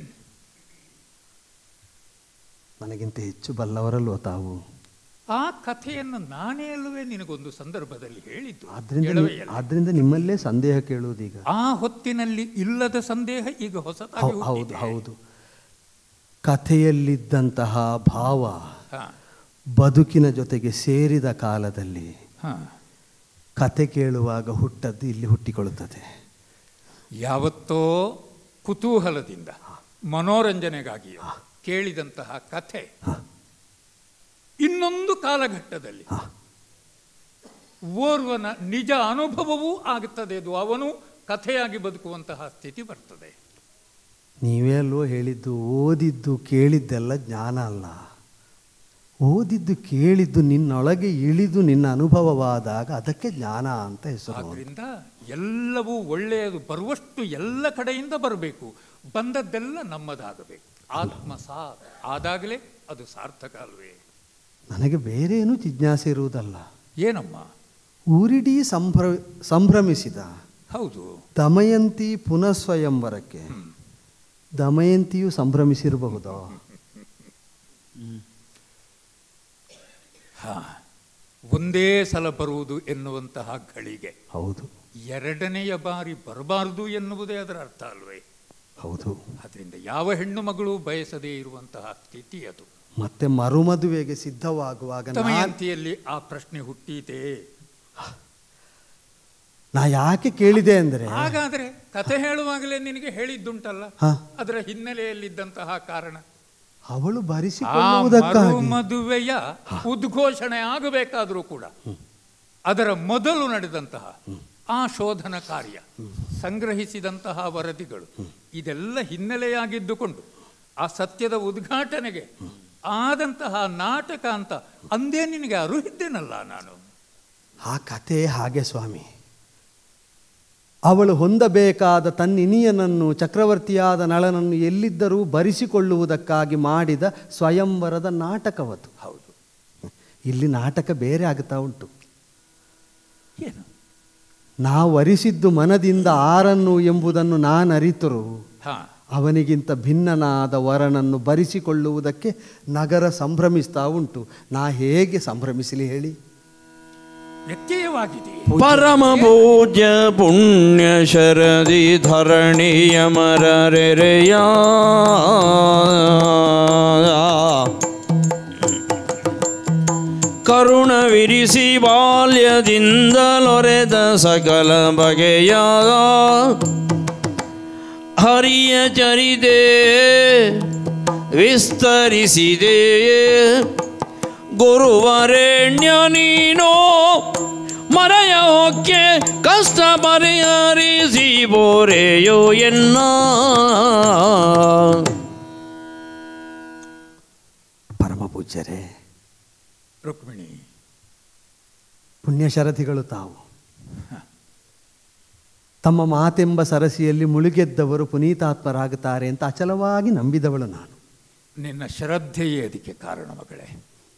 S5: ನನಗಿಂತ ಹೆಚ್ಚು ಬಲ್ಲವರಲ್ವ ತಾವು
S4: ಆ ಕಥೆಯನ್ನು ನಾನೇ ಅಲ್ಲವೇ ನಿನಗೊಂದು ಸಂದರ್ಭದಲ್ಲಿ ಹೇಳಿದ್ದು
S5: ಆದ್ರಿಂದ
S4: ಎಳವೆಯಲ್ಲಿ.
S5: ಆದ್ರಿಂದ ನಿಮ್ಮಲ್ಲೇ ಸಂದೇಹ ಕೇಳುವುದೀಗ
S4: ಆ ಹೊತ್ತಿನಲ್ಲಿ ಇಲ್ಲದ ಸಂದೇಹ ಈಗ ಹೊಸದಾಗಿ
S5: ಹೌ- ಹೌದು
S4: ಹುಟ್ಟಿದೆ.
S5: ಹೌದು ಕಥೆಯಲ್ಲಿದ್ದಂತಹ ಭಾವ
S4: ಹಾ,
S5: ಬದುಕಿನ ಜೊತೆಗೆ ಸೇರಿದ ಕಾಲದಲ್ಲಿ
S4: ಹಾ.
S5: ಕತೆ ಕೇಳುವಾಗ ಹುಟ್ಟದ್ದು ಇಲ್ಲಿ ಹುಟ್ಟಿಕೊಳ್ಳುತ್ತದೆ
S4: ಯಾವತ್ತೋ ಕುತೂಹಲದಿಂದ ಮನೋರಂಜನೆಗಾಗಿ ಕೇಳಿದಂತಹ ಕಥೆ ಇನ್ನೊಂದು ಕಾಲಘಟ್ಟದಲ್ಲಿ ಓರ್ವನ ನಿಜ ಅನುಭವವೂ ಆಗುತ್ತದೆ ಅದು ಅವನು ಕಥೆಯಾಗಿ ಬದುಕುವಂತಹ ಸ್ಥಿತಿ ಬರ್ತದೆ
S5: ನೀವೇ ಅಲ್ವೋ ಹೇಳಿದ್ದು ಓದಿದ್ದು ಕೇಳಿದ್ದೆಲ್ಲ ಜ್ಞಾನ ಅಲ್ಲ ಓದಿದ್ದು ಕೇಳಿದ್ದು ನಿನ್ನೊಳಗೆ ಇಳಿದು ನಿನ್ನ ಅನುಭವವಾದಾಗ ಅದಕ್ಕೆ ಜ್ಞಾನ ಅಂತ ಹೆಸರು
S4: ಆದ್ರಿಂದ ಎಲ್ಲವೂ ಒಳ್ಳೆಯದು ಬರುವಷ್ಟು ಎಲ್ಲ ಕಡೆಯಿಂದ ಬರಬೇಕು ಬಂದದ್ದೆಲ್ಲ ನಮ್ಮದಾಗಬೇಕು ಆತ್ಮಸಾ ಆದಾಗಲೇ ಅದು ಸಾರ್ಥಕ ಅಲ್ವೇ
S5: ನನಗೆ ಬೇರೆ ಏನೂ ಜಿಜ್ಞಾಸೆ ಇರುವುದಲ್ಲ
S4: ಏನಮ್ಮ
S5: ಊರಿಡೀ ಸಂಭ್ರ ಸಂಭ್ರಮಿಸಿದ
S4: ಹೌದು
S5: ದಮಯಂತಿ ಪುನಃ ಸ್ವಯಂವರಕ್ಕೆ ದಮಯಂತಿಯು ಸಂಭ್ರಮಿಸಿರಬಹುದೋ
S4: ಹಾ ಒಂದೇ ಸಲ ಬರುವುದು ಎನ್ನುವಂತಹ ಗಳಿಗೆ
S5: ಹೌದು
S4: ಎರಡನೆಯ ಬಾರಿ ಬರಬಾರದು ಎನ್ನುವುದೇ ಅದರ ಅರ್ಥ ಅಲ್ವೇ
S5: ಹೌದು
S4: ಅದರಿಂದ ಯಾವ ಹೆಣ್ಣು ಮಗಳು ಬಯಸದೇ ಇರುವಂತಹ ಸ್ಥಿತಿ ಅದು
S5: ಮತ್ತೆ ಮರುಮದುವೆಗೆ ಸಿದ್ಧವಾಗುವಾಗ ನಾ-
S4: ದಮಯಂತಿಯಲ್ಲಿ ಆ ಪ್ರಶ್ನೆ ಹುಟ್ಟೀತೆ
S5: ನಾ ಯಾಕೆ ಕೇಳಿದೆ ಅಂದರೆ
S4: ಹಾಗಾದ್ರೆ ಕಥೆ ಹೇಳುವಾಗಲೇ ನಿನಗೆ ಹೇಳಿದ್ದುಂಟಲ್ಲ
S5: ಹಾ.
S4: ಅದರ ಹಿನ್ನೆಲೆಯಲ್ಲಿದ್ದಂತಹ ಕಾರಣ
S5: ಅವಳು
S4: ಆ
S5: ಬರಿಸಿಕೊಳ್ಳುವುದಕ್ಕಾಗಿ
S4: ಮದುವೆಯ ಉದ್ಘೋಷಣೆ ಆಗಬೇಕಾದರೂ ಕೂಡ ಅದರ ಮೊದಲು ನಡೆದಂತಹ ಆ ಶೋಧನ ಕಾರ್ಯ ಸಂಗ್ರಹಿಸಿದಂತಹ ವರದಿಗಳು ಇದೆಲ್ಲ ಹಿನ್ನೆಲೆಯಾಗಿದ್ದುಕೊಂಡು ಆ ಸತ್ಯದ ಉದ್ಘಾಟನೆಗೆ ಆದಂತಹ ನಾಟಕ ಅಂತ ಅಂದೇ ನಿನಗೆ ಅರುಹಿದ್ದೇನಲ್ಲ ನಾನು
S5: ಆ ಕಥೆ ಹಾಗೆ ಸ್ವಾಮಿ ಅವಳು ಹೊಂದಬೇಕಾದ ತನ್ನಿನಿಯನನ್ನು ಚಕ್ರವರ್ತಿಯಾದ ನಳನನ್ನು ಎಲ್ಲಿದ್ದರೂ ಬರಿಸಿಕೊಳ್ಳುವುದಕ್ಕಾಗಿ ಮಾಡಿದ ಸ್ವಯಂವರದ ನಾಟಕವದು
S4: ಹೌದು
S5: ಇಲ್ಲಿ ನಾಟಕ ಬೇರೆ ಆಗುತ್ತಾ ಉಂಟು
S4: ಏನು
S5: ನಾವು ಅರಿಸಿದ್ದು ಮನದಿಂದ ಆರನ್ನು ಎಂಬುದನ್ನು ನಾನು ಅರಿತರು
S4: ಹಾ
S5: ಅವನಿಗಿಂತ ಭಿನ್ನನಾದ ವರನನ್ನು ಬರಿಸಿಕೊಳ್ಳುವುದಕ್ಕೆ ನಗರ ಸಂಭ್ರಮಿಸ್ತಾ ಉಂಟು ನಾ ಹೇಗೆ ಸಂಭ್ರಮಿಸಲಿ ಹೇಳಿ
S4: ವ್ಯತ್ಯಯವಾಗಿದೆ
S1: ಪರಮ ಪೂಜ್ಯ ಪುಣ್ಯ ಶರದಿ ಧರಣಿಯ ಮರರೆರೆಯ ಕರುಣವಿರಿಸಿ ಬಾಲ್ಯದಿಂದಲೊರೆದ ಸಕಲ ಬಗೆಯ ಹರಿಯ ಚರಿದೆ ವಿಸ್ತರಿಸಿದೆ ಗುರುವರೆಣ್ಯ ನೀನೋ ಮರೆಯ ಹೊಕ್ಕೆ ಕಷ್ಟ ಪರಿಹರಿಸಿ ಬೋರೆಯೋ ಎನ್ನ
S5: ಪರಮ ಪೂಜ್ಯರೇ
S4: ರುಕ್ಮಿಣಿ
S5: ಪುಣ್ಯಶರಥಿಗಳು ತಾವು ತಮ್ಮ ಮಾತೆಂಬ ಸರಸಿಯಲ್ಲಿ ಮುಳುಗೆದ್ದವರು ಪುನೀತಾತ್ಮರಾಗುತ್ತಾರೆ ಅಂತ ಅಚಲವಾಗಿ ನಂಬಿದವಳು ನಾನು
S4: ನಿನ್ನ ಶ್ರದ್ಧೆಯೇ ಅದಕ್ಕೆ ಕಾರಣ ಮಗಳೇ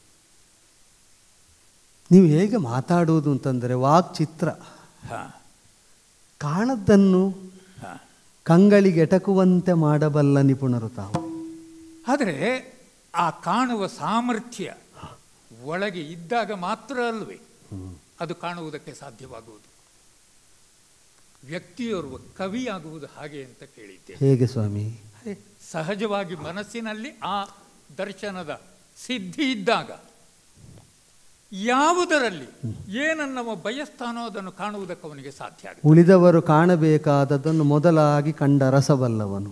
S5: ನೀವು ಹೇಗೆ ಮಾತಾಡುವುದು ಅಂತಂದರೆ ವಾಕ್ಚಿತ್ರ
S4: ಹಾ
S5: ಕಾಣದ್ದನ್ನು
S4: ಹಾ
S5: ಕಂಗಳಿಗೆ ಎಟಕುವಂತೆ ಮಾಡಬಲ್ಲ ನಿಪುಣರು ತಾವು
S4: ಆದರೆ ಆ ಕಾಣುವ ಸಾಮರ್ಥ್ಯ ಒಳಗೆ ಇದ್ದಾಗ ಮಾತ್ರ ಅಲ್ವೇ ಅದು ಕಾಣುವುದಕ್ಕೆ ಸಾಧ್ಯವಾಗುವುದು ವ್ಯಕ್ತಿಯೋರ್ವ ಕವಿಯಾಗುವುದು ಹಾಗೆ ಅಂತ ಕೇಳಿದ್ದೆ
S5: ಹೇಗೆ ಸ್ವಾಮಿ
S4: ಅದೇ ಸಹಜವಾಗಿ ಮನಸ್ಸಿನಲ್ಲಿ ಆ ದರ್ಶನದ ಸಿದ್ಧಿ ಇದ್ದಾಗ ಯಾವುದರಲ್ಲಿ ಏನನ್ನವ ಬಯಸ್ತಾನೋ ಅದನ್ನು ಕಾಣುವುದಕ್ಕೆ ಅವನಿಗೆ ಸಾಧ್ಯ ಆಗುತ್ತೆ
S5: ಉಳಿದವರು ಕಾಣಬೇಕಾದದ್ದನ್ನು ಮೊದಲಾಗಿ ಕಂಡ ಅರಸಬಲ್ಲವನು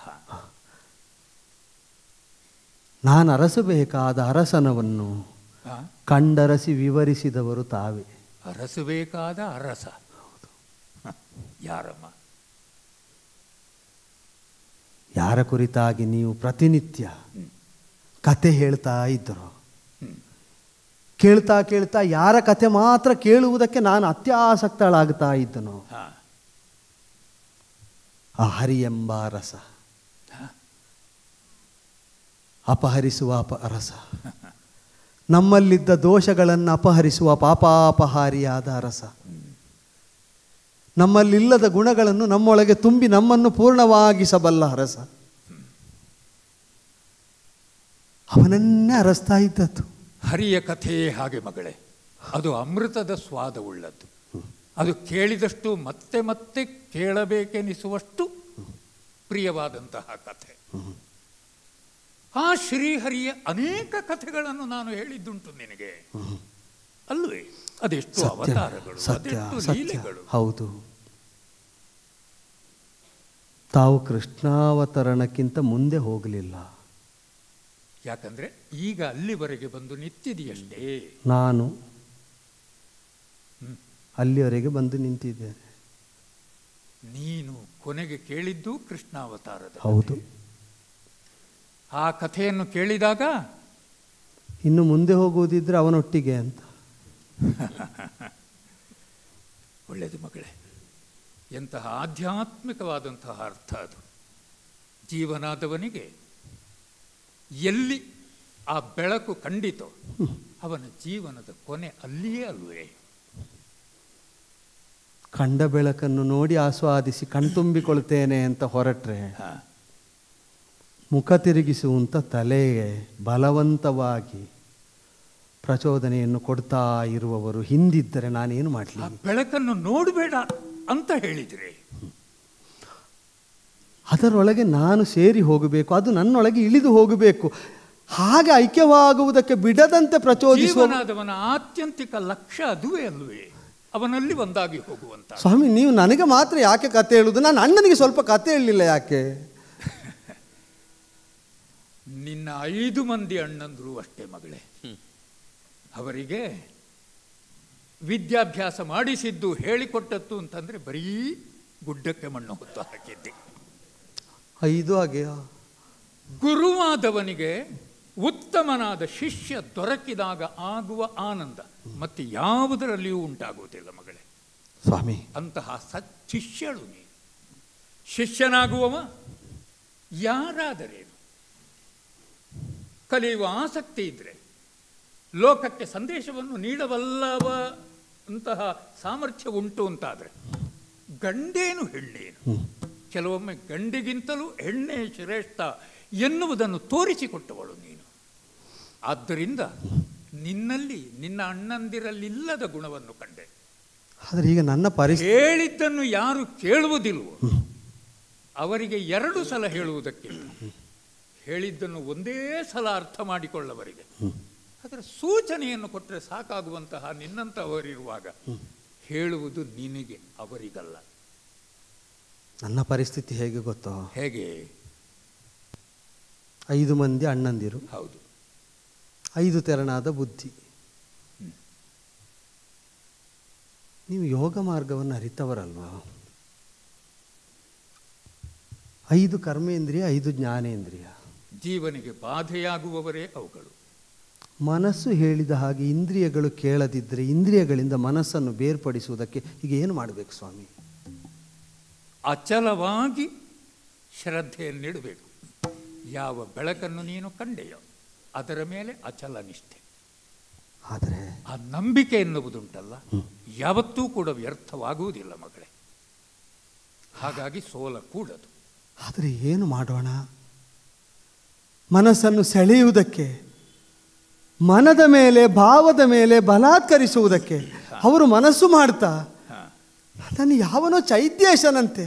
S5: ನಾನು ಅರಸಬೇಕಾದ ಅರಸನವನ್ನು
S4: ಹಾ?
S5: ಕಂಡರಸಿ ವಿವರಿಸಿದವರು ತಾವೇ
S4: ಅರಸಬೇಕಾದ ಅರಸ ಹ, ಯಾರಮ್ಮ
S5: ಯಾರ ಕುರಿತಾಗಿ ನೀವು ಪ್ರತಿನಿತ್ಯ ಕತೆ ಹೇಳ್ತಾ ಇದ್ದರು ಕೇಳ್ತಾ ಕೇಳ್ತಾ ಯಾರ ಕತೆ ಮಾತ್ರ ಕೇಳುವುದಕ್ಕೆ ನಾನು ಅತ್ಯಾಸಕ್ತಳಾಗ್ತಾ ಇದ್ದನು
S4: ಹಾ
S5: ಆ ಹರಿ ಎಂಬ ಅರಸ ಅಪಹರಿಸುವ ಅಪ ಅರಸ ನಮ್ಮಲ್ಲಿದ್ದ ದೋಷಗಳನ್ನು ಅಪಹರಿಸುವ ಪಾಪಾಪಹಾರಿಯಾದ ಅರಸ ನಮ್ಮಲ್ಲಿಲ್ಲದ ಗುಣಗಳನ್ನು ನಮ್ಮೊಳಗೆ ತುಂಬಿ ನಮ್ಮನ್ನು ಪೂರ್ಣವಾಗಿಸಬಲ್ಲ ಅರಸ ಅವನನ್ನೇ ಅರಸ್ತಾ ಇದ್ದದ್ದು
S4: ಹರಿಯ ಕಥೆಯೇ ಹಾಗೆ ಮಗಳೇ ಅದು ಅಮೃತದ ಸ್ವಾದವುಳ್ಳದ್ದು ಅದು ಕೇಳಿದಷ್ಟು ಮತ್ತೆ ಮತ್ತೆ ಕೇಳಬೇಕೆನಿಸುವಷ್ಟು ಪ್ರಿಯವಾದಂತಹ ಕಥೆ ಆ ಶ್ರೀಹರಿಯ ಅನೇಕ ಕಥೆಗಳನ್ನು ನಾನು ಹೇಳಿದ್ದುಂಟು ನಿನಗೆ ಅಲ್ವೇ ಅದೆಷ್ಟು
S5: ಸತ್ಯ
S4: ಅವತಾರಗಳು
S5: ಸತ್ಯ
S4: ಅದೆಷ್ಟು
S5: ಸತ್ಯ
S4: ಲೀಲೆಗಳು
S5: ಹೌದು ತಾವು ಕೃಷ್ಣಾವತರಣಕ್ಕಿಂತ ಮುಂದೆ ಹೋಗಲಿಲ್ಲ
S4: ಯಾಕಂದ್ರೆ ಈಗ ಅಲ್ಲಿವರೆಗೆ ಬಂದು ನಿಂತಿದೆಯಷ್ಟೇ
S5: ನಾನು ಅಲ್ಲಿವರೆಗೆ ಬಂದು ನಿಂತಿದ್ದೇನೆ
S4: ನೀನು ಕೊನೆಗೆ ಕೇಳಿದ್ದು ಕೃಷ್ಣಾವತಾರದ
S5: ಹೌದು
S4: ಆ ಕಥೆಯನ್ನು ಕೇಳಿದಾಗ
S5: ಇನ್ನು ಮುಂದೆ ಹೋಗುವುದಿದ್ರೆ ಅವನೊಟ್ಟಿಗೆ ಅಂತ
S4: ಒಳ್ಳೆಯದು ಮಗಳೇ ಎಂತಹ ಆಧ್ಯಾತ್ಮಿಕವಾದಂತಹ ಅರ್ಥ ಅದು ಜೀವನಾದವನಿಗೆ ಎಲ್ಲಿ ಆ ಬೆಳಕು ಕಂಡಿತೋ ಅವನ ಜೀವನದ ಕೊನೆ ಅಲ್ಲಿಯೇ ಅಲ್ವೇ
S5: ಕಂಡ ಬೆಳಕನ್ನು ನೋಡಿ ಆಸ್ವಾದಿಸಿ ಕಣ್ತುಂಬಿಕೊಳ್ತೇನೆ ಅಂತ ಹೊರಟ್ರೆ
S4: ಹಾ.
S5: ಮುಖ ತಿರುಗಿಸುವಂತ ತಲೆಗೆ ಬಲವಂತವಾಗಿ ಪ್ರಚೋದನೆಯನ್ನು ಕೊಡ್ತಾ ಇರುವವರು ಹಿಂದಿದ್ದರೆ ನಾನೇನು
S4: ಆ
S5: ಮಾಡಲಿ
S4: ಬೆಳಕನ್ನು ನೋಡಬೇಡ ಅಂತ ಹೇಳಿದ್ರೆ
S5: ಅದರೊಳಗೆ ನಾನು ಸೇರಿ ಹೋಗಬೇಕು ಅದು ನನ್ನೊಳಗೆ ಇಳಿದು ಹೋಗಬೇಕು ಹಾಗೆ ಐಕ್ಯವಾಗುವುದಕ್ಕೆ ಬಿಡದಂತೆ ಪ್ರಚೋದಿಸುವ
S4: ಜೀವನಾದವನ ಆತ್ಯಂತಿಕ ಲಕ್ಷ್ಯ ಅದುವೇ ಅಲ್ವೇ ಅವನಲ್ಲಿ ಒಂದಾಗಿ ಹೋಗುವಂತ
S5: ಸ್ವಾಮಿ ನೀವು ನನಗೆ ಮಾತ್ರ ಯಾಕೆ ಕತೆ ಹೇಳುವುದು ನಾನು ಅಣ್ಣನಿಗೆ ಸ್ವಲ್ಪ ಕತೆ ಹೇಳಲಿಲ್ಲ ಯಾಕೆ
S4: ನಿನ್ನ ಐದು ಮಂದಿ ಅಣ್ಣಂದ್ರು ಅಷ್ಟೇ ಮಗಳೇ ಅವರಿಗೆ ವಿದ್ಯಾಭ್ಯಾಸ ಮಾಡಿಸಿದ್ದು ಹೇಳಿಕೊಟ್ಟದ್ದು ಅಂತಂದ್ರೆ ಬರೀ ಗುಡ್ಡಕ್ಕೆ ಮಣ್ಣು ಹೊತ್ತು ಹಾಕಿದ್ದೆ
S5: ಐದು ಹಾಗೆಯಾ
S4: ಗುರುವಾದವನಿಗೆ ಉತ್ತಮನಾದ ಶಿಷ್ಯ ದೊರಕಿದಾಗ ಆಗುವ ಆನಂದ ಮತ್ತೆ ಯಾವುದರಲ್ಲಿಯೂ ಉಂಟಾಗುವುದಿಲ್ಲ ಮಗಳೇ
S5: ಸ್ವಾಮಿ
S4: ಅಂತಹ ಸಚ್ಚಿಷ್ಯಳು ನೀನು ಶಿಷ್ಯನಾಗುವವ ಯಾರಾದರೇನು ಕಲಿಯುವ ಆಸಕ್ತಿ ಇದ್ರೆ ಲೋಕಕ್ಕೆ ಸಂದೇಶವನ್ನು ನೀಡಬಲ್ಲವ ಅಂತಹ ಸಾಮರ್ಥ್ಯ ಉಂಟು ಅಂತಾದ್ರೆ ಗಂಡೇನು ಹೆಣ್ಣೇನು ಕೆಲವೊಮ್ಮೆ ಗಂಡಿಗಿಂತಲೂ ಹೆಣ್ಣೆ ಶ್ರೇಷ್ಠ ಎನ್ನುವುದನ್ನು ತೋರಿಸಿಕೊಟ್ಟವಳು ನೀನು ಆದ್ದರಿಂದ ನಿನ್ನಲ್ಲಿ ನಿನ್ನ ಅಣ್ಣಂದಿರಲ್ಲಿಲ್ಲದ ಗುಣವನ್ನು ಕಂಡೆ
S5: ಆದರೆ ಈಗ ನನ್ನ ಪರಿಸ್ಥಿತಿ
S4: ಹೇಳಿದ್ದನ್ನು ಯಾರು ಕೇಳುವುದಿಲ್ವೋ ಅವರಿಗೆ ಎರಡು ಸಲ ಹೇಳುವುದಕ್ಕಿಲ್ಲ ಹೇಳಿದ್ದನ್ನು ಒಂದೇ ಸಲ ಅರ್ಥ ಮಾಡಿಕೊಳ್ಳವರಿಗೆ ಅದರ ಸೂಚನೆಯನ್ನು ಕೊಟ್ಟರೆ ಸಾಕಾಗುವಂತಹ ನಿನ್ನಂತಹವರಿರುವಾಗ ಹೇಳುವುದು ನಿನಗೆ ಅವರಿಗಲ್ಲ
S5: ನನ್ನ ಪರಿಸ್ಥಿತಿ ಹೇಗೆ ಗೊತ್ತೋ
S4: ಹೇಗೆ
S5: ಐದು ಮಂದಿ ಅಣ್ಣಂದಿರು
S4: ಹೌದು
S5: ಐದು ತೆರನಾದ ಬುದ್ಧಿ ನೀವು ಯೋಗ ಮಾರ್ಗವನ್ನು ಅರಿತವರಲ್ವಾ ಐದು ಕರ್ಮೇಂದ್ರಿಯ ಐದು ಜ್ಞಾನೇಂದ್ರಿಯ
S4: ಜೀವನಿಗೆ ಬಾಧೆಯಾಗುವವರೇ ಅವುಗಳು
S5: ಮನಸ್ಸು ಹೇಳಿದ ಹಾಗೆ ಇಂದ್ರಿಯಗಳು ಕೇಳದಿದ್ದರೆ ಇಂದ್ರಿಯಗಳಿಂದ ಮನಸ್ಸನ್ನು ಬೇರ್ಪಡಿಸುವುದಕ್ಕೆ ಈಗ ಏನು ಮಾಡಬೇಕು ಸ್ವಾಮಿ
S4: ಅಚಲವಾಗಿ ಶ್ರದ್ಧೆಯನ್ನಿಡಬೇಕು ಯಾವ ಬೆಳಕನ್ನು ನೀನು ಕಂಡೆಯೋ ಅದರ ಮೇಲೆ ಅಚಲ ನಿಷ್ಠೆ
S5: ಆದರೆ
S4: ಆ ನಂಬಿಕೆ ಎನ್ನುವುದುಂಟಲ್ಲ ಯಾವತ್ತೂ ಕೂಡ ವ್ಯರ್ಥವಾಗುವುದಿಲ್ಲ ಮಗಳೇ ಹಾಗಾಗಿ ಸೋಲ ಕೂಡದು
S5: ಆದರೆ ಏನು ಮಾಡೋಣ ಮನಸ್ಸನ್ನು ಸೆಳೆಯುವುದಕ್ಕೆ ಮನದ ಮೇಲೆ ಭಾವದ ಮೇಲೆ ಬಲಾತ್ಕರಿಸುವುದಕ್ಕೆ ಅವರು ಮನಸ್ಸು ಮಾಡ್ತಾ ನನ್ನ ಯಾವನೋ ಚೈತ್ಯೇಶನಂತೆ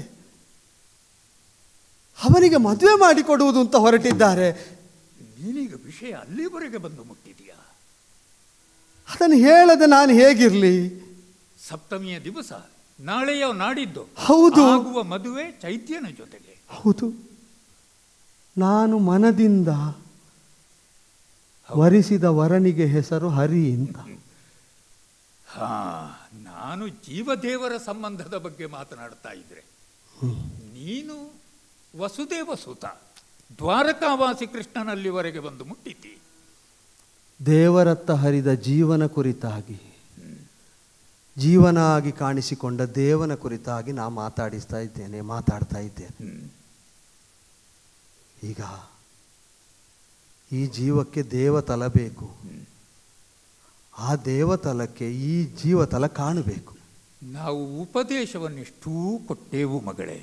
S5: ಅವನಿಗೆ ಮದುವೆ ಮಾಡಿಕೊಡುವುದು ಅಂತ ಹೊರಟಿದ್ದಾರೆ
S4: ನೀನೀಗ ವಿಷಯ ಅಲ್ಲಿವರೆಗೆ ಬಂದು ಮುಟ್ಟಿದೆಯಾ
S5: ಅದನ್ನು ಹೇಳದೆ ನಾನು ಹೇಗಿರಲಿ
S4: ಸಪ್ತಮಿಯ ದಿವಸ ನಾಳೆಯೋ ನಾಡಿದ್ದು
S5: ಹೌದು.
S4: ಆಗುವ ಮದುವೆ ಚೈತ್ಯನ ಜೊತೆಗೆ
S5: ಹೌದು ನಾನು ಮನದಿಂದ ವರಿಸಿದ ವರನಿಗೆ ಹೆಸರು ಹರಿ ಅಂತ
S4: ಹಾ ನಾನು ಜೀವದೇವರ ಸಂಬಂಧದ ಬಗ್ಗೆ ಮಾತನಾಡ್ತಾ ಇದ್ರೆ ನೀನು ವಸುದೇವ ಸುತ ದ್ವಾರಕಾವಾಸಿ ಕೃಷ್ಣನಲ್ಲಿವರೆಗೆ ಬಂದು ಮುಟ್ಟಿದ್ದಿ
S5: ದೇವರತ್ತ ಹರಿದ ಜೀವನ ಕುರಿತಾಗಿ ಜೀವನ ಆಗಿ ಕಾಣಿಸಿಕೊಂಡ ದೇವನ ಕುರಿತಾಗಿ ನಾ ಮಾತಾಡಿಸ್ತಾ ಇದ್ದೇನೆ ಮಾತಾಡ್ತಾ ಇದ್ದೇನೆ ಈಗ ಈ ಜೀವಕ್ಕೆ ದೇವತಲ ಬೇಕು ಆ ದೇವತಲಕ್ಕೆ ಈ ಜೀವತಲ ಕಾಣಬೇಕು
S4: ನಾವು ಉಪದೇಶವನ್ನೆಷ್ಟೂ ಕೊಟ್ಟೇವು ಮಗಳೇ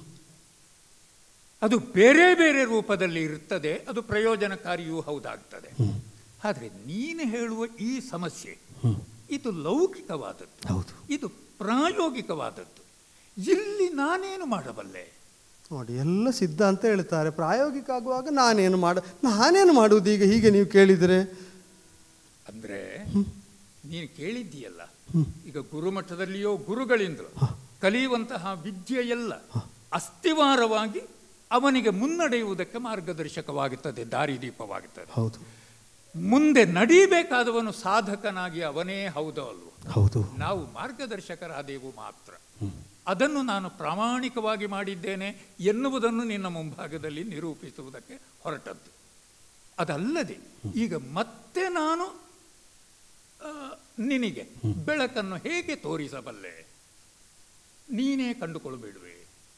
S4: ಅದು ಬೇರೆ ಬೇರೆ ರೂಪದಲ್ಲಿ ಇರುತ್ತದೆ ಅದು ಪ್ರಯೋಜನಕಾರಿಯೂ ಹೌದಾಗ್ತದೆ ಆದರೆ ನೀನು ಹೇಳುವ ಈ ಸಮಸ್ಯೆ ಇದು ಲೌಕಿಕವಾದದ್ದು
S5: ಹೌದು
S4: ಇದು ಪ್ರಾಯೋಗಿಕವಾದದ್ದು ಇಲ್ಲಿ ನಾನೇನು ಮಾಡಬಲ್ಲೆ
S5: ನೋಡಿ ಎಲ್ಲ ಸಿದ್ಧ ಅಂತ ಹೇಳ್ತಾರೆ ಪ್ರಾಯೋಗಿಕ ಆಗುವಾಗ ನಾನೇನು ಮಾಡ ನಾನೇನು ಮಾಡುವುದು ಈಗ ಹೀಗೆ ನೀವು ಕೇಳಿದರೆ
S4: ಅಂದ್ರೆ ನೀನು ಕೇಳಿದ್ದೀಯಲ್ಲ ಈಗ ಗುರುಮಠದಲ್ಲಿಯೋ ಗುರುಗಳಿಂದಲೋ ಕಲಿಯುವಂತಹ ವಿದ್ಯೆಯೆಲ್ಲ ಅಸ್ಥಿವಾರವಾಗಿ ಅವನಿಗೆ ಮುನ್ನಡೆಯುವುದಕ್ಕೆ ಮಾರ್ಗದರ್ಶಕವಾಗುತ್ತದೆ ದಾರಿದೀಪವಾಗುತ್ತದೆ
S5: ಹೌದು
S4: ಮುಂದೆ ನಡೀಬೇಕಾದವನು ಸಾಧಕನಾಗಿ ಅವನೇ ಹೌದೋ ಅಲ್ವೋ
S5: ಹೌದು
S4: ನಾವು ಮಾರ್ಗದರ್ಶಕರಾದೆವು ಮಾತ್ರ ಅದನ್ನು ನಾನು ಪ್ರಾಮಾಣಿಕವಾಗಿ ಮಾಡಿದ್ದೇನೆ ಎನ್ನುವುದನ್ನು ನಿನ್ನ ಮುಂಭಾಗದಲ್ಲಿ ನಿರೂಪಿಸುವುದಕ್ಕೆ ಹೊರಟದ್ದು ಅದಲ್ಲದೆ ಈಗ ಮತ್ತೆ ನಾನು ಆ, ನಿನಗೆ ಬೆಳಕನ್ನು ಹೇಗೆ ತೋರಿಸಬಲ್ಲೆ ನೀನೇ ಕಂಡುಕೊಳ್ಳಬೇಡುವೆ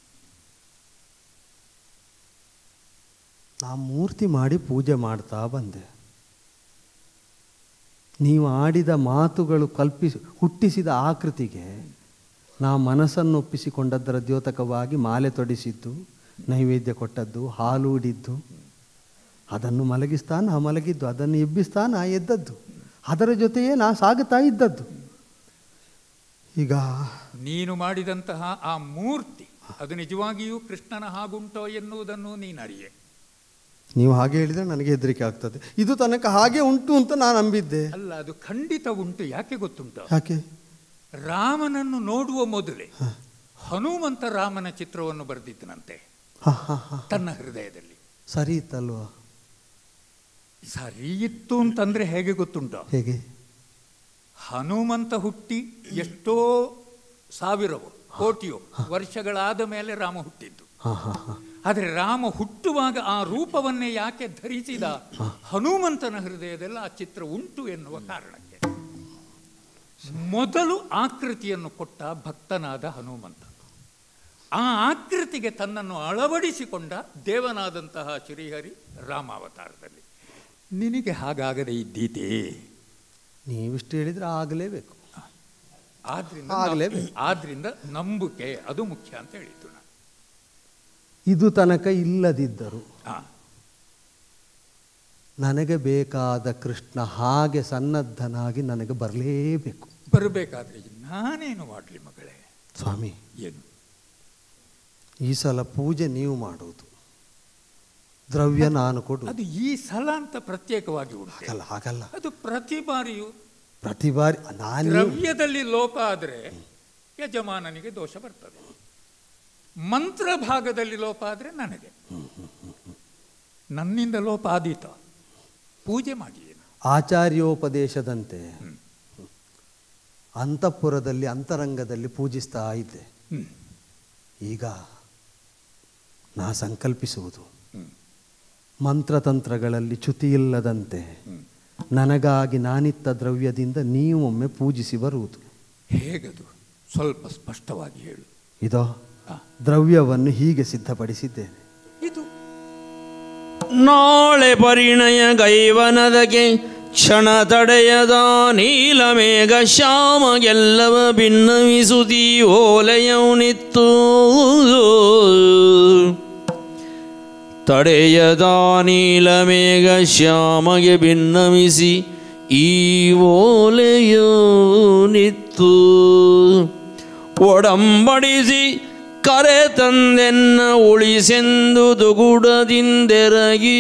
S5: ನಾ ಮೂರ್ತಿ ಮಾಡಿ ಪೂಜೆ ಮಾಡ್ತಾ ಬಂದೆ ನೀವು ಆಡಿದ ಮಾತುಗಳು ಕಲ್ಪಿಸಿ ಹುಟ್ಟಿಸಿದ ಆಕೃತಿಗೆ ನಾ ಮನಸ್ಸನ್ನು ಒಪ್ಪಿಸಿಕೊಂಡದ್ದರ ದ್ಯೋತಕವಾಗಿ ಮಾಲೆ ತೊಡಿಸಿದ್ದು ನೈವೇದ್ಯ ಕೊಟ್ಟದ್ದು ಹಾಲು ಉಡಿದ್ದು ಅದನ್ನು ಮಲಗಿಸ್ತಾ ನಾ ಮಲಗಿದ್ದು ಅದನ್ನು ಎಬ್ಬಿಸ್ತಾ ನಾ ಎದ್ದದ್ದು ಅದರ ಜೊತೆಯೇ ನಾ ಸಾಗುತ್ತಾ ಇದ್ದದ್ದು ಈಗ
S4: ನೀನು ಮಾಡಿದಂತಹ ಆ ಮೂರ್ತಿ ಅದು ನಿಜವಾಗಿಯೂ ಕೃಷ್ಣನ ಹಾಗುಂಟೋ ಎನ್ನುವುದನ್ನು ನೀನು ಅರಿಯೆ
S5: ನೀವು ಹಾಗೆ ಹೇಳಿದರೆ ನನಗೆ ಹೆದರಿಕೆ ಆಗ್ತದೆ ಇದು ತನಕ ಹಾಗೆ ಉಂಟು ಅಂತ ನಾನು ನಂಬಿದ್ದೆ
S4: ಅಲ್ಲ ಅದು ಖಂಡಿತ ಉಂಟು ಯಾಕೆ ಗೊತ್ತುಂಟು
S5: ಯಾಕೆ
S4: ರಾಮನನ್ನು ನೋಡುವ ಮೊದಲೇ ಹನುಮಂತ ರಾಮನ ಚಿತ್ರವನ್ನು ಬರೆದಿದ್ದನಂತೆ
S5: ಹಾಂ ಹಾಂ ಹಾಂ
S4: ತನ್ನ ಹೃದಯದಲ್ಲಿ
S5: ಸರಿ ಇತ್ತಲ್ವಾ
S4: ಸರಿ ಇತ್ತು ಅಂತಂದ್ರೆ ಹೇಗೆ ಗೊತ್ತುಂಟು
S5: ಹೇಗೆ
S4: ಹನುಮಂತ ಹುಟ್ಟಿ ಎಷ್ಟೋ ಸಾವಿರವೋ ಕೋಟಿಯೋ ವರ್ಷಗಳಾದ ಮೇಲೆ ರಾಮ ಹುಟ್ಟಿದ್ದು
S5: ಹಾಂ ಹಾಂ ಹಾಂ
S4: ಆದರೆ ರಾಮ ಹುಟ್ಟುವಾಗ ಆ ರೂಪವನ್ನೇ ಯಾಕೆ ಧರಿಸಿದ ಹನುಮಂತನ ಹೃದಯದಲ್ಲಿ ಆ ಚಿತ್ರ ಉಂಟು ಎನ್ನುವ ಕಾರಣಕ್ಕೆ ಮೊದಲು ಆಕೃತಿಯನ್ನು ಕೊಟ್ಟ ಭಕ್ತನಾದ ಹನುಮಂತ ಆ ಆಕೃತಿಗೆ ತನ್ನನ್ನು ಅಳವಡಿಸಿಕೊಂಡ ದೇವನಾದಂತಹ ಶ್ರೀಹರಿ ರಾಮಾವತಾರದಲ್ಲಿ ನಿನಗೆ ಹಾಗಾಗದೇ ಇದ್ದೀತೆ
S5: ನೀವಿಷ್ಟು ಹೇಳಿದರೆ ಆಗಲೇಬೇಕು
S4: ಆದ್ರಿಂದ
S5: ಆಗ್ಲೇಬೇಕು.
S4: ಆದ್ರಿಂದ ನಂಬಿಕೆ ಅದು ಮುಖ್ಯ ಅಂತ ಹೇಳಿದ್ದು ನಾನು
S5: ಇದು ತನಕ ಇಲ್ಲದಿದ್ದರು
S4: ಆ,
S5: ನನಗೆ ಬೇಕಾದ ಕೃಷ್ಣ ಹಾಗೆ ಸನ್ನದ್ಧನಾಗಿ ನನಗೆ ಬರಲೇಬೇಕು
S4: ಬರಬೇಕಾದ್ರೆ ನಾನೇನು ಮಾಡಲಿ ಮಗಳೇ
S5: ಸ್ವಾಮಿ
S4: ಏನು
S5: ಈ ಸಲ ಪೂಜೆ ನೀವು ಮಾಡುವುದು ದ್ರವ್ಯ ನಾನು ಕೊಡು
S4: ಅದು ಈ ಸಲ ಅಂತ ಪ್ರತ್ಯೇಕವಾಗಿ ಉಂಟು
S5: ಹಾಗಲ್ಲ ಹಾಗಲ್ಲ
S4: ಅದು ಪ್ರತಿ ಬಾರಿಯೂ
S5: ಪ್ರತಿ ಬಾರಿ ನಾನು
S4: ದ್ರವ್ಯದಲ್ಲಿ ಲೋಪ ಆದರೆ ಯಜಮಾನನಿಗೆ ದೋಷ ಬರ್ತದೆ ಮಂತ್ರ ಭಾಗದಲ್ಲಿ ಲೋಪ ಆದರೆ ನನಗೆ ನನ್ನಿಂದ ಲೋಪ ಆದೀತ ಪೂಜೆ ಮಾಡಿ ಏನು
S5: ಆಚಾರ್ಯೋಪದೇಶದಂತೆ ಅಂತಃಪುರದಲ್ಲಿ ಅಂತರಂಗದಲ್ಲಿ ಪೂಜಿಸ್ತಾ ಇದ್ದೆ
S4: ಹ್ಮ್.
S5: ಈಗ ನಾ ಸಂಕಲ್ಪಿಸುವುದು
S4: ಹ್ಮ್.
S5: ಮಂತ್ರತಂತ್ರಗಳಲ್ಲಿ ಚ್ಯುತಿ ಇಲ್ಲದಂತೆ ನನಗಾಗಿ ನಾನಿತ್ತ ದ್ರವ್ಯದಿಂದ ನೀವು ಒಮ್ಮೆ ಪೂಜಿಸಿ ಬರುವುದು
S4: ಹೇಗದು ಸ್ವಲ್ಪ ಸ್ಪಷ್ಟವಾಗಿ ಹೇಳು
S5: ಇದೋ
S4: ಆ.
S5: ದ್ರವ್ಯವನ್ನು ಹೀಗೆ ಸಿದ್ಧಪಡಿಸಿದ್ದೇನೆ
S4: ಇದು
S1: ನಾಳೆ ಪರಿಣಯ ಗೈವನದಗೆ ಕ್ಷಣ ತಡೆಯದ ನೀಲಮೇಘ ಶ್ಯಾಮ ಗೆಲ್ಲವ ಭಿನ್ನವಿಸುತ್ತೀ ಓಲೆಯವನಿತ್ತು ತಡೆಯದ ನೀಲಮೇಘ ಶ್ಯಾಮಗೆ ಭಿನ್ನವಿಸಿ ಈ ಓಲೆಯೋನಿತ್ತು ಒಡಂಬಡಿಸಿ ಕರೆ ತಂದೆನ್ನ ಉಳಿಸೆಂದು ದುಗುಡದಿಂದೆರಗಿ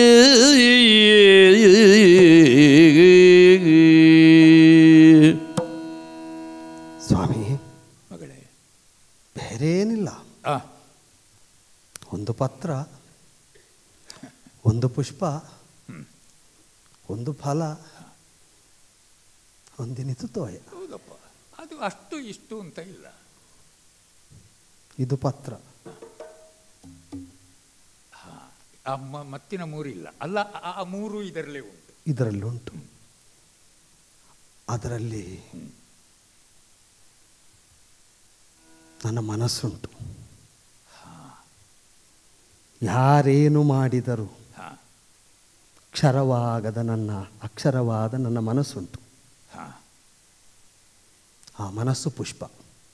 S5: ಸ್ವಾಮಿ
S4: ಮಗಳೇ
S5: ಬೇರೇನಿಲ್ಲ
S4: ಆ
S5: ಒಂದು ಪತ್ರ ಒಂದು ಪುಷ್ಪ ಒಂದು ಫಲ ಒಂದಿನಿತು ತೋಯ
S4: ಹೌದಪ್ಪ ಅದು ಅಷ್ಟು ಇಷ್ಟು ಅಂತ ಇಲ್ಲ
S5: ಇದು ಪತ್ರ
S4: ಆ ಮ- ಮತ್ತಿನ ಮೂರಿಲ್ಲ ಅಲ್ಲ ಆ- ಆ ಮೂರು ಇದರಲ್ಲೇ ಉಂಟು
S5: ಇದರಲ್ಲಿ ಉಂಟು ಅದರಲ್ಲಿ ನನ್ನ ಮನಸ್ಸುಂಟು ಯಾರೇನು ಮಾಡಿದರೂ
S4: ಹಾ
S5: ಕ್ಷರವಾಗದ ನನ್ನ ಅಕ್ಷರವಾದ ನನ್ನ ಮನಸ್ಸುಂಟು
S4: ಹಾ
S5: ಆ ಮನಸ್ಸು ಪುಷ್ಪ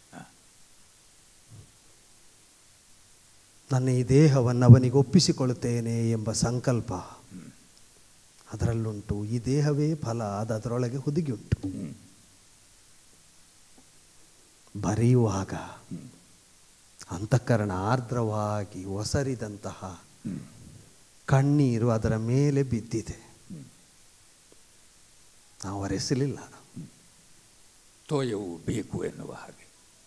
S5: ನನ್ನ ಈ ದೇಹವನ್ನು ಅವನಿಗೆ ಒಪ್ಪಿಸಿಕೊಳ್ಳುತ್ತೇನೆ ಎಂಬ ಸಂಕಲ್ಪ ಅದರಲ್ಲುಂಟು ಈ ದೇಹವೇ ಫಲ ಅದು ಅದರೊಳಗೆ ಹುದುಗಿ ಉಂಟು ಬರೆಯುವಾಗ ಅಂತಃಕರಣ ಆರ್ದ್ರವಾಗಿ ಒಸರಿದಂತಹ ಕಣ್ಣೀರು ಅದರ ಮೇಲೆ ಬಿದ್ದಿದೆ ನಾವು ಒರೆಸಲಿಲ್ಲ
S4: ತೋಯವು ಬೇಕು ಎನ್ನುವ ಹಾಗೆ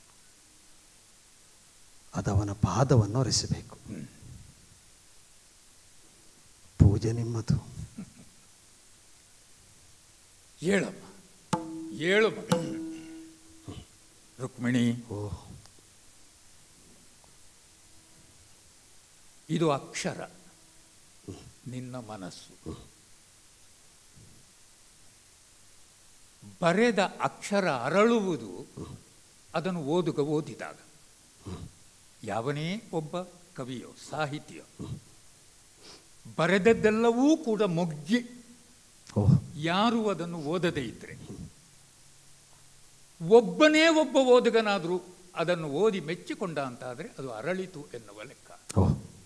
S5: ಅದವನ ಪಾದವನ್ನು ಒರೆಸಬೇಕು ಪೂಜೆ ನಿಮ್ಮದು
S4: ಹೇಳಮ್ಮ ಹೇಳು ಮಗ ರುಕ್ಮಿಣಿ
S5: ಓ
S4: ಇದು ಅಕ್ಷರ ನಿನ್ನ ಮನಸ್ಸು ಬರೆದ ಅಕ್ಷರ ಅರಳುವುದು ಅದನ್ನು ಓದುಗ ಓದಿದಾಗ ಯಾವನೇ ಒಬ್ಬ ಕವಿಯೋ ಸಾಹಿತಿಯೋ ಬರೆದದ್ದೆಲ್ಲವೂ ಕೂಡ ಮೊಗ್ಗಿ
S5: ಓ
S4: ಯಾರು ಅದನ್ನು ಓದದೇ ಇದ್ರೆ ಒಬ್ಬನೇ ಒಬ್ಬ ಓದುಗನಾದರೂ ಅದನ್ನು ಓದಿ ಮೆಚ್ಚಿಕೊಂಡ ಅಂತಾದರೆ ಅದು ಅರಳಿತು ಎನ್ನುವ ಲೆಕ್ಕ
S5: ಓ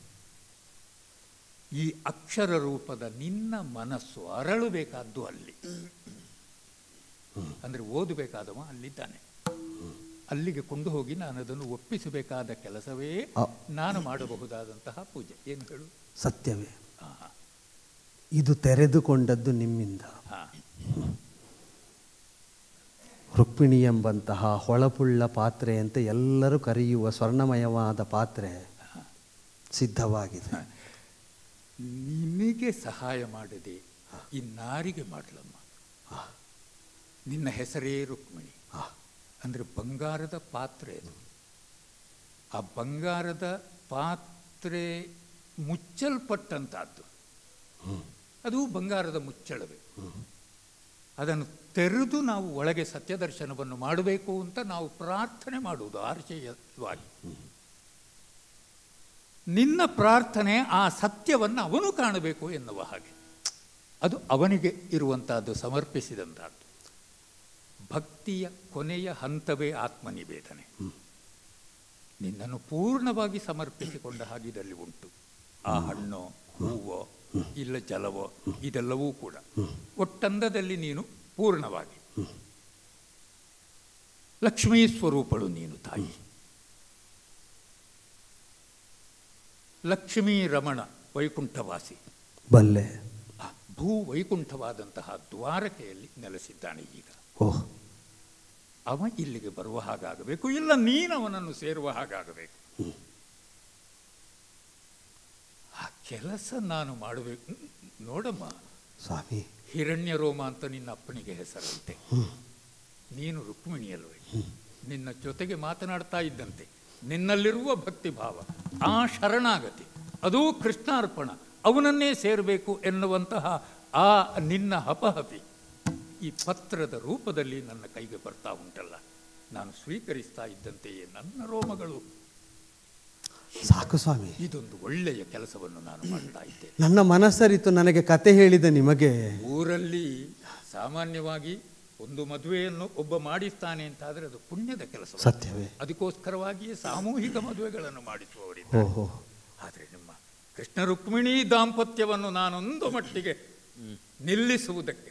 S4: ಈ ಅಕ್ಷರ ರೂಪದ ನಿನ್ನ ಮನಸ್ಸು ಅರಳಬೇಕಾದ್ದು ಅಲ್ಲಿ ಅಂದರೆ ಓದಬೇಕಾದವ ಅಲ್ಲಿದ್ದಾನೆ ಅಲ್ಲಿಗೆ ಕೊಂಡು ಹೋಗಿ ನಾನು ಅದನ್ನು ಒಪ್ಪಿಸಬೇಕಾದ ಕೆಲಸವೇ
S5: ಆ.
S4: ನಾನು ಮಾಡಬಹುದಾದಂತಹ ಪೂಜೆ ಏನು ಹೇಳು
S5: ಸತ್ಯವೇ
S4: ಆ,
S5: ಇದು ತೆರೆದುಕೊಂಡದ್ದು ನಿಮ್ಮಿಂದ
S4: ಆ,
S5: ರುಕ್ಮಿಣಿ ಎಂಬಂತಹ ಹೊಳಪುಳ್ಳ ಪಾತ್ರೆ ಅಂತ ಎಲ್ಲರೂ ಕರೆಯುವ ಸ್ವರ್ಣಮಯವಾದ ಪಾತ್ರೆ ಸಿದ್ಧವಾಗಿದೆ
S4: ನಿನಗೆ ಸಹಾಯ ಮಾಡದೆ ಇನ್ನಾರಿಗೆ ಮಾಡಲಮ್ಮ ನಿನ್ನ ಹೆಸರೇ ರುಕ್ಮಿಣಿ ಅಂದರೆ ಬಂಗಾರದ ಪಾತ್ರೆ ಅದು ಆ ಬಂಗಾರದ ಪಾತ್ರೆ ಮುಚ್ಚಲ್ಪಟ್ಟಂತಹದ್ದು ಅದು ಬಂಗಾರದ ಮುಚ್ಚಳವೇ ಅದನ್ನು ತೆರೆದು ನಾವು ಒಳಗೆ ಸತ್ಯದರ್ಶನವನ್ನು ಮಾಡಬೇಕು ಅಂತ ನಾವು ಪ್ರಾರ್ಥನೆ ಮಾಡುವುದು ಆರ್ಚಯವಾಗಿ ನಿನ್ನ ಪ್ರಾರ್ಥನೆ ಆ ಸತ್ಯವನ್ನು ಅವನು ಕಾಣಬೇಕು ಎನ್ನುವ ಹಾಗೆ ಅದು ಅವನಿಗೆ ಇರುವಂತಹದ್ದು ಸಮರ್ಪಿಸಿದಂತಹದ್ದು ಭಕ್ತಿಯ ಕೊನೆಯ ಹಂತವೇ ಆತ್ಮನಿವೇದನೆ ನಿನ್ನನ್ನು ಪೂರ್ಣವಾಗಿ ಸಮರ್ಪಿಸಿಕೊಂಡ ಹಾಗೆ ಇದರಲ್ಲಿ ಉಂಟು ಆ ಹಣ್ಣು ಹೂವೋ ಇಲ್ಲ ಜಲವೋ ಇದೆಲ್ಲವೂ ಕೂಡ ಒಟ್ಟಂದದಲ್ಲಿ ನೀನು ಪೂರ್ಣವಾಗಿ ಲಕ್ಷ್ಮೀ ಸ್ವರೂಪಳು ನೀನು ತಾಯಿ ಲಕ್ಷ್ಮೀ ರಮಣ ವೈಕುಂಠವಾಸಿ
S5: ಬಲ್ಲೆ
S4: ಆ ಭೂ ವೈಕುಂಠವಾದಂತಹ ದ್ವಾರಕೆಯಲ್ಲಿ ನೆಲೆಸಿದ್ದಾನೆ ಈಗ
S5: ಓಹ್
S4: ಅವ ಇಲ್ಲಿಗೆ ಬರುವ ಹಾಗಾಗಬೇಕು ಇಲ್ಲ ನೀನು ಅವನನ್ನು ಸೇರುವ ಹಾಗಾಗಬೇಕು ಆ ಕೆಲಸ ನಾನು ಮಾಡಬೇಕು ನೋಡಮ್ಮ
S5: ಸ್ವಾಮಿ
S4: ಹಿರಣ್ಯ ರೋಮ ಅಂತ ನಿನ್ನ ಅಪ್ಪನಿಗೆ ಹೆಸರಂತೆ ನೀನು ರುಕ್ಮಿಣಿಯಲ್ವೇ ನಿನ್ನ ಜೊತೆಗೆ ಮಾತನಾಡ್ತಾ ಇದ್ದಂತೆ ನಿನ್ನಲ್ಲಿರುವ ಭಕ್ತಿ ಭಾವ ಆ ಶರಣಾಗತಿ ಅದೂ ಕೃಷ್ಣಾರ್ಪಣ ಅವನನ್ನೇ ಸೇರಬೇಕು ಎನ್ನುವಂತಹ ಆ ನಿನ್ನ ಹಪಹಪಿ ಈ ಪತ್ರದ ರೂಪದಲ್ಲಿ ನನ್ನ ಕೈಗೆ ಬರ್ತಾ ಉಂಟಲ್ಲ ನಾನು ಸ್ವೀಕರಿಸ್ತಾ ಇದ್ದಂತೆಯೇ ನನ್ನ ರೋಮಗಳು
S5: ಸಾಕು ಸ್ವಾಮಿ
S4: ಇದೊಂದು ಒಳ್ಳೆಯ ಕೆಲಸವನ್ನು ನಾನು ಮಾಡ್ತಾ ಇದ್ದೇನೆ
S5: ನನ್ನ ಮನಸ್ಸರಿತು ನನಗೆ ಕತೆ ಹೇಳಿದ ನಿಮಗೆ
S4: ಊರಲ್ಲಿ ಸಾಮಾನ್ಯವಾಗಿ ಒಂದು ಮದುವೆಯನ್ನು ಒಬ್ಬ ಮಾಡಿಸ್ತಾನೆ ಅಂತಾದರೆ ಅದು ಪುಣ್ಯದ ಕೆಲಸ
S5: ಸತ್ಯವೇ
S4: ಅದಕ್ಕೋಸ್ಕರವಾಗಿಯೇ ಸಾಮೂಹಿಕ ಮದುವೆಗಳನ್ನು ಮಾಡಿಸುವವರಿದ್ದಾರೆ
S5: ಓಹೋ
S4: ಆದರೆ ನಿಮ್ಮ ಕೃಷ್ಣ ರುಕ್ಮಿಣಿ ದಾಂಪತ್ಯವನ್ನು ನಾನೊಂದು ಮಟ್ಟಿಗೆ ನಿಲ್ಲಿಸುವುದಕ್ಕೆ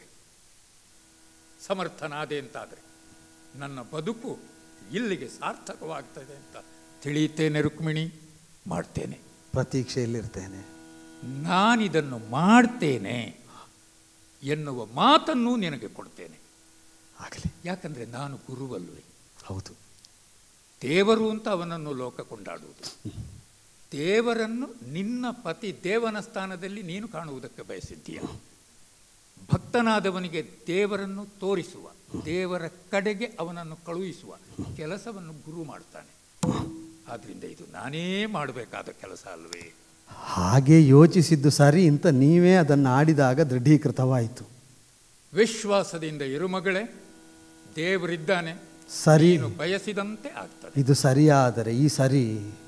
S4: ಸಮರ್ಥನಾದೆ ಅಂತಾದರೆ ನನ್ನ ಬದುಕು ಇಲ್ಲಿಗೆ ಸಾರ್ಥಕವಾಗ್ತದೆ ಅಂತ ತಿಳಿಯುತ್ತೇನೆ ರುಕ್ಮಿಣಿ ಮಾಡ್ತೇನೆ
S5: ಪ್ರತೀಕ್ಷೆಯಲ್ಲಿರ್ತೇನೆ
S4: ನಾನಿದನ್ನು ಮಾಡ್ತೇನೆ ಎನ್ನುವ ಮಾತನ್ನು ನಿನಗೆ ಕೊಡ್ತೇನೆ
S5: ಆಗಲಿ
S4: ಯಾಕಂದರೆ ನಾನು ಗುರುವಲ್ವೇ
S5: ಹೌದು
S4: ದೇವರು ಅಂತ ಅವನನ್ನು ಲೋಕ ಕೊಂಡಾಡುವುದು ದೇವರನ್ನು ನಿನ್ನ ಪತಿ ದೇವನ ಸ್ಥಾನದಲ್ಲಿ ನೀನು ಕಾಣುವುದಕ್ಕೆ ಬಯಸಿದ್ದೀಯ ಭಕ್ತನಾದವನಿಗೆ ದೇವರನ್ನು ತೋರಿಸುವ ದೇವರ ಕಡೆಗೆ ಅವನನ್ನು ಕಳುಹಿಸುವ ಕೆಲಸವನ್ನು ಗುರು ಮಾಡ್ತಾನೆ ಆದ್ರಿಂದ ಇದು ನಾನೇ ಮಾಡಬೇಕಾದ ಕೆಲಸ ಅಲ್ವೇ
S5: ಹಾಗೆ ಯೋಚಿಸಿದ್ದು ಸರಿ ಅಂತ ನೀವೇ ಅದನ್ನು ಆಡಿದಾಗ ದೃಢೀಕೃತವಾಯಿತು
S4: ವಿಶ್ವಾಸದಿಂದ ಇರು ಮಗಳೇ ದೇವರಿದ್ದಾನೆ
S5: ಸರಿ
S4: ನೀನು ಬಯಸಿದಂತೆ ಆಗ್ತದೆ
S5: ಇದು ಸರಿಯಾದರೆ ಈ ಸರಿ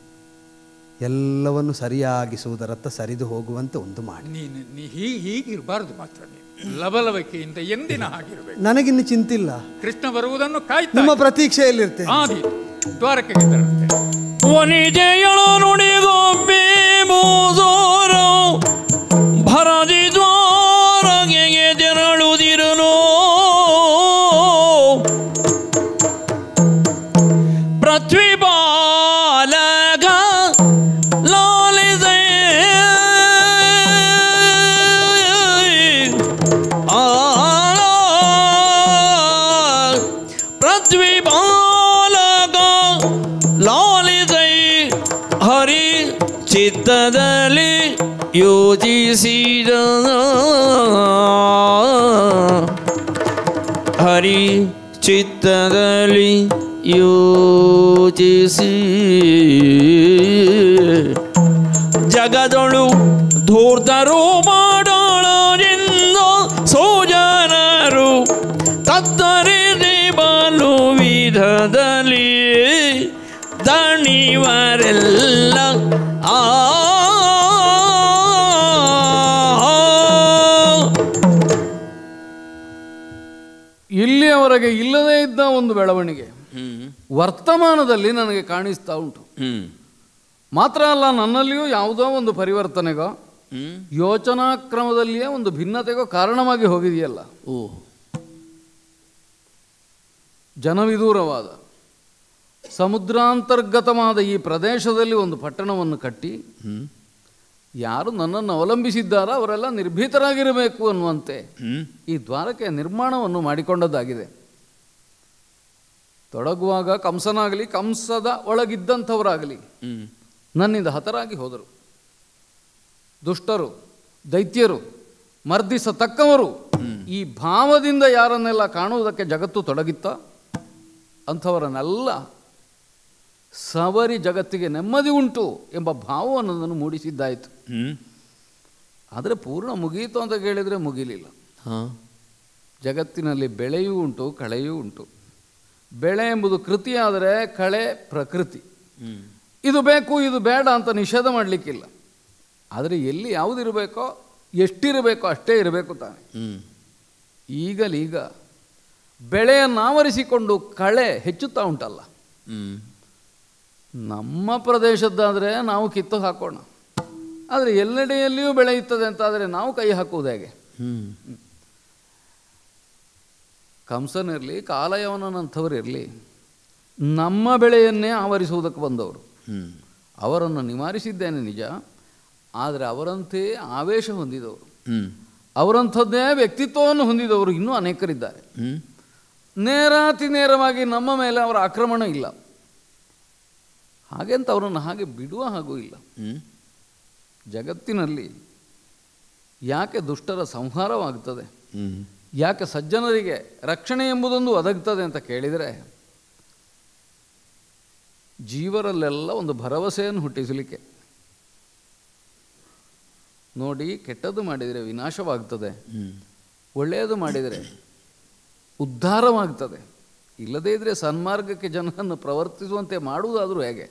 S5: ಎಲ್ಲವನ್ನು ಸರಿಯಾಗಿಸುವುದರತ್ತ ಸರಿದು ಹೋಗುವಂತೆ ಒಂದು ಮಾಡಿ
S4: ನೀನು ನೀ ಹೀಗೆ ಹೀಗಿರಬಾರದು ಮಾತ್ರ ನೀನು ಲವಲವಿಕೆಯಿಂದ ಎಂದಿನ ಹಾಗಿರಬೇಕು
S5: ನನಗಿನ್ನು ಚಿಂತಿಲ್ಲ
S4: ಕೃಷ್ಣ ಬರುವುದನ್ನು ಕಾಯ್ತಾ
S5: ನಿಮ್ಮ ಪ್ರತೀಕ್ಷೆಯಲ್ಲಿರ್ತೇನೆ
S4: ಆದಿ ದ್ವಾರಕೆಗೆ ತೆರಳುತ್ತೇನೆ
S1: ವನಿಜೆಯಳ ನುಡಿಗೊಬ್ಬೆ ಬೋಸೋರು ಭರದಿ ದ್ವಾರಗೆಗೆ ತೆರಳುದಿರಲು ಪೃಥ್ವಿ ಬಾಲಗ ಲಾಲಿಸೆ ಪೃಥ್ವಿ ಬಾಲಗ ಲಾಲಿಸೈ ಹರಿ ಚಿತ್ತದಲ್ಲಿ ಯೋಚಿಸಿದ ಹರಿ ಚಿತ್ತದಲ್ಲಿ ಯೋಚಿಸಿ ಜಗದೊಳು ಧೂರ್ತರು ಮಾಡೋಳರಿಂದ ಸೋಜನರು ತತ್ತರಿದೆ ಬಲು ವಿಧದಲ್ಲಿ ದಣಿವರೆಲ್ಲ ಆ
S6: ಇಲ್ಲಿಯವರೆಗೆ ಇಲ್ಲದೇ ಇದ್ದ ಒಂದು ಬೆಳವಣಿಗೆ
S1: ಹ್ಮ್
S6: ವರ್ತಮಾನದಲ್ಲಿ ನನಗೆ ಕಾಣಿಸ್ತಾ ಉಂಟು
S1: ಹ್ಮ್
S6: ಮಾತ್ರ ಅಲ್ಲ ನನ್ನಲ್ಲಿಯೂ ಯಾವುದೋ ಒಂದು ಪರಿವರ್ತನೆಗೋ
S1: ಹ್ಮ್
S6: ಯೋಚನಾ ಕ್ರಮದಲ್ಲಿಯೇ ಒಂದು ಭಿನ್ನತೆಗೋ ಕಾರಣವಾಗಿ ಹೋಗಿದೆಯಲ್ಲ
S1: ಓ
S6: ಜನವಿದೂರವಾದ ಸಮುದ್ರಾಂತರ್ಗತವಾದ ಈ ಪ್ರದೇಶದಲ್ಲಿ ಒಂದು ಪಟ್ಟಣವನ್ನು ಕಟ್ಟಿ
S1: ಹ್ಮ್
S6: ಯಾರು ನನ್ನನ್ನು ಅವಲಂಬಿಸಿದ್ದಾರೋ ಅವರೆಲ್ಲ ನಿರ್ಭೀತರಾಗಿರಬೇಕು ಅನ್ನುವಂತೆ
S1: ಹ್ಮ್
S6: ಈ ದ್ವಾರಕೆಯ ನಿರ್ಮಾಣವನ್ನು ಮಾಡಿಕೊಂಡದ್ದಾಗಿದೆ ತೊಡಗುವಾಗ ಕಂಸನಾಗಲಿ ಕಂಸದ ಒಳಗಿದ್ದಂಥವರಾಗಲಿ
S1: ಹ್ಮ್
S6: ನನ್ನಿಂದ ಹತರಾಗಿ ಹೋದರು ದುಷ್ಟರು ದೈತ್ಯರು ಮರ್ದಿಸತಕ್ಕವರು ಈ ಭಾವದಿಂದ ಯಾರನ್ನೆಲ್ಲ ಕಾಣುವುದಕ್ಕೆ ಜಗತ್ತು ತೊಡಗಿತ್ತ ಅಂಥವರನ್ನೆಲ್ಲ ಸವರಿ ಜಗತ್ತಿಗೆ ನೆಮ್ಮದಿ ಉಂಟು ಎಂಬ ಭಾವವನ್ನು ನನ್ನನ್ನು ಮೂಡಿಸಿದ್ದಾಯಿತು
S1: ಹ್ಮ್
S6: ಆದರೆ ಪೂರ್ಣ ಮುಗಿಯಿತು ಅಂತ ಕೇಳಿದರೆ ಮುಗಿಲಿಲ್ಲ
S1: ಹಾ
S6: ಜಗತ್ತಿನಲ್ಲಿ ಬೆಳೆಯೂ ಉಂಟು ಕಳೆಯೂ ಉಂಟು ಬೆಳೆ ಎಂಬುದು ಕೃತಿಯಾದರೆ ಕಳೆ ಪ್ರಕೃತಿ
S1: ಹ್ಮ್
S6: ಇದು ಬೇಕು ಇದು ಬೇಡ ಅಂತ ನಿಷೇಧ ಮಾಡಲಿಕ್ಕಿಲ್ಲ ಆದರೆ ಎಲ್ಲಿ ಯಾವುದಿರಬೇಕೋ ಎಷ್ಟಿರಬೇಕೋ ಅಷ್ಟೇ ಇರಬೇಕು ತಾನೆ
S1: ಹ್ಮ್
S6: ಈಗಲೀಗ ಬೆಳೆಯನ್ನು ಆವರಿಸಿಕೊಂಡು ಕಳೆ ಹೆಚ್ಚುತ್ತಾ ಉಂಟಲ್ಲ
S1: ಹ್ಮ್
S6: ನಮ್ಮ ಪ್ರದೇಶದ್ದಾದರೆ ನಾವು ಕಿತ್ತು ಹಾಕೋಣ ಆದರೆ ಎಲ್ಲೆಡೆಯಲ್ಲಿಯೂ ಬೆಳೆಯುತ್ತದೆ ಅಂತಾದರೆ ನಾವು ಕೈ ಹಾಕುವುದು ಹೇಗೆ ಕಂಸನಿರಲಿ ಕಾಲಯವನಂಥವ್ರು ಇರಲಿ ನಮ್ಮ ಬೆಳೆಯನ್ನೇ ಆವರಿಸುವುದಕ್ಕೆ ಬಂದವರು ಅವರನ್ನು ನಿವಾರಿಸಿದ್ದೇನೆ ನಿಜ ಆದರೆ ಅವರಂತೆ ಆವೇಶ ಹೊಂದಿದವರು ಅವರಂಥದ್ದೇ ವ್ಯಕ್ತಿತ್ವವನ್ನು ಹೊಂದಿದವರು ಇನ್ನೂ ಅನೇಕರಿದ್ದಾರೆ ನೇರಾತಿ ನೇರವಾಗಿ ನಮ್ಮ ಮೇಲೆ ಅವರ ಆಕ್ರಮಣ ಇಲ್ಲ ಹಾಗೆಂತ ಅವರನ್ನು ಹಾಗೆ ಬಿಡುವ ಹಾಗೂ ಇಲ್ಲ ಜಗತ್ತಿನಲ್ಲಿ ಯಾಕೆ ದುಷ್ಟರ ಸಂಹಾರವಾಗುತ್ತದೆ ಯಾಕೆ ಸಜ್ಜನರಿಗೆ ರಕ್ಷಣೆ ಎಂಬುದೊಂದು ಒದಗ್ತದೆ ಅಂತ ಕೇಳಿದರೆ ಜೀವರಲ್ಲೆಲ್ಲ ಒಂದು ಭರವಸೆಯನ್ನು ಹುಟ್ಟಿಸಲಿಕ್ಕೆ ನೋಡಿ ಕೆಟ್ಟದ್ದು ಮಾಡಿದರೆ ವಿನಾಶವಾಗ್ತದೆ ಒಳ್ಳೆಯದು ಮಾಡಿದರೆ ಉದ್ಧಾರವಾಗ್ತದೆ ಇಲ್ಲದೇ ಇದ್ದರೆ ಸನ್ಮಾರ್ಗಕ್ಕೆ ಜನರನ್ನು ಪ್ರವರ್ತಿಸುವಂತೆ ಮಾಡುವುದಾದರೂ ಹೇಗೆ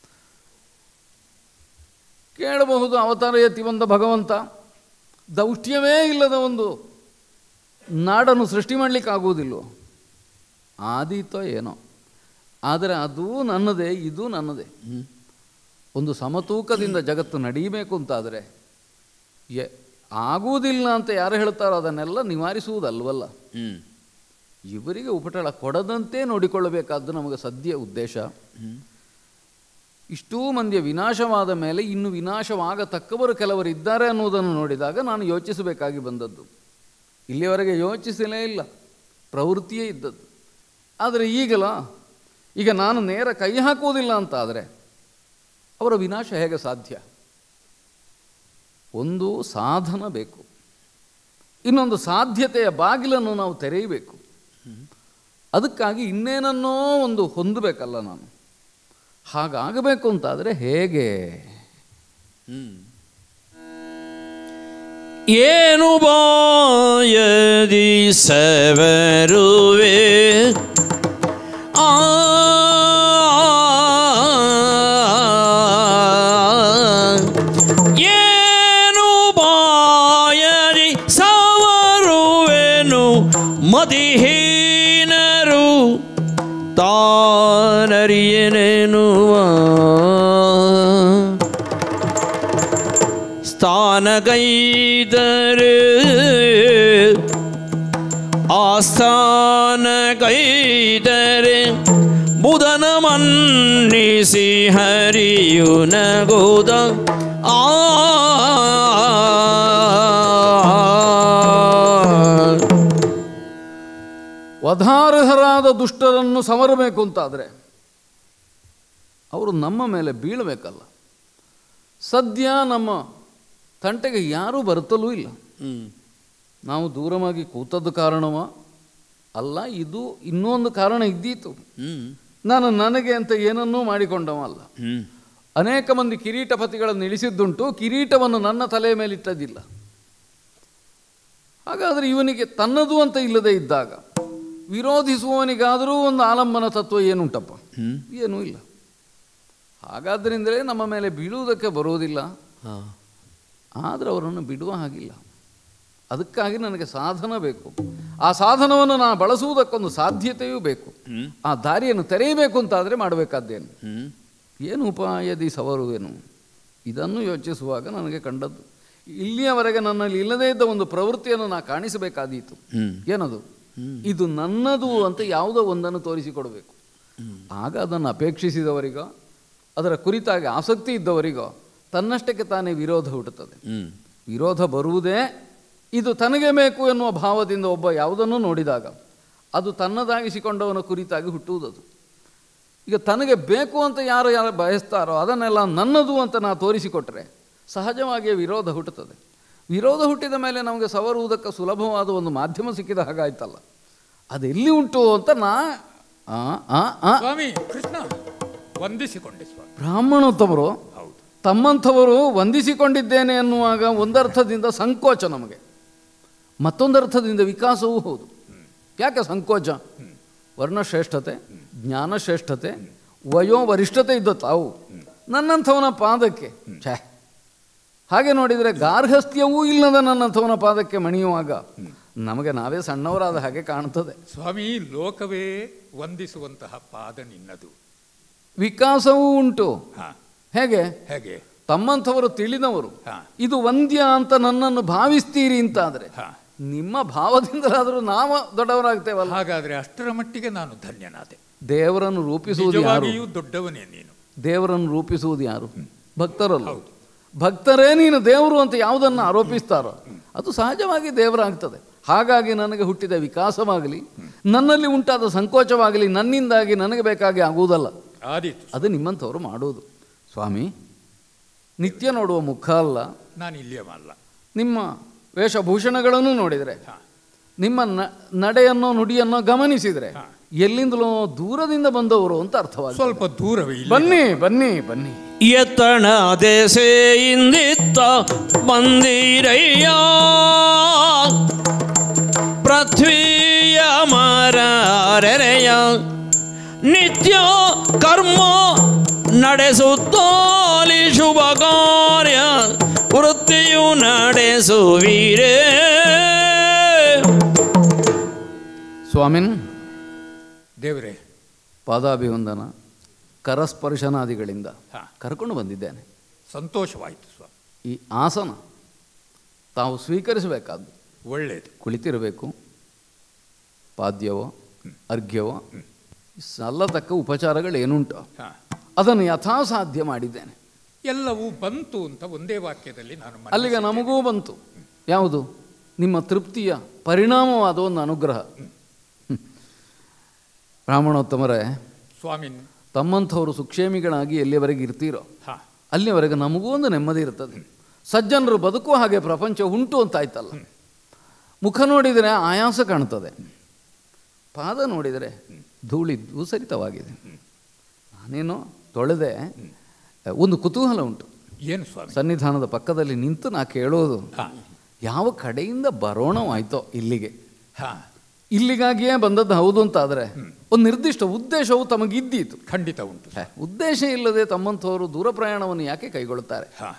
S6: ಕೇಳಬಹುದು ಅವತಾರ ಎತ್ತಿ ಬಂದ ಭಗವಂತ ದೌಷ್ಟ್ಯವೇ ಇಲ್ಲದ ಒಂದು ನಾಡನ್ನು ಸೃಷ್ಟಿ ಮಾಡಲಿಕ್ಕಾಗುವುದಿಲ್ಲೋ ಆದೀತೋ ಏನೋ ಆದರೆ ಅದು ನನ್ನದೇ ಇದು ನನ್ನದೇ ಒಂದು ಸಮತೂಕದಿಂದ ಜಗತ್ತು ನಡೀಬೇಕು ಅಂತಾದರೆ ಎ ಆಗುವುದಿಲ್ಲ ಅಂತ ಯಾರು ಹೇಳ್ತಾರೋ ಅದನ್ನೆಲ್ಲ ನಿವಾರಿಸುವುದಲ್ವಲ್ಲ ಇವರಿಗೆ ಉಪಟಳ ಕೊಡದಂತೆ ನೋಡಿಕೊಳ್ಳಬೇಕಾದ್ದು ನಮಗೆ ಸದ್ಯ ಉದ್ದೇಶ ಇಷ್ಟೂ ಮಂದಿಯ ವಿನಾಶವಾದ ಮೇಲೆ ಇನ್ನು ವಿನಾಶವಾಗತಕ್ಕವರು ಕೆಲವರು ಇದ್ದಾರೆ ಅನ್ನುವುದನ್ನು ನೋಡಿದಾಗ ನಾನು ಯೋಚಿಸಬೇಕಾಗಿ ಬಂದದ್ದು ಇಲ್ಲಿಯವರೆಗೆ ಯೋಚಿಸಲೇ ಇಲ್ಲ ಪ್ರವೃತ್ತಿಯೇ ಇದ್ದದ್ದು ಆದರೆ ಈಗಲ ಈಗ ನಾನು ನೇರ ಕೈ ಹಾಕುವುದಿಲ್ಲ ಅಂತ ಆದರೆ ಅವರ ವಿನಾಶ ಹೇಗೆ ಸಾಧ್ಯ ಒಂದು ಸಾಧನ ಬೇಕು ಇನ್ನೊಂದು ಸಾಧ್ಯತೆಯ ಬಾಗಿಲನ್ನು ನಾವು ತೆರೆಯಬೇಕು ಅದಕ್ಕಾಗಿ ಇನ್ನೇನನ್ನೋ ಒಂದು ಹೊಂದಬೇಕಲ್ಲ ನಾನು ಹಾಗಾಗಬೇಕು ಅಂತಾದರೆ ಹೇಗೆ
S1: ಏನು ಬಾಯದಿ ಸವರುವೆ ಆ ಏನು ಬಾಯದಿ ಸವರುವೆನು ಮದಿಹೀನರು ತಾನರಿಯನೆನುವ ಸ್ಥಾನಗೈದರೆ ಆಸ್ಥಾನಗೈದರೆ ಬುಧನ ಮನ್ನಿಸಿ ಹರಿಯು ನಗೋದ ಆ
S6: ವಧಾರ್ಹರಾದ ದುಷ್ಟರನ್ನು ಸಮರಬೇಕು ಅಂತಾದರೆ ಅವರು ನಮ್ಮ ಮೇಲೆ ಬೀಳಬೇಕಲ್ಲ ಸದ್ಯ ನಮ್ಮ ತಂಟೆಗೆ ಯಾರೂ ಬರುತ್ತಲೂ ಇಲ್ಲ ನಾವು ದೂರವಾಗಿ ಕೂತದ್ದು ಕಾರಣವ ಅಲ್ಲ ಇದು ಇನ್ನೊಂದು ಕಾರಣ ಇದ್ದೀತು ನಾನು ನನಗೆ ಅಂತ ಏನನ್ನೂ ಮಾಡಿಕೊಂಡವ ಅಲ್ಲ ಅನೇಕ ಮಂದಿ ಕಿರೀಟಪತಿಗಳನ್ನು ಇಳಿಸಿದ್ದುಂಟು ಕಿರೀಟವನ್ನು ನನ್ನ ತಲೆಯ ಮೇಲೆ ಇಟ್ಟದ್ದಿಲ್ಲ ಹಾಗಾದರೆ ಇವನಿಗೆ ತನ್ನದು ಅಂತ ಇಲ್ಲದೆ ಇದ್ದಾಗ ವಿರೋಧಿಸುವವನಿಗಾದರೂ ಒಂದು ಆಲಂಬನ ತತ್ವ ಏನುಂಟಪ್ಪ ಏನೂ ಇಲ್ಲ ಹಾಗಾದ್ದರಿಂದಲೇ ನಮ್ಮ ಮೇಲೆ ಬೀಳುವುದಕ್ಕೆ ಬರುವುದಿಲ್ಲ ಆದರೆ ಅವರನ್ನು ಬಿಡುವ ಹಾಗಿಲ್ಲ ಅದಕ್ಕಾಗಿ ನನಗೆ ಸಾಧನ ಬೇಕು ಆ ಸಾಧನವನ್ನು ನಾನು ಬಳಸುವುದಕ್ಕೊಂದು ಸಾಧ್ಯತೆಯೂ ಬೇಕು ಆ ದಾರಿಯನ್ನು ತೆರೆಯಬೇಕು ಅಂತಾದರೆ ಮಾಡಬೇಕಾದ್ದೇನು ಏನು ಉಪಾಯದಿ ಸವರುವೇನು ಇದನ್ನು ಯೋಚಿಸುವಾಗ ನನಗೆ ಕಂಡದ್ದು ಇಲ್ಲಿಯವರೆಗೆ ನನ್ನಲ್ಲಿ ಇಲ್ಲದೇ ಇದ್ದ ಒಂದು ಪ್ರವೃತ್ತಿಯನ್ನು ನಾ ಕಾಣಿಸಬೇಕಾದೀತು ಏನದು ಇದು ನನ್ನದು ಅಂತ ಯಾವುದೋ ಒಂದನ್ನು ತೋರಿಸಿಕೊಡಬೇಕು ಆಗ ಅದನ್ನು ಅಪೇಕ್ಷಿಸಿದವರಿಗೋ ಅದರ ಕುರಿತಾಗಿ ಆಸಕ್ತಿ ಇದ್ದವರಿಗೋ ತನ್ನಷ್ಟಕ್ಕೆ ತಾನೇ ವಿರೋಧ ಹುಟ್ಟುತ್ತದೆ ವಿರೋಧ ಬರುವುದೇ ಇದು ತನಗೆ ಬೇಕು ಎನ್ನುವ ಭಾವದಿಂದ ಒಬ್ಬ ಯಾವುದನ್ನು ನೋಡಿದಾಗ ಅದು ತನ್ನದಾಗಿಸಿಕೊಂಡವನ ಕುರಿತಾಗಿ ಹುಟ್ಟುವುದದು ಈಗ ತನಗೆ ಬೇಕು ಅಂತ ಯಾರು ಯಾರು ಬಯಸ್ತಾರೋ ಅದನ್ನೆಲ್ಲ ನನ್ನದು ಅಂತ ನಾ ತೋರಿಸಿಕೊಟ್ರೆ ಸಹಜವಾಗಿಯೇ ವಿರೋಧ ಹುಟ್ಟುತ್ತದೆ ವಿರೋಧ ಹುಟ್ಟಿದ ಮೇಲೆ ನಮಗೆ ಸವರುವುದಕ್ಕೆ ಸುಲಭವಾದ ಒಂದು ಮಾಧ್ಯಮ ಸಿಕ್ಕಿದ ಹಾಗಾಯ್ತಲ್ಲ ಅದೆಲ್ಲಿ ಉಂಟು ಅಂತ ನಾ ಆ, ಆ, ಆ.
S4: ಸ್ವಾಮಿ ಕೃಷ್ಣ ವಂದಿಸಿಕೊಂಡೆ ಸ್ವಾಮಿ
S6: ಬ್ರಾಹ್ಮಣೋತ್ತಮರು
S4: ಹೌದು
S6: ತಮ್ಮಂಥವರು ವಂದಿಸಿಕೊಂಡಿದ್ದೇನೆ ಎನ್ನುವಾಗ ಒಂದರ್ಥದಿಂದ ಸಂಕೋಚ ನಮಗೆ ಮತ್ತೊಂದರ್ಥದಿಂದ ವಿಕಾಸವೂ ಹೌದು ಯಾಕೆ ಸಂಕೋಚ ವರ್ಣಶ್ರೇಷ್ಠತೆ ಜ್ಞಾನಶ್ರೇಷ್ಠತೆ ವಯೋ ವರಿಷ್ಠತೆ ಇದ್ದ ತಾವು ನನ್ನಂಥವನ ಪಾದಕ್ಕೆ ಛೇ ಹಾಗೆ ನೋಡಿದರೆ ಗಾರ್ಹಸ್ಥ್ಯವೂ ಇಲ್ಲದ ನನ್ನಂಥವನ ಪಾದಕ್ಕೆ ಮಣಿಯುವಾಗ ನಮಗೆ ನಾವೇ ಸಣ್ಣವರಾದ ಹಾಗೆ ಕಾಣುತ್ತದೆ
S4: ಸ್ವಾಮಿ ಲೋಕವೇ ವಂದಿಸುವಂತಹ ಪಾದ ನಿನ್ನದು
S6: ವಿಕಾಸವೂ ಉಂಟು
S4: ಹಾ
S6: ಹೇಗೆ
S4: ಹೇಗೆ
S6: ತಮ್ಮಂಥವರು ತಿಳಿದವರು
S4: ಹಾ.
S6: ಇದು ಒಂದ್ಯ ಅಂತ ನನ್ನನ್ನು ಭಾವಿಸ್ತೀರಿ ಅಂತಾದರೆ
S4: ಹಾ
S6: ನಿಮ್ಮ ಭಾವದಿಂದಲಾದರೂ ನಾವು ದೊಡ್ಡವರಾಗ್ತೇವಲ್ಲ
S4: ಹಾಗಾದ್ರೆ ಅಷ್ಟರ ಮಟ್ಟಿಗೆ ನಾನು ಧನ್ಯನಾದೆ
S6: ದೇವರನ್ನು ರೂಪಿಸುವುದು ಯಾರು
S4: ನಿಜವಾಗಿಯೂ ದೊಡ್ಡವನೇ ನೀನು
S6: ದೇವರನ್ನು ರೂಪಿಸುವುದು ಯಾರು ಭಕ್ತರಲ್ಲ ಭಕ್ತರೇ ನೀನು ದೇವರು ಅಂತ ಯಾವುದನ್ನು ಆರೋಪಿಸ್ತಾರೋ ಅದು ಸಹಜವಾಗಿ ದೇವರಾಗ್ತದೆ ಹಾಗಾಗಿ ನನಗೆ ಹುಟ್ಟಿದ ವಿಕಾಸವಾಗಲಿ ನನ್ನಲ್ಲಿ ಉಂಟಾದ ಸಂಕೋಚವಾಗಲಿ ನನ್ನಿಂದಾಗಿ ನನಗೆ ಬೇಕಾಗಿ ಆಗುವುದಲ್ಲ
S4: ಆದೀತು
S6: ಅದು ನಿಮ್ಮಂಥವ್ರು ಮಾಡೋದು ಸ್ವಾಮಿ ನಿತ್ಯ ನೋಡುವ ಮುಖ ಅಲ್ಲ
S4: ನಾನು ಇಲ್ಲಿಯವ ಅಲ್ಲ
S6: ನಿಮ್ಮ ವೇಷಭೂಷಣಗಳನ್ನು ನೋಡಿದರೆ ನಿಮ್ಮ ನ- ನಡೆಯನ್ನೋ ನುಡಿಯನ್ನೋ ಗಮನಿಸಿದರೆ ಎಲ್ಲಿಂದಲೋ ದೂರದಿಂದ ಬಂದವರು ಅಂತ ಅರ್ಥವಾಗ್ತದೆ
S4: ಸ್ವಲ್ಪ ದೂರವೇ ಇಲ್ಲ
S6: ಬನ್ನಿ ಬನ್ನಿ ಬನ್ನಿ
S1: ಎತ್ತಣ ದೆಸೆಯಿಂದಿತ್ತ ಮಂದಿರಯ್ಯ ಪೃಥ್ವಿಯ ಮರೆಯ ನಿತ್ಯ ಕರ್ಮ ನಡೆಸುತ್ತೋಲಿ ಶುಭ ಕಾರ್ಯ ವೃತ್ತಿಯು ನಡೆಸುವೀರೇ
S6: ಸ್ವಾಮಿನ್
S4: ದೇವರೇ
S6: ಪಾದಾಭಿವಂದನ ಕರಸ್ಪರ್ಶನಾದಿಗಳಿಂದ
S4: ಹಾ.
S6: ಕರ್ಕೊಂಡು ಬಂದಿದ್ದೇನೆ
S4: ಸಂತೋಷವಾಯಿತು ಸ್ವಾಮಿ
S6: ಈ ಆಸನ ತಾವು ಸ್ವೀಕರಿಸಬೇಕಾದ್ದು
S4: ಒಳ್ಳೆಯದು
S6: ಕುಳಿತಿರಬೇಕು ಪಾದ್ಯವೋ ಅರ್ಘ್ಯವೋ ಸಲ್ಲತಕ್ಕ ಉಪಚಾರಗಳೇನುಂಟು
S4: ಹಾ
S6: ಅದನ್ನು ಯಥಾಸಾಧ್ಯ ಮಾಡಿದ್ದೇನೆ
S4: ಎಲ್ಲವೂ ಬಂತು ಅಂತ ಒಂದೇ ವಾಕ್ಯದಲ್ಲಿ ನಾನು ಮನಸ್ಸಿದೆ.
S6: ಅಲ್ಲಿಗೆ ನಮಗೂ ಬಂತು ಯಾವುದು ನಿಮ್ಮ ತೃಪ್ತಿಯ ಪರಿಣಾಮವಾದ ಒಂದು ಅನುಗ್ರಹ ಹ್ಮ್. ಬ್ರಾಹ್ಮಣೋತ್ತಮರೇ
S4: ಸ್ವಾಮಿ
S6: ತಮ್ಮಂಥವರು ಸುಕ್ಷೇಮಿಗಳಾಗಿ ಎಲ್ಲಿಯವರೆಗೆ ಇರ್ತೀರೋ
S4: ಹಾ
S6: ಅಲ್ಲಿವರೆಗೆ ನಮಗೂ ಒಂದು ನೆಮ್ಮದಿ ಇರ್ತದೆ ಸಜ್ಜನರು ಬದುಕುವ ಹಾಗೆ ಪ್ರಪಂಚ ಉಂಟು ಅಂತ ಆಯ್ತಲ್ಲ ಮುಖ ನೋಡಿದರೆ ಆಯಾಸ ಕಾಣ್ತದೆ ಪಾದ ನೋಡಿದರೆ ಧೂಳಿ ದೂಸರಿತವಾಗಿದೆ ನಾನೇನೋ ತೊಳೆದೆ ಒಂದು ಕುತೂಹಲ ಉಂಟು
S4: ಏನು ಸ್ವಾಮಿ
S6: ಸನ್ನಿಧಾನದ ಪಕ್ಕದಲ್ಲಿ ನಿಂತು ನಾ ಕೇಳೋದು
S4: ಹಾ
S6: ಯಾವ ಕಡೆಯಿಂದ ಬರೋಣವಾಯ್ತೋ ಇಲ್ಲಿಗೆ
S4: ಹಾ
S6: ಇಲ್ಲಿಗಾಗಿಯೇ ಬಂದದ್ದು ಹೌದು ಅಂತ ಆದರೆ ಒಂದು ನಿರ್ದಿಷ್ಟ ಉದ್ದೇಶವು ತಮಗಿದ್ದೀತು
S4: ಖಂಡಿತ ಉಂಟು
S6: ಹೇ, ಉದ್ದೇಶ ಇಲ್ಲದೆ ತಮ್ಮಂಥವರು ದೂರ ಪ್ರಯಾಣವನ್ನು ಯಾಕೆ ಕೈಗೊಳ್ಳುತ್ತಾರೆ
S4: ಹಾ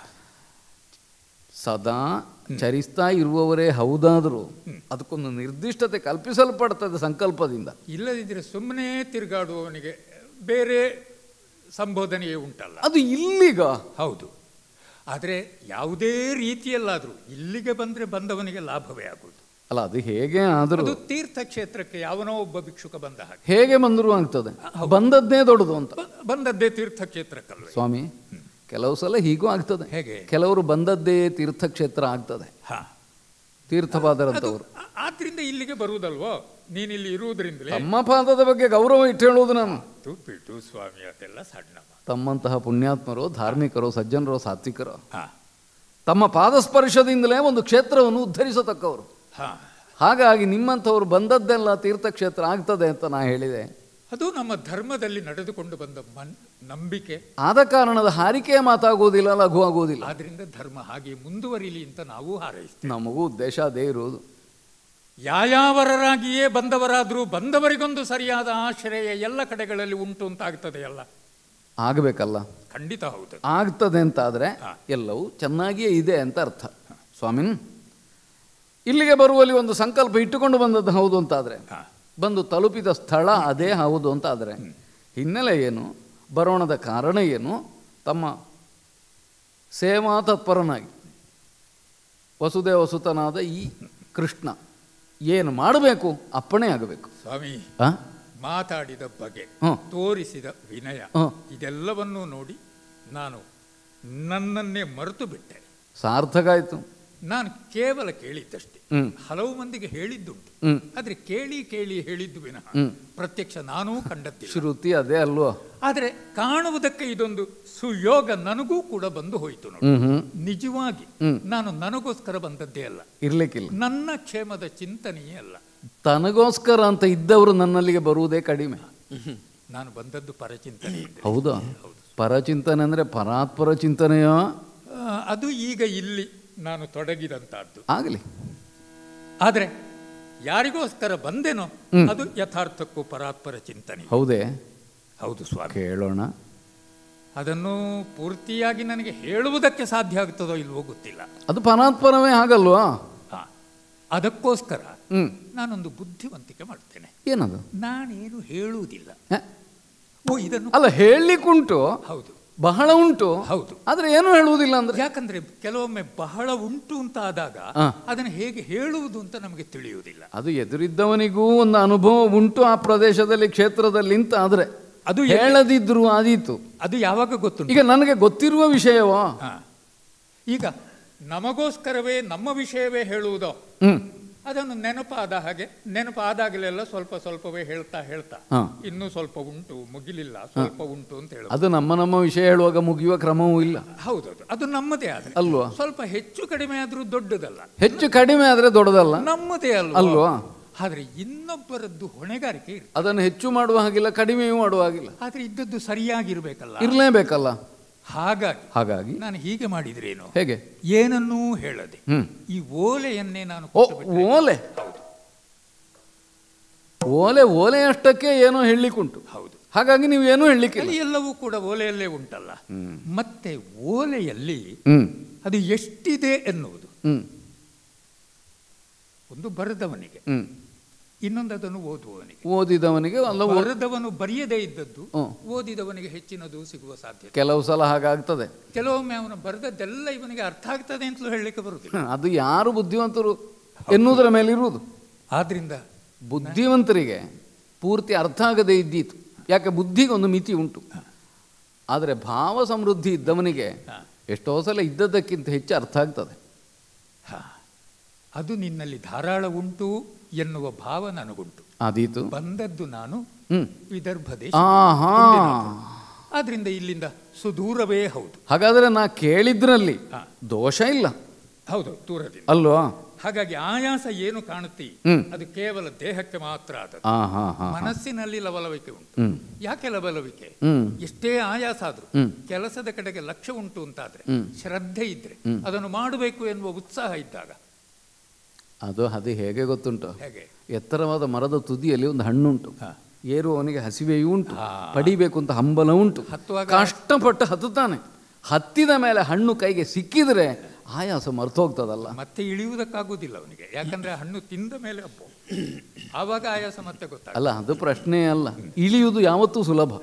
S6: ಸದಾ ಚರಿಸ್ತಾ ಇರುವವರೇ ಹೌದಾದರೂ ಅದಕ್ಕೊಂದು ನಿರ್ದಿಷ್ಟತೆ ಕಲ್ಪಿಸಲ್ಪಡ್ತದೆ ಸಂಕಲ್ಪದಿಂದ
S4: ಇಲ್ಲದಿದ್ದರೆ ಸುಮ್ಮನೆ ತಿರುಗಾಡುವವನಿಗೆ ಬೇರೆ ಸಂಬೋಧನೆಯೇ ಉಂಟಲ್ಲ
S6: ಅದು ಇಲ್ಲಿಗ
S4: ಹೌದು ಆದರೆ ಯಾವುದೇ ರೀತಿಯಲ್ಲಾದರೂ ಇಲ್ಲಿಗೆ ಬಂದರೆ ಬಂದವನಿಗೆ ಲಾಭವೇ ಆಗುವುದು
S6: ಅಲ್ಲ ಅದು ಹೇಗೆ ಆದರೂ
S4: ಅದು ತೀರ್ಥಕ್ಷೇತ್ರಕ್ಕೆ ಯಾವನೋ ಒಬ್ಬ ಭಿಕ್ಷುಕ ಬಂದ ಹಾಗೆ
S6: ಹೇಗೆ ಬಂದರೂ ಆಗ್ತದೆ ಬಂದದ್ದೇ ದೊಡ್ಡದು ಅಂತ
S4: ಬ- ಬಂದದ್ದೇ ತೀರ್ಥಕ್ಷೇತ್ರಕ್ಕಲ್ವೇ
S6: ಸ್ವಾಮಿ ಕೆಲವು ಸಲ ಹೀಗೂ ಆಗ್ತದೆ
S4: ಹೇಗೆ?
S6: ಕೆಲವರು ಬಂದದ್ದೇ ತೀರ್ಥಕ್ಷೇತ್ರ ಆಗ್ತದೆ
S4: ಹಾ
S6: ತೀರ್ಥಪಾದರಂತವರು
S4: ಆ- ಆದ್ರಿಂದ ಇಲ್ಲಿಗೆ ಬರುವುದಲ್ವೋ ನೀನಿಲ್ಲಿ ಇರುವುದರಿಂದಲೇ
S6: ತಮ್ಮ ಪಾದದ ಬಗ್ಗೆ ಗೌರವ ಇಟ್ಟು ಹೇಳುವುದು ನಾನು
S4: ತು ಬಿಟ್ಟು ಸ್ವಾಮಿ ಅದೆಲ್ಲ ಸಣ್ಣ ಮಾತು.
S6: ತಮ್ಮಂತಹ ಪುಣ್ಯಾತ್ಮರು ಧಾರ್ಮಿಕರು ಸಜ್ಜನರು ಸಾತ್ವಿಕರು
S4: ಹಾ
S6: ತಮ್ಮ ಪಾದಸ್ಪರ್ಶದಿಂದಲೇ ಒಂದು ಕ್ಷೇತ್ರವನ್ನು ಉದ್ಧರಿಸತಕ್ಕವರು
S4: ಹಾ
S6: ಹಾಗಾಗಿ ನಿಮ್ಮಂಥವ್ರು ಬಂದದ್ದೆಲ್ಲ ತೀರ್ಥಕ್ಷೇತ್ರ ಆಗ್ತದೆ ಅಂತ ನಾ ಹೇಳಿದೆ
S4: ಅದು ನಮ್ಮ ಧರ್ಮದಲ್ಲಿ ನಡೆದುಕೊಂಡು ಬಂದ ಮನ್ ನಂಬಿಕೆ
S6: ಆದ ಕಾರಣದ ಹಾರಿಕೆಯ ಮಾತಾಗುವುದಿಲ್ಲ ಲಘು ಆಗುವುದಿಲ್ಲ
S4: ಆದ್ರಿಂದ ಧರ್ಮ ಹಾಗೆ ಮುಂದುವರಿಲಿ ಅಂತ ನಾವು ಹಾರೈಸ್ತೇವೆ
S6: ನಮಗೂ ಉದ್ದೇಶ ಅದೇ ಇರುವುದು
S4: ಯಾಯಾವರರಾಗಿಯೇ ಬಂದವರಾದರೂ ಬಂದವರಿಗೊಂದು ಸರಿಯಾದ ಆಶ್ರಯ ಎಲ್ಲ ಕಡೆಗಳಲ್ಲಿ ಉಂಟು ಅಂತ ಆಗ್ತದೆಯಲ್ಲ
S6: ಆಗಬೇಕಲ್ಲ
S4: ಖಂಡಿತ ಹೌದು
S6: ಆಗ್ತದೆ ಅಂತಾದರೆ
S4: ಹಾ.
S6: ಎಲ್ಲವೂ ಚೆನ್ನಾಗಿಯೇ ಇದೆ ಅಂತ ಅರ್ಥ ಸ್ವಾಮಿನ್ ಇಲ್ಲಿಗೆ ಬರುವಲ್ಲಿ ಒಂದು ಸಂಕಲ್ಪ ಇಟ್ಟುಕೊಂಡು ಬಂದದ್ದು ಹೌದು ಅಂತಾದರೆ
S4: ಹಾ.
S6: ಬಂದು ತಲುಪಿದ ಸ್ಥಳ ಅದೇ ಹೌದು ಅಂತಾದರೆ ಹಿನ್ನೆಲೆ ಏನು ಬರೋಣದ ಕಾರಣ ಏನು ತಮ್ಮ ಸೇವಾ ತತ್ಪರನಾಗಿ ವಸುದೇವ ಸುತನಾದ ಈ ಕೃಷ್ಣ ಏನು ಮಾಡಬೇಕು ಅಪ್ಪಣೆ ಆಗಬೇಕು
S4: ಸ್ವಾಮಿ
S6: ಆ?
S4: ಮಾತಾಡಿದ ಬಗೆ
S6: ಹ್ಮ್.
S4: ತೋರಿಸಿದ ವಿನಯ
S6: ಹ್ಮ್.
S4: ಇದೆಲ್ಲವನ್ನೂ ನೋಡಿ ನಾನು ನನ್ನನ್ನೇ ಮರೆತು ಬಿಟ್ಟೆ
S6: ಸಾರ್ಥಕ ಆಯಿತು
S4: ನಾನು ಕೇವಲ ಕೇಳಿದ್ದಷ್ಟೇ
S6: ಹ್ಮ್.
S4: ಹಲವು ಮಂದಿಗೆ ಹೇಳಿದ್ದುಂಟು
S6: ಹ್ಮ್.
S4: ಆದ್ರೆ ಕೇಳಿ ಕೇಳಿ ಹೇಳಿದ್ದು ವಿನಃ
S6: ಹ್ಮ್.
S4: ಪ್ರತ್ಯಕ್ಷ ನಾನೂ ಕಂಡದ್ದಿಲ್ಲ
S6: ಶ್ರುತಿ ಅದೇ ಅಲ್ವೋ
S4: ಆದರೆ ಕಾಣುವುದಕ್ಕೆ ಇದೊಂದು ಸುಯೋಗ ನನಗೂ ಕೂಡ ಬಂದು ಹೋಯಿತು ನೋಡಿ
S6: ಹ್ಮ್ ಹ್ಮ್
S4: ನಿಜವಾಗಿ
S6: ಹ್ಮ್.
S4: ನಾನು ನನಗೋಸ್ಕರ ಬಂದದ್ದೇ ಅಲ್ಲ
S6: ಇರ್ಲಿಕ್ಕಿಲ್ಲ
S4: ನನ್ನ ಕ್ಷೇಮದ ಚಿಂತನೆಯೇ ಅಲ್ಲ
S6: ತನಗೋಸ್ಕರ ಅಂತ ಇದ್ದವರು ನನ್ನಲ್ಲಿಗೆ ಬರುವುದೇ ಕಡಿಮೆ
S4: ನಾನು ಬಂದದ್ದು ಪರಚಿಂತನೆಯಿಂದ
S6: ಹೌದಾ ಪರಚಿಂತನೆ ಅಂದರೆ ಪರಾತ್ಪರ ಚಿಂತನೆಯೋ
S4: ಆ, ಅದು ಈಗ ಇಲ್ಲಿ ನಾನು ತೊಡಗಿದಂತಹದ್ದು
S6: ಆಗಲಿ
S4: ಆದರೆ ಯಾರಿಗೋಸ್ಕರ ಬಂದೆನೋ ಅದು ಯಥಾರ್ಥಕ್ಕೂ ಪರಾತ್ಪರ ಚಿಂತನೆ
S6: ಹೌದೇ
S4: ಹೌದು ಸ್ವಾಮಿ
S6: ಕೇಳೋಣ
S4: ಅದನ್ನು ಪೂರ್ತಿಯಾಗಿ ನನಗೆ ಹೇಳುವುದಕ್ಕೆ ಸಾಧ್ಯ ಆಗ್ತದೋ ಇಲ್ವೋ ಗೊತ್ತಿಲ್ಲ
S6: ಅದು ಪರಾತ್ಪರವೇ ಆಗಲ್ವಾ
S4: ಹಾ ಅದಕ್ಕೋಸ್ಕರ
S6: ಹ್ಮ್
S4: ನಾನೊಂದು ಬುದ್ಧಿವಂತಿಕೆ ಮಾಡ್ತೇನೆ
S6: ಏನದು
S4: ನಾನೇನು ಹೇಳುವುದಿಲ್ಲ
S6: ಹ?
S4: ಓ ಇದನ್ನು
S6: ಅಲ್ಲ ಹೇಳಲಿಕ್ಕುಂಟು
S4: ಹೌದು
S6: ಬಹಳ ಉಂಟು
S4: ಹೌದು
S6: ಆದ್ರೆ ಏನು ಹೇಳುವುದಿಲ್ಲ ಅಂದ್ರೆ
S4: ಯಾಕಂದ್ರೆ ಕೆಲವೊಮ್ಮೆ ಬಹಳ ಉಂಟು ಅಂತ ಆದಾಗ
S6: ಹಾ.
S4: ಅದನ್ನು ಹೇಗೆ ಹೇಳುವುದು ಅಂತ ನಮಗೆ ತಿಳಿಯುವುದಿಲ್ಲ
S6: ಅದು ಎದುರಿದ್ದವನಿಗೂ ಒಂದು ಅನುಭವ ಉಂಟು ಆ ಪ್ರದೇಶದಲ್ಲಿ ಕ್ಷೇತ್ರದಲ್ಲಿ ಅಂತ ಆದ್ರೆ
S4: ಅದು
S6: ಅದು ಹೇಳದಿದ್ರು ಆದೀತು
S4: ಅದು ಯಾವಾಗ ಗೊತ್ತುಂಟು
S6: ಈಗ ನನಗೆ ಗೊತ್ತಿರುವ ವಿಷಯವೋ
S4: ಹಾ. ಈಗ ನಮಗೋಸ್ಕರವೇ ನಮ್ಮ ವಿಷಯವೇ ಹೇಳುವುದೋ
S6: ಹ್ಮ್
S4: ಅದನ್ನು ನೆನಪಾದ ಹಾಗೆ ನೆನಪಾದಾಗಲೆಲ್ಲ ಸ್ವಲ್ಪ ಸ್ವಲ್ಪವೇ ಹೇಳ್ತಾ ಹೇಳ್ತಾ
S6: ಹಾ.
S4: ಇನ್ನೂ ಸ್ವಲ್ಪ ಉಂಟು ಮುಗಿಲಿಲ್ಲ ಸ್ವಲ್ಪ ಉಂಟು ಅಂತ ಹೇಳುದು
S6: ಅದು ನಮ್ಮ ನಮ್ಮ ವಿಷಯ ಹೇಳುವಾಗ ಮುಗಿಯುವ ಕ್ರಮವೂ ಇಲ್ಲ
S4: ಹೌದೌದು ಅದು ನಮ್ಮದೇ ಆದ್ರೆ
S6: ಅಲ್ವಾ
S4: ಸ್ವಲ್ಪ ಹೆಚ್ಚು ಕಡಿಮೆ ಆದ್ರೂ ದೊಡ್ಡದಲ್ಲ
S6: ಹೆಚ್ಚು ಕಡಿಮೆ ಆದ್ರೆ ದೊಡ್ಡದಲ್ಲ
S4: ನಮ್ಮದೇ ಅಲ್ವಾ
S6: ಅಲ್ವಾ
S4: ಆದ್ರೆ ಇನ್ನೊಬ್ಬರದ್ದು ಹೊಣೆಗಾರಿಕೆ ಇರ್ತದೆ
S6: ಅದನ್ನು ಹೆಚ್ಚು ಮಾಡುವ ಹಾಗಿಲ್ಲ ಕಡಿಮೆಯೂ ಮಾಡುವ ಹಾಗಿಲ್ಲ
S4: ಆದ್ರೆ ಇದ್ದದ್ದು ಸರಿಯಾಗಿರ್ಬೇಕಲ್ಲ
S6: ಇರಲೇಬೇಕಲ್ಲ
S4: ಹಾಗಾಗಿ
S6: ಹಾಗಾಗಿ
S4: ನಾನು ಹೀಗೆ ಮಾಡಿದ್ರೇನು
S6: ಹೇಗೆ
S4: ಏನನ್ನೂ ಹೇಳದೆ
S6: ಹ್ಮ್
S4: ಈ ಓಲೆಯನ್ನೇ ನಾನು
S6: ಓ
S4: ಕೊಟ್ಟುಬಿಟ್ರೆ-
S6: ಓಲೆ ಓಲೆ ಓಲೆಯಷ್ಟಕ್ಕೆ ಏನೋ ಹೇಳಲಿಕ್ಕುಂಟು
S4: ಹೌದು
S6: ಹಾಗಾಗಿ ನೀವು ಏನೂ ಹೇಳಲಿಕ್ಕಿಲ್ಲ
S4: ಅಲ್ಲಿ ಎಲ್ಲವೂ ಕೂಡ ಓಲೆಯಲ್ಲೇ ಉಂಟಲ್ಲ ಮತ್ತೆ ಓಲೆಯಲ್ಲಿ
S6: ಹ್ಮ್
S4: ಅದು ಎಷ್ಟಿದೆ ಎನ್ನುವುದು
S6: ಹ್ಮ್
S4: ಒಂದು ಬರೆದವನಿಗೆ
S6: ಹ್ಮ್
S4: ಇನ್ನೊಂದು ಅದನ್ನು ಓದುವವನಿಗೆ
S6: ಓದಿದವನಿಗೆ ಅಲ್ಲ ಓ-
S4: ಬರೆದವನು ಬರೆಯದೇ ಇದ್ದದ್ದು
S6: ಹ್ಮ್.
S4: ಓದಿದವನಿಗೆ ಹೆಚ್ಚಿನದು ಸಿಗುವ ಸಾಧ್ಯತೆ
S6: ಕೆಲವು ಸಲ ಹಾಗಾಗ್ತದೆ
S4: ಕೆಲವೊಮ್ಮೆ ಅವನು ಬರೆದದ್ದೆಲ್ಲ ಇವನಿಗೆ ಅರ್ಥ ಆಗ್ತದೆ ಅಂತಲೂ ಹೇಳಲಿಕ್ಕೆ ಬರುವುದಿಲ್ಲ
S6: ಅದು ಯಾರು ಬುದ್ಧಿವಂತರು ಎನ್ನುವುದರ ಮೇಲೆ ಇರುವುದು
S4: ಆದ್ರಿಂದ
S6: ಬುದ್ಧಿವಂತರಿಗೆ ಪೂರ್ತಿ ಅರ್ಥ ಆಗದೇ ಇದ್ದೀತು ಯಾಕೆ ಬುದ್ಧಿಗೆ ಒಂದು ಮಿತಿ ಉಂಟು ಆದರೆ ಭಾವ ಸಮೃದ್ಧಿ ಇದ್ದವನಿಗೆ ಎಷ್ಟೋ ಸಲ ಇದ್ದದ್ದಕ್ಕಿಂತ ಹೆಚ್ಚು ಅರ್ಥ ಆಗ್ತದೆ
S4: ಹಾ, ಅದು ನಿನ್ನಲ್ಲಿ ಧಾರಾಳ ಉಂಟು ಎನ್ನುವ ಭಾವ ನನಗುಂಟು
S6: ಆದೀತು
S4: ಬಂದದ್ದು ನಾನು
S6: ಹ್ಮ್
S4: ವಿದರ್ಭ ದೇಶ
S6: ಆಹಾ
S4: ಆದ್ರಿಂದ ಇಲ್ಲಿಂದ ಸುದೂರವೇ ಹೌದು
S6: ಹಾಗಾದ್ರೆ ನಾ ಕೇಳಿದ್ರಲ್ಲಿ
S4: ಹಾ.
S6: ದೋಷ ಇಲ್ಲ
S4: ಹೌದು ದೂರದಿಂದ
S6: ಅಲ್ವಾ
S4: ಹಾಗಾಗಿ ಆಯಾಸ ಏನು ಕಾಣುತ್ತಿ
S6: ಹ್ಮ್.
S4: ಅದು ಕೇವಲ ದೇಹಕ್ಕೆ ಮಾತ್ರ ಆದದ್ದು
S6: ಹಾ ಹಾ ಹಾ
S4: ಮನಸ್ಸಿನಲ್ಲಿ ಲವಲವಿಕೆ ಉಂಟು
S6: ಹ್ಮ್
S4: ಯಾಕೆ ಲವಲವಿಕೆ
S6: ಹ್ಮ್
S4: ಎಷ್ಟೇ ಆಯಾಸ ಆದ್ರೂ
S6: ಹ್ಮ್.
S4: ಕೆಲಸದ ಕಡೆಗೆ ಲಕ್ಷ್ಯ ಉಂಟು ಅಂತಾದ್ರೆ
S6: ಹ್ಮ್.
S4: ಶ್ರದ್ಧೆ ಇದ್ರೆ ಅದನ್ನು ಮಾಡಬೇಕು ಎನ್ನುವ ಉತ್ಸಾಹ ಇದ್ದಾಗ
S6: ಅದು ಅದು ಹೇಗೆ ಗೊತ್ತುಂಟು
S4: ಹೇಗೆ
S6: ಎತ್ತರವಾದ ಮರದ ತುದಿಯಲ್ಲಿ ಒಂದು ಹಣ್ಣುಂಟು
S4: ಹಾ.
S6: ಏರುವವನಿಗೆ ಹಸಿವೆಯೂ ಉಂಟು
S4: ಹಾ.
S6: ಪಡಿಬೇಕು ಅಂತ ಹಂಬಲ ಉಂಟು
S4: ಹತ್ತುವಾಗ
S6: ಕಷ್ಟಪಟ್ಟು ಹತ್ತುತ್ತಾನೆ ಹತ್ತಿದ ಮೇಲೆ ಹಣ್ಣು ಕೈಗೆ ಸಿಕ್ಕಿದ್ರೆ ಆಯಾಸ ಮರ್ತು ಹೋಗ್ತದಲ್ಲ
S4: ಮತ್ತೆ ಇಳಿಯುವುದಕ್ಕಾಗುವುದಿಲ್ಲ ಅವನಿಗೆ ಯಾಕಂದ್ರೆ ಹಣ್ಣು ತಿಂದ ಮೇಲೆ ಅಪ್ಪು ಆವಾಗ ಆಯಾಸ ಮತ್ತೆ ಗೊತ್ತಾಗ
S6: ಅಲ್ಲ ಅದು ಪ್ರಶ್ನೆ ಅಲ್ಲ ಇಳಿಯುವುದು ಯಾವತ್ತೂ ಸುಲಭ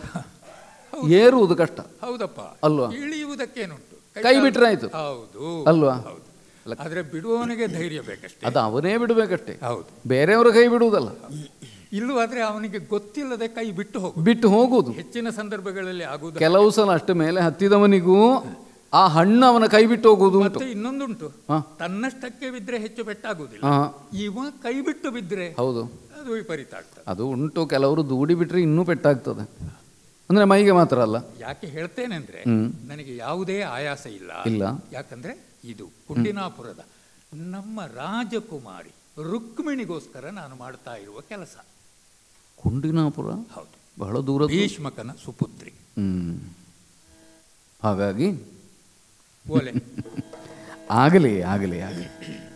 S6: ಏರುವುದು ಕಷ್ಟ
S4: ಹೌದಪ್ಪ
S6: ಅಲ್ವಾ?
S4: ಇಳಿಯುವುದಕ್ಕೇನುಂಟು
S6: ಕೈ ಬಿಟ್ರೆ ಆಯ್ತು.
S4: ಹೌದು
S6: ಅಲ್ವಾ?
S4: ಹೌದು ಆದ್ರೆ ಬಿಡುವವನಿಗೆ ಧೈರ್ಯ ಬೇಕಷ್ಟೇ
S6: ಅದು ಅವನೇ ಬಿಡಬೇಕಷ್ಟೇ
S4: ಹೌದು
S6: ಬೇರೆಯವರ ಕೈ ಬಿಡುವುದಲ್ಲ
S4: ಇಲ್ಲೂ ಆದ್ರೆ ಅವನಿಗೆ ಗೊತ್ತಿಲ್ಲದೆ ಕೈ ಬಿಟ್ಟು ಹೋಗು
S6: ಬಿಟ್ಟು ಹೋಗುವುದು
S4: ಹೆಚ್ಚಿನ ಸಂದರ್ಭಗಳಲ್ಲಿ ಆಗುವುದು
S6: ಕೆಲವು ಸಲ ಅಷ್ಟು ಮೇಲೆ ಹತ್ತಿದವನಿಗೂ ಆ ಹಣ್ಣು ಅವನ ಕೈ ಬಿಟ್ಟು ಹೋಗುವುದು ಉಂಟು
S4: ಮತ್ತೆ ಇನ್ನೊಂದುಂಟು
S6: ಹಾ.
S4: ತನ್ನಷ್ಟಕ್ಕೆ ಬಿದ್ರೆ ಹೆಚ್ಚು ಪೆಟ್ಟಾಗುವುದಿಲ್ಲ
S6: ಹಾ
S4: ಇವ ಕೈ ಬಿಟ್ಟು ಬಿದ್ರೆ
S6: ಹೌದು
S4: ಅದು ವಿಪರೀತ ಆಗ್ತದೆ
S6: ಅದು ಉಂಟು ಕೆಲವರು ದೂಡಿ ಬಿಟ್ರೆ ಇನ್ನೂ ಪೆಟ್ಟಾಗ್ತದೆ ಅಂದ್ರೆ ಮೈಗೆ ಮಾತ್ರ ಅಲ್ಲ
S4: ಯಾಕೆ ಹೇಳ್ತೇನೆ ಅಂದ್ರೆ
S6: ಹ್ಮ್.
S4: ನನಗೆ ಯಾವುದೇ ಆಯಾಸ ಇಲ್ಲ
S6: ಇಲ್ಲ.
S4: ಯಾಕಂದ್ರೆ ಇದು ಕುಂಡಿನಾಪುರದ ನಮ್ಮ ರಾಜಕುಮಾರಿ ರುಕ್ಮಿಣಿಗೋಸ್ಕರ ನಾನು ಮಾಡ್ತಾ ಇರುವ ಕೆಲಸ
S6: ಕುಂಡಿನಾಪುರ
S4: ಹೌದು
S6: ಬಹಳ ದೂರ
S4: ಭೀಷ್ಮಕನ ಸುಪುತ್ರಿ
S6: ಹ್ಮ್ ಹಾಗಾಗಿ
S4: ಓಲೆ
S6: ಆಗಲಿ ಆಗಲಿ ಆಗಲಿ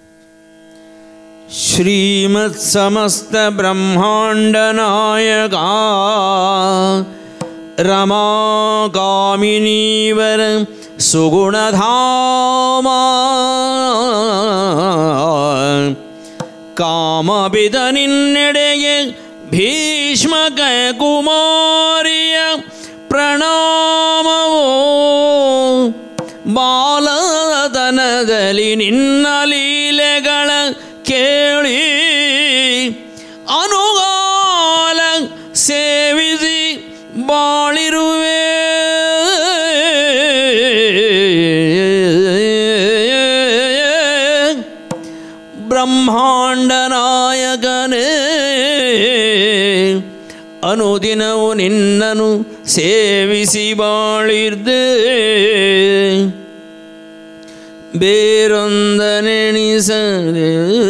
S1: श्रीमत्समस्त ब्रह्मांड नायक रमा कामिनीवर सुगुणधामा ಕಾಮಬಿದ ನಿನ್ನೆಡೆಗೆ ಭೀಷ್ಮಕ ಕುಮಾರಿಯ ಪ್ರಣಾಮವೋ ಬಾಲತನದಲ್ಲಿ ನಿನ್ನ ಲೀಲೆಗಳ ಕೇಳಿ ಅನುಗಾಲ ಸೇವಿಸಿ ಬಾಳಿರುವೆ ಬ್ರಹ್ಮಾಂಡ ನಾಯಕನೇ ಅನುದಿನವು ನಿನ್ನನು ಸೇವಿಸಿ ಬಾಳಿರ್ದೆ ಬೇರೊಂದನೆಣಿಸದೆ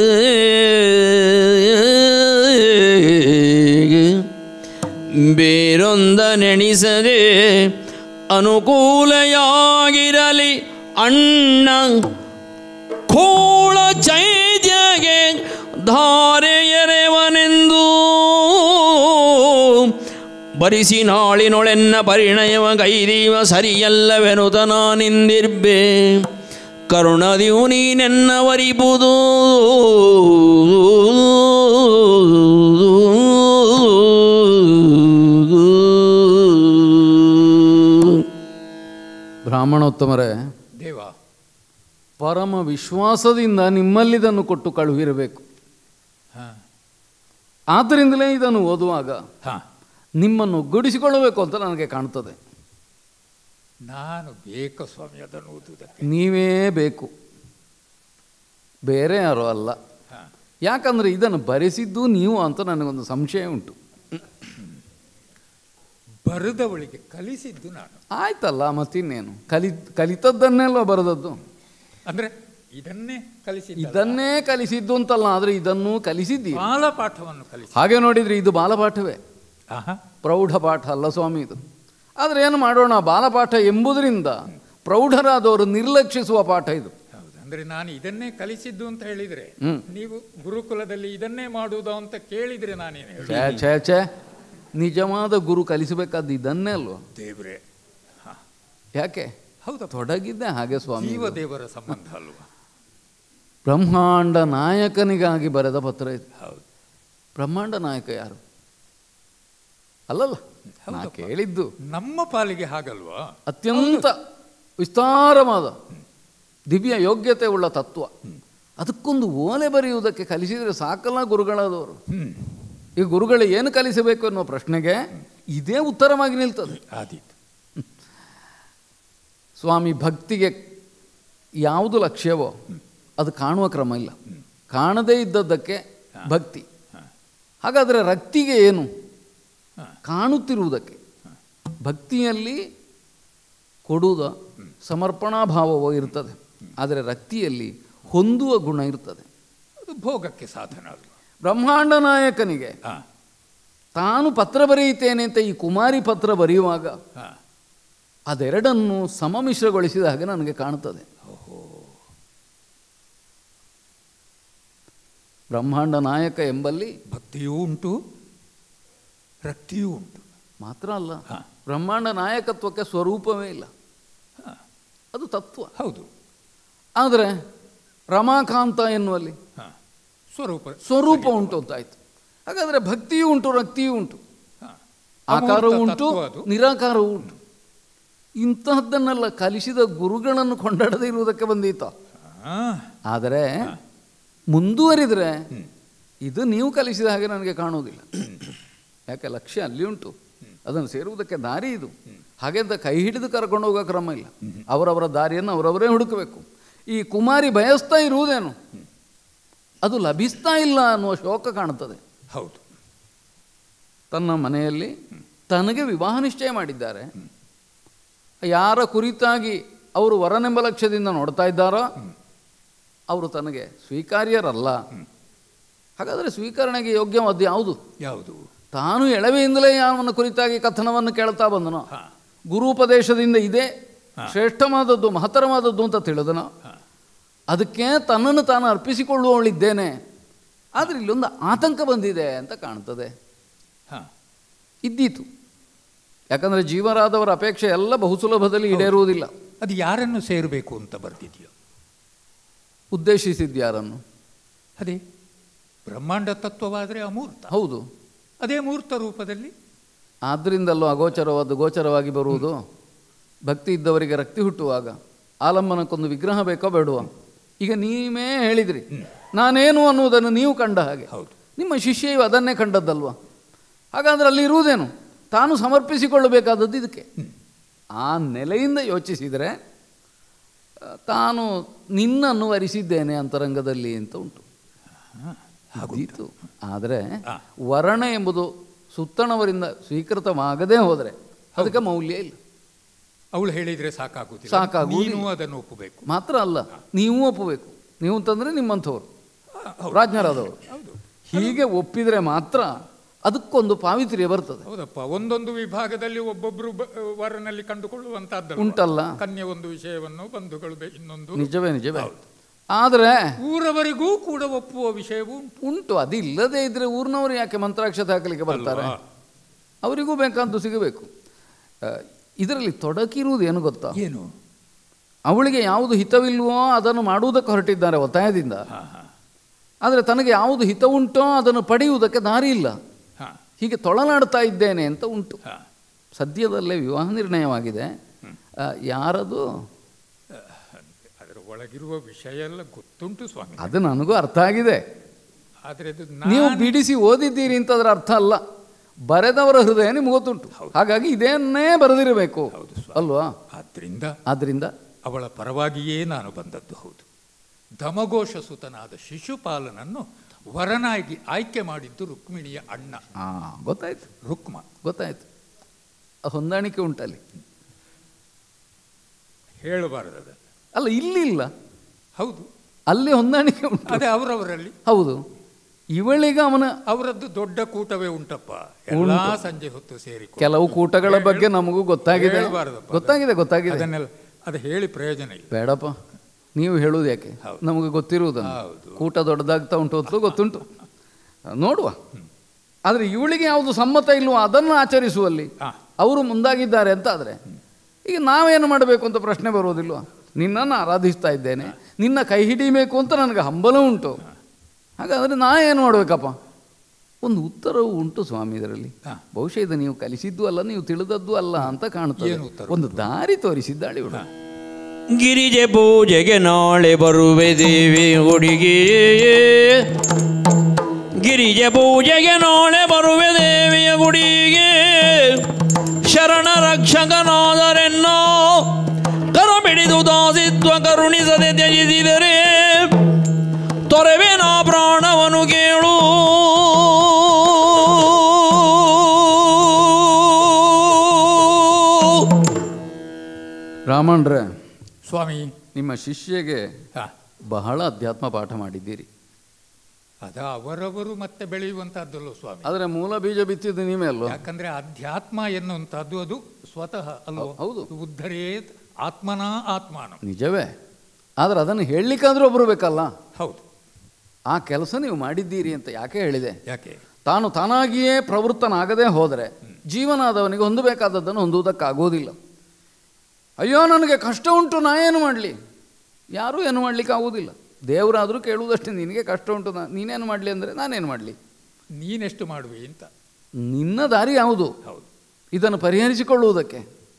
S1: ಬೇರೊಂದನೆಣಿಸದೆ ಅನುಕೂಲೆಯಾಗಿರಲಿ ಅಣ್ಣ ಕೋಳ ಚೈದ್ಯಗೆ ಧಾರೆಯರೆವನೆಂದು ಬರಿಸಿ ನಾಳಿನೊಳೆನ್ನ ಪರಿಣಯವ ಗೈದೀವ ಸರಿಯಲ್ಲವೆನುತ ನಾನಿಂದಿರ್ಬೆ ಕರುಣದಿಯು ನೀನೆನ್ನ ವರಿಬುದು
S6: ಬ್ರಾಹ್ಮಣೋತ್ತಮರೇ
S4: ದೇವ
S6: ಪರಮ ವಿಶ್ವಾಸದಿಂದ ನಿಮ್ಮಲ್ಲಿದನ್ನು ಕೊಟ್ಟು ಕಳುಹಿರಬೇಕು
S4: ಹಾ
S6: ಆದ್ದರಿಂದಲೇ ಇದನ್ನು ಓದುವಾಗ
S4: ಹಾ
S6: ನಿಮ್ಮನ್ನು ಒಗ್ಗೂಡಿಸಿಕೊಳ್ಳಬೇಕು ಅಂತ ನನಗೆ ಕಾಣ್ತದೆ
S4: ನಾನು ಬೇಕು ಸ್ವಾಮಿ ಅದನ್ನು ಓದುವುದಕ್ಕೆ
S6: ನೀವೇ ಬೇಕು ಬೇರೆ ಯಾರೋ ಅಲ್ಲ
S4: ಹಾ
S6: ಯಾಕಂದರೆ ಇದನ್ನು ಬರೆಸಿದ್ದು ನೀವು ಅಂತ ನನಗೊಂದು ಸಂಶಯ ಉಂಟು
S4: ಬರೆದವಳಿಗೆ ಕಲಿಸಿದ್ದು ನಾನು
S6: ಆಯ್ತಲ್ಲ ಮತ್ತಿನ್ನೇನು ಕಲಿ ಕಲಿತದ್ದನ್ನೆಲ್ಲ ಬರೆದದ್ದು
S4: ಅಂದ್ರೆ ಇದನ್ನೇ ಕಲಿಸಿದ್ದ
S6: ಇದನ್ನೇ ಕಲಿಸಿದ್ದು ಅಂತಲ್ಲ ಆದರೆ ಇದನ್ನು ಕಲಿಸಿದ್ದೀವಿ
S4: ಬಾಲಪಾಠವನ್ನು ಕಲಿಸಿ
S6: ಹಾಗೆ ನೋಡಿದರೆ ಇದು ಬಾಲಪಾಠವೇ
S4: ಆಹಾ
S6: ಪ್ರೌಢ ಪಾಠ ಅಲ್ಲ ಸ್ವಾಮಿ ಇದು ಆದರೆ ಏನು ಮಾಡೋಣ ಬಾಲಪಾಠ ಎಂಬುದರಿಂದ ಪ್ರೌಢರಾದವರು ನಿರ್ಲಕ್ಷಿಸುವ ಪಾಠ ಇದು
S4: ಹೌದು ಅಂದ್ರೆ ನಾನು ಇದನ್ನೇ ಕಲಿಸಿದ್ದು ಅಂತ ಹೇಳಿದ್ರೆ
S6: ಹ್ಮ್.
S4: ನೀವು ಗುರುಕುಲದಲ್ಲಿ ಇದನ್ನೇ ಮಾಡುವುದಾ ಅಂತ ಕೇಳಿದ್ರೆ ನಾನೇನು ಹೇಳಿ
S6: ಛೇ ಛೇ ಛೇ ನಿಜವಾದ ಗುರು ಕಲಿಸಬೇಕಾದ್ದು ಇದನ್ನೇ ಅಲ್ವಾ
S4: ದೇವ್ರೆ
S6: ಯಾಕೆ
S4: ಹೌದಾ
S6: ತೊಡಗಿದ್ದೆ ಹಾಗೆ ಸ್ವಾಮಿ
S4: ಜೀವ
S6: ಇದು.
S4: ದೇವರ ಸಂಬಂಧ ಅಲ್ವಾ
S6: ಬ್ರಹ್ಮಾಂಡ ನಾಯಕನಿಗಾಗಿ ಬರೆದ ಪತ್ರ ಇದು
S4: ಹೌದು
S6: ಬ್ರಹ್ಮಾಂಡ ನಾಯಕ ಯಾರು ಅಲ್ಲಲ್ಲ ನಾ
S4: ಹೌದಪ್ಪ.
S6: ಕೇಳಿದ್ದು
S4: ನಮ್ಮ ಪಾಲಿಗೆ ಹಾಗಲ್ವಾ
S6: ಅತ್ಯಂತ ವಿಸ್ತಾರವಾದ ದಿವ್ಯ ಯೋಗ್ಯತೆ ಉಳ್ಳ ತತ್ವ ಅದಕ್ಕೊಂದು ಓಲೆ ಬರೆಯುವುದಕ್ಕೆ ಕಲಿಸಿದರೆ ಸಾಕಲ್ಲ ಗುರುಗಳಾದವರು
S4: ಹ್ಮ್
S6: ಈ ಗುರುಗಳು ಏನು ಕಲಿಸಬೇಕು ಅನ್ನೋ ಪ್ರಶ್ನೆಗೆ ಇದೇ ಉತ್ತರವಾಗಿ ನಿಲ್ತದೆ
S4: ಆದೀತು
S6: ಸ್ವಾಮಿ ಭಕ್ತಿಗೆ ಯಾವುದು ಲಕ್ಷ್ಯವೋ ಅದು ಕಾಣುವ ಕ್ರಮ ಇಲ್ಲ ಕಾಣದೇ ಇದ್ದದ್ದಕ್ಕೆ ಭಕ್ತಿ ಹಾಗಾದರೆ ರಕ್ತಿಗೆ ಏನು ಕಾಣುತ್ತಿರುವುದಕ್ಕೆ ಭಕ್ತಿಯಲ್ಲಿ ಕೊಡುವುದ ಸಮರ್ಪಣಾ ಭಾವವೋ ಇರ್ತದೆ ಆದರೆ ರಕ್ತಿಯಲ್ಲಿ ಹೊಂದುವ ಗುಣ ಇರ್ತದೆ
S4: ಅದು ಭೋಗಕ್ಕೆ ಸಾಧನ ಅಲ್ವಾ
S6: ಬ್ರಹ್ಮಾಂಡ ನಾಯಕನಿಗೆ
S4: ಹಾ
S6: ತಾನು ಪತ್ರ ಬರೆಯುತ್ತೇನೆ ಅಂತ ಈ ಕುಮಾರಿ ಪತ್ರ ಬರೆಯುವಾಗ
S4: ಹಾ
S6: ಅದೆರಡನ್ನು ಸಮಮಿಶ್ರಗೊಳಿಸಿದ ಹಾಗೆ ನನಗೆ ಕಾಣುತ್ತದೆ ಬ್ರಹ್ಮಾಂಡ ನಾಯಕ ಎಂಬಲ್ಲಿ
S4: ಭಕ್ತಿಯೂ ಉಂಟು ರಕ್ತಿಯೂ ಉಂಟು
S6: ಮಾತ್ರ ಅಲ್ಲ
S4: ಹಾ.
S6: ಬ್ರಹ್ಮಾಂಡ ನಾಯಕತ್ವಕ್ಕೆ ಸ್ವರೂಪವೇ ಇಲ್ಲ ಅದು ತತ್ವ
S4: ಹೌದು
S6: ಆದರೆ ರಮಾಕಾಂತ ಎನ್ನುವಲ್ಲಿ
S4: ಹಾ ಸ್ವರೂಪ
S6: ಸ್ವರೂಪ ಉಂಟು ಅಂತಾಯ್ತು ಹಾಗಾದರೆ ಭಕ್ತಿಯೂ ಉಂಟು ರಕ್ತಿಯೂ ಉಂಟು
S4: ಹಾ.
S6: ಆಕಾರವೂ
S4: ಅಮೂರ್ತ
S6: ಉಂಟು
S4: ತತ್ವ ಅದು.
S6: ನಿರಾಕಾರವೂ ಉಂಟು ಇಂತಹದ್ದನ್ನೆಲ್ಲ ಕಲಿಸಿದ ಗುರುಗಳನ್ನು ಕೊಂಡಾಡದೇ ಇರುವುದಕ್ಕೆ ಬಂದೀತ
S4: ಹಾ
S6: ಆದರೆ ಮುಂದುವರಿದರೆ ಇದು ನೀವು ಕಲಿಸಿದ ಹಾಗೆ ನನಗೆ ಕಾಣುವುದಿಲ್ಲ ಯಾಕೆ ಲಕ್ಷ್ಯ ಅಲ್ಲಿ ಉಂಟು ಅದನ್ನು ಸೇರುವುದಕ್ಕೆ ದಾರಿ ಇದು ಹಾಗೆ ಅಂತ ಕೈ ಹಿಡಿದು ಕರ್ಕೊಂಡು ಹೋಗೋ ಕ್ರಮ ಇಲ್ಲ ಅವರವರ ದಾರಿಯನ್ನು ಅವರವರೇ ಹುಡುಕಬೇಕು ಈ ಕುಮಾರಿ ಬಯಸ್ತಾ ಇರುವುದೇನು ಅದು ಲಭಿಸ್ತಾ ಇಲ್ಲ ಅನ್ನುವ ಶೋಕ ಕಾಣುತ್ತದೆ
S4: ಹೌದು
S6: ತನ್ನ ಮನೆಯಲ್ಲಿ ತನಗೆ ವಿವಾಹ ನಿಶ್ಚಯ ಮಾಡಿದ್ದಾರೆ ಯಾರ ಕುರಿತಾಗಿ ಅವರು ವರನೆಂಬ ಲಕ್ಷ್ಯದಿಂದ ನೋಡ್ತಾ ಇದ್ದಾರೋ ಅವರು ತನಗೆ ಸ್ವೀಕಾರ್ಯರಲ್ಲ ಹಾಗಾದರೆ ಸ್ವೀಕರಣೆಗೆ ಯೋಗ್ಯವಾದ್ದು ಯಾವುದು
S4: ಯಾವುದು
S6: ತಾನು ಎಳವೆಯಿಂದಲೇ ಯಾವನ ಕುರಿತಾಗಿ ಕಥನವನ್ನು ಕೇಳ್ತಾ ಬಂದನೋ
S4: ಹಾ.
S6: ಗುರುಪದೇಶದಿಂದ ಇದೇ ಶ್ರೇಷ್ಠವಾದದ್ದು ಮಹತ್ತರವಾದದ್ದು ಅಂತ ತಿಳಿದನೋ ಅದಕ್ಕೆ ತನ್ನನ್ನು ತಾನು ಅರ್ಪಿಸಿಕೊಳ್ಳುವವಳಿದ್ದೇನೆ ಆದರೆ ಇಲ್ಲೊಂದು ಆತಂಕ ಬಂದಿದೆ ಅಂತ ಕಾಣ್ತದೆ
S4: ಹಾ
S6: ಇದ್ದೀತು ಯಾಕಂದರೆ ಜೀವರಾದವರ ಅಪೇಕ್ಷೆ ಎಲ್ಲ ಬಹು ಸುಲಭದಲ್ಲಿ ಈಡೇರುವುದಿಲ್ಲ
S4: ಅದು ಯಾರನ್ನು ಸೇರಬೇಕು ಅಂತ ಬರ್ತಿದೆಯೋ
S6: ಉದ್ದೇಶಿಸಿದ್ಯಾರನ್ನು
S4: ಅದೇ ಬ್ರಹ್ಮಾಂಡ ತತ್ವವಾದರೆ ಅಮೂರ್ತ
S6: ಹೌದು
S4: ಅದೇ ಮೂರ್ತ ರೂಪದಲ್ಲಿ
S6: ಆದ್ದರಿಂದಲೂ ಅಗೋಚರವಾದ ಗೋಚರವಾಗಿ ಬರುವುದು ಭಕ್ತಿ ಇದ್ದವರಿಗೆ ರಕ್ತಿ ಹುಟ್ಟುವಾಗ ಆಲಂಬನಕ್ಕೊಂದು ವಿಗ್ರಹ ಬೇಕೋ ಬೇಡುವ ಈಗ ನೀವೇ ಹೇಳಿದ್ರಿ ನಾನೇನು ಅನ್ನುವುದನ್ನು ನೀವು ಕಂಡ ಹಾಗೆ
S4: ಹೌದು
S6: ನಿಮ್ಮ ಶಿಷ್ಯೆಯು ಅದನ್ನೇ ಕಂಡದ್ದಲ್ವ ಹಾಗಾದ್ರೆ ಅಲ್ಲಿ ಇರುವುದೇನು ತಾನು ಸಮರ್ಪಿಸಿಕೊಳ್ಳಬೇಕಾದದ್ದು ಇದಕ್ಕೆ ಆ ನೆಲೆಯಿಂದ ಯೋಚಿಸಿದರೆ ಆ, ತಾನು ನಿನ್ನನ್ನು ವರಿಸಿದ್ದೇನೆ ಅಂತರಂಗದಲ್ಲಿ ಅಂತ ಉಂಟು ಅದೀತು ಆದರೆ
S4: ಆ.
S6: ವರ್ಣ ಎಂಬುದು ಸುತ್ತಣವರಿಂದ ಸ್ವೀಕೃತವಾಗದೇ ಹೋದರೆ ಅದಕ್ಕೆ ಮೌಲ್ಯ ಇಲ್ಲ
S4: ಅವಳು ಹೇಳಿದ್ರೆ ಸಾಕಾಗುತ್ತಿಲ್ಲ
S6: ಸಾಕಾಗುವುದಿಲ್ಲ.
S4: ನೀನು ಅದನ್ನು ಒಪ್ಪಬೇಕು
S6: ಮಾತ್ರ ಅಲ್ಲ ನೀವು ಒಪ್ಪಬೇಕು ನೀವು ಅಂತಂದರೆ ನಿಮ್ಮಂಥವ್ರು ಪ್ರಾಜ್ಞರಾದವರು
S4: ಹೌದು
S6: ಹೀಗೆ ಒಪ್ಪಿದರೆ ಮಾತ್ರ ಅದಕ್ಕೊಂದು ಪಾವಿತ್ರ್ಯ ಬರ್ತದೆ
S4: ಹೌದಪ್ಪ ಒಂದೊಂದು ವಿಭಾಗದಲ್ಲಿ ಒಬ್ಬೊಬ್ರು ಬ- ವರನಲ್ಲಿ ಕಂಡುಕೊಳ್ಳುವಂತಹದ್ದು
S6: ಉಂಟಲ್ಲ
S4: ಕನ್ಯೆ ಒಂದು ವಿಷಯವನ್ನು ಬಂಧುಗಳು ಬೆ- ಇನ್ನೊಂದು
S6: ನಿಜವೇ ನಿಜವೇ ಆದರೆ
S4: ಊರವರಿಗೂ ಕೂಡ ಒಪ್ಪುವ ವಿಷಯವೂ ಉಂಟು
S6: ಉಂಟು ಅದಿಲ್ಲದೆ ಇದ್ರೆ ಊರಿನವರು ಯಾಕೆ ಮಂತ್ರಾಕ್ಷತೆ ಹಾಕಲಿಕ್ಕೆ ಬರ್ತಾರೆ
S4: ಅಲ್ವಾ?
S6: ಅವರಿಗೂ ಬೇಕಾದ್ದು ಸಿಗಬೇಕು ಆ, ಇದರಲ್ಲಿ ತೊಡಕಿರುವುದು ಏನು ಗೊತ್ತಾ
S4: ಏನು
S6: ಅವಳಿಗೆ ಯಾವುದು ಹಿತವಿಲ್ವೋ ಅದನ್ನು ಮಾಡುವುದಕ್ಕೆ ಹೊರಟಿದ್ದಾರೆ ಒತ್ತಾಯದಿಂದ
S4: ಹಾ ಹಾ
S6: ಆದರೆ ತನಗೆ ಯಾವುದು ಹಿತ ಉಂಟೋ ಅದನ್ನು ಪಡೆಯುವುದಕ್ಕೆ ದಾರಿ ಇಲ್ಲ
S4: ಹಾ
S6: ಹೀಗೆ ತೊಳಲಾಡ್ತಾ ಇದ್ದೇನೆ ಅಂತ ಉಂಟು
S4: ಹಾ
S6: ಸದ್ಯದಲ್ಲೇ ವಿವಾಹ ನಿರ್ಣಯವಾಗಿದೆ ಆ, ಯಾರದು
S4: ಅದರ ಒಳಗಿರುವ ವಿಷಯ ಎಲ್ಲ ಗೊತ್ತುಂಟು ಸ್ವಾಮಿ
S6: ಅದು ನನಗೂ ಅರ್ಥ ಆಗಿದೆ
S4: ಆದರೆ ಅದು
S6: ನೀವು
S4: ನಾನು
S6: ಬಿಡಿಸಿ ಓದಿದ್ದೀರಿ ಅಂತ ಅದರ ಅರ್ಥ ಅಲ್ಲ ಬರೆದವರ ಹೃದಯ ನಿಮ್ಗೆ ಗೊತ್ತುಂಟು ಹಾಗಾಗಿ ಇದನ್ನೇ ಬರೆದಿರಬೇಕು ಅಲ್ವಾ
S4: ಆದ್ದರಿಂದ
S6: ಆದ್ದರಿಂದ
S4: ಅವಳ ಪರವಾಗಿಯೇ ನಾನು ಬಂದದ್ದು ಹೌದು ಧಮಘೋಷ ಸುತನಾದ ಶಿಶುಪಾಲನನ್ನು ವರನಾಗಿ ಆಯ್ಕೆ ಮಾಡಿದ್ದು ರುಕ್ಮಿಣಿಯ ಅಣ್ಣ
S6: ಹಾಂ ಗೊತ್ತಾಯ್ತು
S4: ರುಕ್ಮ
S6: ಗೊತ್ತಾಯ್ತು ಆ ಹೊಂದಾಣಿಕೆ ಉಂಟಲ್ಲಿ
S4: ಹೇಳಬಾರದು ಅದನ್ನು.
S6: ಅಲ್ಲ ಇಲ್ಲಿಲ್ಲ
S4: ಹೌದು
S6: ಅಲ್ಲಿ ಹೊಂದಾಣಿಕೆ ಉಂಟು
S4: ಅದೇ ಅವರವರಲ್ಲಿ
S6: ಹೌದು ಇವಳಿಗೆ ಅವನ
S4: ಅವರದ್ದು ದೊಡ್ಡ ಕೂಟವೇ ಉಂಟಪ್ಪ ಎಲ್ಲಾ ಸಂಜೆ ಹೊತ್ತು ಸೇರಿಕೊಂಡು
S6: ಕೆಲವು ಕೂಟಗಳ ಬಗ್ಗೆ ನಮಗೂ ಗೊತ್ತಾಗಿದೆ
S4: ಹೇಳ್ಬಾರ್ದಪ್ಪ ಅದು.
S6: ಗೊತ್ತಾಗಿದೆ ಗೊತ್ತಾಗಿದೆ
S4: ಅದನ್ನೆಲ್ಲ ಅದು ಹೇಳಿ ಪ್ರಯೋಜನ ಇಲ್ಲ
S6: ಬೇಡಪ್ಪ ನೀವು ಹೇಳುವುದು ಯಾಕೆ ನಮಗೆ ಗೊತ್ತಿರುವುದನ್ನು
S4: ಹೌದು.
S6: ಕೂಟ ದೊಡ್ಡದಾಗ್ತಾ ಉಂಟು ಅಂತಲೂ ಗೊತ್ತುಂಟು ನೋಡುವ ಆದರೆ ಇವಳಿಗೆ ಯಾವುದು ಸಮ್ಮತ ಇಲ್ವೋ ಅದನ್ನು ಆಚರಿಸುವಲ್ಲಿ
S4: ಹಾ.
S6: ಅವರು ಮುಂದಾಗಿದ್ದಾರೆ ಅಂತ ಆದರೆ ಈಗ ನಾವೇನು ಮಾಡಬೇಕು ಅಂತ ಪ್ರಶ್ನೆ ಬರೋದಿಲ್ವ ನಿನ್ನನ್ನು ಆರಾಧಿಸ್ತಾ ಇದ್ದೇನೆ ನಿನ್ನ ಕೈ ಹಿಡಿಬೇಕು ಅಂತ ನನಗೆ ಹಂಬಲ ಉಂಟು ಹಾಗಾದರೆ ನಾ ಏನು ಮಾಡಬೇಕಪ್ಪ ಒಂದು ಉತ್ತರವು ಉಂಟು ಸ್ವಾಮಿ ಇದರಲ್ಲಿ
S4: ಹಾ.
S6: ಬಹುಶಃ ಇದು ನೀವು ಕಲಿಸಿದ್ದು ಅಲ್ಲ ನೀವು ತಿಳಿದದ್ದು ಅಲ್ಲ ಅಂತ ಕಾಣ್ತದೆ
S4: ಏನು ಉತ್ತರ?
S6: ಒಂದು ದಾರಿ ತೋರಿಸಿದ್ದಾಳೆ ಇವಳು
S1: ಗಿರಿಜೆ ಪೂಜೆಗೆ ನಾಳೆ ಬರುವೆ ದೇವಿ ಹುಡುಗಿ ಗಿರಿಜೆ ಪೂಜೆಗೆ ನಾಳೆ ಬರುವೆ ದೇವಿಯ ಗುಡಿಗೆ ಶರಣ ರಕ್ಷಕನಾದರೆನ್ನ ಕರ ಬಿಡಿದು ದಾಸಿತ್ವ ಕರುಣಿಸದೆ ತ್ಯಜಿಸಿದರೆ ತೊರೆವೆ ನಾ ಪ್ರಾಣವನು ಕೇಳು
S6: ರಾಮಣ್ರೆ
S4: ಸ್ವಾಮಿ
S6: ನಿಮ್ಮ ಶಿಷ್ಯಗೆ
S4: ಹಾ
S6: ಬಹಳ ಅಧ್ಯಾತ್ಮ ಪಾಠ ಮಾಡಿದ್ದೀರಿ
S4: ಅದ ಅವರವರು ಮತ್ತೆ ಬೆಳೆಯುವಂತಹದ್ದಲ್ಲ ಸ್ವಾಮಿ
S6: ಆದರೆ ಮೂಲ ಬೀಜ ಬಿತ್ತಿದ್ದು ನೀವೇ ಅಲ್ವಾ
S4: ಯಾಕಂದ್ರೆ ಅಧ್ಯಾತ್ಮ ಎನ್ನುವಂಥದ್ದು ಅದು ಸ್ವತಃ ಅಲ್ವೋ
S6: ಹೌದು.
S4: ಉದ್ಧರೇತ್ ಆತ್ಮನ ಆತ್ಮಾನ
S6: ನಿಜವೇ ಆದರೆ ಅದನ್ನು ಹೇಳಲಿಕ್ಕಾದ್ರೂ ಒಬ್ಬರು ಬೇಕಲ್ಲ
S4: ಹೌದು
S6: ಆ ಕೆಲಸ ನೀವು ಮಾಡಿದ್ದೀರಿ ಅಂತ ಯಾಕೆ ಹೇಳಿದೆ
S4: ಯಾಕೆ
S6: ತಾನು ತಾನಾಗಿಯೇ ಪ್ರವೃತ್ತನಾಗದೇ ಹೋದರೆ ಜೀವನಾದವನಿಗೆ ಹೊಂದಬೇಕಾದದ್ದನ್ನು ಹೊಂದುವುದಕ್ಕಾಗೋದಿಲ್ಲ ಅಯ್ಯೋ ನನಗೆ ಕಷ್ಟ ಉಂಟು ನಾ ಏನು ಮಾಡಲಿ ಯಾರೂ ಏನು ಮಾಡಲಿಕ್ಕೆ ಆಗೋದಿಲ್ಲ ದೇವರಾದರೂ ಕೇಳುವುದಷ್ಟೇ ನಿನಗೆ ಕಷ್ಟ ಉಂಟು ನಾ ನೀನೇನು ಮಾಡಲಿ ಅಂದರೆ ನಾನೇನು ಮಾಡಲಿ
S4: ನೀನೆಷ್ಟು ಮಾಡುವೆ ಅಂತ
S6: ನಿನ್ನ ದಾರಿ ಯಾವುದು
S4: ಹೌದು
S6: ಇದನ್ನು ಪರಿಹರಿಸಿಕೊಳ್ಳುವುದಕ್ಕೆ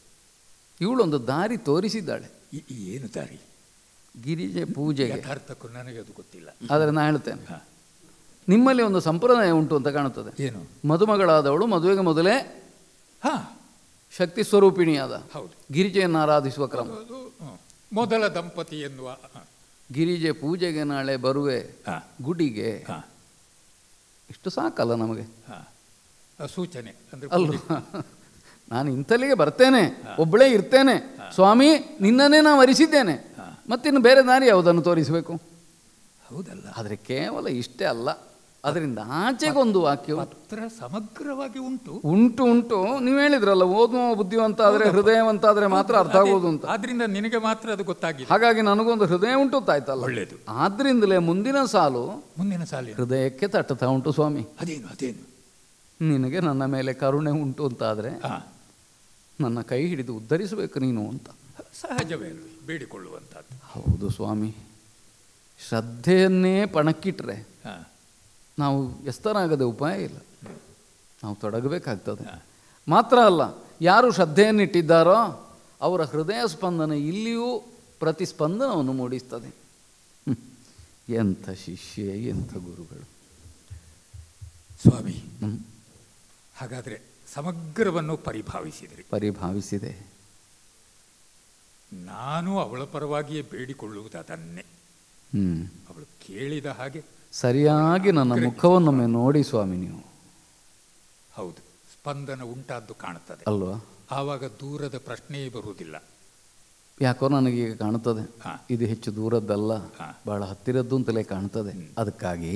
S6: ಇವಳೊಂದು ದಾರಿ ತೋರಿಸಿದ್ದಾಳೆ
S4: ಈ- ಈ ಏನು ದಾರಿ
S6: ಗಿರಿಜೆ ಪೂಜೆಗೆ
S4: ಯಥಾರ್ಥಕ್ಕೂ ನನಗೆ ಅದು ಗೊತ್ತಿಲ್ಲ
S6: ಆದರೆ ನಾನು ಹೇಳ್ತೇನೆ ನಿಮ್ಮಲ್ಲಿ ಒಂದು ಸಂಪ್ರದಾಯ ಉಂಟು ಅಂತ ಕಾಣುತ್ತದೆ
S4: ಏನು
S6: ಮದುಮಗಳಾದವಳು ಮದುವೆಗೆ ಮೊದಲೇ
S4: ಹಾ
S6: ಶಕ್ತಿ ಸ್ವರೂಪಿಣಿಯಾದ
S4: ಹೌದು
S6: ಗಿರಿಜೆಯನ್ನು ಆರಾಧಿಸುವ ಕ್ರಮ
S4: ಅದು ಹ್ಮ್. ಮೊದಲ ದಂಪತಿ ಎನ್ನುವ ಹ,
S6: ಗಿರಿಜೆ ಪೂಜೆಗೆ ನಾಳೆ ಬರುವೆ
S4: ಹಾ.
S6: ಗುಡಿಗೆ
S4: ಹಾ,
S6: ಇಷ್ಟು ಸಾಕಲ್ಲ ನಮಗೆ
S4: ಹಾ. ಆ ಸೂಚನೆ ಅಂದ್ರೆ
S6: ಅಲ್ವಾ ನಾನು ಇಂಥಲ್ಲಿಗೆ ಬರ್ತೇನೆ ಒಬ್ಬಳೇ ಇರ್ತೇನೆ ಸ್ವಾಮಿ ನಿನ್ನನ್ನೇ ನಾವು ಅರಿಸಿದ್ದೇನೆ ಮತ್ತಿನ್ನು ಬೇರೆ ದಾರಿ ಯಾವುದನ್ನು ತೋರಿಸಬೇಕು
S4: ಹೌದಲ್ಲ
S6: ಆದರೆ ಕೇವಲ ಇಷ್ಟೇ ಅಲ್ಲ ಅದರಿಂದ ಆಚೆಗೊಂದು ವಾಕ್ಯ ಉಂಟು.
S4: ಪತ್ರ ಸಮಗ್ರವಾಗಿ ಉಂಟು
S6: ಉಂಟು ಉಂಟು ನೀವು ಹೇಳಿದ್ರಲ್ಲ ಓದುವ ಬುದ್ಧಿವಂತ ಆದರೆ ಹೃದಯವಂತ ಆದರೆ ಮಾತ್ರ ಅರ್ಥ ಆಗೋದು ಅಂತ
S4: ಆದ್ರಿಂದ ನಿನಗೆ ಮಾತ್ರ ಅದು ಗೊತ್ತಾಗಿದೆ
S6: ಹಾಗಾಗಿ ನನಗೊಂದು ಹೃದಯ ಉಂಟು ತಾಯ್ತಲ್ಲ
S4: ಒಳ್ಳೆಯದು
S6: ಆದ್ರಿಂದಲೇ ಮುಂದಿನ ಸಾಲು
S4: ಮುಂದಿನ ಸಾಲಿನ
S6: ಹೃದಯಕ್ಕೆ ತಟ್ಟುತ್ತಾ ಉಂಟು ಸ್ವಾಮಿ
S4: ಅದೇನು ಅದೇನು
S6: ನಿನಗೆ ನನ್ನ ಮೇಲೆ ಕರುಣೆ ಉಂಟು ಅಂತಾದರೆ
S4: ಹಾ
S6: ನನ್ನ ಕೈ ಹಿಡಿದು ಉದ್ಧರಿಸಬೇಕು ನೀನು ಅಂತ
S4: ಸಹಜವೇ ಅಲ್ವೇ ಬೇಡಿಕೊಳ್ಳುವಂಥದ್ದು
S6: ಹೌದು ಸ್ವಾಮಿ ಶ್ರದ್ಧೆಯನ್ನೇ ಪಣಕ್ಕಿಟ್ರೆ
S4: ಹಾ
S6: ನಾವು ಎಸ್ತರಾಗದೆ ಉಪಾಯ ಇಲ್ಲ ನಾವು ತೊಡಗಬೇಕಾಗ್ತದೆ ಮಾತ್ರ ಅಲ್ಲ ಯಾರು ಶ್ರದ್ಧೆಯನ್ನಿಟ್ಟಿದ್ದಾರೋ ಅವರ ಹೃದಯ ಸ್ಪಂದನ ಇಲ್ಲಿಯೂ ಪ್ರತಿಸ್ಪಂದನವನ್ನು ಮೂಡಿಸ್ತದೆ ಹ್ಮ್. ಎಂಥ ಶಿಷ್ಯ ಎಂಥ ಗುರುಗಳು
S4: ಸ್ವಾಮಿ
S6: ಹ್ಮ್.
S4: ಹಾಗಾದ್ರೆ ಸಮಗ್ರವನ್ನು ಪರಿಭಾವಿಸಿದ್ರಿ
S6: ಪರಿಭಾವಿಸಿದೆ
S4: ನಾನು ಅವಳ ಪರವಾಗಿಯೇ ಬೇಡಿಕೊಳ್ಳುವುದು ಅದನ್ನೇ
S6: ಹ್ಮ್
S4: ಅವಳು ಕೇಳಿದ ಹಾಗೆ
S6: ಸರಿಯಾಗಿ ನನ್ನ ಮುಖವನ್ನೊಮ್ಮೆ ನೋಡಿ ಸ್ವಾಮಿ ನೀವು
S4: ಹೌದು ಸ್ಪಂದನ ಉಂಟಾದ್ದು ಕಾಣುತ್ತದೆ
S6: ಅಲ್ವಾ
S4: ಆವಾಗ ದೂರದ ಪ್ರಶ್ನೆಯೇ ಬರುವುದಿಲ್ಲ
S6: ಯಾಕೋ ನನಗೀಗ ಕಾಣುತ್ತದೆ
S4: ಹಾ.
S6: ಇದು ಹೆಚ್ಚು ದೂರದ್ದಲ್ಲ
S4: ಹಾ.
S6: ಬಹಳ ಹತ್ತಿರದ್ದು ಅಂತಲೇ ಕಾಣ್ತದೆ ಅದಕ್ಕಾಗಿ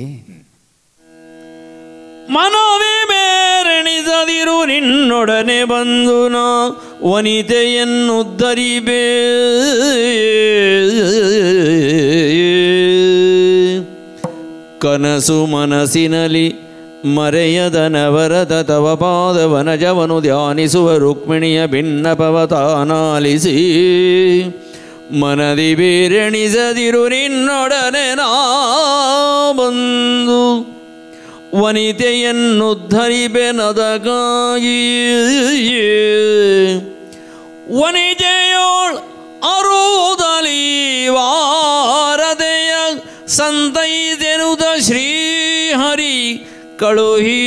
S1: ಮನವೇ ಬೇರೆಣಿಸದಿರು ನಿನ್ನೊಡನೆ ಬಂದು ನಾ ವನಿತೆಯನ್ನುದ್ಧರಿಬೇ ಕನಸು ಮನಸ್ಸಿನಲ್ಲಿ ಮರೆಯದ ನವರದ ತವ ಪಾದವನಜವನು ಧ್ಯಾನಿಸುವ ರುಕ್ಮಿಣಿಯ ಭಿನ್ನಪವತಾನಾಲಿಸಿ ಮನದಿ ಬೇರೆಣಿಸದಿರು ನಿನ್ನೊಡನೆ ನಾ ಬಂದು ವನಿತೆಯನ್ನುದ್ಧರಿಬೆನದಗಾಗಿ ವನಿಜೆಯೋಳ್ ಅರುದಲಿ ವಾರದೆಯ ಸಂತೈದೆನುದ ಶ್ರೀಹರಿ ಕಳುಹಿ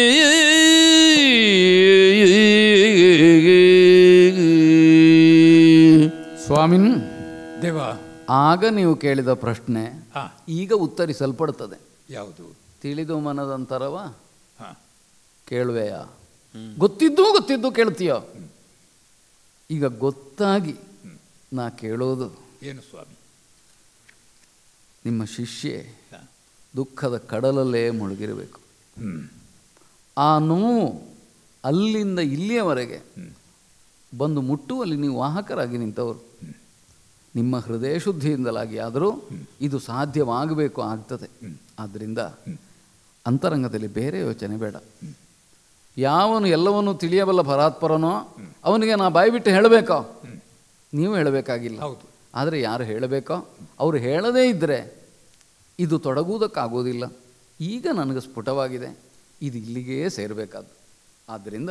S6: ಸ್ವಾಮಿನ್
S4: ದೇವ
S6: ಆಗ ನೀವು ಕೇಳಿದ ಪ್ರಶ್ನೆ
S4: ಹಾ
S6: ಈಗ ಉತ್ತರಿಸಲ್ಪಡುತ್ತದೆ
S4: ಯಾವುದು
S6: ತಿಳಿದು ಮನದಂತರವ
S4: ಹಾ
S6: ಕೇಳುವೆಯಾ ಗೊತ್ತಿದ್ದು ಗೊತ್ತಿದ್ದು ಕೇಳ್ತೀಯ ಈಗ ಗೊತ್ತಾಗಿ ನಾ ಕೇಳೋದು
S4: ಏನು ಸ್ವಾಮಿ
S6: ನಿಮ್ಮ ಶಿಷ್ಯೆ
S4: ಹಾ.
S6: ದುಃಖದ ಕಡಲಲ್ಲೇ ಮುಳುಗಿರಬೇಕು
S4: ಹ್ಮ್
S6: ಆ ನೋವು ಅಲ್ಲಿಂದ ಇಲ್ಲಿಯವರೆಗೆ ಬಂದು ಮುಟ್ಟುವಲ್ಲಿ ನೀವು ವಾಹಕರಾಗಿ ನಿಂತವರು ನಿಮ್ಮ ಹೃದಯ ಶುದ್ಧಿಯಿಂದಲಾಗಿ ಆದರೂ ಇದು ಸಾಧ್ಯವಾಗಬೇಕು ಆಗ್ತದೆ ಆದ್ದರಿಂದ ಅಂತರಂಗದಲ್ಲಿ ಬೇರೆ ಯೋಚನೆ ಬೇಡ ಯಾವನು ಎಲ್ಲವನ್ನೂ ತಿಳಿಯಬಲ್ಲ ಪರಾತ್ಪರನೋ ಅವನಿಗೆ ನಾ ಬಾಯ್ಬಿಟ್ಟು ಹೇಳಬೇಕೋ ನೀವು ಹೇಳಬೇಕಾಗಿಲ್ಲ
S4: ಹೌದು.
S6: ಆದರೆ ಯಾರು ಹೇಳಬೇಕೋ ಅವರು ಹೇಳದೇ ಇದ್ದರೆ ಇದು ತೊಡಗುವುದಕ್ಕಾಗೋದಿಲ್ಲ ಈಗ ನನಗೆ ಸ್ಫುಟವಾಗಿದೆ ಇದು ಇಲ್ಲಿಗೇ ಸೇರಬೇಕಾದ್ದು ಆದ್ದರಿಂದ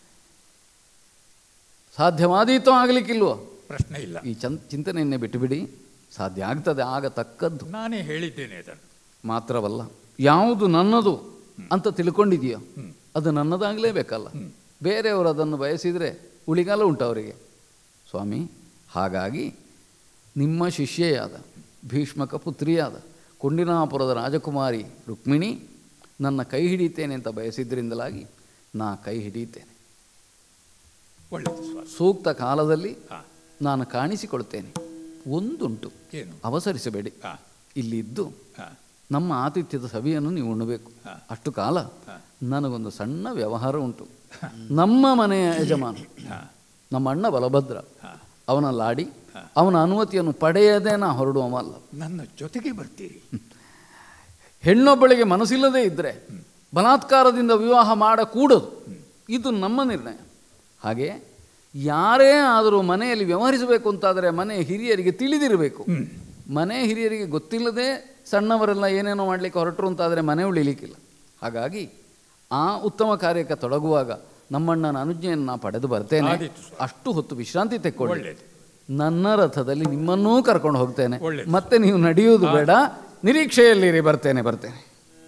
S6: ಸಾಧ್ಯವಾದೀತೋ ಆಗಲಿಕ್ಕಿಲ್ವೋ
S4: ಪ್ರಶ್ನೆ ಇಲ್ಲ
S6: ಈ ಚನ್ ಚಿಂತನೆಯನ್ನೇ ಬಿಟ್ಟುಬಿಡಿ ಸಾಧ್ಯ ಆಗ್ತದೆ ಆಗ ತಕ್ಕದ್ದು
S4: ನಾನೇ ಹೇಳಿದ್ದೇನೆ ಅದನ್ನು
S6: ಮಾತ್ರವಲ್ಲ ಯಾವುದು ನನ್ನದು ಅಂತ ತಿಳ್ಕೊಂಡಿದೆಯೋ ಅದು ನನ್ನದಾಗಲೇಬೇಕಲ್ಲ ಬೇರೆಯವರು ಅದನ್ನು ಬಯಸಿದರೆ ಉಳಿಗಾಲ ಉಂಟು ಅವರಿಗೆ ಸ್ವಾಮಿ ಹಾಗಾಗಿ ನಿಮ್ಮ ಶಿಷ್ಯೆಯಾದ ಭೀಷ್ಮಕ ಪುತ್ರಿಯಾದ ಕೊಂಡಿನಾಪುರದ ರಾಜಕುಮಾರಿ ರುಕ್ಮಿಣಿ ನನ್ನ ಕೈ ಹಿಡಿತೇನೆ ಅಂತ ಬಯಸಿದ್ರಿಂದಲಾಗಿ ನಾ ಕೈ ಹಿಡಿಯುತ್ತೇನೆ
S4: ಒಳ್ಳೆಯದು ಸ್ವಾಮಿ
S6: ಸೂಕ್ತ ಕಾಲದಲ್ಲಿ
S4: ಹಾ
S6: ನಾನು ಕಾಣಿಸಿಕೊಳ್ತೇನೆ ಒಂದುಂಟು
S4: ಏನು
S6: ಅವಸರಿಸಬೇಡಿ
S4: ಹಾ
S6: ಇಲ್ಲಿದ್ದು
S4: ಹಾ
S6: ನಮ್ಮ ಆತಿಥ್ಯದ ಸವಿಯನ್ನು ನೀವು ಉಣ್ಣಬೇಕು ಅಷ್ಟು ಕಾಲ ನನಗೊಂದು ಸಣ್ಣ ವ್ಯವಹಾರ ಉಂಟು ನಮ್ಮ ಮನೆಯ ಯಜಮಾನ ನಮ್ಮ ಅಣ್ಣ ಬಲಭದ್ರ ಅವನ ಲಾಡಿ ಅವನ ಅನುಮತಿಯನ್ನು ಪಡೆಯದೇ ನಾ ಹೊರಡುವವಲ್ಲ
S4: ನನ್ನ ಜೊತೆಗೆ ಬರ್ತೀರಿ
S6: ಹೆಣ್ಣೊಬ್ಬಳಿಗೆ ಮನಸ್ಸಿಲ್ಲದೇ ಇದ್ದರೆ ಬಲಾತ್ಕಾರದಿಂದ ವಿವಾಹ ಮಾಡಕೂಡದು ಇದು ನಮ್ಮ ನಿರ್ಣಯ ಹಾಗೆ ಯಾರೇ ಆದರೂ ಮನೆಯಲ್ಲಿ ವ್ಯವಹರಿಸಬೇಕು ಅಂತಾದರೆ ಮನೆ ಹಿರಿಯರಿಗೆ ತಿಳಿದಿರಬೇಕು ಮನೆ ಹಿರಿಯರಿಗೆ ಗೊತ್ತಿಲ್ಲದೆ ಸಣ್ಣವರೆಲ್ಲ ಏನೇನೋ ಮಾಡಲಿಕ್ಕೆ ಹೊರಟರು ಅಂತಾದರೆ ಮನೆ ಉಳಿಲಿಕ್ಕಿಲ್ಲ ಹಾಗಾಗಿ ಆ ಉತ್ತಮ ಕಾರ್ಯಕ್ಕೆ ತೊಡಗುವಾಗ ನಮ್ಮಣ್ಣನ ಅನುಜ್ಞೆಯನ್ನು ನಾ ಪಡೆದು ಬರ್ತೇನೆ
S4: ಆದೀತು
S6: ಅಷ್ಟು ಹೊತ್ತು ವಿಶ್ರಾಂತಿ ತೆಕ್ಕೊಳ್ಳಿ
S4: ಒಳ್ಳೆಯದು
S6: ನನ್ನ ರಥದಲ್ಲಿ ನಿಮ್ಮನ್ನೂ ಕರ್ಕೊಂಡು ಹೋಗ್ತೇನೆ
S4: ಒಳ್ಳೆದು.
S6: ಮತ್ತೆ ನೀವು ನಡೆಯುವುದು ಬೇಡ ನಿರೀಕ್ಷೆಯಲ್ಲಿರಿ ಬರ್ತೇನೆ ಬರ್ತೇನೆ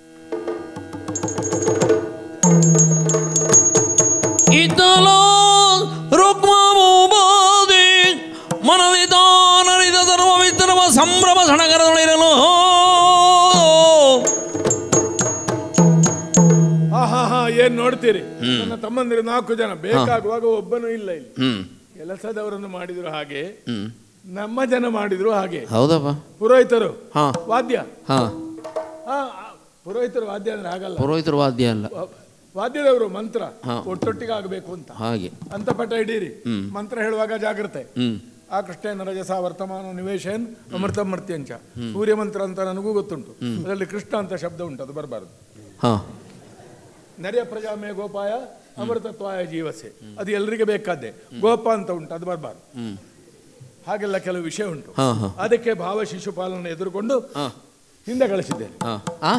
S1: ಇದ್ದಲೋ ರುಕ್ಮಭೂಪಾದಿ ಮನವಿಧಾನರಿದ ಸರ್ವವಿದ್ರವ ಸಂಭ್ರಮ ಸಡಗರದೊಳಿರಲು
S3: ಹಾ ಹಾ ಹಾ ಏನ್ ನೋಡ್ತೀರಿ ನನ್ನ ತಮ್ಮಂದಿರು ನಾಲ್ಕು ಜನ ಬೇಕಾಗುವಾಗ ಒಬ್ಬನು ಇಲ್ಲ ಇಲ್ಲಿ
S1: ಹ್ಮ್
S3: ಕೆಲಸದವರನ್ನು ಮಾಡಿದ್ರು ಹಾಗೆ
S1: ಹ್ಮ್
S3: ನಮ್ಮ ಜನ ಮಾಡಿದ್ರು ಹಾಗೆ
S1: ಹೌದಪ್ಪ
S3: ಪುರೋಹಿತರು
S1: ಹಾ
S3: ವಾದ್ಯ
S1: ಹಾ
S3: ಹಾ ಆ, ಪುರೋಹಿತರು ವಾದ್ಯ ಅಂದ್ರೆ ಹಾಗಲ್ಲ
S1: ಪುರೋಹಿತರು ವಾದ್ಯ ಅಲ್ಲ
S3: ವಾ- ವಾದ್ಯದವರು ಮಂತ್ರ
S1: ಹಾ.
S3: ಒಟ್ಟೊಟ್ಟಿಗೆ ಆಗಬೇಕು ಅಂತ
S1: ಹಾಗೆ
S3: ಅಂತ ಪಟ ಹಿಡೀರಿ ಮಂತ್ರ ಹೇಳುವಾಗ ಜಾಗ್ರತೆ
S1: ಹ್ಮ್
S3: ಆ ಕೃಷ್ಣೇನ ರಜಸ ವರ್ತಮಾನ ನಿವೇಶನ್ ಅಮೃತ ಮರ್ತ್ಯಂಚ ಸೂರ್ಯ ಮಂತ್ರ ಅಂತ ನನಗೂ ಗೊತ್ತುಂಟು ಅದರಲ್ಲಿ ಕೃಷ್ಣ ಅಂತ ಶಬ್ದ ಉಂಟು ಅದು ಬರಬಾರದು
S1: ಹಾ
S3: ನೆರೆಯ ಪ್ರಜಾಮೇ ಗೋಪಾಯ ಅಮೃತತ್ವಾಯ ಜೀವಸೆ ಅದು ಎಲ್ಲರಿಗೆ ಬೇಕಾದ್ದೆ ಗೋಪ ಅಂತ ಉಂಟು ಅದು ಬರಬಾರ್ದು
S1: ಹ್ಮ್
S3: ಹಾಗೆಲ್ಲ ಕೆಲವು ವಿಷಯ ಉಂಟು
S1: ಹಾ ಹಾ
S3: ಅದಕ್ಕೆ ಭಾವ ಶಿಶುಪಾಲನ ಎದುರುಕೊಂಡು
S1: ಹಾ
S3: ಹಿಂದೆ ಕಳಿಸಿದ್ದೇನೆ
S1: ಹಾ ಆ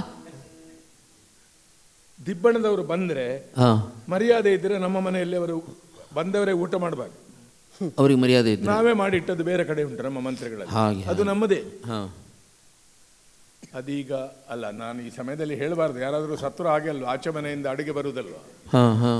S3: ದಿಬ್ಬಣದವರು ಬಂದ್ರೆ
S1: ಹಾ
S3: ಮರ್ಯಾದೆ ಇದ್ರೆ ನಮ್ಮ ಮನೆಯಲ್ಲಿ ಅವರು ಬಂದವರೇ ಊಟ ಮಾಡಬಾರ್ದು
S1: ಅವ್ರಿಗೆ ಮರ್ಯಾದೆ ಇದ್ರೆ
S3: ನಾವೇ ಮಾಡಿಟ್ಟದ್ದು ಬೇರೆ ಕಡೆ ಉಂಟು ನಮ್ಮ ಮಂತ್ರಿಗಳಲ್ಲಿ
S1: ಹಾಗೆ
S3: ಅದು ನಮ್ಮದೇ
S1: ಹಾ
S3: ಅದೀಗ ಅಲ್ಲ ನಾನು ಈ ಸಮಯದಲ್ಲಿ ಹೇಳಬಾರ್ದು ಯಾರಾದರೂ ಸತ್ರು ಹಾಗೆ ಅಲ್ವಾ ಆಚೆ ಮನೆಯಿಂದ ಅಡಿಗೆ ಬರುವುದಲ್ವಾ
S1: ಹಾ ಹಾ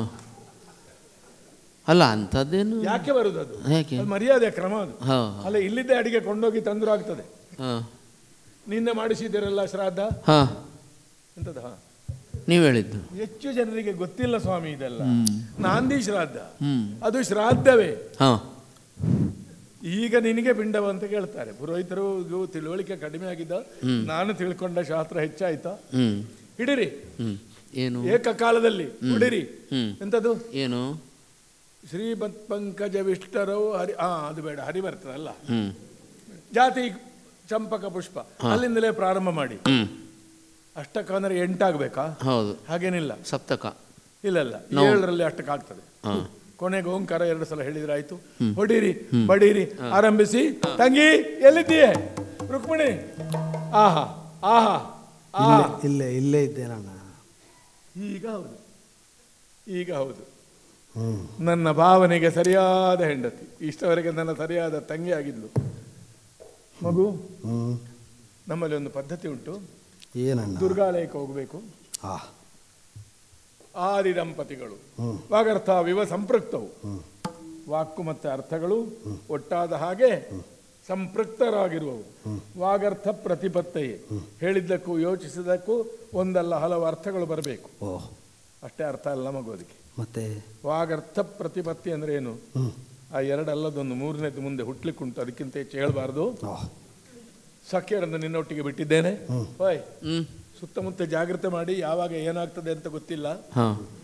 S1: ಅಲ್ಲ ಅಂಥದ್ದೇನು
S3: ಯಾಕೆ ಬರುದು ಅದು
S1: ಯಾಕೆ
S3: ಅದು ಮರ್ಯಾದೆ ಕ್ರಮ ಅದು
S1: ಹಾ
S3: ಅಲ್ಲ ಇಲ್ಲಿದ್ದೇ ಅಡಿಗೆ ಕೊಂಡೋಗಿ ತಂದ್ರು ಆಗ್ತದೆ
S1: ಹಾ
S3: ನಿನ್ನೆ ಮಾಡಿಸಿದ್ದೀರಲ್ಲ ಶ್ರಾದ್ದ
S1: ಹಾ
S3: ಎಂತದ ಹಾ.
S1: ನೀವು ಹೇಳಿದ್ದು
S3: ಹೆಚ್ಚು ಜನರಿಗೆ ಗೊತ್ತಿಲ್ಲ ಸ್ವಾಮಿ ಇದೆಲ್ಲ ನಾಂದಿ ಶ್ರಾದ್ದ
S1: ಹ್ಮ್
S3: ಅದು ಶ್ರಾದ್ದವೇ
S1: ಹಾ
S3: ಈಗ ನಿನಗೆ ಪಿಂಡವ ಅಂತ ಕೇಳ್ತಾರೆ ಪುರೋಹಿತರು ಇದು ತಿಳುವಳಿಕೆ ಕಡಿಮೆ ಆಗಿದ್ದ ನಾನು ತಿಳ್ಕೊಂಡ ಶಾಸ್ತ್ರ ಹೆಚ್ಚಾಯ್ತಾ
S1: ಹ್ಮ್
S3: ಹಿಡಿರಿ
S1: ಹ್ಮ್ ಏನು
S3: ಏಕಕಾಲದಲ್ಲಿ ಹಿಡಿರಿ
S1: ಹ್ಮ್
S3: ಎಂತದು
S1: ಏನು
S3: ಶ್ರೀಮತ್ ಪಂಕಜ ವಿಷ್ಟರವು ಹರಿ ಆ ಅದು ಬೇಡ ಹರಿ ಬರ್ತದಲ್ಲ
S1: ಹ್ಮ್
S3: ಜಾತಿ ಚಂಪಕ ಪುಷ್ಪ ಅಲ್ಲಿಂದಲೇ ಪ್ರಾರಂಭ ಮಾಡಿ
S1: ಹ್ಮ್
S3: ಅಷ್ಟಕ ಅಂದ್ರೆ ಎಂಟಾಗಬೇಕಾ
S1: ಹೌದು
S3: ಹಾಗೇನಿಲ್ಲ
S1: ಸಪ್ತಕ
S3: ಇಲ್ಲ ಇಲ್ಲ ಏಳರಲ್ಲಿ ಅಷ್ಟಕ್ಕೆ ಆಗ್ತದೆ
S1: ಹಾ
S3: ಕೊನೆಗೆ ಓಂಕಾರ ಎರಡು ಸಲ ಹೇಳಿದ್ರೆ ಆಯ್ತು ಹೊಡೀರಿ ಬಡೀರಿ ಆರಂಭಿಸಿ ತಂಗಿ ಎಲ್ಲಿದ್ದೀಯೆ ರುಕ್ಮಿಣಿ ಆಹಾ ಆಹಾ ಆಹಾ
S5: ಇಲ್ಲೇ ಇಲ್ಲೇ ಇಲ್ಲೇ ಇದ್ದೆ ನಾನು
S3: ಈಗ ಹೌದು ಈಗ ಹೌದು ನನ್ನ ಭಾವನೆಗೆ ಸರಿಯಾದ ಹೆಂಡತಿ ಇಷ್ಟವರೆಗೆ ನನ್ನ ಸರಿಯಾದ ತಂಗಿ ಆಗಿದ್ಲು ಮಗು
S5: ಹ್ಮ್
S3: ನಮ್ಮಲ್ಲಿ ಒಂದು ಪದ್ಧತಿ ಉಂಟು
S5: ಏನಣ್ಣ
S3: ದುರ್ಗಾಲಯಕ್ಕೆ ಹೋಗಬೇಕು
S5: ಆ
S3: ಆದಿ ದಂಪತಿಗಳು
S5: ಹ್ಮ್.
S3: ವಾಗರ್ಥ ವಿವ ಸಂಪೃಕ್ತವು ವಾಕು ಮತ್ತು ಅರ್ಥಗಳು ಒಟ್ಟಾದ ಹಾಗೆ ಸಂಪೃಕ್ತರಾಗಿರುವವು ವಾಗರ್ಥ ಪ್ರತಿಪತ್ತಯೇ ಹೇಳಿದ್ದಕ್ಕೂ ಯೋಚಿಸಿದ್ದಕ್ಕೂ ಒಂದಲ್ಲ ಹಲವು ಅರ್ಥಗಳು ಬರಬೇಕು
S5: ಓ
S3: ಅಷ್ಟೇ ಅರ್ಥ ಅಲ್ಲ ಮಗೋದಕ್ಕೆ
S5: ಮತ್ತೆ
S3: ವಾಗರ್ಥ ಪ್ರತಿಪತ್ತಿ ಅಂದ್ರೆ ಏನು
S5: ಹ್ಮ್
S3: ಆ ಎರಡಲ್ಲದೊಂದು ಮೂರನೇದು ಮುಂದೆ ಹುಟ್ಲಿಕ್ಕುಂಟು ಅದಕ್ಕಿಂತ ಹೆಚ್ಚು ಹೇಳಬಾರ್ದು
S5: ಓ
S3: ಸಖ್ಯರನ್ನು ನಿನ್ನೊಟ್ಟಿಗೆ ಬಿಟ್ಟಿದ್ದೇನೆ ಹೋಯ್
S1: ಹ್ಮ್
S3: ಸುತ್ತಮುತ್ತ ಜಾಗ್ರತೆ ಮಾಡಿ ಯಾವಾಗ ಏನಾಗ್ತದೆ ಅಂತ ಗೊತ್ತಿಲ್ಲ
S1: ಹಾ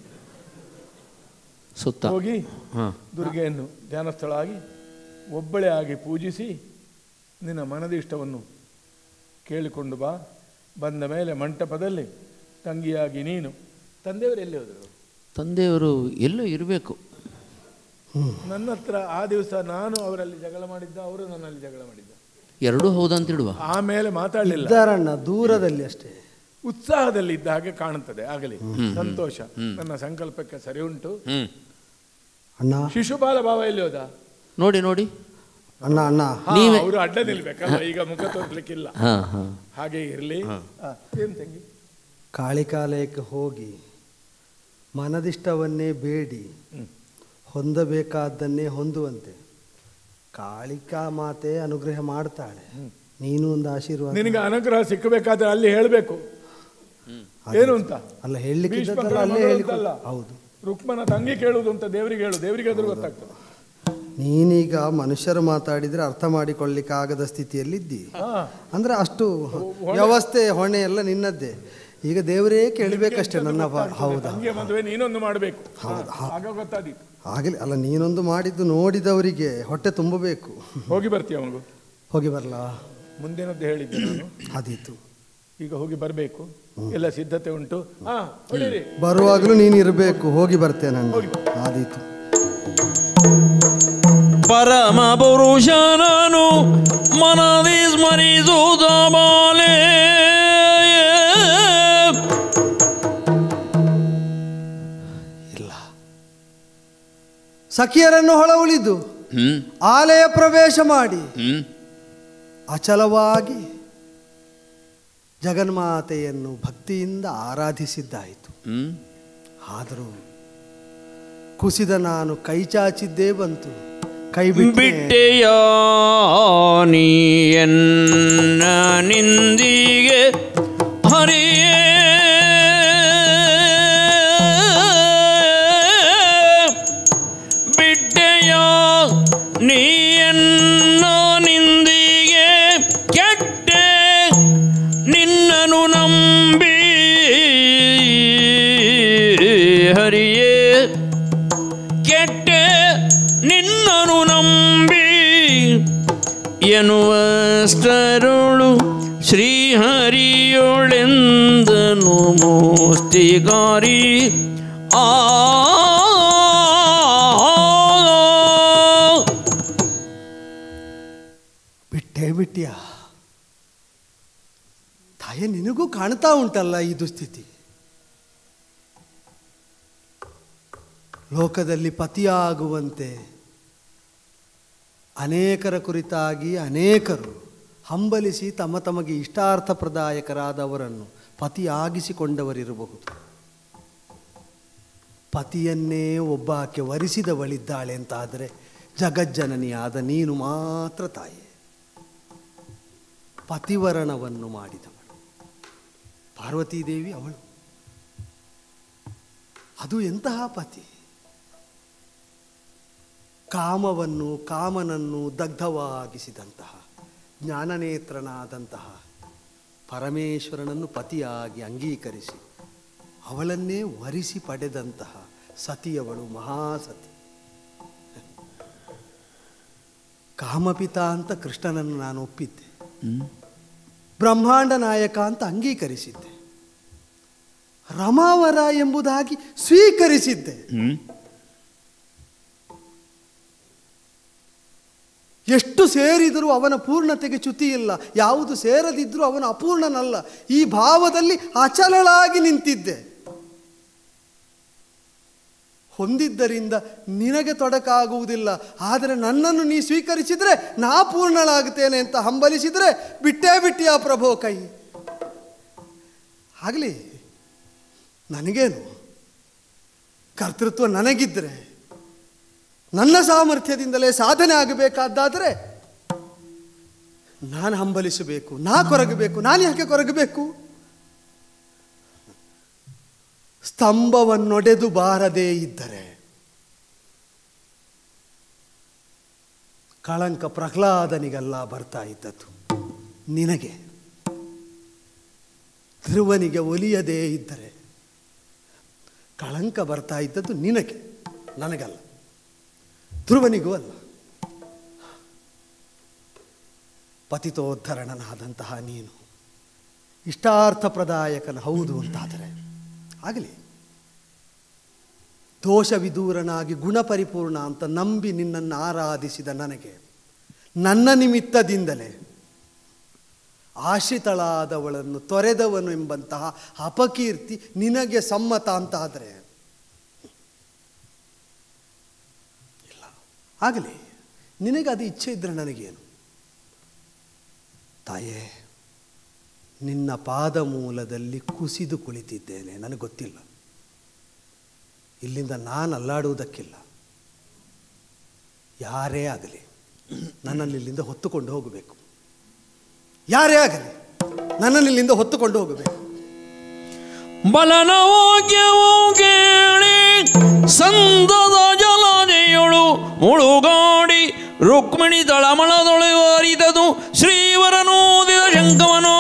S1: ಸುತ್ತ
S3: ಹೋಗಿ
S1: ಹಾ
S3: ದುರ್ಗೆಯನ್ನು ಧ್ಯಾನಸ್ಥಳಾಗಿ ಒಬ್ಬಳೇ ಆಗಿ ಪೂಜಿಸಿ ನಿನ್ನ ಮನದಿಷ್ಟವನ್ನು ಕೇಳಿಕೊಂಡು ಬಾ ಬಂದ ಮೇಲೆ ಮಂಟಪದಲ್ಲಿ ತಂಗಿಯಾಗಿ ನೀನು ತಂದೆಯವರು ಎಲ್ಲಿ ಹೋದರು
S1: ತಂದೆಯವರು ಎಲ್ಲೋ ಇರಬೇಕು
S3: ನನ್ನ ಹತ್ರ ಆ ದಿವಸ ನಾನು ಅವರಲ್ಲಿ ಜಗಳ ಮಾಡಿದ್ದ ಅವರು ನನ್ನಲ್ಲಿ ಜಗಳ ಮಾಡಿದ್ದ
S1: ಎರಡೂ ಹೌದಂತ ಇಡುವ
S3: ಆಮೇಲೆ ಮಾತಾಡಲಿಲ್ಲ
S5: ಇದ್ದಾರಣ್ಣ ದೂರದಲ್ಲಿ ಅಷ್ಟೇ
S3: ಉತ್ಸಾಹದಲ್ಲಿ ಇದ್ದ ಹಾಗೆ ಕಾಣುತ್ತದೆ ಆಗಲಿ ಸಂತೋಷ ನನ್ನ ಸಂಕಲ್ಪಕ್ಕೆ ಸರಿ ಉಂಟು
S1: ಹ್ಮ್
S5: ಅಣ್ಣ
S3: ಶಿಶುಪಾಲ ಭಾವ ಎಲ್ಲಿ ಹೋದ
S1: ನೋಡಿ ನೋಡಿ
S5: ಅಣ್ಣ ಅಣ್ಣ
S3: ಅವರು ಅಡ್ಡ ನಿಲ್ಬೇಕಲ್ಲ ಈಗ ಮುಖ ತೋರ್ಲಿಕ್ಕಿಲ್ಲ
S1: ಹಾ ಹಾ
S3: ಹಾಗೆ ಇರಲಿ ಏನ್ ತಂಗಿ
S5: ಕಾಳಿಕಾಲಯಕ್ಕೆ ಹೋಗಿ ಮನದಿಷ್ಟವನ್ನೇ ಬೇಡಿ ಹೊಂದಬೇಕಾದ್ದನ್ನೇ ಹೊಂದುವಂತೆ ಕಾಳಿಕಾ ಮಾತೆ ಅನುಗ್ರಹ ಮಾಡ್ತಾಳೆ ನೀನು ಒಂದು ಆಶೀರ್ವಾದ
S3: ನಿನಗೆ ಅನುಗ್ರಹ ಸಿಕ್ಕಬೇಕಾದ್ರೆ ಅಲ್ಲಿ ಹೇಳಬೇಕು ಏನು ಅಂತ
S5: ಅಲ್ಲ ಹೇಳಲಿಕ್ಕಿದ್ದಲ್ಲ
S3: ಭೀಷ್ಮಕರ
S5: ಅಲ್ಲೇ
S3: ಮಗಳು
S5: ಹೇಳಿ
S3: ಅಂತಲ್ಲ.
S5: ಹೌದು
S3: ರುಕ್ಮನ ತಂಗಿ ಕೇಳುವುದು ಅಂತ ದೇವರಿಗೆ ಹೇಳು ದೇವರಿಗೆ ಅದ್ರ ಗೊತ್ತಾಗ್ತದೆ
S5: ನೀನೀಗ ಮನುಷ್ಯರು ಮಾತಾಡಿದ್ರೆ ಅರ್ಥ ಮಾಡಿಕೊಳ್ಳಿಕ್ಕಾಗದ ಸ್ಥಿತಿಯಲ್ಲಿದ್ದಿ
S3: ಹಾ
S5: ಅಂದ್ರೆ ಅಷ್ಟು ವ್ಯವಸ್ಥೆ ಹೊಣೆ ಎಲ್ಲ ನಿನ್ನದ್ದೇ ಈಗ ದೇವರೇ ಕೇಳಬೇಕಷ್ಟೇ ನನ್ನ ಪ- ಹೌದಾ
S3: ತಂಗಿಯ ಮದುವೆ ನೀನೊಂದು ಮಾಡಬೇಕು ಆಗ ಗೊತ್ತಾದೀತು
S5: ಆಗಲಿ ಅಲ್ಲ ನೀನೊಂದು ಮಾಡಿದ್ದು ನೋಡಿದವರಿಗೆ ಹೊಟ್ಟೆ ತುಂಬಬೇಕು
S3: ಹೋಗಿ ಬರ್ತೀಯ ಮಗು
S5: ಹೋಗಿ ಬರಲಾ
S3: ಮುಂದಿನದ್ದು ಹೇಳಿದ್ದೆ ನಾನು
S5: ಆದೀತು
S3: ಈಗ ಹೋಗಿ ಬರಬೇಕು ಎಲ್ಲ ಸಿದ್ಧತೆ ಉಂಟು ಹಾ ಹೊಡೀರಿ
S5: ಬರುವಾಗಲೂ ನೀನು ಇರಬೇಕು ಹೋಗಿ ಬರ್ತೇನೆ ನಾನು ಆದೀತು
S7: ಪರಮ ಪುರುಷನನು ಮನದಿ ಸ್ಮರಿಸುತ್ತ ಬಾಲೆ
S5: ಇಲ್ಲ ಸಖಿಯರನ್ನು ಹೊಳ ಉಳಿದು
S1: ಹ್ಮ್
S5: ಆಲಯ ಪ್ರವೇಶ ಮಾಡಿ
S1: ಹ್ಮ್
S5: ಅಚಲವಾಗಿ ಜಗನ್ಮಾತೆಯನ್ನು ಭಕ್ತಿಯಿಂದ ಆರಾಧಿಸಿದ್ದಾಯಿತು
S1: ಹ್ಮ್
S5: ಆದರೂ ಕುಸಿದ ನಾನು ಕೈ ಚಾಚಿದ್ದೇ ಬಂತು ಕೈ ಬಿಟ್ಟೆ
S7: ಬಿಟ್ಟೆಯ ನೀಯನ್ನ ನಿಂದಿಗೆ ಹರಿಯೇ ಬಿಟ್ಟೆಯ ನೀಯನ್ನ ನಿಂದಿಗೆ ಕೆಟ್ಟೆ ನಿನ್ನನು ನಂಬಿ ಹರಿಯೇ ಕೆಟ್ಟೆ ನಿನ್ನನು ನಂಬಿ ಎನ್ನುವಷ್ಟರುಳು ಶ್ರೀಹರಿಯೊಳೆಂದನು ಮೋಸ್ತಿಗಾರಿ ಆ
S5: ಬಿಟ್ಟೆ ಬಿಟ್ಟಿಯ ತಾಯೇ ನಿನಗೂ ಕಾಣ್ತಾ ಉಂಟಲ್ಲ ಈ ದುಸ್ಥಿತಿ ಲೋಕದಲ್ಲಿ ಪತಿಯಾಗುವಂತೆ ಅನೇಕರ ಕುರಿತಾಗಿ ಅನೇಕರು ಹಂಬಲಿಸಿ ತಮ್ಮ ತಮಗೆ ಇಷ್ಟಾರ್ಥಪ್ರದಾಯಕರಾದವರನ್ನು ಪತಿಯಾಗಿಸಿಕೊಂಡವರಿರಬಹುದು ಪತಿಯನ್ನೇ ಒಬ್ಬಾಕೆ ವರಿಸಿದವಳಿದ್ದಾಳೆ ಅಂತಾದರೆ ಜಗಜ್ಜನನಿಯಾದ ನೀನು ಮಾತ್ರ ತಾಯಿ ಪತಿವರಣವನ್ನು ಮಾಡಿದವಳು ಪಾರ್ವತೀದೇವಿ ಅವಳು ಅದು ಎಂತಹ ಪತಿ ಕಾಮವನ್ನು ಕಾಮನನ್ನು ದಗ್ಧವಾಗಿಸಿದಂತಹ ಜ್ಞಾನನೇತ್ರನಾದಂತಹ ಪರಮೇಶ್ವರನನ್ನು ಪತಿಯಾಗಿ ಅಂಗೀಕರಿಸಿ ಅವಳನ್ನೇ ವರಿಸಿ ಪಡೆದಂತಹ ಸತಿಯವಳು ಮಹಾಸತಿ ಕಾಮಪಿತ ಅಂತ ಕೃಷ್ಣನನ್ನು ನಾನು ಒಪ್ಪಿದ್ದೆ ಬ್ರಹ್ಮಾಂಡ ನಾಯಕ ಅಂತ ಅಂಗೀಕರಿಸಿದ್ದೆ ರಮಾವರ ಎಂಬುದಾಗಿ ಸ್ವೀಕರಿಸಿದ್ದೆ
S1: ಹ್ಮ್
S5: ಎಷ್ಟು ಸೇರಿದರೂ ಅವನ ಪೂರ್ಣತೆಗೆ ಚ್ಯುತಿ ಇಲ್ಲ ಯಾವುದು ಸೇರದಿದ್ರೂ ಅವನು ಅಪೂರ್ಣನಲ್ಲ ಈ ಭಾವದಲ್ಲಿ ಅಚಲಳಾಗಿ ನಿಂತಿದ್ದೆ ಹೊಂದಿದ್ದರಿಂದ ನಿನಗೆ ತೊಡಕಾಗುವುದಿಲ್ಲ ಆದರೆ ನನ್ನನ್ನು ನೀ ಸ್ವೀಕರಿಸಿದರೆ ನಾ ಪೂರ್ಣಳಾಗುತ್ತೇನೆ ಅಂತ ಹಂಬಲಿಸಿದರೆ ಬಿಟ್ಟೇ ಬಿಟ್ಟಿಯ ಪ್ರಭೋ ಕೈ ಆಗಲಿ ನನಗೇನು ಕರ್ತೃತ್ವ ನನಗಿದ್ದರೆ ನನ್ನ ಸಾಮರ್ಥ್ಯದಿಂದಲೇ ಸಾಧನೆ ಆಗಬೇಕಾದ್ದಾದರೆ ನಾನು ಹಂಬಲಿಸಬೇಕು ನಾ ಕೊರಗಬೇಕು ನಾನು ಯಾಕೆ ಕೊರಗಬೇಕು ಸ್ತಂಭವನ್ನೊಡೆದು ಬಾರದೇ ಇದ್ದರೆ ಕಳಂಕ ಪ್ರಹ್ಲಾದನಿಗೆಲ್ಲ ಬರ್ತಾ ಇದ್ದದ್ದು ನಿನಗೆ ಧ್ರುವನಿಗೆ ಒಲಿಯದೇ ಇದ್ದರೆ ಕಳಂಕ ಬರ್ತಾ ಇದ್ದದ್ದು ನಿನಗೆ ನನಗಲ್ಲ ಧ್ರುವನಿಗೂ ಅಲ್ಲ ಪತಿತೋದ್ಧರಣನಾದಂತಹ ನೀನು ಇಷ್ಟಾರ್ಥಪ್ರದಾಯಕನ ಹೌದು ಅಂತಾದರೆ ಆಗಲಿ ದೋಷವಿದೂರನಾಗಿ ಗುಣಪರಿಪೂರ್ಣ ಅಂತ ನಂಬಿ ನಿನ್ನನ್ನು ಆರಾಧಿಸಿದ ನನಗೆ ನನ್ನ ನಿಮಿತ್ತದಿಂದಲೇ ಆಶ್ರಿತಳಾದವಳನ್ನು ತೊರೆದವನು ಎಂಬಂತಹ ಅಪಕೀರ್ತಿ ನಿನಗೆ ಸಮ್ಮತ ಅಂತಾದರೆ ಇಲ್ಲ ಆಗಲಿ ನಿನಗೆ ಅದು ಇಚ್ಛೆ ಇದ್ದರೆ ನನಗೇನು ತಾಯೇ ನಿನ್ನ ಪಾದ ಮೂಲದಲ್ಲಿ ಕುಸಿದು ಕುಳಿತಿದ್ದೇನೆ ನನಗೆ ಗೊತ್ತಿಲ್ಲ ಇಲ್ಲಿಂದ ನಾನು ಅಲ್ಲಾಡುವುದಕ್ಕಿಲ್ಲ ಯಾರೇ ಆಗಲಿ ನನ್ನನ್ನು ಇಲ್ಲಿಂದ ಹೊತ್ತುಕೊಂಡು ಹೋಗಬೇಕು ಯಾರೇ ಆಗಲಿ ನನ್ನನ್ನು ಇಲ್ಲಿಂದ ಹೊತ್ತುಕೊಂಡು ಹೋಗಬೇಕು
S7: ಬಲನವಾಕ್ಯವೂ ಕೇಳಿ ಸಂದದ ಜಲದೆಯೊಳು ಮುಳುಗಾಡಿ ರುಕ್ಮಿಣಿ ತಳಮಳದೊಳೆವರಿದದು ಶ್ರೀವರನೂದಿದ ಶಂಕವನೋ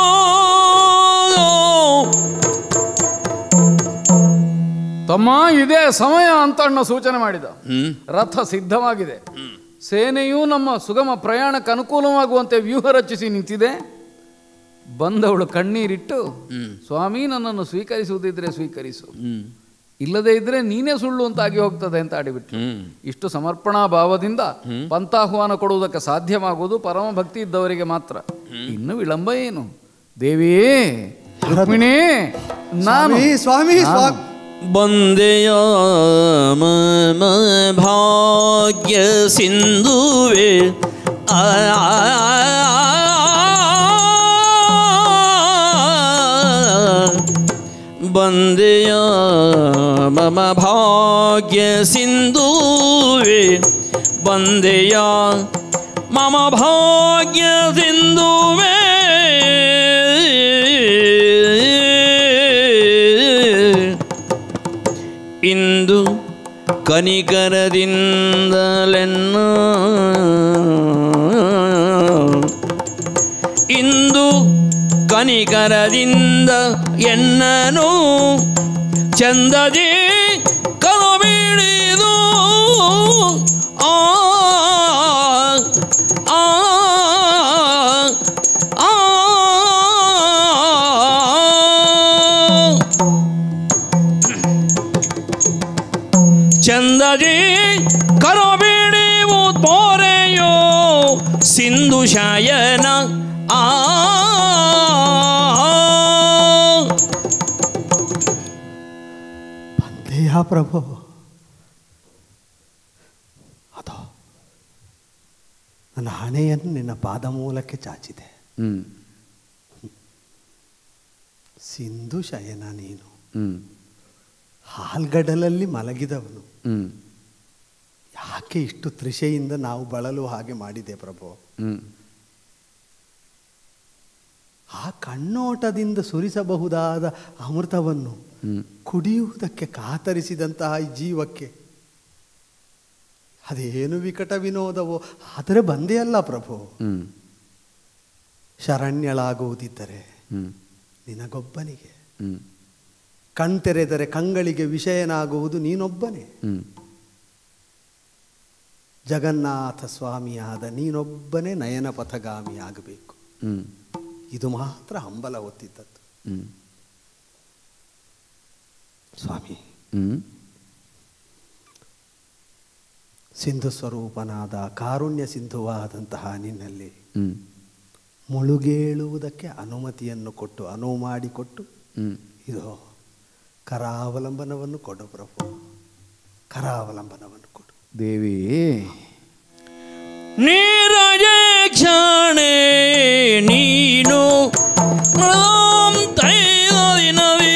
S6: ತಮ್ಮ ಇದೇ ಸಮಯ ಅಂತ ಅಣ್ಣ ಸೂಚನೆ ಮಾಡಿದ ರಥ ಸಿದ್ಧವಾಗಿದೆ ಸೇನೆಯೂ ನಮ್ಮ ಸುಗಮ ಪ್ರಯಾಣಕ್ಕೆ ಅನುಕೂಲವಾಗುವಂತೆ ವ್ಯೂಹ ರಚಿಸಿ ನಿಂತಿದೆ ಬಂದವಳು ಕಣ್ಣೀರಿಟ್ಟು ಸ್ವಾಮಿ ನನ್ನನ್ನು ಸ್ವೀಕರಿಸುವುದಿದ್ರೆ ಸ್ವೀಕರಿಸು ಇಲ್ಲದೇ ಇದ್ರೆ ನೀನೇ ಸುಳ್ಳು ಅಂತ ಆಗಿ ಹೋಗ್ತದೆ ಅಂತ ಆಡಿಬಿಟ್ಟು ಇಷ್ಟು ಸಮರ್ಪಣಾ ಭಾವದಿಂದ ಪಂಥಾಹ್ವಾನ ಕೊಡುವುದಕ್ಕೆ ಸಾಧ್ಯವಾಗುವುದು ಪರಮ ಭಕ್ತಿ ಇದ್ದವರಿಗೆ ಮಾತ್ರ ಇನ್ನು ವಿಳಂಬ ಏನು ದೇವಿಯೇ ರುಕ್ಮಿಣಿ ನಾನು
S5: ಸ್ವಾಮಿ ಸ್ವಾಮಿ ಸ್ವಾಮಿ
S7: ಬಂದೆಯ ಮಮ ಭಾಗ್ಯ ಸಿಂಧುವೆ ಆ ಬಂದೆಯ ಮಮ ಭಾಗ್ಯ ಸಿಂಧುವೆ ಬಂದೆಯ ಮಮ ಭಾಗ್ಯ ಸಿಂಧುವೆ ಇಂದು ಕನಿಕರದಿಂದಲೆನ್ನ ಇಂದು ಕನಿಕರದಿಂದ ಎನ್ನನು ಚಂದದಿ ಕರಬಿಡಿದು ಆ ಆ ಆ ಚಂದದಿ ಕರಬಿಡಿವು ತೋರೆಯೋ ಸಿಂಧು ಶಾಯನ ಆ
S5: ದೇಹ ಪ್ರಭು ಅದೋ ನನ್ನ ಹಣೆಯನ್ನು ನಿನ್ನ ಪಾದ ಮೂಲಕ್ಕೆ ಚಾಚಿದೆ
S6: ಹ್ಮ್
S5: ಸಿಂಧು ಶಯನ ನೀನು
S6: ಹ್ಮ್
S5: ಹಾಲ್ಗಡಲಲ್ಲಿ ಮಲಗಿದವನು
S6: ಹ್ಮ್
S5: ಯಾಕೆ ಇಷ್ಟು ತೃಷೆಯಿಂದ ನಾವು ಬಳಲು ಹಾಗೆ ಮಾಡಿದೆ ಪ್ರಭು
S6: ಹ್ಮ್
S5: ಆ ಕಣ್ಣೋಟದಿಂದ ಸುರಿಸಬಹುದಾದ ಅಮೃತವನ್ನು
S6: ಹ್ಮ್
S5: ಕುಡಿಯುವುದಕ್ಕೆ ಕಾತರಿಸಿದಂತಹ ಈ ಜೀವಕ್ಕೆ ಅದೇನು ವಿಕಟ ವಿನೋದವೋ ಆದರೆ ಬಂದೇ ಅಲ್ಲ ಪ್ರಭು
S6: ಹ್ಮ್
S5: ಶರಣ್ಯಳಾಗುವುದಿದ್ದರೆ
S6: ಹ್ಮ್
S5: ನಿನಗೊಬ್ಬನಿಗೆ
S6: ಹ್ಮ್
S5: ಕಣ್ತೆರೆದರೆ ಕಂಗಳಿಗೆ ವಿಷಯನಾಗುವುದು ನೀನೊಬ್ಬನೇ
S6: ಹ್ಮ್
S5: ಜಗನ್ನಾಥ ಸ್ವಾಮಿಯಾದ ನೀನೊಬ್ಬನೇ ನಯನ ಪಥಗಾಮಿ ಆಗಬೇಕು
S6: ಹ್ಮ್
S5: ಇದು ಮಾತ್ರ ಹಂಬಲ ಒತ್ತಿದ್ದದ್ದು
S6: ಹ್ಮ್
S5: ಸ್ವಾಮಿ
S6: ಹ್ಮ್
S5: ಸಿಂಧು ಸ್ವರೂಪನಾದ ಕಾರುಣ್ಯ ಸಿಂಧುವಾದಂತಹ ನಿನ್ನಲ್ಲಿ
S6: ಹ್ಮ್
S5: ಮುಳುಗೇಳುವುದಕ್ಕೆ ಅನುಮತಿಯನ್ನು ಕೊಟ್ಟು ಅನುವು ಮಾಡಿಕೊಟ್ಟು
S6: ಹ್ಮ್
S5: ಇದು ಕರಾವಲಂಬನವನ್ನು ಕೊಡು ಪ್ರಭು ಕರಾವಲಂಬನವನ್ನು ಕೊಡು
S6: ದೇವಿ
S7: ನೀರಜೆ ಕ್ಷಣೆ ನೀನು ರಾಮ್ ತೈದಿನವಿ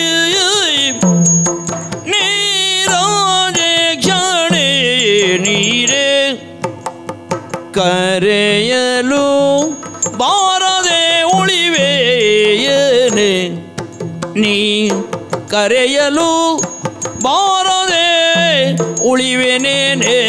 S7: ನೀರಾಜೆ ಕ್ಷಣೆ ನೀರೇ ಕರೆಯಲು ಬಾರದೆ ಉಳಿವೆಯೇನೆ ನೀ ಕರೆಯಲು ಬಾರದೆ ಉಳಿವೆನೇನೆ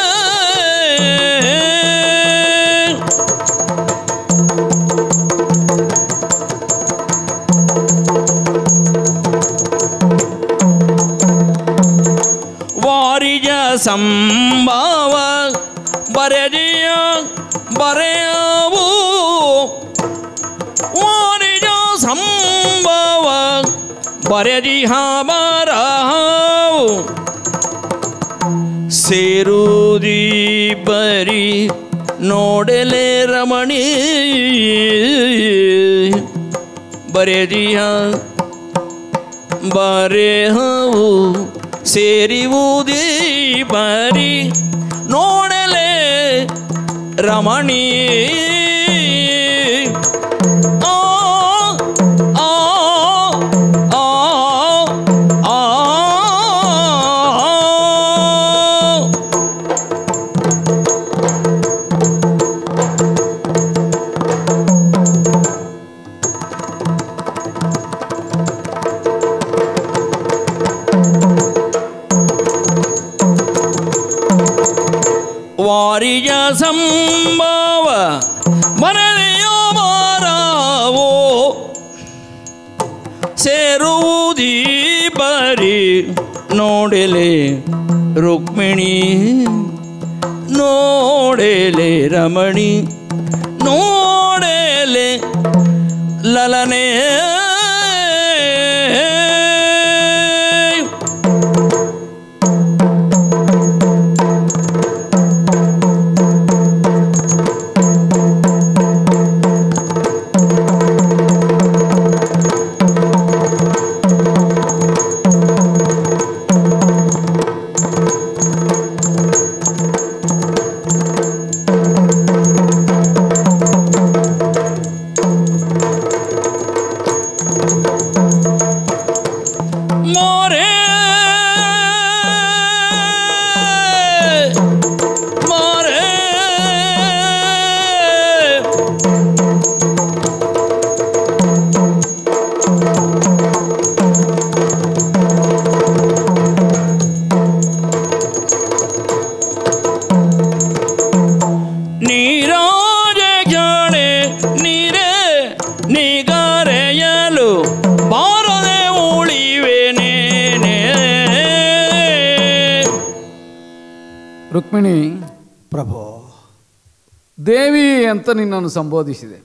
S7: ವಾರಿಜ ಸಂಭವ ಬರೆದಿಯ ಬರೆಯವು ವಾರಿಜ ಸಂಭವ ಬರೆದಿಹ ಬರಹವು ಸೇರುದಿ ಬರಿ ನೋಡಲೆ ರಮಣಿ ಬರೆದಿಹ ಬರೆಹವು ಸೇರಿವುದೇ ಬರಿ ನೋಡಲೆ ರಮಣಿ ಆ ಆ ಆ ಆ ವಾರಿಯ ಸಂಭವ ಮನೆಯೋ ಮಾರಾವೋ ಸೇರುವುದೀ ಬರಿ ನೋಡಲೆ ರುಕ್ಮಿಣಿ ನೋಡಲೆ ರಮಣಿ ನೋಡಲೆ ಲಲನೆ ಮೋರೆ ಮೋರೆ ನೀರಾಜ ಜಾಣೆ ನೀರೇ ನಿಗರೆಯಲು ಬಾರದೆ ಉಳಿವೆನೇನೆ
S6: ರುಕ್ಮಿಣಿ
S5: ಪ್ರಭೋ
S6: ದೇವಿ ಅಂತ ನಿನ್ನನ್ನು ಸಂಬೋಧಿಸಿದೆ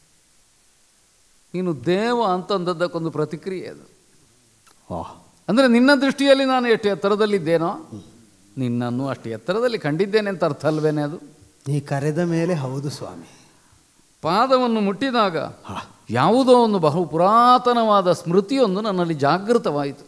S6: ನೀನು ದೇವ ಅಂತಂದದ್ದಕ್ಕೊಂದು ಪ್ರತಿಕ್ರಿಯೆ ಅದು ಅಂದರೆ ನಿನ್ನ ದೃಷ್ಟಿಯಲ್ಲಿ ನಾನು ಎಷ್ಟು ಎತ್ತರದಲ್ಲಿದ್ದೇನೋ ನಿನ್ನನ್ನು ಅಷ್ಟು ಎತ್ತರದಲ್ಲಿ ಕಂಡಿದ್ದೇನೆ ಅಂತ ಅರ್ಥ ಅಲ್ವೇನೆ ಅದು
S5: ನೀ ಕರೆದ ಮೇಲೆ ಹೌದು ಸ್ವಾಮಿ
S6: ಪಾದವನ್ನು ಮುಟ್ಟಿದಾಗ ಯಾವುದೋ ಒಂದು ಬಹು ಪುರಾತನವಾದ ಸ್ಮೃತಿಯೊಂದು ನನ್ನಲ್ಲಿ ಜಾಗೃತವಾಯಿತು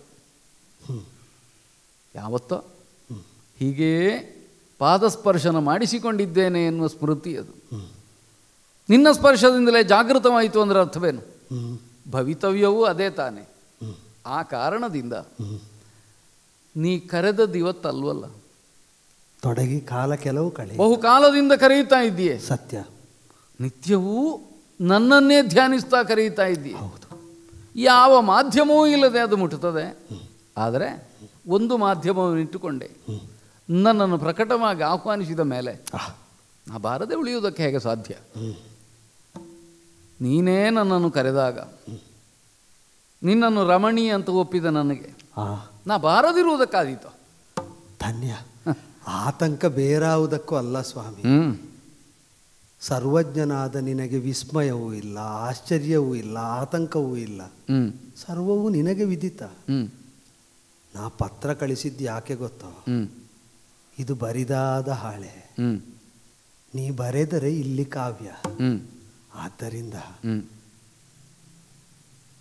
S6: ಯಾವತ್ತೋ ಹೀಗೆಯೇ ಪಾದಸ್ಪರ್ಶನ ಮಾಡಿಸಿಕೊಂಡಿದ್ದೇನೆ ಎನ್ನುವ ಸ್ಮೃತಿ ಅದು ನಿನ್ನ ಸ್ಪರ್ಶದಿಂದಲೇ ಜಾಗೃತವಾಯಿತು ಅಂದರೆ ಅರ್ಥವೇನು ಭವಿತವ್ಯವೂ ಅದೇ ತಾನೆ ಆ ಕಾರಣದಿಂದ ನೀ ಕರೆದದ್ದು ಇವತ್ತಲ್ವಲ್ಲ
S5: ತೊಡಗಿ ಕಾಲ ಕೆಲವು ಕಳೆ
S6: ಬಹುಕಾಲದಿಂದ ಕರೆಯುತ್ತಾ ಇದ್ದೀಯೆ
S5: ಸತ್ಯ
S6: ನಿತ್ಯವೂ ನನ್ನನ್ನೇ ಧ್ಯಾನಿಸ್ತಾ ಕರೆಯುತ್ತಾ ಇದ್ದೀಯ
S5: ಹೌದು
S6: ಯಾವ ಮಾಧ್ಯಮವೂ ಇಲ್ಲದೆ ಅದು ಮುಟ್ಟುತ್ತದೆ ಆದರೆ ಒಂದು ಮಾಧ್ಯಮವನ್ನು ಇಟ್ಟುಕೊಂಡೆ ನನ್ನನ್ನು ಪ್ರಕಟವಾಗಿ ಆಹ್ವಾನಿಸಿದ ಮೇಲೆ ನಾ ಬಾರದೆ ಉಳಿಯುವುದಕ್ಕೆ ಹೇಗೆ ಸಾಧ್ಯ ನೀನೇ ನನ್ನನ್ನು ಕರೆದಾಗ ನಿನ್ನನ್ನು ರಮಣಿ ಅಂತ ಒಪ್ಪಿದ ನನಗೆ
S5: ಆ
S6: ನಾ ಬಾರದಿರುವುದಕ್ಕಾದೀತು
S5: ಧನ್ಯ ಆತಂಕ ಬೇರಾವುದಕ್ಕೂ ಅಲ್ಲ ಸ್ವಾಮಿ
S6: ಹ್ಞೂ
S5: ಸರ್ವಜ್ಞನಾದ ನಿನಗೆ ವಿಸ್ಮಯವೂ ಇಲ್ಲ ಆಶ್ಚರ್ಯವೂ ಇಲ್ಲ ಆತಂಕವೂ ಇಲ್ಲ
S6: ಹ್ಞೂ
S5: ಸರ್ವವೂ ನಿನಗೆ ವಿದಿತ
S6: ಹ್ಞೂ
S5: ನಾ ಪತ್ರ ಕಳಿಸಿದ್ದು ಯಾಕೆ ಗೊತ್ತೋ
S6: ಹ್ಞೂ
S5: ಇದು ಬರಿದಾದ ಹಾಳೆ
S6: ಹ್ಞೂ
S5: ನೀ ಬರೆದರೆ ಇಲ್ಲಿ ಕಾವ್ಯ
S6: ಹ್ಞೂ
S5: ಆದ್ದರಿಂದ
S6: ಹ್ಞೂ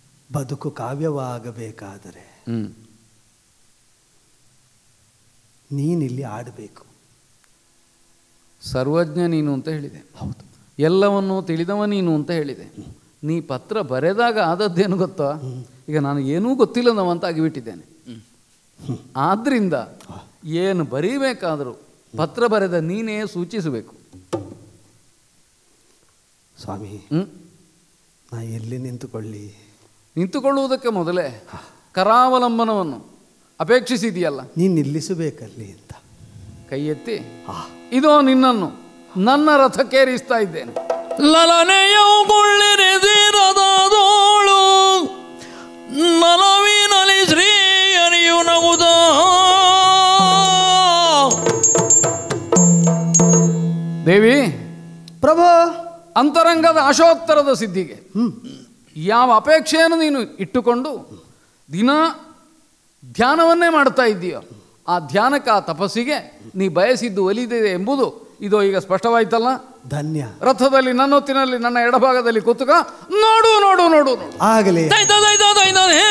S5: ಬದುಕು ಕಾವ್ಯವಾಗಬೇಕಾದರೆ
S6: ಹ್ಞೂ
S5: ನೀನಿಲ್ಲಿ ಆಡಬೇಕು
S6: ಸರ್ವಜ್ಞ ನೀನು ಅಂತ ಹೇಳಿದೆ ಹೌದು ಎಲ್ಲವನ್ನೂ ತಿಳಿದವ ನೀನು ಅಂತ ಹೇಳಿದೆ ನೀ ಪತ್ರ ಬರೆದಾಗ ಆದದ್ದೇನು ಗೊತ್ತಾ ಈಗ ನಾನು ಏನೂ ಗೊತ್ತಿಲ್ಲದವ ಅಂತ ಆಗಿಬಿಟ್ಟಿದ್ದೇನೆ ಆದ್ದರಿಂದ ಏನು ಬರೀಬೇಕಾದರೂ ಪತ್ರ ಬರೆದ ನೀನೇ ಸೂಚಿಸಬೇಕು
S5: ಸ್ವಾಮಿ
S6: ಹ್ಮ್?
S5: ನಾ ಎಲ್ಲಿ ನಿಂತುಕೊಳ್ಳಿ
S6: ನಿಂತುಕೊಳ್ಳುವುದಕ್ಕೆ ಮೊದಲೇ ಕರಾವಲಂಬನವನ್ನು ಅಪೇಕ್ಷಿಸಿದೆಯಲ್ಲ
S5: ನೀನು ನಿಲ್ಲಿಸಬೇಕಲ್ಲಿ ಅಂತ
S6: ಕೈ ಎತ್ತಿ ಇದೋ ನಿನ್ನನ್ನು ನನ್ನ ರಥಕ್ಕೇರಿಸ್ತಾ ಇದ್ದೇನೆ
S7: ಲಲನೆಯವು ಕೊಳ್ಳಿರಿದಿರದೋಳು ನಲವಿನಲಿ ಶ್ರೀ ಅರಿಯು ನಗುದ
S6: ದೇವಿ
S5: ಪ್ರಭು
S6: ಅಂತರಂಗದ ಅಶೋತ್ತರದ ಸಿದ್ಧಿಗೆ ಯಾವ ಅಪೇಕ್ಷೆಯನ್ನು ನೀನು ಇಟ್ಟುಕೊಂಡು ದಿನ ಧ್ಯಾನವನ್ನೇ ಮಾಡ್ತಾ ಇದ್ದೀಯೋ ಆ ಧ್ಯಾನಕ್ಕೆ ಆ ತಪಸ್ಸಿಗೆ ನೀ ಬಯಸಿದ್ದು ಒಲಿದಿದೆ ಎಂಬುದು ಇದು ಈಗ ಸ್ಪಷ್ಟವಾಯ್ತಲ್ಲ
S5: ಧನ್ಯ
S6: ರಥದಲ್ಲಿ ನನ್ನೊತ್ತಿನಲ್ಲಿ ನನ್ನ ಎಡಭಾಗದಲ್ಲಿ ಕೂತುಕ ನೋಡು ನೋಡು ನೋಡು ನೋಡು
S5: ಆಗಲಿ
S7: ದೈತ ದೈತ ದೈತ ಹೇ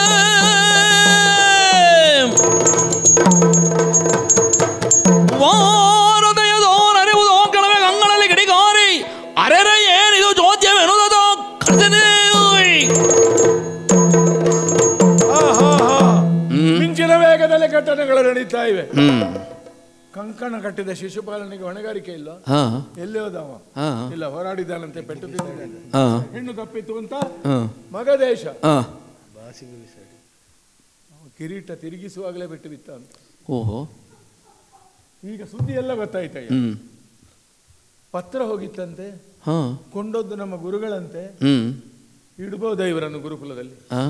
S7: ವಾರದಯದೋರರಿವುದೋ ಕೆಳವೆ ಗಂಗಳಲ್ಲಿ ಗಿಡಿಗಾರಿ ಅರೆರೆ ಏನಿದು ಚೋದ್ಯವೆನುದೋ ಕರ್ತನೆ
S3: ಆಹಾಹಾ. ಮಿಂಚಿನ ವೇಗದಲ್ಲಿ ಘಟನೆಗಳು ನಡೀತಾ ಇವೆ ಕಂಕಣ ಕಟ್ಟಿದ ಶಿಶುಪಾಲನಿಗೆ ಹೊಣೆಗಾರಿಕೆ ಇಲ್ಲ
S1: ಹಾ
S3: ಎಲ್ಲಿ ಹೋದವ
S1: ಹಾ
S3: ಇಲ್ಲ ಹೋರಾಡಿದಾನಂತೆ ಪೆಟ್ಟು ತಿಂದಿದ್ದಾನೆ
S1: ಹಾ
S3: ಹೆಣ್ಣು ತಪ್ಪಿತು ಅಂತ
S1: ಹಾ
S3: ಮಗ ದೇಶ
S1: ಹಾ
S3: ಕಿರೀಟ ತಿರುಗಿಸುವಾಗಲೇ ಬಿಟ್ಟು ಬಿತ್ತ ಅಂತ
S1: ಓಹೋ
S3: ಈಗ ಸುದ್ದಿ ಎಲ್ಲ ಗೊತ್ತಾಯ್ತಯ್ಯ
S1: ಹ್ಮ್
S3: ಪತ್ರ ಹೋಗಿತ್ತಂತೆ
S1: ಹಾ
S3: ಕೊಂಡೊದ್ದು ನಮ್ಮ ಗುರುಗಳಂತೆ
S1: ಹ್ಮ್
S3: ಇಡ್ಬೋದ ಇವರನ್ನು ಗುರುಕುಲದಲ್ಲಿ
S1: ಹಾ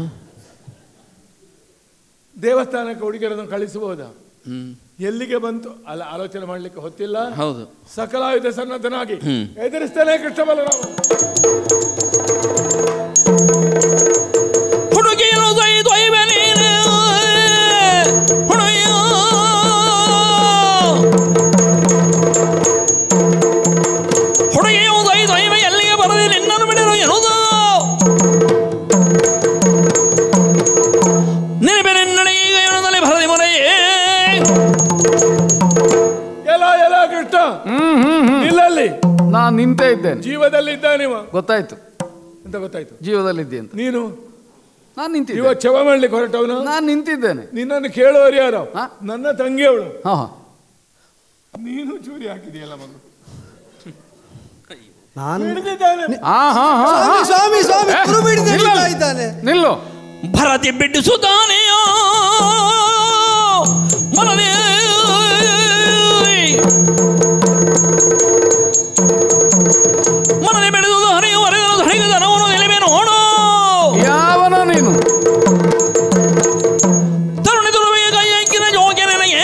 S3: ದೇವಸ್ಥಾನಕ್ಕೆ ಹುಡುಗಿಯರನ್ನು ಕಳಿಸಬಹುದಾ
S1: ಹ್ಮ್
S3: ಎಲ್ಲಿಗೆ ಬಂತು ಅಲ್ಲ ಆಲೋಚನೆ ಮಾಡ್ಲಿಕ್ಕೆ ಹೊತ್ತಿಲ್ಲ
S1: ಹೌದು
S3: ಸಕಲಾಯುಧ ಸನ್ನದ್ಧನಾಗಿ ಎದುರಿಸ್ತೇನೆ ಕೃಷ್ಣ ಬಲರಾಮ
S7: ಹುಡುಗಿಯರು ದೈದ್ವೈವೆ ನೀನೆ ಹುಡುಗಿಯ ಹುಡುಗಿಯು ದೈದ್ವೈವೆ ಎಲ್ಲಿಗೆ ಬರದೆ ನಿನ್ನನ್ನು ಬಿಡಲು ಎನ್ನುವುದು ನೆನಪೆ ನಿನ್ನಡೆ ಈಗ ಎನ್ನುವುದಲ್ಲಿ ಭರದಿ ಮೊರೆಯೇ
S3: ಎಲ್ಲ ಎಲ್ಲ ಕೃಷ್ಣ ನಿಲ್ಲಲ್ಲಿ
S6: ನಾನು ನಿಂತೇ ಇದ್ದೇನೆ
S3: ಜೀವದಲ್ಲಿ ಇದ್ದಾನಿವ
S6: ಗೊತ್ತಾಯ್ತು
S3: ಅಂತ ಗೊತ್ತಾಯ್ತು
S6: ಜೀವದಲ್ಲಿದ್ದೆ ಅಂತ
S3: ನೀನು
S6: ನಾನು
S3: ಇವ
S6: ನಿಂತಿದ್ದೆ
S3: ಚವ ಮಾಡ್ಲಿಕ್ಕೆ ಹೊರಟವನು
S6: ನಾನು ನಿಂತಿದ್ದೇನೆ
S3: ನಿನ್ನನ್ನು ಕೇಳುವವರು ಯಾರು
S6: ಹಾ?
S3: ನನ್ನ ತಂಗಿ ಅವಳು
S6: ಹಾ ಹಾ
S3: ನೀನು ಚೂರಿ ಹಾಕಿದೆಯಲ್ಲ ಮಗು
S5: ನಾನು
S3: ಹಿಡಿದಿದ್ದಾನೆ
S6: ಹಾ ಹಾ ಹಾ ಹಾ.
S5: ಸ್ವಾಮಿ ಸ್ವಾಮಿ ಸ್ವಾಮಿ
S6: ಏ,
S5: ಕುರುಬು ಹಿಡಿದು
S6: ನಿಲ್ಲು.
S5: ಎಳೀತಾ ಇದ್ದಾನೆ
S6: ನಿಲ್ಲು
S7: ಭರತಿ ಬಿಡಿಸುತ್ತಾನೆಯೋ ಮನದೇ ಮನದೆ ಬೆಳೆದುದು ಹರಿಯುವ ಹರಿದನು ಹರಿಗದ ನೋಡು ನಿಲುವೆ ನೋಡು
S6: ಯಾವನ ನೀನು
S7: ತರುಣಿ ತುರುವಿಗೆ ಕೈ ಹಾಕಿನ ಜೋಕೆ ನನಗೆ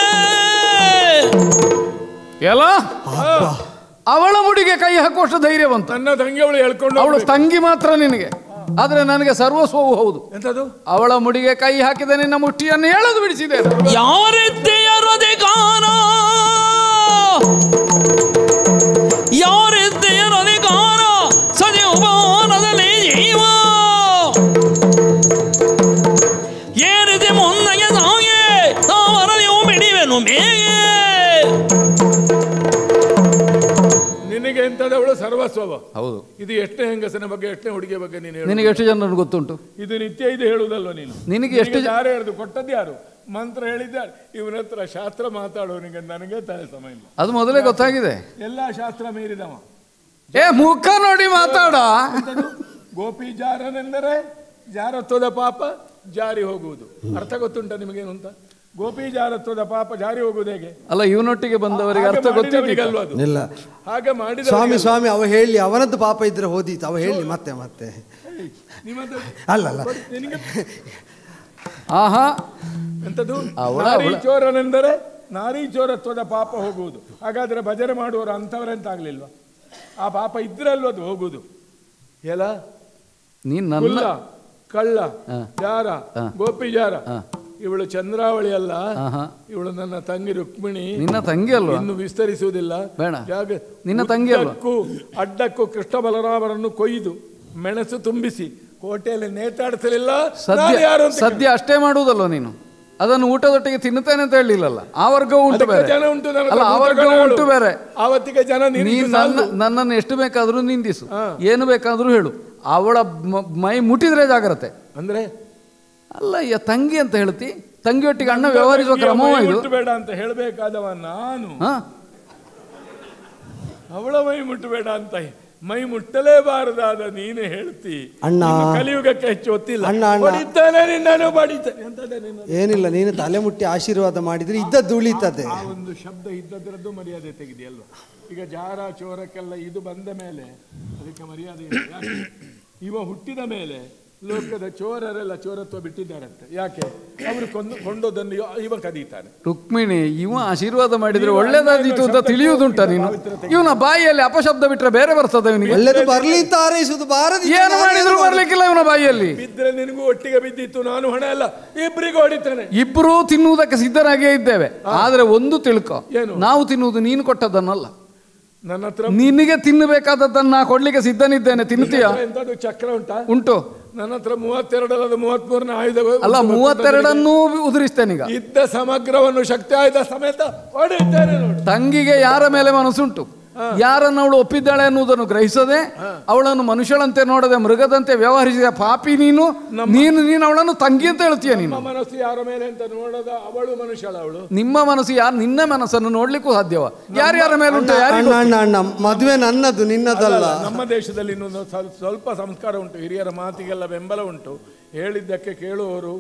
S6: ಎಲ್ಲ ಅವಳ ಮುಡಿಗೆ ಕೈ ಹಾಕುವಷ್ಟು ಧೈರ್ಯ ಬಂತು
S3: ನನ್ನ ತಂಗಿ ಅವಳು ಹೇಳ್ಕೊಂಡು
S6: ಅವಳು
S3: ಹೋಗ್ಬೇಕು.
S6: ತಂಗಿ ಮಾತ್ರ ನಿನಗೆ ಆದ್ರೆ ನನಗೆ ಸರ್ವಸ್ವವು ಹೌದು
S3: ಎಂತದು
S6: ಅವಳ ಮುಡಿಗೆ ಕೈ ಹಾಕಿದ ನಿನ್ನ ಮುಷ್ಟಿಯನ್ನು ಎಳೆದು ಬಿಡಿಸಿದೆ
S7: ಯಾರಿದ್ದೆಯರದೆ ಕಾಣ ಯಾರಿದ್ದೆಯರದೆ ಕಾಣ ಸಜೀವನದಲ್ಲಿ ಜೀವ ಏರಿದೆ ಮೊನ್ನಗೆ ಸಾಗೆ ತಾವರದಿವು ಮಿಡಿವೆನು ಮೇಗೆ
S3: ನಿನಗೆ ಎಂತದವಳು ಸರ್ವಸ್ವವ
S6: ಹೌದು
S3: ಇದು ಎಷ್ಟನೇ ಹೆಂಗಸನ ಬಗ್ಗೆ ಎಷ್ಟನೇ ಹುಡುಗಿಯ ಬಗ್ಗೆ ನೀನು ಹೇಳು
S6: ನಿನಗೆ ಎಷ್ಟು ಜನರನ್ನು ಗೊತ್ತುಂಟು
S3: ಇದು ನಿತ್ಯ ಇದು ಹೇಳುವುದಲ್ವ ನೀನು
S6: ನಿನಗೆ ಎಷ್ಟು ಜ-
S3: ಯಾರು ಹೇಳಿದ್ದು ಕೊಟ್ಟದ್ದು ಯಾರು ಮಂತ್ರ ಹೇಳಿದ್ದಾರೆ ಇವನ ಹತ್ರ ಶಾಸ್ತ್ರ ಮಾತಾಡೋನಿಗೆ ನನಗೆ ತಲೆ ಸಮಯ ಇಲ್ಲ
S6: ಅದು ಮೊದಲೇ ಗೊತ್ತಾಗಿದೆ
S3: ಎಲ್ಲ ಶಾಸ್ತ್ರ ಮೀರಿದವ
S6: ಏ ಮುಖ ನೋಡಿ ಮಾತಾಡ
S3: ಎಂತದು? ಗೋಪಿ ಜಾರನೆಂದರೆ ಜಾರತ್ವದ ಪಾಪ ಜಾರಿ ಹೋಗುವುದು ಅರ್ಥ ಗೊತ್ತುಂಟ ನಿಮಗೇನು ಅಂತ ಗೋಪಿ ಜಾರತ್ವದ ಪಾಪ ಜಾರಿ ಹೋಗುವುದು ಹೇಗೆ
S6: ಅಲ್ಲ ಇವನೊಟ್ಟಿಗೆ ಬಂದವರಿಗೆ
S3: ಹಾಗೆ
S6: ಅರ್ಥ
S3: ಮಾಡಿದವನಿಗಲ್ವ
S6: ಗೊತ್ತಿಲ್ಲ
S3: ಅದು
S5: ಇಲ್ಲ
S3: ಹಾಗೆ ಮಾಡಿದ
S5: ಸ್ವಾಮಿ ಸ್ವಾಮಿ ಅವ ಹೇಳಿ ಅವನದ್ದು ಪಾಪ ಇದ್ರೆ ಹೋದೀತು ಅವ ಹೇಳಿ ಮತ್ತೆ ಮತ್ತೆ ಅಲ್ಲ ಅಲ್ಲ
S3: ನಿನಗೆ
S6: ಆಹಾ
S3: ಎಂತದು
S6: ಅವಳ-
S3: ನಾರಿ
S6: ಅವಳ-
S3: ಚೋರನೆಂದರೆ ನಾರಿ ಚೋರತ್ವದ ಪಾಪ ಹೋಗುವುದು ಹಾಗಾದ್ರೆ ಭಜನೆ ಮಾಡುವವರು ಅಂಥವರೆಂತ ಆಗ್ಲಿಲ್ವಾ ಆ ಪಾಪ ಇದ್ರಲ್ವ ಅದು ಹೋಗುವುದು ಎಲ್ಲ
S6: ನೀನ್
S3: ಕುಲ್ಲ
S6: ನನ್ನ
S3: ಕಳ್ಳ
S6: ಹಾ.
S3: ಜಾರ
S6: ಹಾ.
S3: ಗೋಪಿ ಜಾರ
S6: ಹಾ.
S3: ಇವಳು ಚಂದ್ರಾವಳಿ ಅಲ್ಲ
S6: ಆಹಾ.
S3: ಇವಳು ನನ್ನ ತಂಗಿ ರುಕ್ಮಿಣಿ
S6: ನಿನ್ನ ತಂಗಿ ಅಲ್ವಾ
S3: ಇನ್ನು ವಿಸ್ತರಿಸುವುದಿಲ್ಲ
S6: ಬೇಡ.
S3: ಯಾಕೆ
S6: ನಿನ್ನ ತಂಗಿ ಅಲ್ವಾ?
S3: ಉದ್ದಕ್ಕೂ ಅಡ್ಡಕ್ಕೂ ಕೃಷ್ಣ ಬಲರಾಮರನ್ನು ಕೊಯ್ದು ಮೆಣಸು ತುಂಬಿಸಿ ಕೋಟೆಯಲ್ಲಿ ನೇತಾಡಿಸಲಿಲ್ಲ
S6: ಸದ್ಯ
S3: ನಾನು ಯಾರು ಅಂತ
S6: ಸದ್ಯ ಅಷ್ಟೇ ಮಾಡುವುದಲ್ವ ನೀನು ಅದನ್ನು ಊಟದೊಟ್ಟಿಗೆ ತಿನ್ನುತ್ತೇನೆ ಅಂತ ಹೇಳಿಲ್ಲಲ್ಲ ಆ ವರ್ಗವು ಉಂಟು
S3: ಅದಕ್ಕೆ
S6: ಬೇರೆ
S3: ಜನ ಉಂಟು ನನ್ನ
S6: ಅಲ್ಲ ಆ
S3: ಹತ್ರ
S6: ವರ್ಗವು
S3: ಭೂತಗಣಗಳು.
S6: ಉಂಟು ಬೇರೆ
S3: ಆವತ್ತಿಗೆ ಜನ
S6: ನೀನು
S3: ನಿರೀಕ್ಷೆ
S6: ನನ್ನ
S3: ಸಾಲದು.
S6: ನನ್ನನ್ನು ಎಷ್ಟು ಬೇಕಾದರೂ ನಿಂದಿಸು ಏನು ಬೇಕಾದರೂ ಹೇಳು ಅವಳ ಮ- ಮೈ ಮುಟ್ಟಿದ್ರೆ ಜಾಗ್ರತೆ
S3: ಅಂದ್ರೆ
S6: ಅಲ್ಲ ಯ ತಂಗಿ ಅಂತ ಹೇಳ್ತಿ ತಂಗಿಯೊಟ್ಟಿಗೆ ಅಣ್ಣ ವ್ಯವಹರಿಸುವ
S3: ತಂಗಿಯ
S6: ಕ್ರಮವ
S3: ಮೈ
S6: ಇದು
S3: ಮುಟ್ಟಬೇಡ ಅಂತ ಹೇಳಬೇಕಾದವ ನಾನು
S6: ಹಾ
S3: ಅವಳ ಮೈ ಮುಟ್ಟಬೇಡ ಅಂತ ಮೈ ಮುಟ್ಟಲೇಬಾರದಾದ ನೀನು ಹೇಳ್ತಿ
S5: ಅಣ್ಣ.
S3: ಇನ್ನು ಕಲಿಯುಗಕ್ಕೆ ಹೆಚ್ಚು ಒತ್ತಿಲ್ಲ
S5: ಅಣ್ಣ, ಅಣ್ಣ.
S3: ಹೊಡಿತಾನೆ ನಿನ್ನನ್ನು ಬಡಿತಾನೆ ಎಂತದೆ ನಿನ್ನ
S5: ಏನಿಲ್ಲ ನೀನು ತಲೆ ಮುಟ್ಟಿ ಆಶೀರ್ವಾದ ಮಾಡಿದ್ರೆ ಇದ್ದದ್ದು ಉಳಿತದೆ
S3: ಆ ಒಂದು ಶಬ್ದ ಇದ್ದದ್ರದ್ದು ಮರ್ಯಾದೆ ತೆಗೆದಿಯಲ್ವಾ ಈಗ ಜಾರ ಚೋರಕ್ಕೆಲ್ಲ ಇದು ಬಂದ ಮೇಲೆ ಅದಕ್ಕೆ ಮರ್ಯಾದೆ ಇಲ್ಲ ಯಾಕೆ? ಇವ ಹುಟ್ಟಿದ ಮೇಲೆ ಲೋಕದ ಚೋರರೆಲ್ಲ ಚೋರತ್ವ ಬಿಟ್ಟಿದ್ದಾರಂತೆ ಯಾಕೆ ಅವರು ಕೊಂದು ಕೊಂಡೋದನ್ನು ಇವ- ಇವ ಕದೀತಾನೆ
S6: ರುಕ್ಮಿಣಿ ಇವ ಆಶೀರ್ವಾದ ಮಾಡಿದ್ರೆ ಒಳ್ಳೇದಾದೀತು ಅಂತ ತಿಳಿಯುವುದುಂಟ ನೀನು ಇವನ ಬಾಯಿಯಲ್ಲಿ ಅಪಶಬ್ದ ಬಿಟ್ರೆ ಬೇರೆ ಬರ್ತದೆ ಇವನಿಗೆ
S5: ಒಳ್ಳೆದು ಬರ್ಲಿ ಅಂತ ಹಾರೈಸುದು ಬಾರದಿ
S6: ಏನು ಮಾಡಿದ್ರು ಬರ್ಲಿಕ್ಕಿಲ್ಲ ಇವನ ಬಾಯಿಯಲ್ಲಿ
S3: ಬಿದ್ದರೆ ನಿನಗೂ ಒಟ್ಟಿಗೆ ಬಿದ್ದಿತ್ತು ನಾನು ಹಣ ಎಲ್ಲ ಇಬ್ಬರಿಗೂ ಹೊಡಿತಾನೆ
S6: ಇಬ್ರು ತಿನ್ನುವುದಕ್ಕೆ ಸಿದ್ಧರಾಗಿಯೇ ಇದ್ದೇವೆ ಆದ್ರೆ ಒಂದು ತಿಳ್ಕೊ
S3: ಏನು?
S6: ನಾವು ತಿನ್ನುವುದು ನೀನು ಕೊಟ್ಟದ್ದನ್ನಲ್ಲ
S3: ನನ್ನ ಹತ್ರ
S6: ನಿನಗೆ ತಿನ್ನಬೇಕಾದದ್ದನ್ನ ನಾ ಕೊಡ್ಲಿಕ್ಕೆ ಸಿದ್ಧನಿದ್ದೇನೆ ತಿನ್ನುತ್ತೀಯ
S3: ಎಂತದು ಚಕ್ರ ಉಂಟಾ
S6: ಉಂಟು
S3: ನನ್ನ ಹತ್ರ ಮೂವತ್ತೆರಡಲ್ಲದ ಮೂವತ್ಮೂರನ ಆಯುಧ
S6: ಅಲ್ಲ ಮೂವತ್ತೆರಡನ್ನೂ ಉದುರಿಸ್ತೇನೀಗ
S3: ಇದ್ದ ಸಮಗ್ರವನ್ನು ಶಕ್ತಿ ಆಯುಧ ಸಮೇತ ಹೊಡೆಯುತ್ತೇನೆ ನೋಡು
S6: ತಂಗಿಗೆ ಯಾರ ಮೇಲೆ ಮನಸ್ಸುಂಟು ಯಾರನ್ನು ಅವಳು ಒಪ್ಪಿದ್ದಾಳೆ ಅನ್ನುವುದನ್ನು ಗ್ರಹಿಸದೆ ಅವಳನ್ನು ಮನುಷ್ಯಳಂತೆ ನೋಡದೆ ಮೃಗದಂತೆ ವ್ಯವಹರಿಸಿದ ಪಾಪಿ ನೀನು ನೀನು ನೀನು ಅವಳನ್ನು ತಂಗಿ ಅಂತ ಹೇಳ್ತೀಯ ನೀನು
S3: ನಮ್ಮ ಮನಸ್ಸು ಯಾರ ಮೇಲೆ ಅಂತ ನೋಡದ ಅವಳು ಮನುಷ್ಯಳ ಅವಳು
S6: ನಿಮ್ಮ ಮನಸ್ಸು ಯಾರು ನಿನ್ನ ಮನಸ್ಸನ್ನು ನೋಡ್ಲಿಕ್ಕೂ ಸಾಧ್ಯವ ಯಾರ್ಯಾರ ಮೇಲೆ ಉಂಟು
S5: ಅಣ್ಣ
S6: ಯಾರಿಗೂ
S5: ಅಣ್ಣ ಅಣ್ಣ ಮದುವೆ ನನ್ನದು ನಿನ್ನದಲ್ಲ
S3: ನಮ್ಮ ದೇಶದಲ್ಲಿ ಇನ್ನೊಂದು ಸ್ವಲ್ಪ ಸ್ವಲ್ಪ ಸಂಸ್ಕಾರ ಉಂಟು ಹಿರಿಯರ ಮಾತಿಗೆಲ್ಲ ಬೆಂಬಲ ಉಂಟು ಹೇಳಿದ್ದಕ್ಕೆ ಕೇಳುವವರು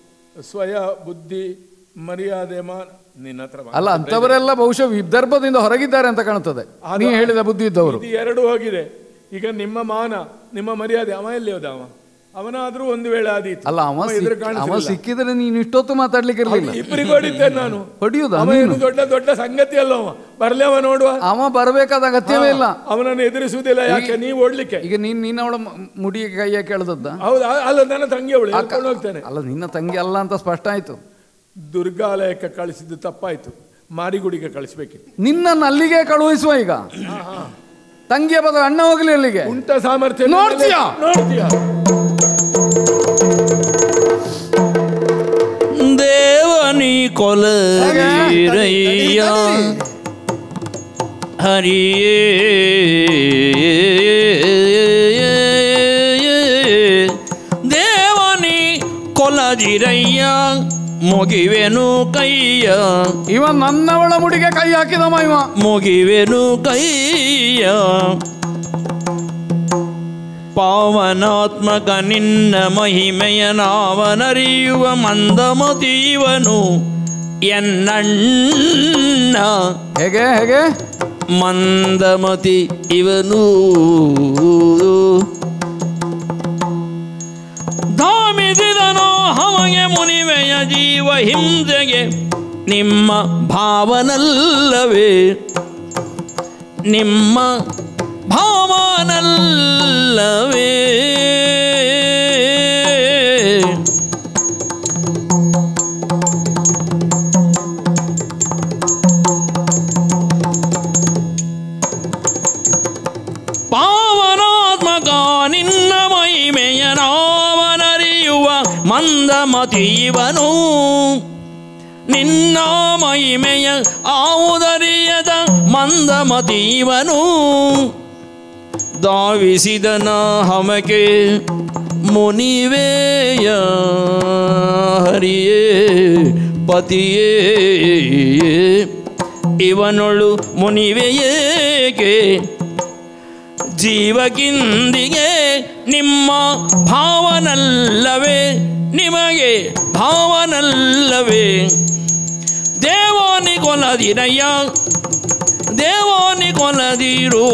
S3: ಸ್ವಯ ಬುದ್ಧಿ ಮರ್ಯಾದೆ ಮಾನ ನಿನ್ನ ಹತ್ರ ಮಾತ್ರ.
S6: ಅಲ್ಲ ಅಂತವರೆಲ್ಲ ಬಹುಶಃ ವಿದರ್ಭದಿಂದ ಹೊರಗಿದ್ದಾರೆ ಅಂತ ಕಾಣುತ್ತದೆ ನೀ ಹೇಳಿದ ಬುದ್ಧಿ ಇದ್ದವರು
S3: ಇದು ಎರಡು ಹೋಗಿದೆ ಈಗ ನಿಮ್ಮ ಮಾನ ನಿಮ್ಮ ಮರ್ಯಾದೆ ಅವ ಎಲ್ಲಿ ಹೋದ ಅವ ಅವನಾದ್ರೂ ಒಂದು ವೇಳೆ ಆದೀತು
S6: ಅಲ್ಲ ಅವ
S3: ಅವ
S6: ಸಿಕ್-
S3: ಎದುರು
S6: ಅವ
S3: ಕಾಣಿಸಲಿಲ್ಲ.
S6: ಸಿಕ್ಕಿದ್ರೆ ನೀನು ಇಷ್ಟೊತ್ತು ಮಾತಾಡ್ಲಿಕ್ಕೆ ಇರಲಿಲ್ಲ
S3: ಇಬ್ಬರಿಗೆ ಹೊಡಿತೇನೆ ನಾನು
S6: ಹೊಡಿಯುದಾ
S3: ಅವ ಏನು ದೊಡ್ಡ ದೊಡ್ಡ ಸಂಗತಿ ಅಲ್ಲ ಅವ ಬರ್ಲಿ ಅವ ನೋಡುವ
S6: ಅವ ಬರಬೇಕಾದ ಅಗತ್ಯವೇ ಇಲ್ಲ
S3: ಅವನನ್ನು ಎದುರಿಸುವುದಿಲ್ಲ ಯಾಕೆ ನೀವು ಓಡ್ಲಿಕ್ಕೆ
S6: ಈಗ ನೀನ್ ನೀನ್ ಅವಳ ಮ- ಮುಡಿಗೆ ಕೈಯ ಕೇಳ್ದದ್ದ
S3: ಹೌದಾ ಅಲ್ಲ ನನ್ನ ತಂಗಿ ಅವಳು ಹೇಳ್ಕೊಂಡು ಹೋಗ್ತೇನೆ
S6: ಅಲ್ಲ ನಿನ್ನ ತಂಗಿ ಅಲ್ಲ ಅಂತ ಸ್ಪಷ್ಟ ಆಯ್ತು
S3: ದುರ್ಗಾಲಯಕ್ಕೆ ಕಳಿಸಿದ್ದು ತಪ್ಪಾಯ್ತು ಮಾರಿಗುಡಿಗೆ ಕಳಿಸ್ಬೇಕಿತ್ತು
S6: ನಿನ್ನನ್ನು ಅಲ್ಲಿಗೆ ಕಳುಹಿಸುವ ಈಗ ತಂಗಿಯ ಬದಲು ಅಣ್ಣ ಹೋಗ್ಲಿ ಅಲ್ಲಿಗೆ
S3: ಉಂಟ ಸಾಮರ್ಥ್ಯ
S6: ನೋಡ್ತೀಯಾ?
S3: ನೋಡ್ತೀಯಾ
S7: ದೇವನಿ ಕೊಲರಯ್ಯ ಹರಿಯೇ ದೇವನಿ ಕೊಲದಿರಯ್ಯ ಮುಗಿವೆನು ಕೈಯ
S6: ಇವ ನನ್ನವಳ ಮುಡಿಗೆ ಕೈ ಹಾಕಿದವ ಇವ
S7: ಮುಗಿವೆನು ಕೈಯ ಪಾವನಾತ್ಮಕ ನಿನ್ನ ಮಹಿಮೆಯ ನಾವನರಿಯುವ ಮಂದಮತೀವನು ಎನ್ನಣ್ಣ
S6: ಹೇಗೆ ಹೇಗೆ
S7: ಮಂದಮತಿ ಇವನು ಧಾಮಿಸಿದನೋ ಹಮಗೆ ಮುನಿವೆಯ ಜೀವ ಹಿಂಸೆಗೆ ನಿಮ್ಮ ಭಾವನಲ್ಲವೇ ನಿಮ್ಮ ಭಾವನಲ್ಲವೇ ಪಾವನಾತ್ಮಕ ನಿನ್ನ ಮಹಿಮೆಯ ನಾವನರಿಯುವ ಮಂದಮತೀವನು ನಿನ್ನ ಮಹಿಮೆಯ ಆವುದರಿಯದ ಮಂದಮತೀವನು ಧಾವಿಸಿದನ ಹಮಕೆ ಮುನಿವೇಯ ಹರಿಯೇ ಪತಿಯೇ ಇವನೊಳು ಮುನಿವೆಯೇಕೆ ಜೀವಕಿಂದಿಗೆ ನಿಮ್ಮ ಭಾವನಲ್ಲವೇ ನಿಮಗೆ ಭಾವನಲ್ಲವೇ ದೇವಾನಿ ಕೊಲದಿರಯ್ಯ ದೇವಾನಿ ಕೊಲದಿರು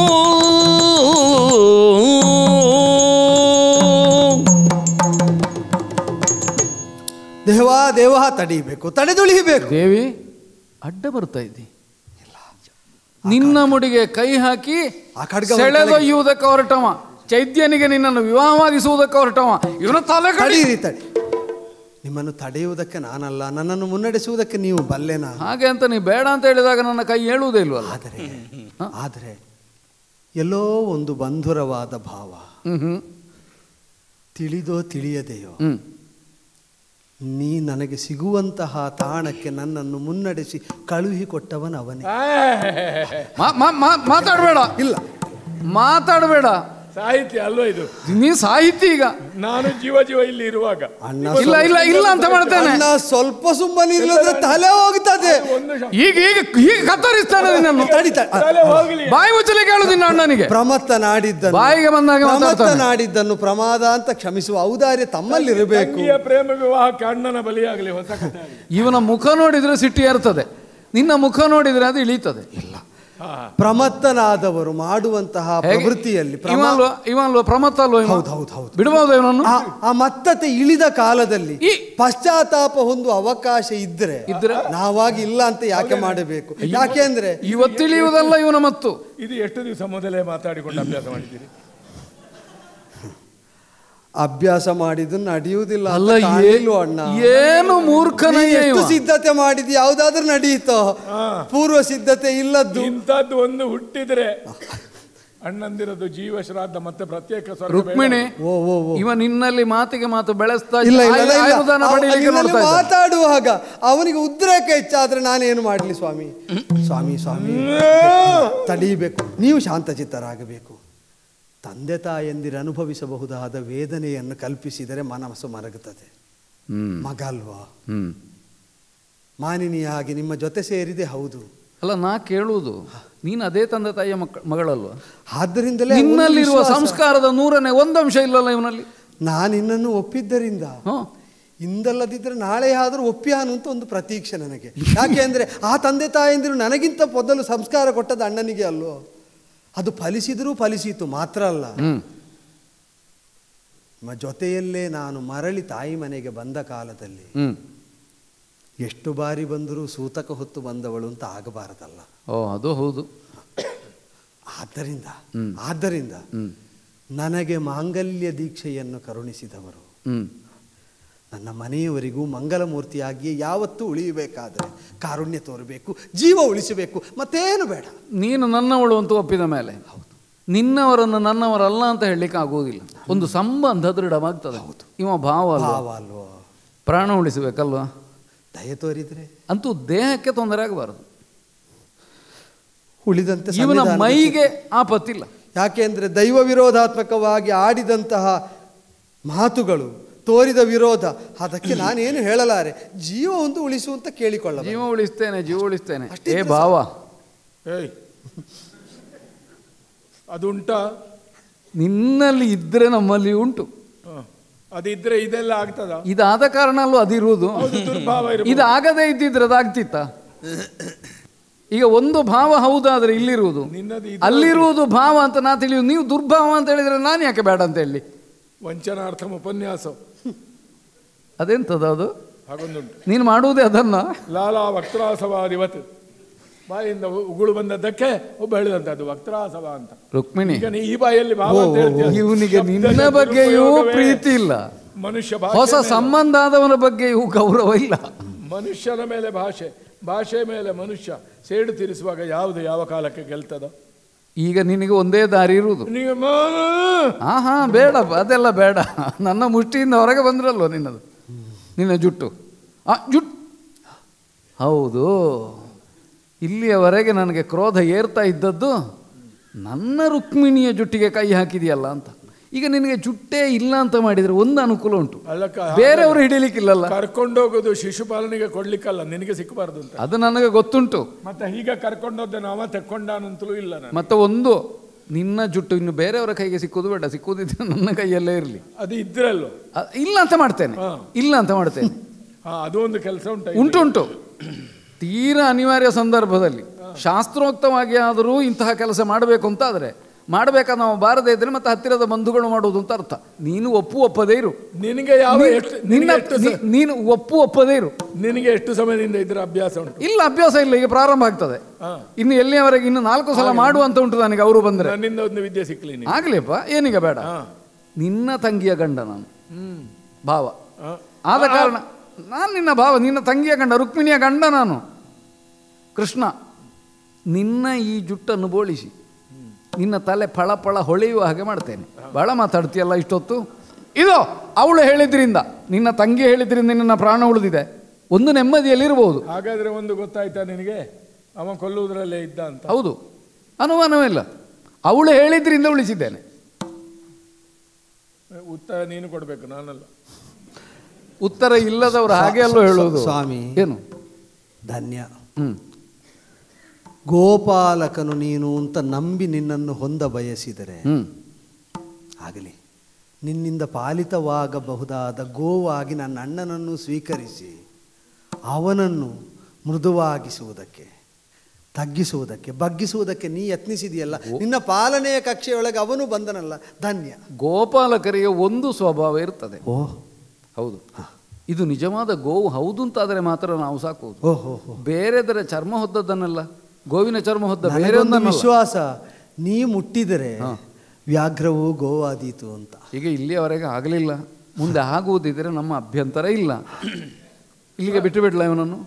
S5: ದೇವ ದೇವ ತಡಿಬೇಕು ತಡೆದುಳಿಬೇಕು
S6: ದೇವಿ ಅಡ್ಡ ಬರ್ತಾ ಇದ್ದಿ ನಿನ್ನ ಮುಡಿಗೆ ಕೈ ಹಾಕಿ
S5: ಆ ಖಡ್ಗವನ್ನು
S6: ಸೆಳೆದೊಯ್ಯುವುದಕ್ಕೆ ಹೊರಟವ ಚೈದ್ಯನಿಗೆ ನಿನ್ನನ್ನು ವಿವಾಹವಾಗಿಸುವುದಕ್ಕೆ ಹೊರಟವ ಇವನ ತಲೆ ಕಡಿ
S5: ತಡೀರಿ ತಡಿ ನಿಮ್ಮನ್ನು ತಡೆಯುವುದಕ್ಕೆ ನಾನಲ್ಲ ನನ್ನನ್ನು ಮುನ್ನಡೆಸುವುದಕ್ಕೆ ನೀವು ಬಲ್ಲೆನಾ
S6: ಹಾಗೆ ಅಂತ ನೀ ಬೇಡ ಅಂತ ಹೇಳಿದಾಗ ನನ್ನ ಕೈ ಹೇಳುವುದೇ ಇಲ್ವಲ್ಲ
S5: ಆದರೆ ಆದರೆ ಎಲ್ಲೋ ಒಂದು ಬಂಧುರವಾದ ಭಾವ
S6: ಹ್ಮ್ ಹ್ಮ್
S5: ತಿಳಿದೋ ತಿಳಿಯದೆಯೋ
S6: ಹ್ಮ್
S5: ನೀ ನನಗೆ ಸಿಗುವಂತಹ ತಾಣಕ್ಕೆ ನನ್ನನ್ನು ಮುನ್ನಡೆಸಿ ಕಳುಹಿಕೊಟ್ಟವನವನೇ
S6: ಮಾ- ಮಾ- ಮಾ- ಮಾತಾಡಬೇಡ
S5: ಇಲ್ಲ
S6: ಮಾತಾಡಬೇಡ
S3: ಸಾಹಿತ್ಯ ಅಲ್ವಾ ಇದು
S6: ನೀ ಸಾಹಿತಿ ಈಗ
S3: ನಾನು ಜೀವ ಜೀವ ಇಲ್ಲಿ ಇರುವಾಗ
S5: ಅಣ್ಣ
S6: ಇಲ್ಲ ಇಲ್ಲ ಇಲ್ಲ ಅಂತ ಮಾಡ್ತೇನೆ
S5: ಅಣ್ಣ ಸ್ವಲ್ಪ ಸುಮ್ಮನೆ ಇಲ್ಲದ್ರೆ ತಲೆ ಹೋಗ್ತದೆ
S3: ಒಂದು ಶ-
S6: ಈಗ ಈಗ ಈಗ ಕತ್ತರಿಸ್ತಾನೆ ನಿನ್ನನ್ನು
S5: ತಡಿತ
S3: ತಲೆ ಹೋಗ್ಲಿ
S6: ಬಾಯಿ ಮುಚ್ಚಲಿ ಕೇಳು ನಿನ್ನ ಅಣ್ಣನಿಗೆ
S5: ಪ್ರಮತ್ತ ನಾಡಿದ್ದನ್ನು
S6: ಬಾಯಿಗೆ ಬಂದಾಗ
S5: ಪ್ರಮತ್ತ
S6: ಮಾತಾಡ್ತಾನೆ.
S5: ನಾಡಿದ್ದನ್ನು ಪ್ರಮಾದ ಅಂತ ಕ್ಷಮಿಸುವ ಔದಾರ್ಯ ತಮ್ಮಲ್ಲಿರಬೇಕು
S3: ತಂಗಿಯ ಪ್ರೇಮ ವಿವಾಹಕ್ಕೆ ಅಣ್ಣನ ಬಲಿಯಾಗಲಿ ಹೊಸ ಕಥೆ ಆಗಲಿ
S6: ಇವನ ಮುಖ ನೋಡಿದ್ರೆ ಸಿಟ್ಟಿ ಏರ್ತದೆ ನಿನ್ನ ಮುಖ ನೋಡಿದ್ರೆ ಅದು ಇಳೀತದೆ
S3: ಹಾ
S5: ಪ್ರಮತ್ತನಾದವರು ಮಾಡುವಂತಹ
S6: ಹೇಗೆ?
S5: ಪ್ರವೃತ್ತಿಯಲ್ಲಿ ಪ್ರಮ-
S6: ಇವಲ್ವ ಇವಲ್ವ ಪ್ರಮತ್ತ ಅಲ್ವ ಇವ?
S5: ಹೌದು, ಹೌದು, ಹೌದು.
S6: ಬಿಡಬಹುದು ಇವನನ್ನು
S5: ಆ- ಆ ಮತ್ತತೆ ಇಳಿದ ಕಾಲದಲ್ಲಿ
S6: ಈ
S5: ಪಶ್ಚಾತ್ತಾಪ ಹೊಂದುವ ಅವಕಾಶ ಇದ್ರೆ
S6: ಇದ್ರೆ?
S5: ನಾವಾಗಿ ಇಲ್ಲ ಅಂತ ಯಾಕೆ ಮಾಡಬೇಕು ಯಾಕೆಂದ್ರೆ
S6: ಇವತ್ತಿಳಿಯುವುದಲ್ಲ ಇವನ ಮತ್ತು
S3: ಇದು ಎಷ್ಟು ದಿವಸ ಮೊದಲೇ ಮಾತಾಡಿಕೊಂಡು ಅಭ್ಯಾಸ ಮಾಡಿದ್ದೀರಿ
S5: ಅಭ್ಯಾಸ ಮಾಡಿದ್ದು ನಡೆಯುವುದಿಲ್ಲ ಅಂತ
S6: ಅಲ್ಲ ಏ-
S5: ಕಾಣಿಲ್ವ ಅಣ್ಣ
S6: ಏನು ಮೂರ್ಖನ
S5: ನೀ ಎಷ್ಟು
S6: ಇವ?
S5: ಸಿದ್ಧತೆ ಮಾಡಿದ್ ಯಾವ್ದಾದ್ರೂ ನಡೆಯಿತೋ ಪೂರ್ವ ಸಿದ್ಧತೆ ಇಲ್ಲದ್ದು
S3: ಇಂಥದ್ದು ಒಂದು ಹುಟ್ಟಿದ್ರೆ ಅಣ್ಣಂದಿರದು ಜೀವ ಶ್ರಾದ್ದ ಮತ್ತೆ ಪ್ರತ್ಯೇಕ ಸ್ವರ್ಗ ಬೇಡ.
S6: ರುಕ್ಮಿಣಿ
S5: ಓ ಓ ಓ
S6: ಇವ ನಿನ್ನಲ್ಲಿ ಮಾತಿಗೆ ಮಾತು ಬೆಳೆಸ್ತಾ
S5: ಇಲ್ಲ ಇಲ್ಲ ಇಲ್ಲ,
S6: ಆಯು-
S5: ಇಲ್ಲ
S6: ಆಯುಧಾನ
S5: ಅವ-
S6: ಪಡೀಲಿಕ್ಕೆ
S5: ನಿನ್ನಲ್ಲಿ
S6: ನೋಡ್ತಾ ಇದ್ದ.
S5: ಮಾತಾಡುವಾಗ ಅವನಿಗೆ ಉದ್ರೇಕ ಹೆಚ್ಚಾದ್ರೆ ನಾನೇನು ಮಾಡಲಿ ಸ್ವಾಮಿ ಸ್ವಾಮಿ ಸ್ವಾಮಿ ತಡೀಬೇಕು ನೀವು ಶಾಂತಚಿತ್ತರಾಗಬೇಕು ತಂದೆ ತಾಯಂದಿರು ಅನುಭವಿಸಬಹುದಾದ ವೇದನೆಯನ್ನು ಕಲ್ಪಿಸಿದರೆ ಮನಸ್ಸು ಮರಗುತ್ತದೆ
S6: ಹ್ಮ್
S5: ಮಗ ಅಲ್ವಾ
S6: ಹ್ಮ್
S5: ಮಾನಿನಿಯಾಗಿ ನಿಮ್ಮ ಜೊತೆ ಸೇರಿದೆ ಹೌದು
S6: ಅಲ್ಲ ನಾ ಕೇಳುವುದು ನೀನು ಅದೇ ತಂದೆ ತಾಯಿಯ ಮಕ್ಕ ಮಗಳಲ್ವ
S5: ಆದ್ದರಿಂದಲೇ ಒಂದು
S6: ನಿನ್ನಲ್ಲಿರುವ
S5: ವಿಶ್ವಾಸ.
S6: ಸಂಸ್ಕಾರದ ನೂರನೇ ಒಂದು ಅಂಶ ಇಲ್ಲಲ್ಲ ಇವನಲ್ಲಿ
S5: ನಾನು ನಿನ್ನನ್ನು ಒಪ್ಪಿದ್ದರಿಂದ
S6: ಹ್ಮ್
S5: ಇಂದಲ್ಲದಿದ್ದರೆ ನಾಳೆ ಆದರೂ ಒಪ್ಪಿಯಾನು ಅಂತ ಒಂದು ಪ್ರತೀಕ್ಷೆ ನನಗೆ ಯಾಕೆ ಅಂದರೆ ಆ ತಂದೆ ತಾಯಂದಿರು ನನಗಿಂತ ಮೊದಲು ಸಂಸ್ಕಾರ ಕೊಟ್ಟದ್ದು ಅಣ್ಣನಿಗೆ ಅಲ್ವೋ ಅದು ಫಲಿಸಿದರೂ ಫಲಿಸಿತು ಮಾತ್ರ ಅಲ್ಲ
S6: ಹ್ಮ್
S5: ನಿಮ್ಮ ಜೊತೆಯಲ್ಲೇ ನಾನು ಮರಳಿ ತಾಯಿ ಮನೆಗೆ ಬಂದ ಕಾಲದಲ್ಲಿ
S6: ಹ್ಮ್
S5: ಎಷ್ಟು ಬಾರಿ ಬಂದರೂ ಸೂತಕ ಹೊತ್ತು ಬಂದವಳು ಅಂತ ಆಗಬಾರದಲ್ಲ
S6: ಓ ಅದು ಹೌದು
S5: ಆದ್ದರಿಂದ ಆದ್ದರಿಂದ ನನಗೆ ಮಾಂಗಲ್ಯ ದೀಕ್ಷೆಯನ್ನು ಕರುಣಿಸಿದವರು
S6: ಹ್ಮ್
S5: ನನ್ನ ಮನೆಯವರಿಗೂ ಮಂಗಲಮೂರ್ತಿಯಾಗಿಯೇ ಯಾವತ್ತೂ ಉಳಿಯಬೇಕಾದರೆ ಕಾರುಣ್ಯ ತೋರಬೇಕು ಜೀವ ಉಳಿಸಬೇಕು ಮತ್ತೇನು ಬೇಡ
S6: ನೀನು ನನ್ನವಳು ಅಂತ ಒಪ್ಪಿದ ಮೇಲೆ ನಿನ್ನವರನ್ನು ನನ್ನವರಲ್ಲ ಅಂತ ಹೇಳಲಿಕ್ಕೆ ಆಗುವುದಿಲ್ಲ ಒಂದು ಸಂಬಂಧ ದೃಢವಾಗ್ತದೆ ಇವ ಭಾವ ಅಲ್ವಾ?
S5: ಭಾವ ಅಲ್ವೋ
S6: ಪ್ರಾಣ ಉಳಿಸಬೇಕಲ್ವಾ
S5: ದಯ ತೋರಿದ್ರೆ
S6: ಅಂತೂ ದೇಹಕ್ಕೆ ತೊಂದರೆ ಆಗಬಾರದು
S5: ಉಳಿದಂತೆ
S6: ಇವನ
S5: ಸಂವಿಧಾನದ
S6: ಮೈಗೆ ಆಪತ್ತಿಲ್ಲ
S5: ಯಾಕೆಂದ್ರೆ ದೈವ ವಿರೋಧಾತ್ಮಕವಾಗಿ ಆಡಿದಂತಹ ಮಾತುಗಳು ತೋರಿದ ವಿರೋಧ ಅದಕ್ಕೆ ನಾನೇನು ಹೇಳಲಾರೆ ಜೀವ ಒಂದು ಉಳಿಸು ಅಂತ ಕೇಳಿಕೊಳ್ಳ
S6: ಜೀವ ಉಳಿಸ್ತೇನೆ ಜೀವ ಉಳಿಸ್ತೇನೆ
S5: ಅಷ್ಟೇ
S6: ಏ
S5: ಇದ್ರೆ
S6: ಭಾವ
S3: ಏಯ್ ಅದುಂಟಾ
S6: ನಿನ್ನಲ್ಲಿ ಇದ್ರೆ ನಮ್ಮಲ್ಲಿ ಉಂಟು
S3: ಹ. ಅದಿದ್ರೆ ಇದೆಲ್ಲ ಆಗ್ತದ
S6: ಇದಾದ ಕಾರಣ ಅಲ್ಲೂ ಅದಿರುವುದು
S3: ಹೌದು ದುರ್ಭಾವ ಇರ್ಬೋದು.
S6: ಇದು ಆಗದೇ ಇದ್ದಿದ್ರೆ ಅದಾಗ್ತಿತ್ತ ಈಗ ಒಂದು ಭಾವ ಹೌದಾದ್ರೆ ಇಲ್ಲಿರುವುದು
S3: ನಿನ್ನದು ಇದು
S6: ಅಲ್ಲಿರುವುದು ಭಾವ ಅಂತ ನಾ ತಿಳಿಯುವುದು ನೀವು ದುರ್ಭಾವ ಅಂತ ಹೇಳಿದ್ರೆ ನಾನು ಯಾಕೆ ಬೇಡ ಅಂತ ಹೇಳಿ
S3: ವಂಚನಾರ್ಥಂ ಉಪನ್ಯಾಸ
S6: ಅದೆಂತದ ಅದು
S3: ಹಾಗೊಂದುಂಟು
S6: ನೀನು ಮಾಡುವುದೇ ಅದನ್ನ
S3: ಲಾಲಾ ವಕ್ರಾಸವಾದಿವತ್ ಬಾಯಿಂದ ಉ- ಉಗುಳು ಬಂದದ್ದಕ್ಕೆ ಒಬ್ಬ ಹೇಳಿದಂತದ್ದು ವಕ್ರಾಸವ ಅಂತ
S6: ರುಕ್ಮಿಣಿ
S3: ಈಗ ನೀ ಈ ಬಾಯಲ್ಲಿ ಭಾವ ಅಂತ ಹೇಳ್ತೀಯ.
S6: ಇವನಿಗೆ
S3: ಶಬ್ದದ
S6: ನಿನ್ನ ಬಗ್ಗೆಯೂ
S3: ದುರುಪಯೋಗವೇ
S6: ಪ್ರೀತಿ ಇಲ್ಲ
S3: ಮನುಷ್ಯ ಭಾಷೆ
S6: ಹೊಸ
S3: ಮೇಲೆ-
S6: ಸಂಬಂಧ ಆದವನ ಬಗ್ಗೆಯೂ ಗೌರವ ಇಲ್ಲ
S3: ಮನುಷ್ಯನ ಮೇಲೆ ಭಾಷೆ ಭಾಷೆ ಮೇಲೆ ಮನುಷ್ಯ ಸೇಡು ತೀರಿಸುವಾಗ ಯಾವುದು ಯಾವ ಕಾಲಕ್ಕೆ ಗೆಲ್ತದ
S6: ಈಗ ನಿನಗೆ ಒಂದೇ ದಾರಿ ಇರುವುದು
S3: ನೀವು ಮಾ-
S6: ಹಾ ಹಾ ಬೇಡ ಅದೆಲ್ಲ ಬೇಡ ನನ್ನ ಮುಷ್ಟಿಯಿಂದ ಹೊರಗೆ ಬಂದ್ರಲ್ವ ನಿನ್ನದು ನಿನ್ನ ಜುಟ್ಟು ಆ ಜುಟ್ ಹೌದು ಇಲ್ಲಿಯವರೆಗೆ ನನಗೆ ಕ್ರೋಧ ಏರ್ತಾ ಇದ್ದದ್ದು ನನ್ನ ರುಕ್ಮಿಣಿಯ ಜುಟ್ಟಿಗೆ ಕೈ ಹಾಕಿದೆಯಲ್ಲ ಅಂತ ಈಗ ನಿನಗೆ ಜುಟ್ಟೇ ಇಲ್ಲ ಅಂತ ಮಾಡಿದರೆ ಒಂದು ಅನುಕೂಲ ಉಂಟು
S3: ಅಲ್ಲಕ್ಕ
S6: ಬೇರೆಯವರು ಹಿಡಿಲಿಕ್ಕಿಲ್ಲಲ್ಲ
S3: ಕರ್ಕೊಂಡೋಗೋದು ಶಿಶುಪಾಲನೆಗೆ ಕೊಡ್ಲಿಕ್ಕಲ್ಲ ನಿನಗೆ ಸಿಕ್ಕಬಾರ್ದು ಅಂತ
S6: ಅದು ನನಗೆ ಗೊತ್ತುಂಟು
S3: ಮತ್ತೆ ಹೀಗೆ ಕರ್ಕೊಂಡೋದ್ದೆ ನಾವ ತೆಕ್ಕೊಂಡಾನಂತಲೂ ಇಲ್ಲ ನಾನು
S6: ಮತ್ತೆ ಒಂದು ನಿನ್ನ ಜುಟ್ಟು ಇನ್ನು ಬೇರೆಯವರ ಕೈಗೆ ಸಿಕ್ಕುವುದು ಬೇಡ ಸಿಕ್ಕುವುದಿದ್ರೆ ನನ್ನ ಕೈಯಲ್ಲೇ ಇರಲಿ
S3: ಅದು ಇದ್ರಲ್ಲೋ
S6: ಇಲ್ಲ ಅಂತ ಮಾಡ್ತೇನೆ
S3: ಹಾ.
S6: ಇಲ್ಲ ಅಂತ ಮಾಡ್ತೇನೆ
S3: ಹಾ ಅದು ಒಂದು ಕೆಲಸ ಉಂಟ
S6: ಉಂಟುಂಟು ತೀರಾ ಅನಿವಾರ್ಯ ಸಂದರ್ಭದಲ್ಲಿ ಶಾಸ್ತ್ರೋಕ್ತವಾಗಿ ಆದರೂ ಇಂತಹ ಕೆಲಸ ಮಾಡಬೇಕು ಅಂತ ಆದರೆ ಮಾಡಬೇಕಾದ ನಾವು ಬಾರದೇ ಇದ್ರೆ ಮತ್ತೆ ಹತ್ತಿರದ ಬಂಧುಗಳು ಮಾಡುವುದು ಅಂತ ಅರ್ಥ ನೀನು ಒಪ್ಪು ಒಪ್ಪದೇ ಇರು
S3: ನಿನಗೆ ಯಾವ
S6: ನೀ-
S3: ಎಷ್ಟು
S6: ನಿನ್ನ
S3: ನಿನಗೆ ಎಷ್ಟು ಸ-
S6: ನೀ- ನೀನು ಒಪ್ಪು ಒಪ್ಪದೇ ಇರು
S3: ನಿನಗೆ ಎಷ್ಟು ಸಮಯದಿಂದ ಇದ್ರ ಅಭ್ಯಾಸ ಉಂಟು
S6: ಇಲ್ಲ ಅಭ್ಯಾಸ ಇಲ್ಲ ಈಗ ಪ್ರಾರಂಭ ಆಗ್ತದೆ
S3: ಹಾ.
S6: ಇನ್ನು ಎಲ್ಲಿಯವರೆಗೆ ಇನ್ನು ನಾಲ್ಕು ಸಲ ಮಾಡುವಂತ ಉಂಟು ನನಗೆ ಅವರು ಬಂದ್ರೆ
S3: ನನ್ನಿಂದ ಒಂದು ವಿದ್ಯೆ ಸಿಕ್ಲಿ ನೀನು
S6: ಆಗ್ಲಿಪ್ಪ ಏನೀಗ ಬೇಡ
S3: ಹಾ.
S6: ನಿನ್ನ ತಂಗಿಯ ಗಂಡ ನಾನು ಭಾವ
S3: ಹಾ.
S6: ಆದ ಕಾರಣ ನಾನು ನಿನ್ನ ಭಾವ ನಿನ್ನ ತಂಗಿಯ ಗಂಡ ರುಕ್ಮಿಣಿಯ ಗಂಡ ನಾನು ಕೃಷ್ಣ ನಿನ್ನ ಈ ಜುಟ್ಟನ್ನು ಬೋಳಿಸಿ ನಿನ್ನ ತಲೆ ಫಳ ಫಳ ಹೊಳೆಯುವ ಹಾಗೆ ಮಾಡ್ತೇನೆ ಬಹಳ ಮಾತಾಡ್ತೀಯಲ್ಲ ಇಷ್ಟೊತ್ತು ಇದು ಅವಳು ಹೇಳಿದ್ರಿಂದ ನಿನ್ನ ತಂಗಿ ಹೇಳಿದ್ರಿಂದ ನಿನ್ನ ಪ್ರಾಣ ಉಳಿದಿದೆ ಒಂದು ನೆಮ್ಮದಿಯಲ್ಲಿರ್ಬೋದು
S3: ಹಾಗಾದ್ರೆ ಒಂದು ಗೊತ್ತಾಯ್ತಾ ನಿನಗೆ ಅವ ಕೊಲ್ಲುವುದರಲ್ಲೇ ಇದ್ದ ಅಂತ
S6: ಹೌದು ಅನುಮಾನವಿಲ್ಲ ಅವಳು ಹೇಳಿದ್ರಿಂದ ಉಳಿಸಿದ್ದೇನೆ
S3: ಉತ್ತರ ನೀನು ಕೊಡಬೇಕು ನಾನಲ್ಲ
S6: ಉತ್ತರ ಇಲ್ಲದವರು ಹಾಗೆ ಅಲ್ಲೋ ಹೇಳುವುದು
S5: ಸ್ವಾಮಿ.
S6: ಏನು
S5: ಧನ್ಯ
S6: ಹ್ಮ್
S5: ಗೋಪಾಲಕನು ನೀನು ಅಂತ ನಂಬಿ ನಿನ್ನನ್ನು ಹೊಂದ ಬಯಸಿದರೆ
S6: ಹ್ಮ್
S5: ಆಗಲಿ ನಿನ್ನಿಂದ ಪಾಲಿತವಾಗಬಹುದಾದ ಗೋವಾಗಿ ನನ್ನ ಅಣ್ಣನನ್ನು ಸ್ವೀಕರಿಸಿ ಅವನನ್ನು ಮೃದುವಾಗಿಸುವುದಕ್ಕೆ ತಗ್ಗಿಸುವುದಕ್ಕೆ ಬಗ್ಗಿಸುವುದಕ್ಕೆ ನೀ ಯತ್ನಿಸಿದೆಯಲ್ಲ ನಿನ್ನ ಪಾಲನೆಯ ಕಕ್ಷೆಯೊಳಗೆ ಅವನು ಬಂದನಲ್ಲ ಧನ್ಯ
S6: ಗೋಪಾಲಕರಿಗೆ ಒಂದು ಸ್ವಭಾವ ಇರ್ತದೆ
S5: ಓ
S6: ಹೌದು ಇದು ನಿಜವಾದ ಗೋವು ಹೌದು ಅಂತಾದರೆ ಮಾತ್ರ ನಾವು ಸಾಕುವುದು
S5: ಓ ಹೋ ಹೋ
S6: ಬೇರೆದರ ಚರ್ಮ ಹೊದ್ದದ್ದನ್ನಲ್ಲ ಗೋವಿನ ಚರ್ಮ ಹೊದ್ದ ಬೇರೆ
S5: ನನಗೊಂದು
S6: ಒಂದನ್ನಲ್ಲ.
S5: ವಿಶ್ವಾಸ ನೀ ಮುಟ್ಟಿದರೆ ವ್ಯಾಘ್ರವು ಗೋವಾದೀತು ಅಂತ
S6: ಈಗ ಇಲ್ಲಿಯವರೆಗೆ ಆಗಲಿಲ್ಲ ಮುಂದೆ ಆಗುವುದಿದ್ರೆ ನಮ್ಮ ಅಭ್ಯಂತರ ಇಲ್ಲ ಇಲ್ಲಿಗೆ ಬಿಟ್ಟು ಬಿಡಲ ಇವನನ್ನು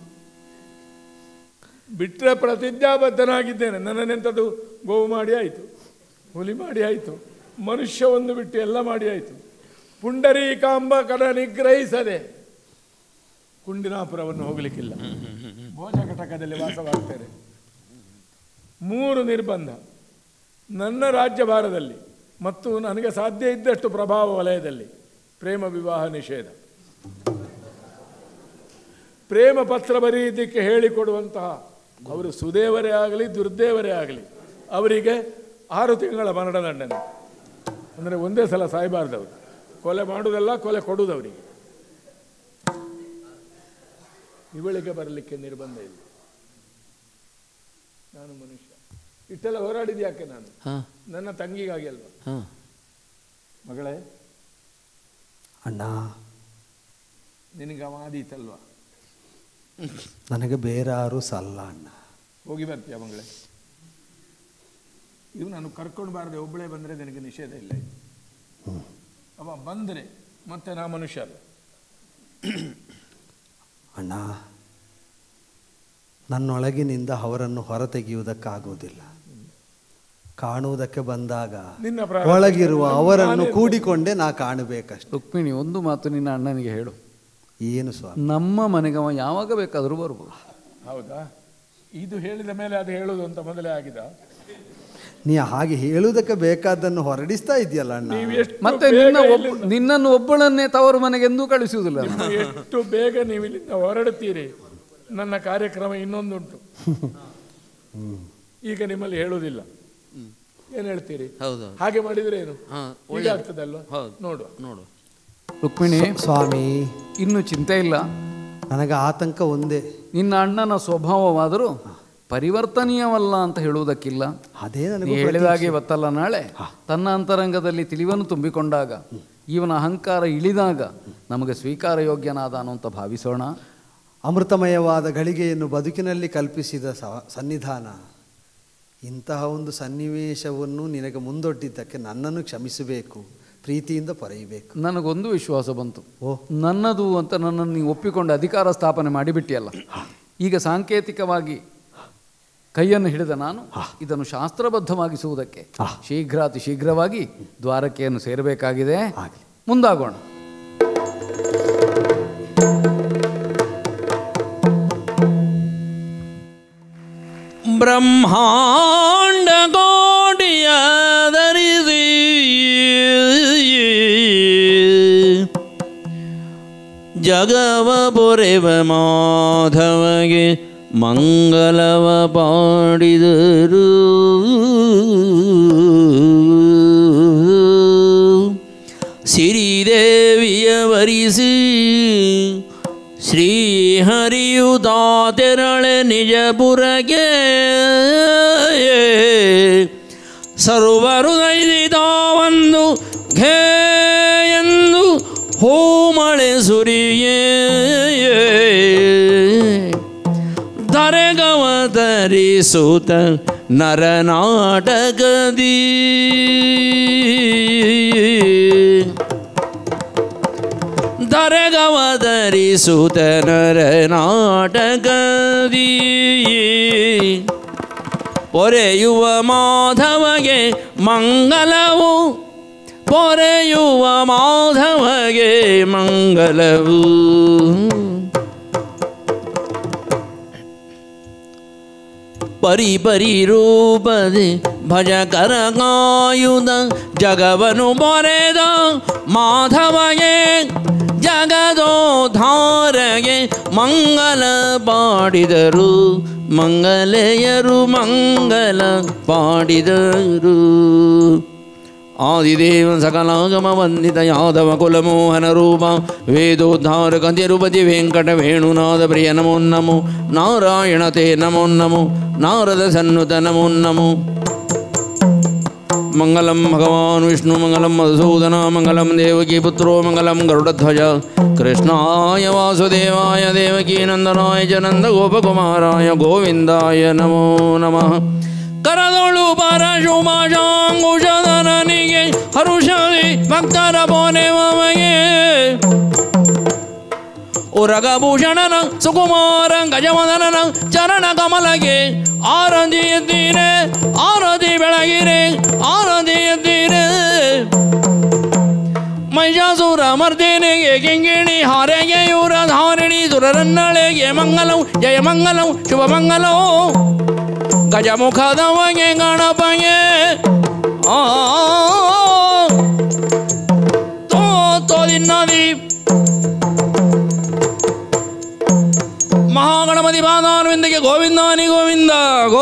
S3: ಬಿಟ್ಟರೆ ಪ್ರತಿಜ್ಞಾಬದ್ಧನಾಗಿದ್ದೇನೆ ನನ್ನನ್ನೆಂಥದ್ದು ಗೋವು ಮಾಡಿ ಆಯಿತು ಹುಲಿ ಮಾಡಿ ಆಯಿತು ಮನುಷ್ಯ ಒಂದು ಬಿಟ್ಟು ಎಲ್ಲ ಮಾಡಿ ಆಯಿತು ಪುಂಡರೀಕಾಂಬ ಕಡ ನಿಗ್ರಹಿಸದೆ ಕುಂಡಿನಾಪುರವನ್ನು ಹೋಗಲಿಕ್ಕಿಲ್ಲ ಭೋಜಕಟಕದಲ್ಲಿ ವಾಸವಾಗ್ತೇನೆ ಮೂರು ನಿರ್ಬಂಧ ನನ್ನ ರಾಜ್ಯಭಾರದಲ್ಲಿ ಮತ್ತು ನನಗೆ ಸಾಧ್ಯ ಇದ್ದಷ್ಟು ಪ್ರಭಾವ ವಲಯದಲ್ಲಿ ಪ್ರೇಮ ವಿವಾಹ ನಿಷೇಧ ಪ್ರೇಮ ಪತ್ರ ಬರೆಯುವುದಕ್ಕೆ ಹೇಳಿಕೊಡುವಂತಹ ಅವರು ಸುದೇವರೇ ಆಗಲಿ ದುರ್ದೇವರೇ ಆಗಲಿ ಅವರಿಗೆ ಆರು ತಿಂಗಳ ಮರಣದಂಡನೆ ಅಂದರೆ ಒಂದೇ ಸಲ ಸಾಯಬಾರ್ದವರು ಕೊಲೆ ಮಾಡುವುದಲ್ಲ ಕೊಲೆ ಕೊಡುವುದವರಿಗೆ ಇವಳಿಗೆ ಬರಲಿಕ್ಕೆ ನಿರ್ಬಂಧ ಇಲ್ಲ ನಾನು ಮನುಷ್ಯ ಇಷ್ಟೆಲ್ಲ ಹೋರಾಡಿದ ಯಾಕೆ ನಾನು
S1: ಹಾಂ
S3: ನನ್ನ ತಂಗಿಗಾಗಿ ಅಲ್ವಾ
S1: ಹಾಂ
S3: ಮಗಳೇ
S5: ಅಣ್ಣ
S3: ನಿನಗೆ ಅವ ಆದೀತಲ್ವಾ
S5: ನನಗೆ ಬೇರೆ ಯಾರೂ ಸಲ್ಲ ಅಣ್ಣ
S3: ಹೋಗಿ ಬರ್ತೀಯ ಮಗಳೇ ಇವು ನಾನು ಕರ್ಕೊಂಡು ಬಾರದೆ ಒಬ್ಬಳೇ ಬಂದರೆ ನಿನಗೆ ನಿಷೇಧ ಇಲ್ಲ ಇದು. ಅವ ಬಂದರೆ ಮತ್ತೆ ನಾ ಮನುಷ್ಯ ಅಲ್ಲ
S5: ಅಣ್ಣ ನನ್ನೊಳಗಿನಿಂದ ಅವರನ್ನು ಹೊರತೆಗೆಯುವುದಕ್ಕಾಗುವುದಿಲ್ಲ ಕಾಣುವುದಕ್ಕೆ ಬಂದಾಗ
S3: ನಿನ್ನ ಪ್ರಾಣ
S5: ಒಳಗಿರುವ ಅವರನ್ನು ಕೂಡಿಕೊಂಡೇ ನಾ ಕಾಣಬೇಕಷ್ಟೆ
S6: ರುಕ್ಮಿಣಿ ಒಂದು ಮಾತು ನಿನ್ನ ಅಣ್ಣನಿಗೆ ಹೇಳು
S5: ಏನು ಸ್ವಾಮಿ
S6: ನಮ್ಮ ಮನೆಗೆ ಅವ ಯಾವಾಗ ಬೇಕಾದರೂ ಬರ್ಬೋದು
S3: ಹೌದಾ ಇದು ಹೇಳಿದ ಮೇಲೆ ಅದು ಹೇಳುದು ಅಂತ ಮೊದಲೇ ಆಗಿದ
S5: ನೀ ಹಾಗೆ ಹೇಳುವುದಕ್ಕೆ ಬೇಕಾದ್ದನ್ನು ಹೊರಡಿಸ್ತಾ ಇದೆಯಲ್ಲ ಅಣ್ಣ
S3: ನೀವು ಎಷ್ಟು
S6: ಮತ್ತೆ
S3: ಬೇಗ
S6: ನಿನ್ನ ಒಬ್ಬ
S3: ಇಲ್ಲಿಂದ-
S6: ನಿನ್ನನ್ನು ಒಬ್ಬಳನ್ನೇ ತವರು ಮನೆಗೆ ಎಂದೂ ಕಳಿಸುವುದಿಲ್ಲ ನಾನು.
S3: ನೀವು ಎಷ್ಟು ಬೇಗ ನೀವು ಇಲ್ಲಿಂದ ಹೊರಡುತ್ತೀರಿ ನನ್ನ ಕಾರ್ಯಕ್ರಮ ಇನ್ನೊಂದುಂಟು ಈಗ ನಿಮ್ಮಲ್ಲಿ ಹೇಳುವುದಿಲ್ಲ ಏನು ಹೇಳ್ತೀರಿ
S1: ಹೌದು
S3: ಹಾಗೆ ಮಾಡಿದ್ರೆ ಏನು
S1: ಹಾಂ
S3: ಹೀಗೆ ಆಗ್ತದಲ್ವಾ
S1: ಹೌದು
S3: ನೋಡುವ
S1: ನೋಡು
S6: ರುಕ್ಮಿಣಿ
S5: ಸ್ವಾಮಿ
S6: ಇನ್ನು ಚಿಂತೆ ಇಲ್ಲ
S5: ನನಗೆ ಆತಂಕ ಒಂದೇ
S6: ನಿನ್ನ ಅಣ್ಣನ ಸ್ವಭಾವವಾದರೂ ಪರಿವರ್ತನೀಯವಲ್ಲ ಅಂತ ಹೇಳುವುದಕ್ಕಿಲ್ಲ
S5: ಅದೇ
S6: ನೀ
S5: ನನಗೆ
S6: ಹೇಳಿದಾಗೆ ಇವತ್ತಲ್ಲ ನಾಳೆ ತನ್ನ ಅಂತರಂಗದಲ್ಲಿ ತಿಳಿವನ್ನು ತುಂಬಿಕೊಂಡಾಗ ಇವನ ಅಹಂಕಾರ ಇಳಿದಾಗ ನಮಗೆ ಸ್ವೀಕಾರ ಯೋಗ್ಯನಾದ ಅಂತ ಭಾವಿಸೋಣ
S5: ಅಮೃತಮಯವಾದ ಗಳಿಗೆಯನ್ನು ಬದುಕಿನಲ್ಲಿ ಕಲ್ಪಿಸಿದ ಸ- ಸನ್ನಿಧಾನ ಇಂತಹ ಒಂದು ಸನ್ನಿವೇಶವನ್ನು ನಿನಗೆ ಮುಂದೊಡ್ಡಿದ್ದಕ್ಕೆ ನನ್ನನ್ನು ಕ್ಷಮಿಸಬೇಕು ಪ್ರೀತಿಯಿಂದ ಪೊರೆಯಬೇಕು
S6: ನನಗೊಂದು ವಿಶ್ವಾಸ ಬಂತು
S5: ಓ
S6: ನನ್ನದು ಅಂತ ನನ್ನನ್ನು ನೀವು ಒಪ್ಪಿಕೊಂಡು ಅಧಿಕಾರ ಸ್ಥಾಪನೆ ಮಾಡಿಬಿಟ್ಟಿಯಲ್ಲ ಈಗ ಸಾಂಕೇತಿಕವಾಗಿ ಕೈಯನ್ನು ಹಿಡಿದ ನಾನು ಇದನ್ನು ಶಾಸ್ತ್ರಬದ್ಧವಾಗಿಸುವುದಕ್ಕೆ ಶೀಘ್ರಾತಿ ಶೀಘ್ರವಾಗಿ ದ್ವಾರಕೆಯನ್ನು ಸೇರಬೇಕಾಗಿದೆ
S5: ಆಗಲಿ
S6: ಮುಂದಾಗೋಣ
S7: ಬ್ರಹ್ಮಾಂಡ ಕೋಟಿಯ ಧರಿಸಿ ಜಗವ ಪೊರೆವ ಮಾಧವಗೆ ಮಂಗಲವ ಪಾಡಿದರು ಸಿರಿದೇವಿಯ ವರಿಸಿ ಶ್ರೀಹರಿಯುದಾತೆರಳೆ ನಿಜಪುರಗೆ ಸರ್ವರು ದೈದಿತಾವಂದು ಘೇ ಎಂದು ಹೋಮಳೆ ಸುರಿಯೇ ಧರೆಗವತರಿಸುತ್ತ ನರನಾಟಕದಿ ಧರೆಗವತರಿಸುತ್ತ ನರನಾಟಕದಿ ಪೊರೆಯುವ ಮಾಧವಗೆ ಮಂಗಲವು ಪೊರೆಯುವ ಮಾಧವಗೆ ಮಂಗಲವು ಪರಿ ಪರಿ ರೂಪದೆ ಭಜಕರ ಕಾಯುದ ಜಗವನು ಬರೆದ ಮಾಧವಗೆ ಜಗದೋಧಾರಗೆ ಮಂಗಲ ಪಾಡಿದರು ಮಂಗಲೆಯರು ಮಂಗಲ ಪಾಡಿದರು ಆದಿದೇವ ಸಕಲಾಗಮ ವಂದಿತ ಯಾದವ ಕುಲಮೋಹನ ರೂಪ ವೇದೋದ್ಧಾರಕ ತಿರುಪತಿ ವೆಂಕಟ ವೇಣುನಾಥ ಪ್ರಿಯ ನಮೋ ನಮೋ ನಾರಾಯಣ ತೇ ನಮೋ ನಮೋ ನಾರದ ಸನ್ನುತ ನಮೋ ನಮೋ ಮಂಗಲಂ ಭಗವಾನ್ ವಿಷ್ಣು ಮಂಗಲಂ ಮಧುಸೂದನ ಮಂಗಲಂ ದೇವಕಿ ಪುತ್ರೋ ಮಂಗಲಂ ಗರುಡಧ್ವಜ ಕೃಷ್ಣಾಯ ವಾಸುದೇವಾಯ ದೇವಕೀ ನಂದನಾಯ ಚ ನಂದ ಗೋಪಕುಮಾರಾಯ ಗೋವಿಂದಾಯ ನಮೋ ನಮಃ ಕರದೊಳು ಪರಶುಭಾಷಾಂಗುಷಧನನಿಗೆ ಹರುಷವಿ ಭಕ್ತರ ಬೋನೆ ಮಮಗೆ ಉರಗಭೂಷಣನ ಸುಕುಮಾರ ಗಜವದನನ ಚರಣ ಕಮಲಗೆ ಆರತಿ ಎದ್ದೀರೆ ಆರತಿ ಬೆಳಗಿರೆ ಆರತಿ ಎದ್ದೀರೆ ಮಹಿಷಾಸುರ ಮರ್ದಿನಿಗೆ ಕಿಂಗಿಣಿ ಹಾರೆಗೆ ಇವರ ಧಾರಿಣಿ ಸುರರನ್ನಳೆಗೆ ಮಂಗಲಂ ಜಯ ಮಂಗಲಂ ಶುಭ ಮಂಗಲೋ ಗಜಮುಖದವಗೆ ಗಣಪಗೆ ಆ ತೋ ತೋದಿನ್ನದಿ ಮಹಾಗಣಪತಿ ಪಾದಾರವಿಂದಕ್ಕೆ ಗೋವಿಂದಾನಿ ಗೋವಿಂದ ಗೋ